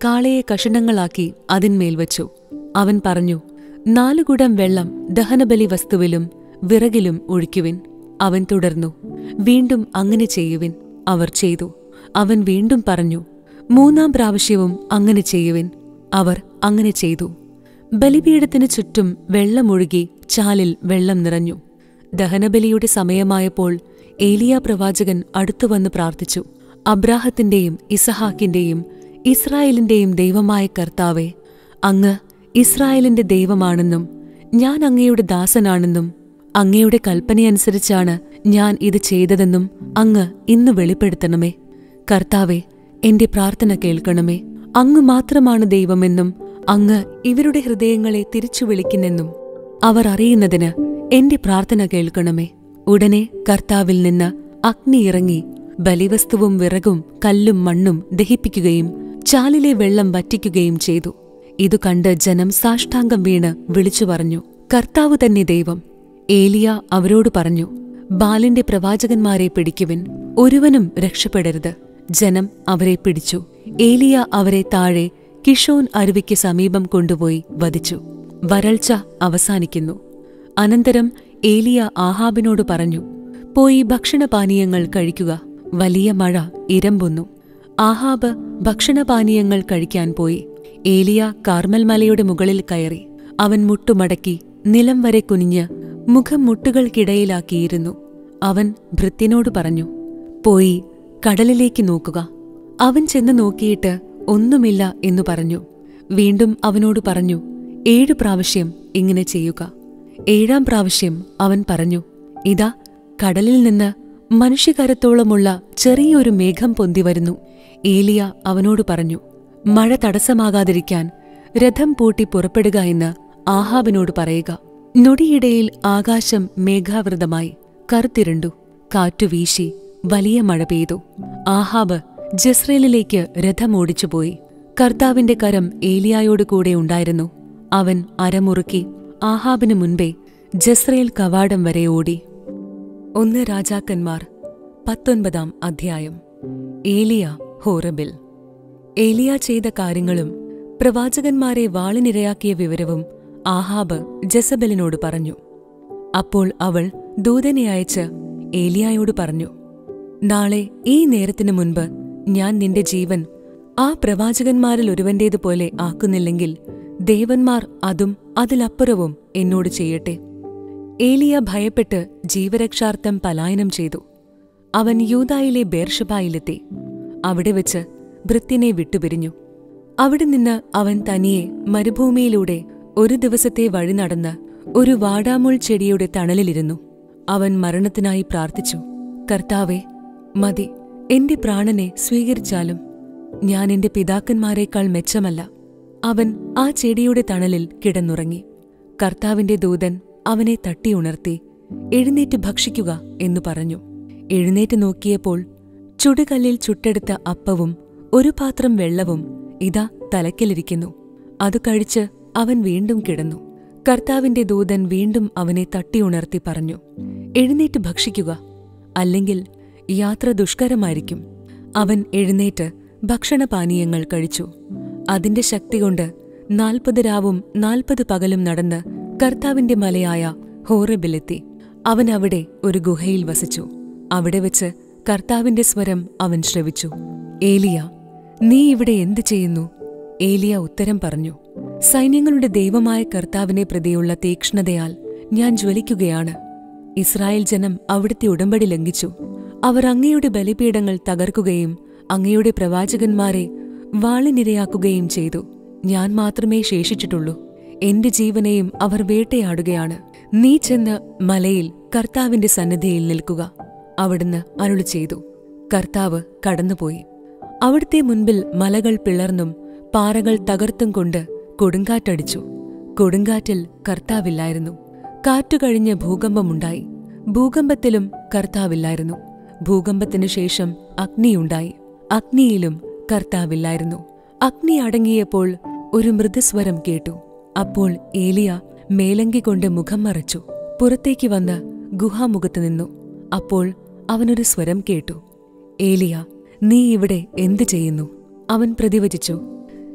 കാളയെ കഷണങ്ങളാക്കി അതിന്മേൽ വച്ചു അവൻ പറഞ്ഞു നാലു കുടം വെള്ളം ദഹനബലി വസ്തുവിലും വിറകിലും ഒഴിക്കുവിൻ അവൻ തുടർന്നു വീണ്ടും അങ്ങനെ ചെയ്യുവിൻ അവർ ചെയ്തു അവൻ വീണ്ടും പറഞ്ഞു മൂന്നാം പ്രാവശ്യവും അങ്ങനെ ചെയ്യുവിൻ അവർ അങ്ങനെ ചെയ്തു ബലിപീഠത്തിനു ചുറ്റും വെള്ളമൊഴുകി ചാലിൽ വെള്ളം നിറഞ്ഞു ദഹനബലിയുടെ സമയമായപ്പോൾ ഏലിയ പ്രവാചകൻ അടുത്തുവന്ന് പ്രാർത്ഥിച്ചു അബ്രാഹത്തിന്റെയും ഇസഹാക്കിന്റെയും ഇസ്രായേലിന്റെയും ദൈവമായ കർത്താവെ അങ്ങ് ഇസ്രായേലിന്റെ ദൈവമാണെന്നും ഞാൻ അങ്ങയുടെ ദാസനാണെന്നും അങ്ങയുടെ കൽപ്പനയനുസരിച്ചാണ് ഞാൻ ഇത് ചെയ്തതെന്നും അങ്ങ് ഇന്ന് വെളിപ്പെടുത്തണമേ കർത്താവെ എന്റെ പ്രാർത്ഥന കേൾക്കണമേ അങ്ങ് മാത്രമാണ് ദൈവമെന്നും അങ്ങ് ഇവരുടെ ഹൃദയങ്ങളെ തിരിച്ചു വിളിക്കുന്നെന്നും അവർ അറിയുന്നതിന് എന്റെ പ്രാർത്ഥന കേൾക്കണമേ ഉടനെ കർത്താവിൽ നിന്ന് അഗ്നി ഇറങ്ങി ബലിവസ്തുവും വിറകും കല്ലും മണ്ണും ദഹിപ്പിക്കുകയും ചാലിലെ വെള്ളം വറ്റിക്കുകയും ചെയ്തു ഇതു കണ്ട് ജനം സാഷ്ടാംഗം വീണ് വിളിച്ചു പറഞ്ഞു കർത്താവ് തന്നെ ദൈവം ഏലിയ അവരോട് പറഞ്ഞു ബാലിന്റെ പ്രവാചകന്മാരെ പിടിക്കുവിൻ ഒരുവനും രക്ഷപ്പെടരുത് ജനം അവരെ പിടിച്ചു ഏലിയ അവരെ താഴെ കിഷോൻ അരുവിക്ക് സമീപം കൊണ്ടുപോയി വധിച്ചു വരൾച്ച അവസാനിക്കുന്നു അനന്തരം ഏലിയ ആഹാബിനോട് പറഞ്ഞു പോയി ഭക്ഷണപാനീയങ്ങൾ കഴിക്കുക വലിയ മഴ ഇരമ്പുന്നു ആഹാബ് ഭക്ഷണപാനീയങ്ങൾ കഴിക്കാൻ പോയി ഏലിയ കാർമൽ മലയുടെ മുകളിൽ കയറി അവൻ മുട്ടുമടക്കി നിലം വരെ കുനിഞ്ഞ് മുഖം മുട്ടുകൾക്കിടയിലാക്കിയിരുന്നു അവൻ ഭൃത്യനോട് പറഞ്ഞു പോയി കടലിലേക്ക് നോക്കുക അവൻ ചെന്ന് നോക്കിയിട്ട് ഒന്നുമില്ല എന്നു പറഞ്ഞു വീണ്ടും അവനോട് പറഞ്ഞു ഏഴു പ്രാവശ്യം ഇങ്ങനെ ചെയ്യുക ഏഴാം പ്രാവശ്യം അവൻ പറഞ്ഞു ഇതാ കടലിൽ നിന്ന് മനുഷ്യകരത്തോളമുള്ള ചെറിയൊരു മേഘം പൊന്തി വരുന്നു ഏലിയ അവനോട് പറഞ്ഞു മഴ തടസ്സമാകാതിരിക്കാൻ രഥം പൂട്ടി പുറപ്പെടുക എന്ന് ആഹാബിനോട് പറയുക നൊടിയിടയിൽ ആകാശം മേഘാവൃതമായി കറുത്തിരണ്ടു കാറ്റു വീശി വലിയ മഴ പെയ്തു ആഹാബ് ജസ്രേലിലേക്ക് രഥമോടിച്ചുപോയി കർത്താവിന്റെ കരം ഏലിയായോട് കൂടെ ഉണ്ടായിരുന്നു അവൻ അരമുറുക്കി ആഹാബിനു മുൻപേ ജസ്രയേൽ കവാടം വരെ ഓടി ഒന്ന് രാജാക്കന്മാർ പത്തൊൻപതാം അധ്യായം ഏലിയ ഹോറബിൽ ഏലിയ ചെയ്ത കാര്യങ്ങളും പ്രവാചകന്മാരെ വാളിനിരയാക്കിയ വിവരവും ആഹാബ് ജസബലിനോട് പറഞ്ഞു അപ്പോൾ അവൾ ദൂതനെ അയച്ച് ഏലിയായോട് പറഞ്ഞു നാളെ ഈ നേരത്തിനു മുൻപ് ഞാൻ നിന്റെ ജീവൻ ആ പ്രവാചകന്മാരിൽ ഒരുവന്റേതുപോലെ ആക്കുന്നില്ലെങ്കിൽ ദേവന്മാർ അതും അതിലപ്പുറവും എന്നോട് ചെയ്യട്ടെ ഏലിയ ഭയപ്പെട്ട് ജീവരക്ഷാർത്ഥം പലായനം ചെയ്തു അവൻ യൂതായിലെ ബേർഷബായിലെത്തി അവിടെ വെച്ച് ഭൃത്യനെ വിട്ടുപിരിഞ്ഞു അവിടെ നിന്ന് അവൻ തനിയെ മരുഭൂമിയിലൂടെ ഒരു ദിവസത്തെ വഴി നടന്ന് ഒരു വാടാമുൾ ചെടിയുടെ തണലിലിരുന്നു അവൻ മരണത്തിനായി പ്രാർത്ഥിച്ചു കർത്താവെ മതി എന്റെ പ്രാണനെ സ്വീകരിച്ചാലും ഞാൻ എന്റെ പിതാക്കന്മാരെക്കാൾ മെച്ചമല്ല അവൻ ആ ചെടിയുടെ തണലിൽ കിടന്നുറങ്ങി കർത്താവിന്റെ ദൂതൻ അവനെ തട്ടിയുണർത്തി എഴുന്നേറ്റ് ഭക്ഷിക്കുക എന്നു പറഞ്ഞു എഴുന്നേറ്റ് നോക്കിയപ്പോൾ ചുടുകല്ലിൽ ചുട്ടെടുത്ത അപ്പവും ഒരു പാത്രം വെള്ളവും ഇതാ തലയ്ക്കലിരിക്കുന്നു അത് കഴിച്ച് അവൻ വീണ്ടും കിടന്നു കർത്താവിന്റെ ദൂതൻ വീണ്ടും അവനെ തട്ടിയുണർത്തി പറഞ്ഞു എഴുന്നേറ്റ് ഭക്ഷിക്കുക അല്ലെങ്കിൽ യാത്ര ദുഷ്കരമായിരിക്കും അവൻ എഴുന്നേറ്റ് ഭക്ഷണപാനീയങ്ങൾ കഴിച്ചു അതിന്റെ ശക്തി കൊണ്ട് നാൽപ്പത് രാവും നാൽപ്പത് പകലും നടന്ന് കർത്താവിന്റെ മലയായ ഹോറബിലെത്തി അവൻ അവിടെ ഒരു ഗുഹയിൽ വസിച്ചു അവിടെ വെച്ച് കർത്താവിന്റെ സ്വരം അവൻ ശ്രവിച്ചു ഏലിയ നീ ഇവിടെ എന്തു ചെയ്യുന്നു ഏലിയ ഉത്തരം പറഞ്ഞു സൈന്യങ്ങളുടെ ദൈവമായ കർത്താവിനെ പ്രതിയുള്ള തീക്ഷ്ണതയാൽ ഞാൻ ജ്വലിക്കുകയാണ് ഇസ്രായേൽ ജനം അവിടുത്തെ ഉടമ്പടി ലംഘിച്ചു അവർ അങ്ങയുടെ ബലിപീഠങ്ങൾ തകർക്കുകയും അങ്ങയുടെ പ്രവാചകന്മാരെ വാളിനിരയാക്കുകയും ചെയ്തു ഞാൻ മാത്രമേ ശേഷിച്ചിട്ടുള്ളൂ എന്റെ ജീവനെയും അവർ വേട്ടയാടുകയാണ് നീ ചെന്ന് മലയിൽ കർത്താവിന്റെ സന്നിധിയിൽ നിൽക്കുക അവിടുന്ന് അരുളി ചെയ്തു കർത്താവ് കടന്നുപോയി അവിടുത്തെ മുൻപിൽ മലകൾ പിളർന്നും പാറകൾ തകർത്തും കൊണ്ട് കൊടുങ്കാറ്റടിച്ചു കൊടുങ്കാറ്റിൽ കർത്താവില്ലായിരുന്നു കാറ്റു കഴിഞ്ഞ് ഭൂകമ്പമുണ്ടായി ഭൂകമ്പത്തിലും കർത്താവില്ലായിരുന്നു ഭൂകമ്പത്തിനു ശേഷം അഗ്നിയുണ്ടായി അഗ്നിയിലും കർത്താവില്ലായിരുന്നു അഗ്നി അടങ്ങിയപ്പോൾ ഒരു മൃദുസ്വരം കേട്ടു അപ്പോൾ ഏലിയ മേലങ്കി കൊണ്ട് മുഖം മറച്ചു പുറത്തേക്ക് വന്ന് ഗുഹാമുഖത്ത് നിന്നു അപ്പോൾ അവനൊരു സ്വരം കേട്ടു ഏലിയ നീ ഇവിടെ എന്തു ചെയ്യുന്നു അവൻ പ്രതിവചിച്ചു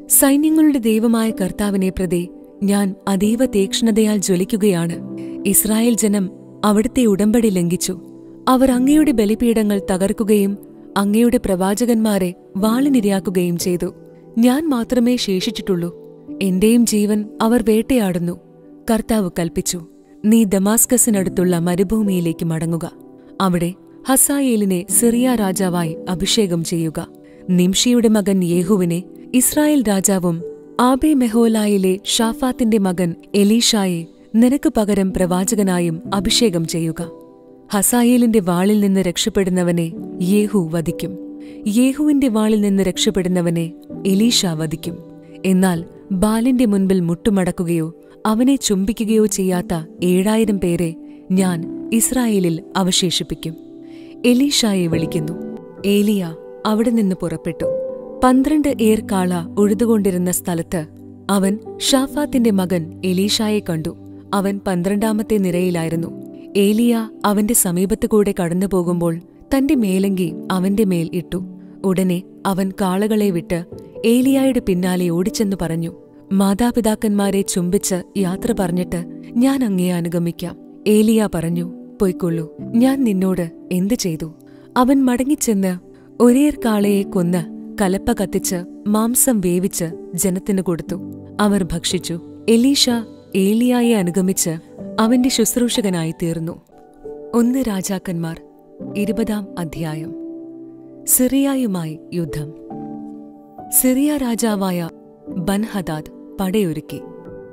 സൈന്യങ്ങളുടെ ദൈവമായ കർത്താവിനെ പ്രതി ഞാൻ അതീവ തീക്ഷ്ണതയാൽ ജ്വലിക്കുകയാണ് ഇസ്രായേൽ ജനം അവിടുത്തെ ഉടമ്പടി ലംഘിച്ചു അവർ അങ്ങയുടെ ബലിപീഠങ്ങൾ തകർക്കുകയും അങ്ങയുടെ പ്രവാചകന്മാരെ വാളിനിരയാക്കുകയും ചെയ്തു ഞാൻ മാത്രമേ ശേഷിച്ചിട്ടുള്ളൂ എന്റെയും ജീവൻ അവർ വേട്ടയാടുന്നു കർത്താവ് കൽപ്പിച്ചു നീ ദമാസ്കസിനടുത്തുള്ള മരുഭൂമിയിലേക്ക് മടങ്ങുക അവിടെ ഹസായേലിനെ സിറിയ രാജാവായി അഭിഷേകം ചെയ്യുക നിംഷിയുടെ മകൻ യേഹുവിനെ ഇസ്രായേൽ രാജാവും ആബെ മെഹോലായിലെ ഷാഫാത്തിന്റെ മകൻ എലീഷായെ നിനക്ക് പകരം പ്രവാചകനായും അഭിഷേകം ചെയ്യുക ഹസായേലിന്റെ വാളിൽ നിന്ന് രക്ഷപ്പെടുന്നവനെ യേഹു വധിക്കും യേഹുവിന്റെ വാളിൽ നിന്ന് രക്ഷപ്പെടുന്നവനെ എലീഷ വധിക്കും എന്നാൽ ബാലിന്റെ മുൻപിൽ മുട്ടുമടക്കുകയോ അവനെ ചുംബിക്കുകയോ ചെയ്യാത്ത ഏഴായിരം പേരെ ഞാൻ ഇസ്രായേലിൽ അവശേഷിപ്പിക്കും എലീഷായെ വിളിക്കുന്നു ഏലിയ അവിടെ നിന്ന് പുറപ്പെട്ടു പന്ത്രണ്ട് ഏർ കാള ഉഴുതുകൊണ്ടിരുന്ന സ്ഥലത്ത് അവൻ ഷാഫാത്തിന്റെ മകൻ എലീഷായെ കണ്ടു അവൻ പന്ത്രണ്ടാമത്തെ നിരയിലായിരുന്നു ഏലിയ അവന്റെ സമീപത്തു കൂടെ കടന്നു പോകുമ്പോൾ തന്റെ മേലങ്കി അവന്റെ മേൽ ഇട്ടു ഉടനെ അവൻ കാളകളെ വിട്ട് ഏലിയായുടെ പിന്നാലെ ഓടിച്ചെന്നു പറഞ്ഞു മാതാപിതാക്കന്മാരെ ചുംബിച്ച് യാത്ര പറഞ്ഞിട്ട് ഞാൻ അങ്ങേ അനുഗമിക്കാം ഏലിയ പറഞ്ഞു പൊയ്ക്കൊള്ളൂ ഞാൻ നിന്നോട് എന്തു ചെയ്തു അവൻ മടങ്ങിച്ചെന്ന് ഒരേർ കാളയെ കൊന്ന് കലപ്പ കത്തിച്ച് മാംസം വേവിച്ച് ജനത്തിനു കൊടുത്തു അവർ ഭക്ഷിച്ചു എലീഷ ഏലിയായെ അനുഗമിച്ച് അവന്റെ ശുശ്രൂഷകനായി തീർന്നു ഒന്ന് രാജാക്കന്മാർ ഇരുപതാം അധ്യായം സിറിയായുമായി യുദ്ധം സിറിയ രാജാവായ ബൻഹദാദ് പടയൊരുക്കി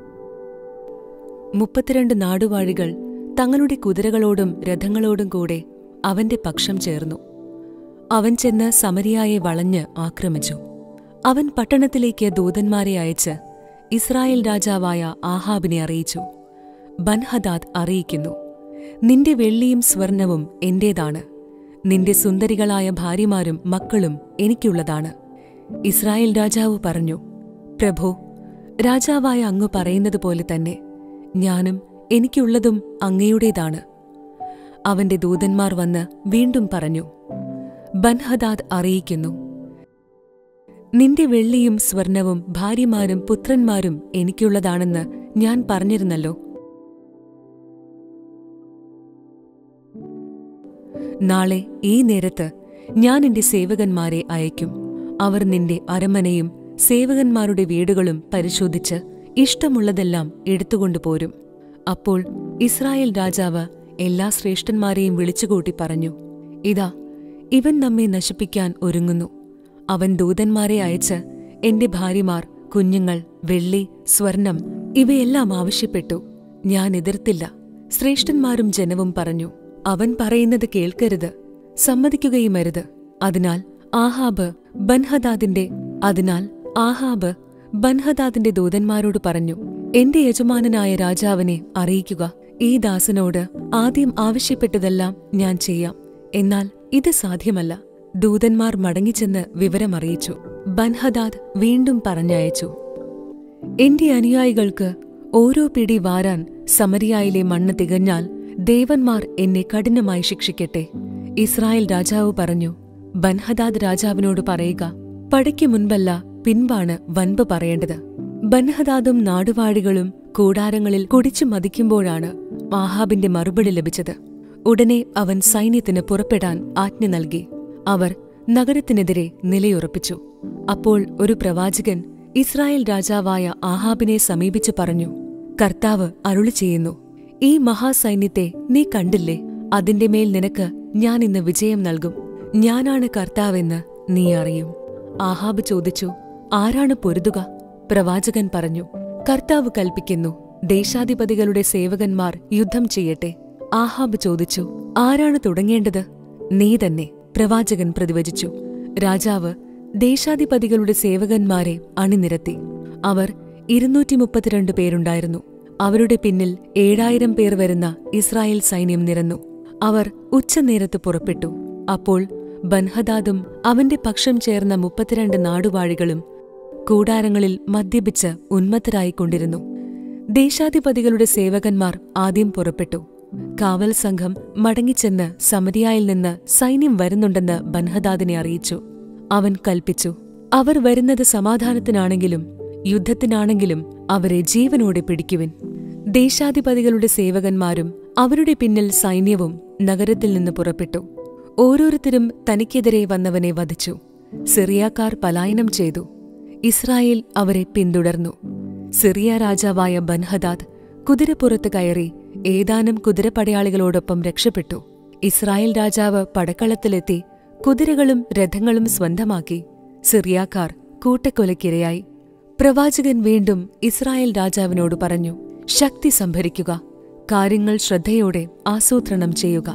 മുപ്പത്തിരണ്ട് നാടുവാഴികൾ തങ്ങളുടെ കുതിരകളോടും രഥങ്ങളോടും കൂടെ അവന്റെ പക്ഷം ചേർന്നു അവൻ ചെന്ന് സമരിയായെ വളഞ്ഞ് ആക്രമിച്ചു അവൻ പട്ടണത്തിലേക്ക് ദൂതന്മാരെ അയച്ച് ഇസ്രായേൽ രാജാവായ ആഹാബിനെ അറിയിച്ചു ബൻഹദാദ് അറിയിക്കുന്നു നിന്റെ വെള്ളിയും സ്വർണവും എന്റേതാണ് നിന്റെ സുന്ദരികളായ ഭാര്യമാരും മക്കളും എനിക്കുള്ളതാണ് ഇസ്രായേൽ രാജാവ് പറഞ്ഞു പ്രഭോ രാജാവായ അങ്ങ് പറയുന്നതുപോലെ തന്നെ ഞാനും എനിക്കുള്ളതും അങ്ങയുടേതാണ് അവന്റെ ദൂതന്മാർ വന്ന് വീണ്ടും പറഞ്ഞു ബൻഹദാദ് അറിയിക്കുന്നു നിന്റെ വെള്ളിയും സ്വർണവും ഭാര്യമാരും പുത്രന്മാരും എനിക്കുള്ളതാണെന്ന് ഞാൻ പറഞ്ഞിരുന്നല്ലോ നാളെ ഈ നേരത്ത് ഞാൻ എന്റെ സേവകന്മാരെ അയക്കും അവർ നിന്റെ അരമനയും സേവകന്മാരുടെ വീടുകളും പരിശോധിച്ച് ഇഷ്ടമുള്ളതെല്ലാം എടുത്തുകൊണ്ടുപോരും അപ്പോൾ ഇസ്രായേൽ രാജാവ് എല്ലാ ശ്രേഷ്ഠന്മാരെയും വിളിച്ചുകൂട്ടി പറഞ്ഞു ഇതാ ഇവൻ നമ്മെ നശിപ്പിക്കാൻ ഒരുങ്ങുന്നു അവൻ ദൂതന്മാരെ അയച്ച് എന്റെ ഭാര്യമാർ കുഞ്ഞുങ്ങൾ വെള്ളി സ്വർണം ഇവയെല്ലാം ആവശ്യപ്പെട്ടു ഞാൻ എതിർത്തില്ല ശ്രേഷ്ഠന്മാരും ജനവും പറഞ്ഞു അവൻ പറയുന്നത് കേൾക്കരുത് സമ്മതിക്കുകയുമരുത് അതിനാൽ ആഹാബ് ബൻഹദാദിന്റെ അതിനാൽ ആഹാബ് ബൻഹദാദിന്റെ ദൂതന്മാരോട് പറഞ്ഞു എന്റെ യജമാനനായ രാജാവിനെ അറിയിക്കുക ഈ ദാസനോട് ആദ്യം ആവശ്യപ്പെട്ടതെല്ലാം ഞാൻ ചെയ്യാം എന്നാൽ ഇത് സാധ്യമല്ല ദൂതന്മാർ മടങ്ങിച്ചെന്ന് വിവരമറിയിച്ചു ബൻഹദാദ് വീണ്ടും പറഞ്ഞയച്ചു എന്റെ അനുയായികൾക്ക് ഓരോ പിടി വാരാൻ സമരിയായിലെ മണ്ണ് തികഞ്ഞാൽ ദേവന്മാർ എന്നെ കഠിനമായി ശിക്ഷിക്കട്ടെ ഇസ്രായേൽ രാജാവ് പറഞ്ഞു ബൻഹദാദ് രാജാവിനോട് പറയുക പടയ്ക്ക് മുൻപല്ല പിൻപാണ് വൻപ് പറയേണ്ടത് ബൻഹദാദും നാടുവാഴികളും കൂടാരങ്ങളിൽ കുടിച്ചു മതിക്കുമ്പോഴാണ് ആഹാബിന്റെ മറുപടി ലഭിച്ചത് ഉടനെ അവൻ സൈന്യത്തിന് പുറപ്പെടാൻ ആജ്ഞ നൽകി അവർ നഗരത്തിനെതിരെ നിലയുറപ്പിച്ചു അപ്പോൾ ഒരു പ്രവാചകൻ ഇസ്രായേൽ രാജാവായ ആഹാബിനെ സമീപിച്ചു പറഞ്ഞു കർത്താവ് അരുളി ചെയ്യുന്നു ഈ മഹാസൈന്യത്തെ നീ കണ്ടില്ലേ അതിന്റെ മേൽ നിനക്ക് ഞാൻ ഇന്ന് വിജയം നൽകും ഞാനാണ് കർത്താവെന്ന് നീ അറിയും ആഹാബ് ചോദിച്ചു ആരാണ് പൊരുതുക പ്രവാചകൻ പറഞ്ഞു കർത്താവ് കൽപ്പിക്കുന്നു ദേശാധിപതികളുടെ സേവകന്മാർ യുദ്ധം ചെയ്യട്ടെ ആഹാബ് ചോദിച്ചു ആരാണ് തുടങ്ങേണ്ടത് നീ തന്നെ പ്രവാചകൻ പ്രതിവചിച്ചു രാജാവ് ദേശാധിപതികളുടെ സേവകന്മാരെ അണിനിരത്തി അവർ ഇരുന്നൂറ്റി മുപ്പത്തിരണ്ട് പേരുണ്ടായിരുന്നു അവരുടെ പിന്നിൽ ഏഴായിരം പേർ വരുന്ന ഇസ്രായേൽ സൈന്യം നിരന്നു അവർ ഉച്ചനേരത്ത് പുറപ്പെട്ടു അപ്പോൾ ബൻഹദാദും അവന്റെ പക്ഷം ചേർന്ന മുപ്പത്തിരണ്ട് നാടുവാഴികളും കൂടാരങ്ങളിൽ മദ്യപിച്ച് ഉന്മത്തരായിക്കൊണ്ടിരുന്നു ദേശാധിപതികളുടെ സേവകന്മാർ ആദ്യം പുറപ്പെട്ടു കാവൽ സംഘം മടങ്ങിച്ചെന്ന് സമരിയായിൽ നിന്ന് സൈന്യം വരുന്നുണ്ടെന്ന് ബൻഹദാദിനെ അറിയിച്ചു അവൻ കൽപ്പിച്ചു അവർ വരുന്നത് സമാധാനത്തിനാണെങ്കിലും യുദ്ധത്തിനാണെങ്കിലും അവരെ ജീവനോടെ പിടിക്കുവിൻ ദേശാധിപതികളുടെ സേവകന്മാരും അവരുടെ പിന്നിൽ സൈന്യവും നഗരത്തിൽ നിന്ന് പുറപ്പെട്ടു ഓരോരുത്തരും തനിക്കെതിരെ വന്നവനെ വധിച്ചു സിറിയാക്കാർ പലായനം ചെയ്തു ഇസ്രായേൽ അവരെ പിന്തുടർന്നു സിറിയ രാജാവായ ബൻഹദാദ് കുതിരപ്പുറത്ത് കയറി ഏതാനും കുതിരപ്പടയാളികളോടൊപ്പം രക്ഷപ്പെട്ടു ഇസ്രായേൽ രാജാവ് പടക്കളത്തിലെത്തി കുതിരകളും രഥങ്ങളും സ്വന്തമാക്കി സിറിയാക്കാർ കൂട്ടക്കൊലയ്ക്കിരയായി പ്രവാചകൻ വീണ്ടും ഇസ്രായേൽ രാജാവിനോട് പറഞ്ഞു ശക്തി സംഭരിക്കുക കാര്യങ്ങൾ ശ്രദ്ധയോടെ ആസൂത്രണം ചെയ്യുക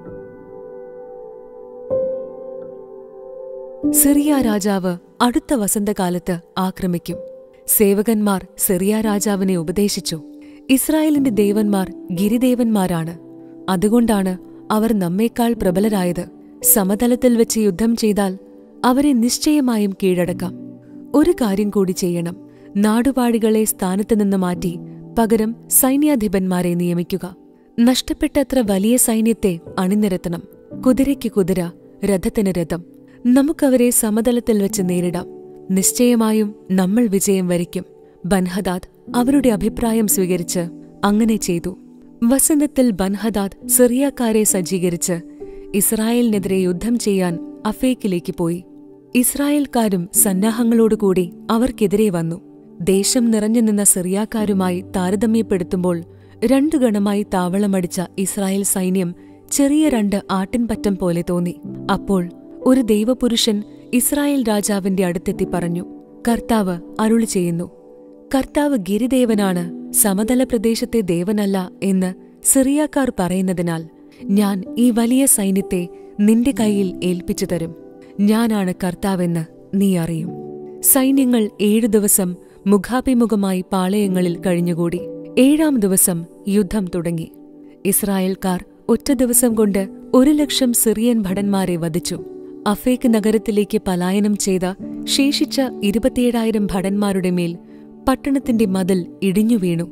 സിറിയ രാജാവ് അടുത്ത വസന്തകാലത്ത് ആക്രമിക്കും സേവകന്മാർ സിറിയ രാജാവിനെ ഉപദേശിച്ചു ഇസ്രായേലിന്റെ ദേവന്മാർ ഗിരിദേവന്മാരാണ് അതുകൊണ്ടാണ് അവർ നമ്മേക്കാൾ പ്രബലരായത് സമതലത്തിൽ വെച്ച് യുദ്ധം ചെയ്താൽ അവരെ നിശ്ചയമായും കീഴടക്കാം ഒരു കാര്യം കൂടി ചെയ്യണം നാടുപാടികളെ സ്ഥാനത്ത് നിന്ന് മാറ്റി പകരം സൈന്യാധിപന്മാരെ നിയമിക്കുക നഷ്ടപ്പെട്ടത്ര വലിയ സൈന്യത്തെ അണിനിരത്തണം കുതിരയ്ക്ക് കുതിര രഥത്തിന് രഥം നമുക്കവരെ സമതലത്തിൽ വെച്ച് നേരിടാം നിശ്ചയമായും നമ്മൾ വിജയം വരിക്കും ബൻഹദാദ് അവരുടെ അഭിപ്രായം സ്വീകരിച്ച് അങ്ങനെ ചെയ്തു വസന്തത്തിൽ ബൻഹദാദ് സിറിയക്കാരെ സജ്ജീകരിച്ച് ഇസ്രായേലിനെതിരെ യുദ്ധം ചെയ്യാൻ അഫേക്കിലേക്ക് പോയി ഇസ്രായേൽക്കാരും സന്നാഹങ്ങളോടുകൂടി അവർക്കെതിരെ വന്നു ദേശം നിറഞ്ഞു നിന്ന സിറിയാക്കാരുമായി താരതമ്യപ്പെടുത്തുമ്പോൾ രണ്ടു ഗണമായി താവളമടിച്ച ഇസ്രായേൽ സൈന്യം ചെറിയ രണ്ട് ആട്ടിൻപറ്റം പോലെ തോന്നി അപ്പോൾ ഒരു ദൈവപുരുഷൻ ഇസ്രായേൽ രാജാവിന്റെ അടുത്തെത്തി പറഞ്ഞു കർത്താവ് അരുളി ചെയ്യുന്നു കർത്താവ് ഗിരിദേവനാണ് സമതല പ്രദേശത്തെ ദേവനല്ല എന്ന് സിറിയാക്കാർ പറയുന്നതിനാൽ ഞാൻ ഈ വലിയ സൈന്യത്തെ നിന്റെ കയ്യിൽ ഏൽപ്പിച്ചു തരും ഞാനാണ് കർത്താവെന്ന് നീ അറിയും സൈന്യങ്ങൾ ഏഴു ദിവസം മുഖാഭിമുഖമായി പാളയങ്ങളിൽ കഴിഞ്ഞുകൂടി ഏഴാം ദിവസം യുദ്ധം തുടങ്ങി ഇസ്രായേൽക്കാർ ഒറ്റ ദിവസം കൊണ്ട് ഒരു ലക്ഷം സിറിയൻ ഭടന്മാരെ വധിച്ചു അഫേക്ക് നഗരത്തിലേക്ക് പലായനം ചെയ്ത ശേഷിച്ച ഇരുപത്തിയേഴായിരം ഭടന്മാരുടെ മേൽ പട്ടണത്തിന്റെ മതിൽ ഇടിഞ്ഞു വീണു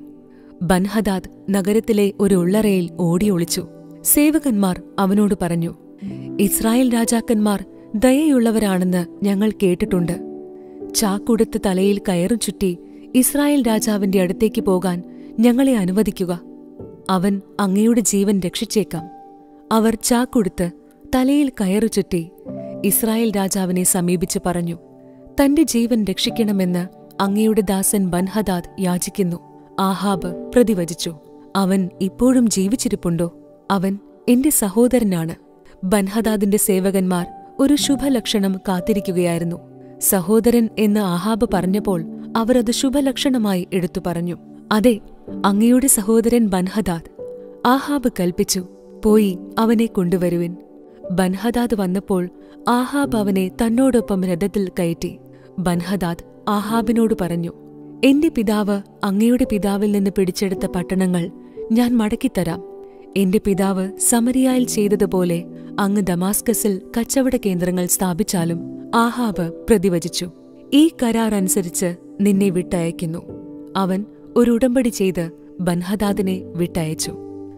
ബൻഹദാദ് നഗരത്തിലെ ഒരു ഉള്ളറയിൽ ഓടിയൊളിച്ചു സേവകന്മാർ അവനോട് പറഞ്ഞു ഇസ്രായേൽ രാജാക്കന്മാർ ദയയുള്ളവരാണെന്ന് ഞങ്ങൾ കേട്ടിട്ടുണ്ട് ചാക്കുടുത്ത് തലയിൽ കയറു ചുറ്റി ഇസ്രായേൽ രാജാവിന്റെ അടുത്തേക്ക് പോകാൻ ഞങ്ങളെ അനുവദിക്കുക അവൻ അങ്ങയുടെ ജീവൻ രക്ഷിച്ചേക്കാം അവർ ചാക്കുടുത്ത് തലയിൽ കയറു ചുറ്റി ഇസ്രായേൽ രാജാവിനെ സമീപിച്ച് പറഞ്ഞു തന്റെ ജീവൻ രക്ഷിക്കണമെന്ന് അങ്ങയുടെ ദാസൻ ബൻഹദാദ് യാചിക്കുന്നു ആഹാബ് പ്രതിവചിച്ചു അവൻ ഇപ്പോഴും ജീവിച്ചിരിപ്പുണ്ടോ അവൻ എന്റെ സഹോദരനാണ് ബൻഹദാദിന്റെ സേവകന്മാർ ഒരു ശുഭലക്ഷണം കാത്തിരിക്കുകയായിരുന്നു സഹോദരൻ എന്ന് ആഹാബ് പറഞ്ഞപ്പോൾ അവർ അത് ശുഭലക്ഷണമായി എടുത്തു പറഞ്ഞു അതെ അങ്ങയുടെ സഹോദരൻ ബൻഹദാദ് ആഹാബ് കൽപ്പിച്ചു പോയി അവനെ കൊണ്ടുവരുവിൻ ബൻഹദാദ് വന്നപ്പോൾ ആഹാബ് അവനെ തന്നോടൊപ്പം രഥത്തിൽ കയറ്റി ബൻഹദാദ് ആഹാബിനോട് പറഞ്ഞു എന്റെ പിതാവ് അങ്ങയുടെ പിതാവിൽ നിന്ന് പിടിച്ചെടുത്ത പട്ടണങ്ങൾ ഞാൻ മടക്കിത്തരാം എന്റെ പിതാവ് സമരിയായിൽ ചെയ്തതുപോലെ അങ്ങ് ദമാസ്കസിൽ കച്ചവട കേന്ദ്രങ്ങൾ സ്ഥാപിച്ചാലും ആഹാബ് പ്രതിവചിച്ചു ഈ കരാർ അനുസരിച്ച് നിന്നെ വിട്ടയക്കുന്നു അവൻ ഒരു ഉടമ്പടി ചെയ്ത് ബൻഹദാദിനെ വിട്ടയച്ചു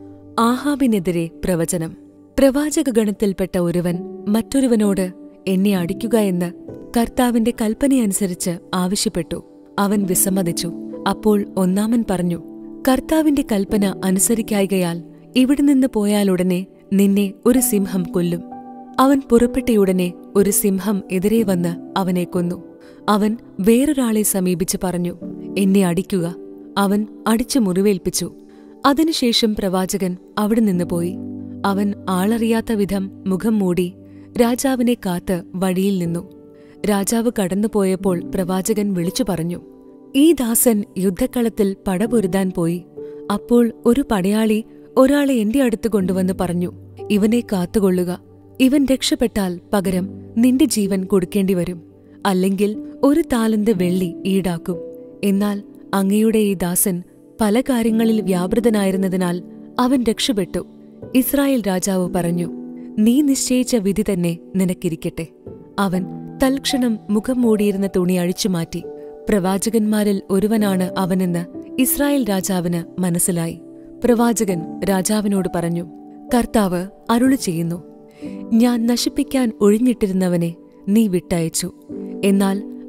ആഹാബിനെതിരെ പ്രവചനം പ്രവാചകഗണത്തിൽപ്പെട്ട ഒരുവൻ മറ്റൊരുവനോട് എന്നെ അടിക്കുക എന്ന് കർത്താവിന്റെ കൽപ്പനയനുസരിച്ച് ആവശ്യപ്പെട്ടു അവൻ വിസമ്മതിച്ചു അപ്പോൾ ഒന്നാമൻ പറഞ്ഞു കർത്താവിന്റെ കൽപ്പന അനുസരിക്കായികയാൽ ഇവിടെ നിന്ന് പോയാലുടനെ നിന്നെ ഒരു സിംഹം കൊല്ലും അവൻ പുറപ്പെട്ടയുടനെ ഒരു സിംഹം എതിരെ വന്ന് അവനെ കൊന്നു അവൻ വേറൊരാളെ സമീപിച്ച് പറഞ്ഞു എന്നെ അടിക്കുക അവൻ അടിച്ചു മുറിവേൽപ്പിച്ചു അതിനുശേഷം പ്രവാചകൻ അവിടെ നിന്ന് പോയി അവൻ ആളറിയാത്ത വിധം മുഖം മൂടി രാജാവിനെ കാത്ത് വഴിയിൽ നിന്നു രാജാവ് കടന്നുപോയപ്പോൾ പ്രവാചകൻ വിളിച്ചു പറഞ്ഞു ഈ ദാസൻ യുദ്ധക്കളത്തിൽ പടപൊരുതാൻ പോയി അപ്പോൾ ഒരു പടയാളി ഒരാളെ എന്റെ അടുത്ത് കൊണ്ടുവന്ന് പറഞ്ഞു ഇവനെ കാത്തുകൊള്ളുക ഇവൻ രക്ഷപ്പെട്ടാൽ പകരം നിന്റെ ജീവൻ കൊടുക്കേണ്ടി വരും അല്ലെങ്കിൽ ഒരു താലന്ത് വെള്ളി ഈടാക്കും എന്നാൽ അങ്ങയുടെ ഈ ദാസൻ പല കാര്യങ്ങളിൽ വ്യാപൃതനായിരുന്നതിനാൽ അവൻ രക്ഷപ്പെട്ടു ഇസ്രായേൽ രാജാവ് പറഞ്ഞു നീ നിശ്ചയിച്ച വിധി തന്നെ നിനക്കിരിക്കട്ടെ അവൻ തൽക്ഷണം മുഖം മൂടിയിരുന്ന തുണി അഴിച്ചുമാറ്റി പ്രവാചകന്മാരിൽ ഒരുവനാണ് അവനെന്ന് ഇസ്രായേൽ രാജാവിന് മനസ്സിലായി പ്രവാചകൻ രാജാവിനോട് പറഞ്ഞു കർത്താവ് അരുളി ചെയ്യുന്നു ഞാൻ നശിപ്പിക്കാൻ ഒഴിഞ്ഞിട്ടിരുന്നവനെ നീ വിട്ടയച്ചു എന്നാൽ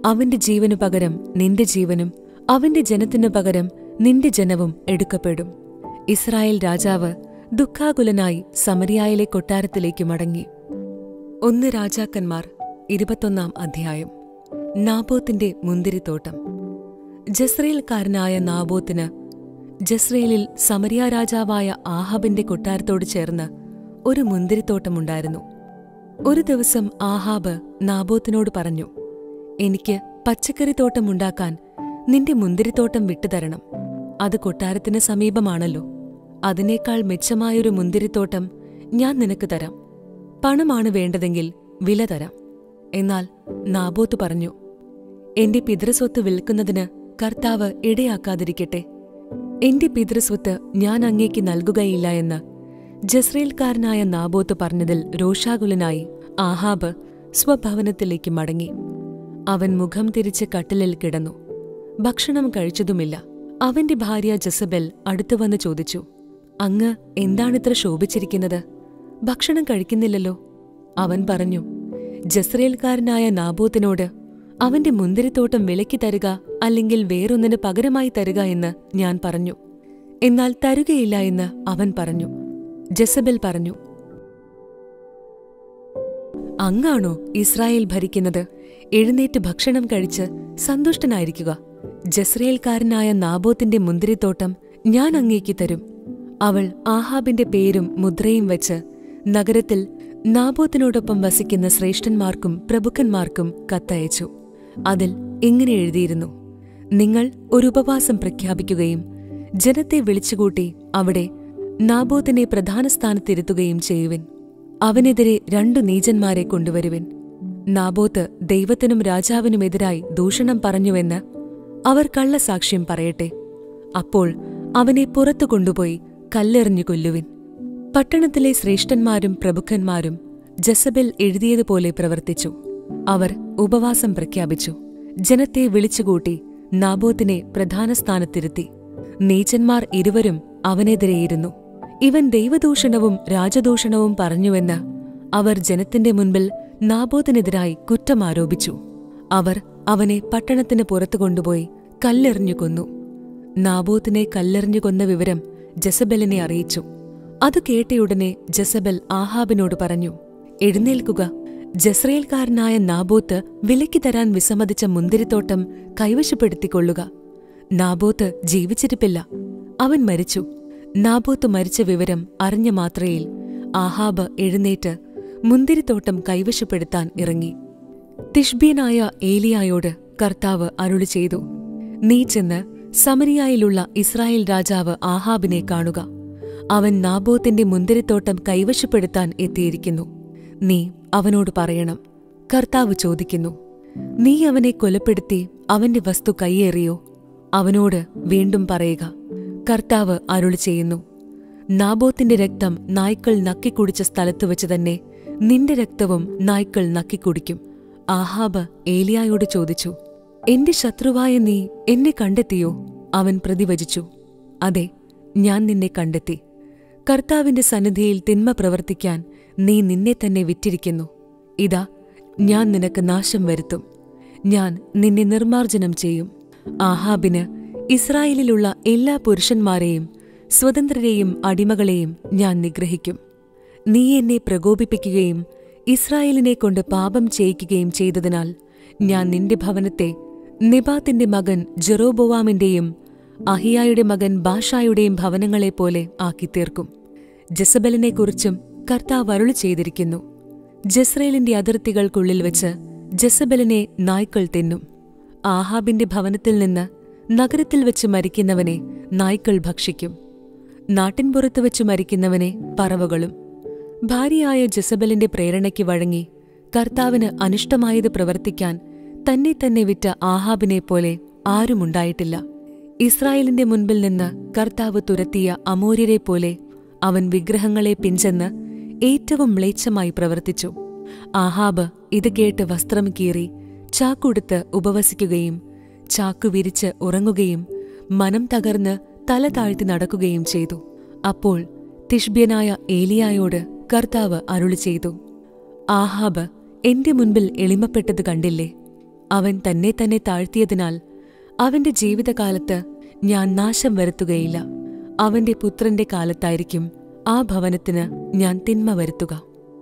അവന്റെ ജീവനു പകരം നിന്റെ ജീവനും അവന്റെ ജനത്തിനു പകരം നിന്റെ ജനവും എടുക്കപ്പെടും ഇസ്രായേൽ രാജാവ് ദുഃഖാകുലനായി സമരിയായിലെ കൊട്ടാരത്തിലേക്ക് മടങ്ങി ഒന്ന് രാജാക്കന്മാർ ഇരുപത്തൊന്നാം അധ്യായം നാബോത്തിന്റെ മുന്തിരിത്തോട്ടം ജസ്രയേൽക്കാരനായ നാബോത്തിന് ജസ്രയേലിൽ സമരിയ രാജാവായ ആഹാബിന്റെ കൊട്ടാരത്തോട് ചേർന്ന് ഒരു മുന്തിരിത്തോട്ടമുണ്ടായിരുന്നു ഒരു ദിവസം ആഹാബ് നാബോത്തിനോട് പറഞ്ഞു എനിക്ക് പച്ചക്കറിത്തോട്ടമുണ്ടാക്കാൻ നിന്റെ മുന്തിരിത്തോട്ടം വിട്ടുതരണം അത് കൊട്ടാരത്തിന് സമീപമാണല്ലോ അതിനേക്കാൾ മെച്ചമായൊരു മുന്തിരിത്തോട്ടം ഞാൻ നിനക്ക് തരാം പണമാണ് വേണ്ടതെങ്കിൽ വില തരാം എന്നാൽ നാബോത്ത് പറഞ്ഞു എന്റെ പിതൃസ്വത്ത് വിൽക്കുന്നതിന് കർത്താവ് ഇടയാക്കാതിരിക്കട്ടെ എന്റെ പിതൃസ്വത്ത് ഞാൻ അങ്ങേക്ക് നൽകുകയില്ല എന്ന് ജസ്രയേൽക്കാരനായ നാബോത്ത് പറഞ്ഞതിൽ രോഷാകുലനായി ആഹാബ് സ്വഭവനത്തിലേക്ക് മടങ്ങി അവൻ മുഖം തിരിച്ച് കട്ടിലിൽ കിടന്നു ഭക്ഷണം കഴിച്ചതുമില്ല അവന്റെ ഭാര്യ ജസബെൽ അടുത്തുവന്ന് ചോദിച്ചു അങ്ങ് എന്താണിത്ര ശോഭിച്ചിരിക്കുന്നത് ഭക്ഷണം കഴിക്കുന്നില്ലല്ലോ അവൻ പറഞ്ഞു ജസ്രയേൽക്കാരനായ നാബോത്തിനോട് അവന്റെ മുന്തിരിത്തോട്ടം വിലയ്ക്ക് തരുക അല്ലെങ്കിൽ വേറൊന്നിന് പകരമായി തരുക എന്ന് ഞാൻ പറഞ്ഞു എന്നാൽ തരുകയില്ല എന്ന് അവൻ പറഞ്ഞു ജസബെൽ പറഞ്ഞു അങ്ങാണോ ഇസ്രായേൽ ഭരിക്കുന്നത് എഴുന്നേറ്റ് ഭക്ഷണം കഴിച്ച് സന്തുഷ്ടനായിരിക്കുക ജസ്രയേൽക്കാരനായ നാബോത്തിന്റെ മുന്തിരിത്തോട്ടം ഞാൻ അങ്ങേക്ക് തരും അവൾ ആഹാബിന്റെ പേരും മുദ്രയും വെച്ച് നഗരത്തിൽ നാബോത്തിനോടൊപ്പം വസിക്കുന്ന ശ്രേഷ്ഠന്മാർക്കും പ്രഭുക്കന്മാർക്കും കത്തയച്ചു അതിൽ ഇങ്ങനെ എഴുതിയിരുന്നു നിങ്ങൾ ഒരു ഉപവാസം പ്രഖ്യാപിക്കുകയും ജനത്തെ വിളിച്ചുകൂട്ടി അവിടെ നാബോത്തിനെ പ്രധാന സ്ഥാനത്തിരുത്തുകയും ചെയ്യുവിൻ അവനെതിരെ രണ്ടു നീചന്മാരെ കൊണ്ടുവരുവിൻ നാബോത്ത് ദൈവത്തിനും രാജാവിനുമെതിരായി ദൂഷണം പറഞ്ഞുവെന്ന് അവർ കള്ളസാക്ഷ്യം പറയട്ടെ അപ്പോൾ അവനെ പുറത്തു കൊണ്ടുപോയി കല്ലെറിഞ്ഞു കൊല്ലുവിൻ പട്ടണത്തിലെ ശ്രേഷ്ഠന്മാരും പ്രഭുക്കന്മാരും ജസബെൽ എഴുതിയതുപോലെ പ്രവർത്തിച്ചു അവർ ഉപവാസം പ്രഖ്യാപിച്ചു ജനത്തെ വിളിച്ചുകൂട്ടി നാബോത്തിനെ പ്രധാന സ്ഥാനത്തിരുത്തി നീചന്മാർ ഇരുവരും അവനെതിരെയിരുന്നു ഇവൻ ദൈവദൂഷണവും രാജദൂഷണവും പറഞ്ഞുവെന്ന് അവർ ജനത്തിന്റെ മുൻപിൽ നാബോത്തിനെതിരായി കുറ്റമാരോപിച്ചു അവർ അവനെ പട്ടണത്തിന് പുറത്തു കൊണ്ടുപോയി കല്ലെറിഞ്ഞു കൊന്നു നാബോത്തിനെ കല്ലെറിഞ്ഞു കൊന്ന വിവരം ജസബെലിനെ അറിയിച്ചു അത് കേട്ടയുടനെ ജസബൽ ആഹാബിനോട് പറഞ്ഞു എഴുന്നേൽക്കുക ജസ്രയേൽക്കാരനായ നാബോത്ത് വിലയ്ക്ക് തരാൻ വിസമ്മതിച്ച മുന്തിരിത്തോട്ടം കൈവശപ്പെടുത്തിക്കൊള്ളുക നാബോത്ത് ജീവിച്ചിരിപ്പില്ല അവൻ മരിച്ചു നാബോത്ത് മരിച്ച വിവരം അറിഞ്ഞ മാത്രയിൽ ആഹാബ് എഴുന്നേറ്റ് മുന്തിരിത്തോട്ടം കൈവശപ്പെടുത്താൻ ഇറങ്ങി തിഷ്ബ്യനായ ഏലിയായോട് കർത്താവ് അരുളി ചെയ്തു നീ ചെന്ന് സമരിയായിലുള്ള ഇസ്രായേൽ രാജാവ് ആഹാബിനെ കാണുക അവൻ നാബോത്തിന്റെ മുന്തിരിത്തോട്ടം കൈവശപ്പെടുത്താൻ എത്തിയിരിക്കുന്നു നീ അവനോട് പറയണം കർത്താവ് ചോദിക്കുന്നു നീ അവനെ കൊലപ്പെടുത്തി അവന്റെ വസ്തു കൈയേറിയോ അവനോട് വീണ്ടും പറയുക കർത്താവ് അരുളി ചെയ്യുന്നു നാബോത്തിന്റെ രക്തം നായ്ക്കൾ നക്കിക്കുടിച്ച സ്ഥലത്ത് വെച്ച് തന്നെ നിന്റെ രക്തവും നായ്ക്കൾ നക്കിക്കുടിക്കും ആഹാബ് ഏലിയായോട് ചോദിച്ചു എന്റെ ശത്രുവായ നീ എന്നെ കണ്ടെത്തിയോ അവൻ പ്രതിവചിച്ചു അതെ ഞാൻ നിന്നെ കണ്ടെത്തി കർത്താവിന്റെ സന്നിധിയിൽ തിന്മ പ്രവർത്തിക്കാൻ നീ നിന്നെ തന്നെ വിറ്റിരിക്കുന്നു ഇതാ ഞാൻ നിനക്ക് നാശം വരുത്തും ഞാൻ നിന്നെ നിർമാർജനം ചെയ്യും ആഹാബിന് ഇസ്രായേലിലുള്ള എല്ലാ പുരുഷന്മാരെയും സ്വതന്ത്രരെയും അടിമകളെയും ഞാൻ നിഗ്രഹിക്കും നീ എന്നെ പ്രകോപിപ്പിക്കുകയും ഇസ്രായേലിനെ കൊണ്ട് പാപം ചെയ്യിക്കുകയും ചെയ്തതിനാൽ ഞാൻ നിന്റെ ഭവനത്തെ നിബാത്തിന്റെ മകൻ ജെറോബോവാമിന്റെയും അഹിയായുടെ മകൻ ബാഷായുടെയും ഭവനങ്ങളെപ്പോലെ ആക്കിത്തീർക്കും ജസബലിനെക്കുറിച്ചും കർത്താവ് അരുളി ചെയ്തിരിക്കുന്നു ജസ്രയേലിന്റെ അതിർത്തികൾക്കുള്ളിൽ വെച്ച് ജസബലിനെ നായ്ക്കൾ തിന്നും ആഹാബിന്റെ ഭവനത്തിൽ നിന്ന് നഗരത്തിൽ വെച്ച് മരിക്കുന്നവനെ നായ്ക്കൾ ഭക്ഷിക്കും നാട്ടിൻപുറത്ത് വെച്ച് മരിക്കുന്നവനെ പറവകളും ഭാര്യയായ ജസബലിന്റെ പ്രേരണയ്ക്ക് വഴങ്ങി കർത്താവിന് അനിഷ്ടമായത് പ്രവർത്തിക്കാൻ തന്നെ തന്നെ വിറ്റ ആഹാബിനെ പോലെ ആരുമുണ്ടായിട്ടില്ല ഇസ്രായേലിന്റെ മുൻപിൽ നിന്ന് കർത്താവ് തുരത്തിയ അമൂര്യരെ പോലെ അവൻ വിഗ്രഹങ്ങളെ പിഞ്ചെന്ന് ഏറ്റവും മ്ലേച്ഛമായി പ്രവർത്തിച്ചു ആഹാബ് ഇത് കേട്ട് വസ്ത്രം കീറി ചാക്കുടുത്ത് ഉപവസിക്കുകയും ചാക്കു വിരിച്ച് ഉറങ്ങുകയും മനം തകർന്ന് തല താഴ്ത്തി നടക്കുകയും ചെയ്തു അപ്പോൾ തിഷ്ബ്യനായ ഏലിയായോട് കർത്താവ് അരുളി ചെയ്തു ആഹാബ് എന്റെ മുൻപിൽ എളിമപ്പെട്ടത് കണ്ടില്ലേ അവൻ തന്നെ തന്നെ താഴ്ത്തിയതിനാൽ അവന്റെ ജീവിതകാലത്ത് ഞാൻ നാശം വരുത്തുകയില്ല അവന്റെ പുത്രന്റെ കാലത്തായിരിക്കും ആ ഭവനത്തിന് ഞാൻ തിന്മ വരുത്തുക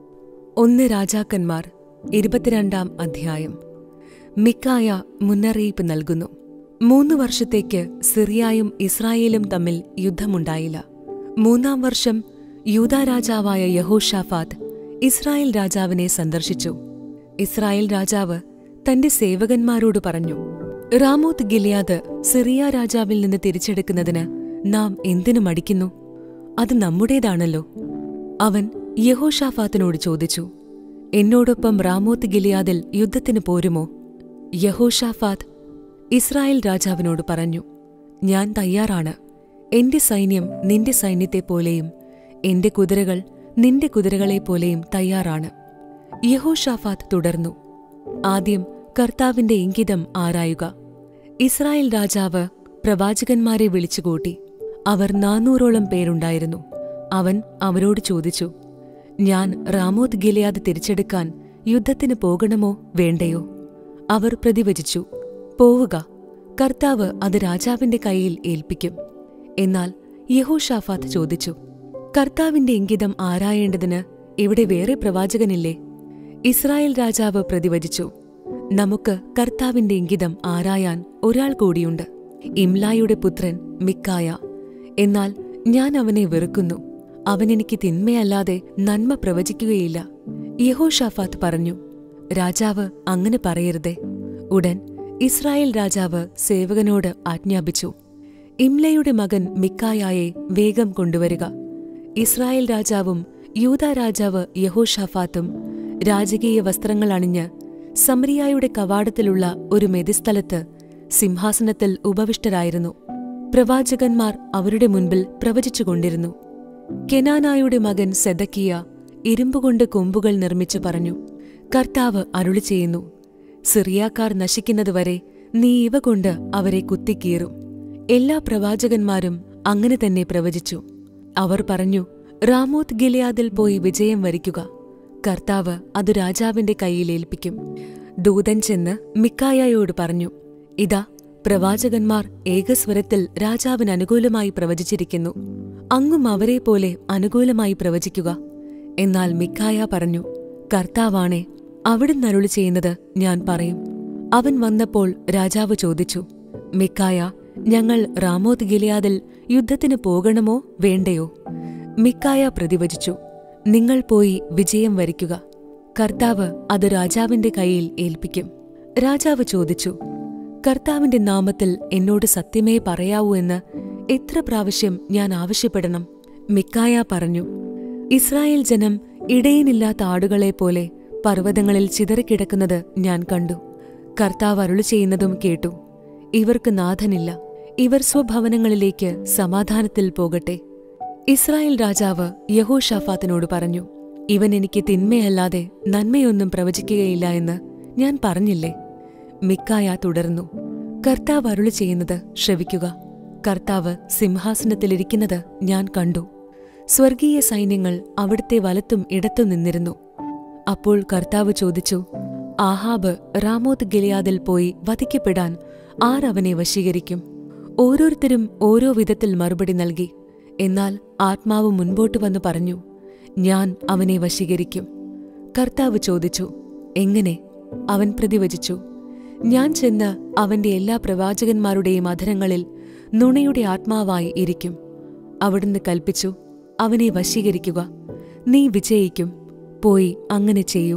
ഒന്ന് രാജാക്കന്മാർ ഇരുപത്തിരണ്ടാം അധ്യായം മിക്കായ മുന്നറിയിപ്പ് നൽകുന്നു മൂന്ന് വർഷത്തേക്ക് സിറിയായും ഇസ്രായേലും തമ്മിൽ യുദ്ധമുണ്ടായില്ല മൂന്നാം വർഷം യൂദാ രാജാവായ യഹോഷാഫാത്ത് ഇസ്രായേൽ രാജാവിനെ സന്ദർശിച്ചു ഇസ്രായേൽ രാജാവ് തന്റെ സേവകന്മാരോട് പറഞ്ഞു റാമോത്ത് ഗിലിയാദ് സിറിയ രാജാവിൽ നിന്ന് തിരിച്ചെടുക്കുന്നതിന് നാം എന്തിനു മടിക്കുന്നു അത് നമ്മുടേതാണല്ലോ അവൻ യഹോഷാഫാത്തിനോട് ചോദിച്ചു എന്നോടൊപ്പം റാമോത്ത് ഗിലിയാദിൽ യുദ്ധത്തിന് പോരുമോ യഹോഷാഫാത്ത് ഇസ്രായേൽ രാജാവിനോട് പറഞ്ഞു ഞാൻ തയ്യാറാണ് എന്റെ സൈന്യം നിന്റെ സൈന്യത്തെപ്പോലെയും എന്റെ കുതിരകൾ നിന്റെ കുതിരകളെപ്പോലെയും തയ്യാറാണ് യഹോഷാഫാത്ത് തുടർന്നു ആദ്യം കർത്താവിന്റെ ഇംഗിതം ആരായുക ഇസ്രായേൽ രാജാവ് പ്രവാചകന്മാരെ വിളിച്ചുകൂട്ടി അവർ നാനൂറോളം പേരുണ്ടായിരുന്നു അവൻ അവരോട് ചോദിച്ചു ഞാൻ റാമോത്ത് ഗിലയാദ് തിരിച്ചെടുക്കാൻ യുദ്ധത്തിന് പോകണമോ വേണ്ടയോ അവർ പ്രതിവചിച്ചു പോവുക കർത്താവ് അത് രാജാവിന്റെ കയ്യിൽ ഏൽപ്പിക്കും എന്നാൽ യഹോഷാഫാത്ത് ചോദിച്ചു കർത്താവിന്റെ ഇംഗിതം ആരായേണ്ടതിന് ഇവിടെ വേറെ പ്രവാചകനില്ലേ ഇസ്രായേൽ രാജാവ് പ്രതിവചിച്ചു നമുക്ക് കർത്താവിന്റെ ഇംഗിതം ആരായാൻ ഒരാൾ കൂടിയുണ്ട് ഇംലായുടെ പുത്രൻ മിക്കായ എന്നാൽ ഞാൻ അവനെ വെറുക്കുന്നു അവനെനിക്ക് തിന്മയല്ലാതെ നന്മ പ്രവചിക്കുകയില്ല യഹോഷാഫാത്ത് പറഞ്ഞു രാജാവ് അങ്ങനെ പറയരുതേ ഉടൻ ഇസ്രായേൽ രാജാവ് സേവകനോട് ആജ്ഞാപിച്ചു ഇംലയുടെ മകൻ മിക്കായായെ വേഗം കൊണ്ടുവരിക ഇസ്രായേൽ രാജാവും യൂദാ രാജാവ് യഹോഷാഫാത്തും രാജകീയ വസ്ത്രങ്ങൾ അണിഞ്ഞ് സമറിയായുടെ കവാടത്തിലുള്ള ഒരു മെതിസ്ഥലത്ത് സിംഹാസനത്തിൽ ഉപവിഷ്ടരായിരുന്നു പ്രവാചകന്മാർ അവരുടെ മുൻപിൽ പ്രവചിച്ചുകൊണ്ടിരുന്നു കെനാനായുടെ മകൻ സെദക്കിയ ഇരുമ്പുകൊണ്ട് കൊമ്പുകൾ നിർമ്മിച്ചു പറഞ്ഞു കർത്താവ് അരുളി ചെയ്യുന്നു സിറിയാക്കാർ നശിക്കുന്നതുവരെ നീ ഇവ കൊണ്ട് അവരെ കുത്തിക്കീറും എല്ലാ പ്രവാചകന്മാരും അങ്ങനെ തന്നെ പ്രവചിച്ചു അവർ പറഞ്ഞു റാമോത്ത് ഗിലിയാദിൽ പോയി വിജയം വരിക്കുക കർത്താവ് അത് രാജാവിന്റെ കയ്യിൽ ഏൽപ്പിക്കും ദൂതൻ ചെന്ന് മിക്കായയോട് പറഞ്ഞു ഇതാ പ്രവാചകന്മാർ ഏകസ്വരത്തിൽ രാജാവിന് അനുകൂലമായി പ്രവചിച്ചിരിക്കുന്നു അങ്ങും അവരെ പോലെ അനുകൂലമായി പ്രവചിക്കുക എന്നാൽ മിക്കായ പറഞ്ഞു കർത്താവാണേ അവിടുന്ന് അരുളി ചെയ്യുന്നത് ഞാൻ പറയും അവൻ വന്നപ്പോൾ രാജാവ് ചോദിച്ചു മിക്കായ ഞങ്ങൾ റാമോത്ത് ഗിലിയാദിൽ യുദ്ധത്തിന് പോകണമോ വേണ്ടയോ മിക്കായ പ്രതിവചിച്ചു നിങ്ങൾ പോയി വിജയം വരിക്കുക കർത്താവ് അത് രാജാവിന്റെ കയ്യിൽ ഏൽപ്പിക്കും രാജാവ് ചോദിച്ചു കർത്താവിന്റെ നാമത്തിൽ എന്നോട് സത്യമേ പറയാവൂ എന്ന് എത്ര പ്രാവശ്യം ഞാൻ ആവശ്യപ്പെടണം മിക്കായ പറഞ്ഞു ഇസ്രായേൽ ജനം ഇടയനില്ലാത്ത ആടുകളെപ്പോലെ പർവ്വതങ്ങളിൽ ചിതറിക്കിടക്കുന്നത് ഞാൻ കണ്ടു കർത്താവ് അരുളി ചെയ്യുന്നതും കേട്ടു ഇവർക്ക് നാഥനില്ല ഇവർ സ്വഭവനങ്ങളിലേക്ക് സമാധാനത്തിൽ പോകട്ടെ ഇസ്രായേൽ രാജാവ് യഹോഷാഫാത്തിനോട് പറഞ്ഞു ഇവൻ എനിക്ക് തിന്മയല്ലാതെ നന്മയൊന്നും പ്രവചിക്കുകയില്ല എന്ന് ഞാൻ പറഞ്ഞില്ലേ മിക്കായ തുടർന്നു കർത്താവ് അരുളി ചെയ്യുന്നത് ശ്രവിക്കുക കർത്താവ് സിംഹാസനത്തിലിരിക്കുന്നത് ഞാൻ കണ്ടു സ്വർഗീയ സൈന്യങ്ങൾ അവിടുത്തെ വലത്തും ഇടത്തും നിന്നിരുന്നു അപ്പോൾ കർത്താവ് ചോദിച്ചു ആഹാബ് റാമോത്ത് ഗിലിയാദിൽ പോയി വധിക്കപ്പെടാൻ ആരവനെ വശീകരിക്കും ഓരോരുത്തരും ഓരോ വിധത്തിൽ മറുപടി നൽകി എന്നാൽ ആത്മാവ് മുൻപോട്ട് വന്ന് പറഞ്ഞു ഞാൻ അവനെ വശീകരിക്കും കർത്താവ് ചോദിച്ചു എങ്ങനെ അവൻ പ്രതിവചിച്ചു ഞാൻ ചെന്ന് അവന്റെ എല്ലാ പ്രവാചകന്മാരുടെയും അധരങ്ങളിൽ നുണയുടെ ആത്മാവായി ഇരിക്കും അവിടുന്ന് കൽപ്പിച്ചു അവനെ വശീകരിക്കുക നീ വിജയിക്കും പോയി അങ്ങനെ ചെയ്യൂ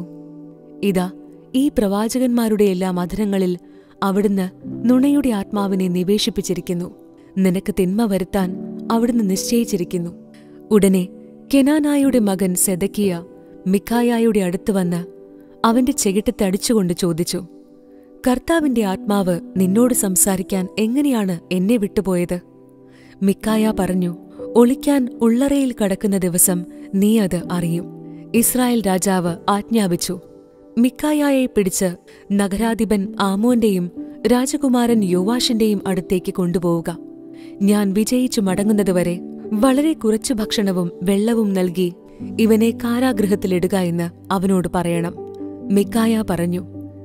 ഇതാ ഈ പ്രവാചകന്മാരുടെ എല്ലാം അധരങ്ങളിൽ അവിടുന്ന് നുണയുടെ ആത്മാവിനെ നിവേശിപ്പിച്ചിരിക്കുന്നു നിനക്ക് തിന്മ വരുത്താൻ അവിടുന്ന് നിശ്ചയിച്ചിരിക്കുന്നു ഉടനെ കെനാനായുടെ മകൻ സെദക്കിയ മിഖായായുടെ അടുത്ത് വന്ന് അവന്റെ ചെകിട്ടത്തടിച്ചുകൊണ്ട് ചോദിച്ചു കർത്താവിന്റെ ആത്മാവ് നിന്നോട് സംസാരിക്കാൻ എങ്ങനെയാണ് എന്നെ വിട്ടുപോയത് മിക്കായ പറഞ്ഞു ഒളിക്കാൻ ഉള്ളറയിൽ കടക്കുന്ന ദിവസം നീ അത് അറിയും ഇസ്രായേൽ രാജാവ് ആജ്ഞാപിച്ചു മിക്കായായെ പിടിച്ച് നഗരാധിപൻ ആമോന്റെയും രാജകുമാരൻ യോവാഷിന്റെയും അടുത്തേക്ക് കൊണ്ടുപോവുക ഞാൻ വിജയിച്ചു മടങ്ങുന്നതുവരെ വളരെ കുറച്ചു ഭക്ഷണവും വെള്ളവും നൽകി ഇവനെ കാരാഗൃഹത്തിലിടുക എന്ന് അവനോട് പറയണം മിക്കായ പറഞ്ഞു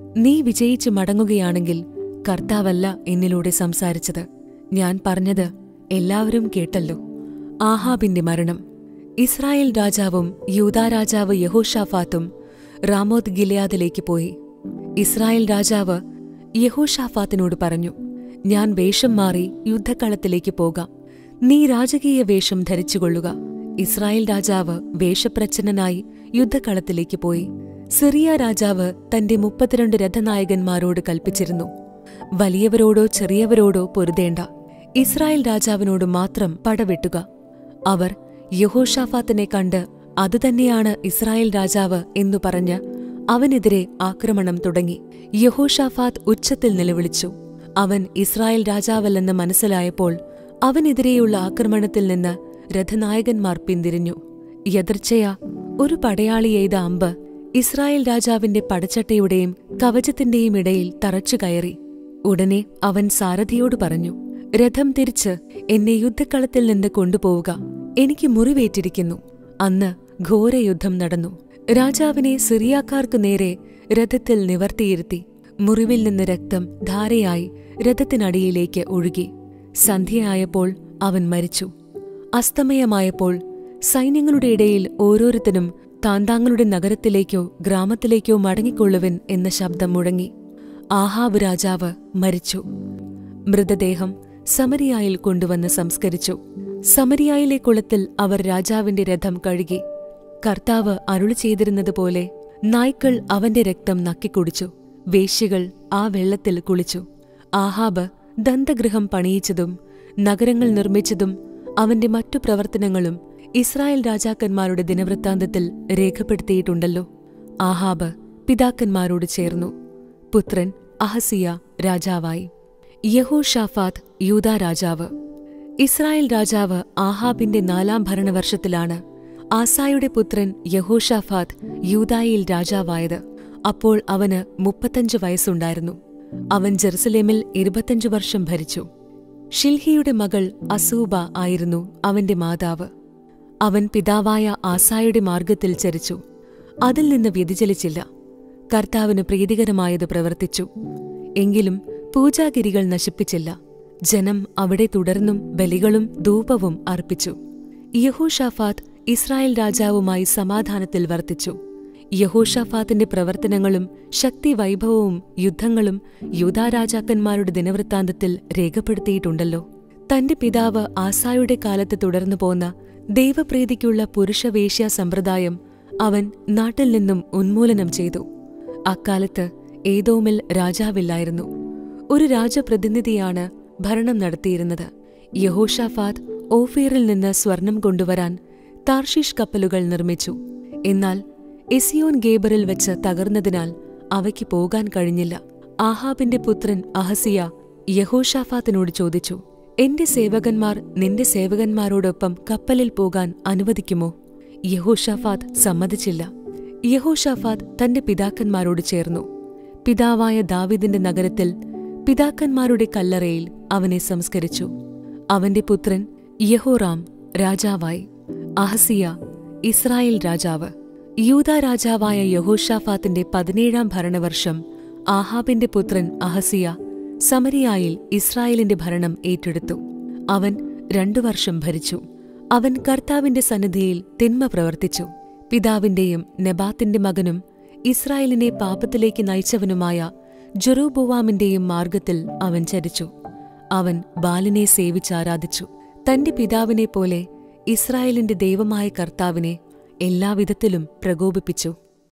നീ വിജയിച്ചു മടങ്ങുകയാണെങ്കിൽ കർത്താവല്ല എന്നിലൂടെ സംസാരിച്ചത് ഞാൻ പറഞ്ഞത് എല്ലാവരും കേട്ടല്ലോ ആഹാബിന്റെ മരണം ഇസ്രായേൽ രാജാവും യൂദാ രാജാവ് യഹോഷാഫാത്തും റാമോത്ത് ഗിലയാദിലേക്ക് പോയി ഇസ്രായേൽ രാജാവ് യഹോഷാഫാത്തിനോട് പറഞ്ഞു ഞാൻ വേഷം മാറി യുദ്ധക്കളത്തിലേക്ക് പോകാം നീ രാജകീയ വേഷം ധരിച്ചുകൊള്ളുക ഇസ്രായേൽ രാജാവ് വേഷപ്രച്ഛന്നനായി യുദ്ധക്കളത്തിലേക്ക് പോയി സിറിയ രാജാവ് തന്റെ മുപ്പത്തിരണ്ട് രഥനായകന്മാരോട് കൽപ്പിച്ചിരുന്നു വലിയവരോടോ ചെറിയവരോടോ പൊരുതേണ്ട ഇസ്രായേൽ രാജാവിനോട് മാത്രം പടവെട്ടുക അവർ യഹോഷാഫാത്തിനെ കണ്ട് അതുതന്നെയാണ് ഇസ്രായേൽ രാജാവ് എന്നു പറഞ്ഞ് അവനെതിരെ ആക്രമണം തുടങ്ങി യഹോഷാഫാത്ത് ഉച്ചത്തിൽ നിലവിളിച്ചു അവൻ ഇസ്രായേൽ രാജാവല്ലെന്ന് മനസ്സിലായപ്പോൾ അവനെതിരെയുള്ള ആക്രമണത്തിൽ നിന്ന് രഥനായകന്മാർ പിന്തിരിഞ്ഞു യദർച്ചയാ ഒരു പടയാളി എയ്ത അമ്പ് ഇസ്രായേൽ രാജാവിന്റെ പടച്ചട്ടയുടെയും കവചത്തിന്റെയും ഇടയിൽ തറച്ചു കയറി ഉടനെ അവൻ സാരഥിയോട് പറഞ്ഞു രഥം തിരിച്ച് എന്നെ യുദ്ധക്കളത്തിൽ നിന്ന് കൊണ്ടുപോവുക എനിക്ക് മുറിവേറ്റിരിക്കുന്നു അന്ന് ഘോരയുദ്ധം നടന്നു രാജാവിനെ സിറിയാക്കാർക്കു നേരെ രഥത്തിൽ നിവർത്തിയിരുത്തി മുറിവിൽ നിന്ന് രക്തം ധാരയായി രഥത്തിനടിയിലേക്ക് ഒഴുകി സന്ധ്യയായപ്പോൾ അവൻ മരിച്ചു അസ്തമയമായപ്പോൾ സൈന്യങ്ങളുടെ ഇടയിൽ ഓരോരുത്തരും താന്താങ്ങളുടെ നഗരത്തിലേക്കോ ഗ്രാമത്തിലേക്കോ മടങ്ങിക്കൊള്ളുവിൻ എന്ന ശബ്ദം മുഴങ്ങി ആഹാബ് രാജാവ് മരിച്ചു മൃതദേഹം സമരിയായിൽ കൊണ്ടുവന്ന് സംസ്കരിച്ചു സമരിയായിലെ കുളത്തിൽ അവർ രാജാവിന്റെ രഥം കഴുകി കർത്താവ് അരുളി ചെയ്തിരുന്നതുപോലെ നായ്ക്കൾ അവന്റെ രക്തം നക്കിക്കുടിച്ചു വേശ്യകൾ ആ വെള്ളത്തിൽ കുളിച്ചു ആഹാബ് ദന്തഗൃഹം പണിയിച്ചതും നഗരങ്ങൾ നിർമ്മിച്ചതും അവന്റെ മറ്റു പ്രവർത്തനങ്ങളും ഇസ്രായേൽ രാജാക്കന്മാരുടെ ദിനവൃത്താന്തത്തിൽ രേഖപ്പെടുത്തിയിട്ടുണ്ടല്ലോ ആഹാബ് പിതാക്കന്മാരോട് ചേർന്നു പുത്രൻ അഹസിയ രാജാവായി യഹോഷാഫാത്ത് യൂദാ രാജാവ് ഇസ്രായേൽ രാജാവ് ആഹാബിന്റെ നാലാം ഭരണവർഷത്തിലാണ് ആസായുടെ പുത്രൻ യഹോഷാഫാത്ത് യൂദായിൽ രാജാവായത് അപ്പോൾ അവന് മുപ്പത്തഞ്ച് വയസ്സുണ്ടായിരുന്നു അവൻ ജെറുസലേമിൽ ഇരുപത്തഞ്ചു വർഷം ഭരിച്ചു ഷിൽഹിയുടെ മകൾ അസൂബ ആയിരുന്നു അവന്റെ മാതാവ് അവൻ പിതാവായ ആസായുടെ മാർഗത്തിൽ ചരിച്ചു അതിൽ നിന്ന് വ്യതിചലിച്ചില്ല കർത്താവിന് പ്രീതികരമായത് പ്രവർത്തിച്ചു എങ്കിലും പൂജാഗിരികൾ നശിപ്പിച്ചില്ല ജനം അവിടെ തുടർന്നും ബലികളും ധൂപവും അർപ്പിച്ചു യഹോഷാഫാത്ത് ഇസ്രായേൽ രാജാവുമായി സമാധാനത്തിൽ വർത്തിച്ചു യഹോഷാഫാത്തിന്റെ പ്രവർത്തനങ്ങളും ശക്തി വൈഭവവും യുദ്ധങ്ങളും യൂദാ രാജാക്കന്മാരുടെ ദിനവൃത്താന്തത്തിൽ രേഖപ്പെടുത്തിയിട്ടുണ്ടല്ലോ തന്റെ പിതാവ് ആസായുടെ കാലത്ത് തുടർന്നു പോന്ന ദൈവപ്രീതിക്കുള്ള പുരുഷവേശ്യ സമ്പ്രദായം അവൻ നാട്ടിൽ നിന്നും ഉന്മൂലനം ചെയ്തു അക്കാലത്ത് ഏതോമിൽ രാജാവില്ലായിരുന്നു ഒരു രാജപ്രതിനിധിയാണ് ഭരണം നടത്തിയിരുന്നത് യഹോഷാഫാത്ത് ഓഫീറിൽ നിന്ന് സ്വർണം കൊണ്ടുവരാൻ താർഷീഷ് കപ്പലുകൾ നിർമ്മിച്ചു എന്നാൽ എസിയോൻ ഗേബറിൽ വെച്ച് തകർന്നതിനാൽ അവയ്ക്ക് പോകാൻ കഴിഞ്ഞില്ല ആഹാബിന്റെ പുത്രൻ അഹസിയ യഹോഷാഫാത്തിനോട് ചോദിച്ചു എന്റെ സേവകന്മാർ നിന്റെ സേവകന്മാരോടൊപ്പം കപ്പലിൽ പോകാൻ അനുവദിക്കുമോ യഹോഷാഫാത്ത് സമ്മതിച്ചില്ല യഹോഷാഫാത്ത് തന്റെ പിതാക്കന്മാരോട് ചേർന്നു പിതാവായ ദാവിദിന്റെ നഗരത്തിൽ പിതാക്കന്മാരുടെ കല്ലറയിൽ അവനെ സംസ്കരിച്ചു അവന്റെ പുത്രൻ യഹോറാം രാജാവായി അഹസിയ ഇസ്രായേൽ രാജാവ് യൂദാ രാജാവായ യഹോഷാഫാത്തിന്റെ പതിനേഴാം ഭരണവർഷം ആഹാബിന്റെ പുത്രൻ അഹസിയ സമരിയായിൽ ഇസ്രായേലിന്റെ ഭരണം ഏറ്റെടുത്തു അവൻ രണ്ടു വർഷം ഭരിച്ചു അവൻ കർത്താവിന്റെ സന്നിധിയിൽ തിന്മ പ്രവർത്തിച്ചു പിതാവിന്റെയും നെബാത്തിന്റെ മകനും ഇസ്രായേലിനെ പാപത്തിലേക്ക് നയിച്ചവനുമായ ജെറോബോവാമിന്റെയും മാർഗത്തിൽ അവൻ ചരിച്ചു അവൻ ബാലിനെ സേവിച്ചാരാധിച്ചു തന്റെ പിതാവിനെ പോലെ ഇസ്രായേലിന്റെ ദൈവമായ കർത്താവിനെ എല്ലാവിധത്തിലും പ്രകോപിപ്പിച്ചു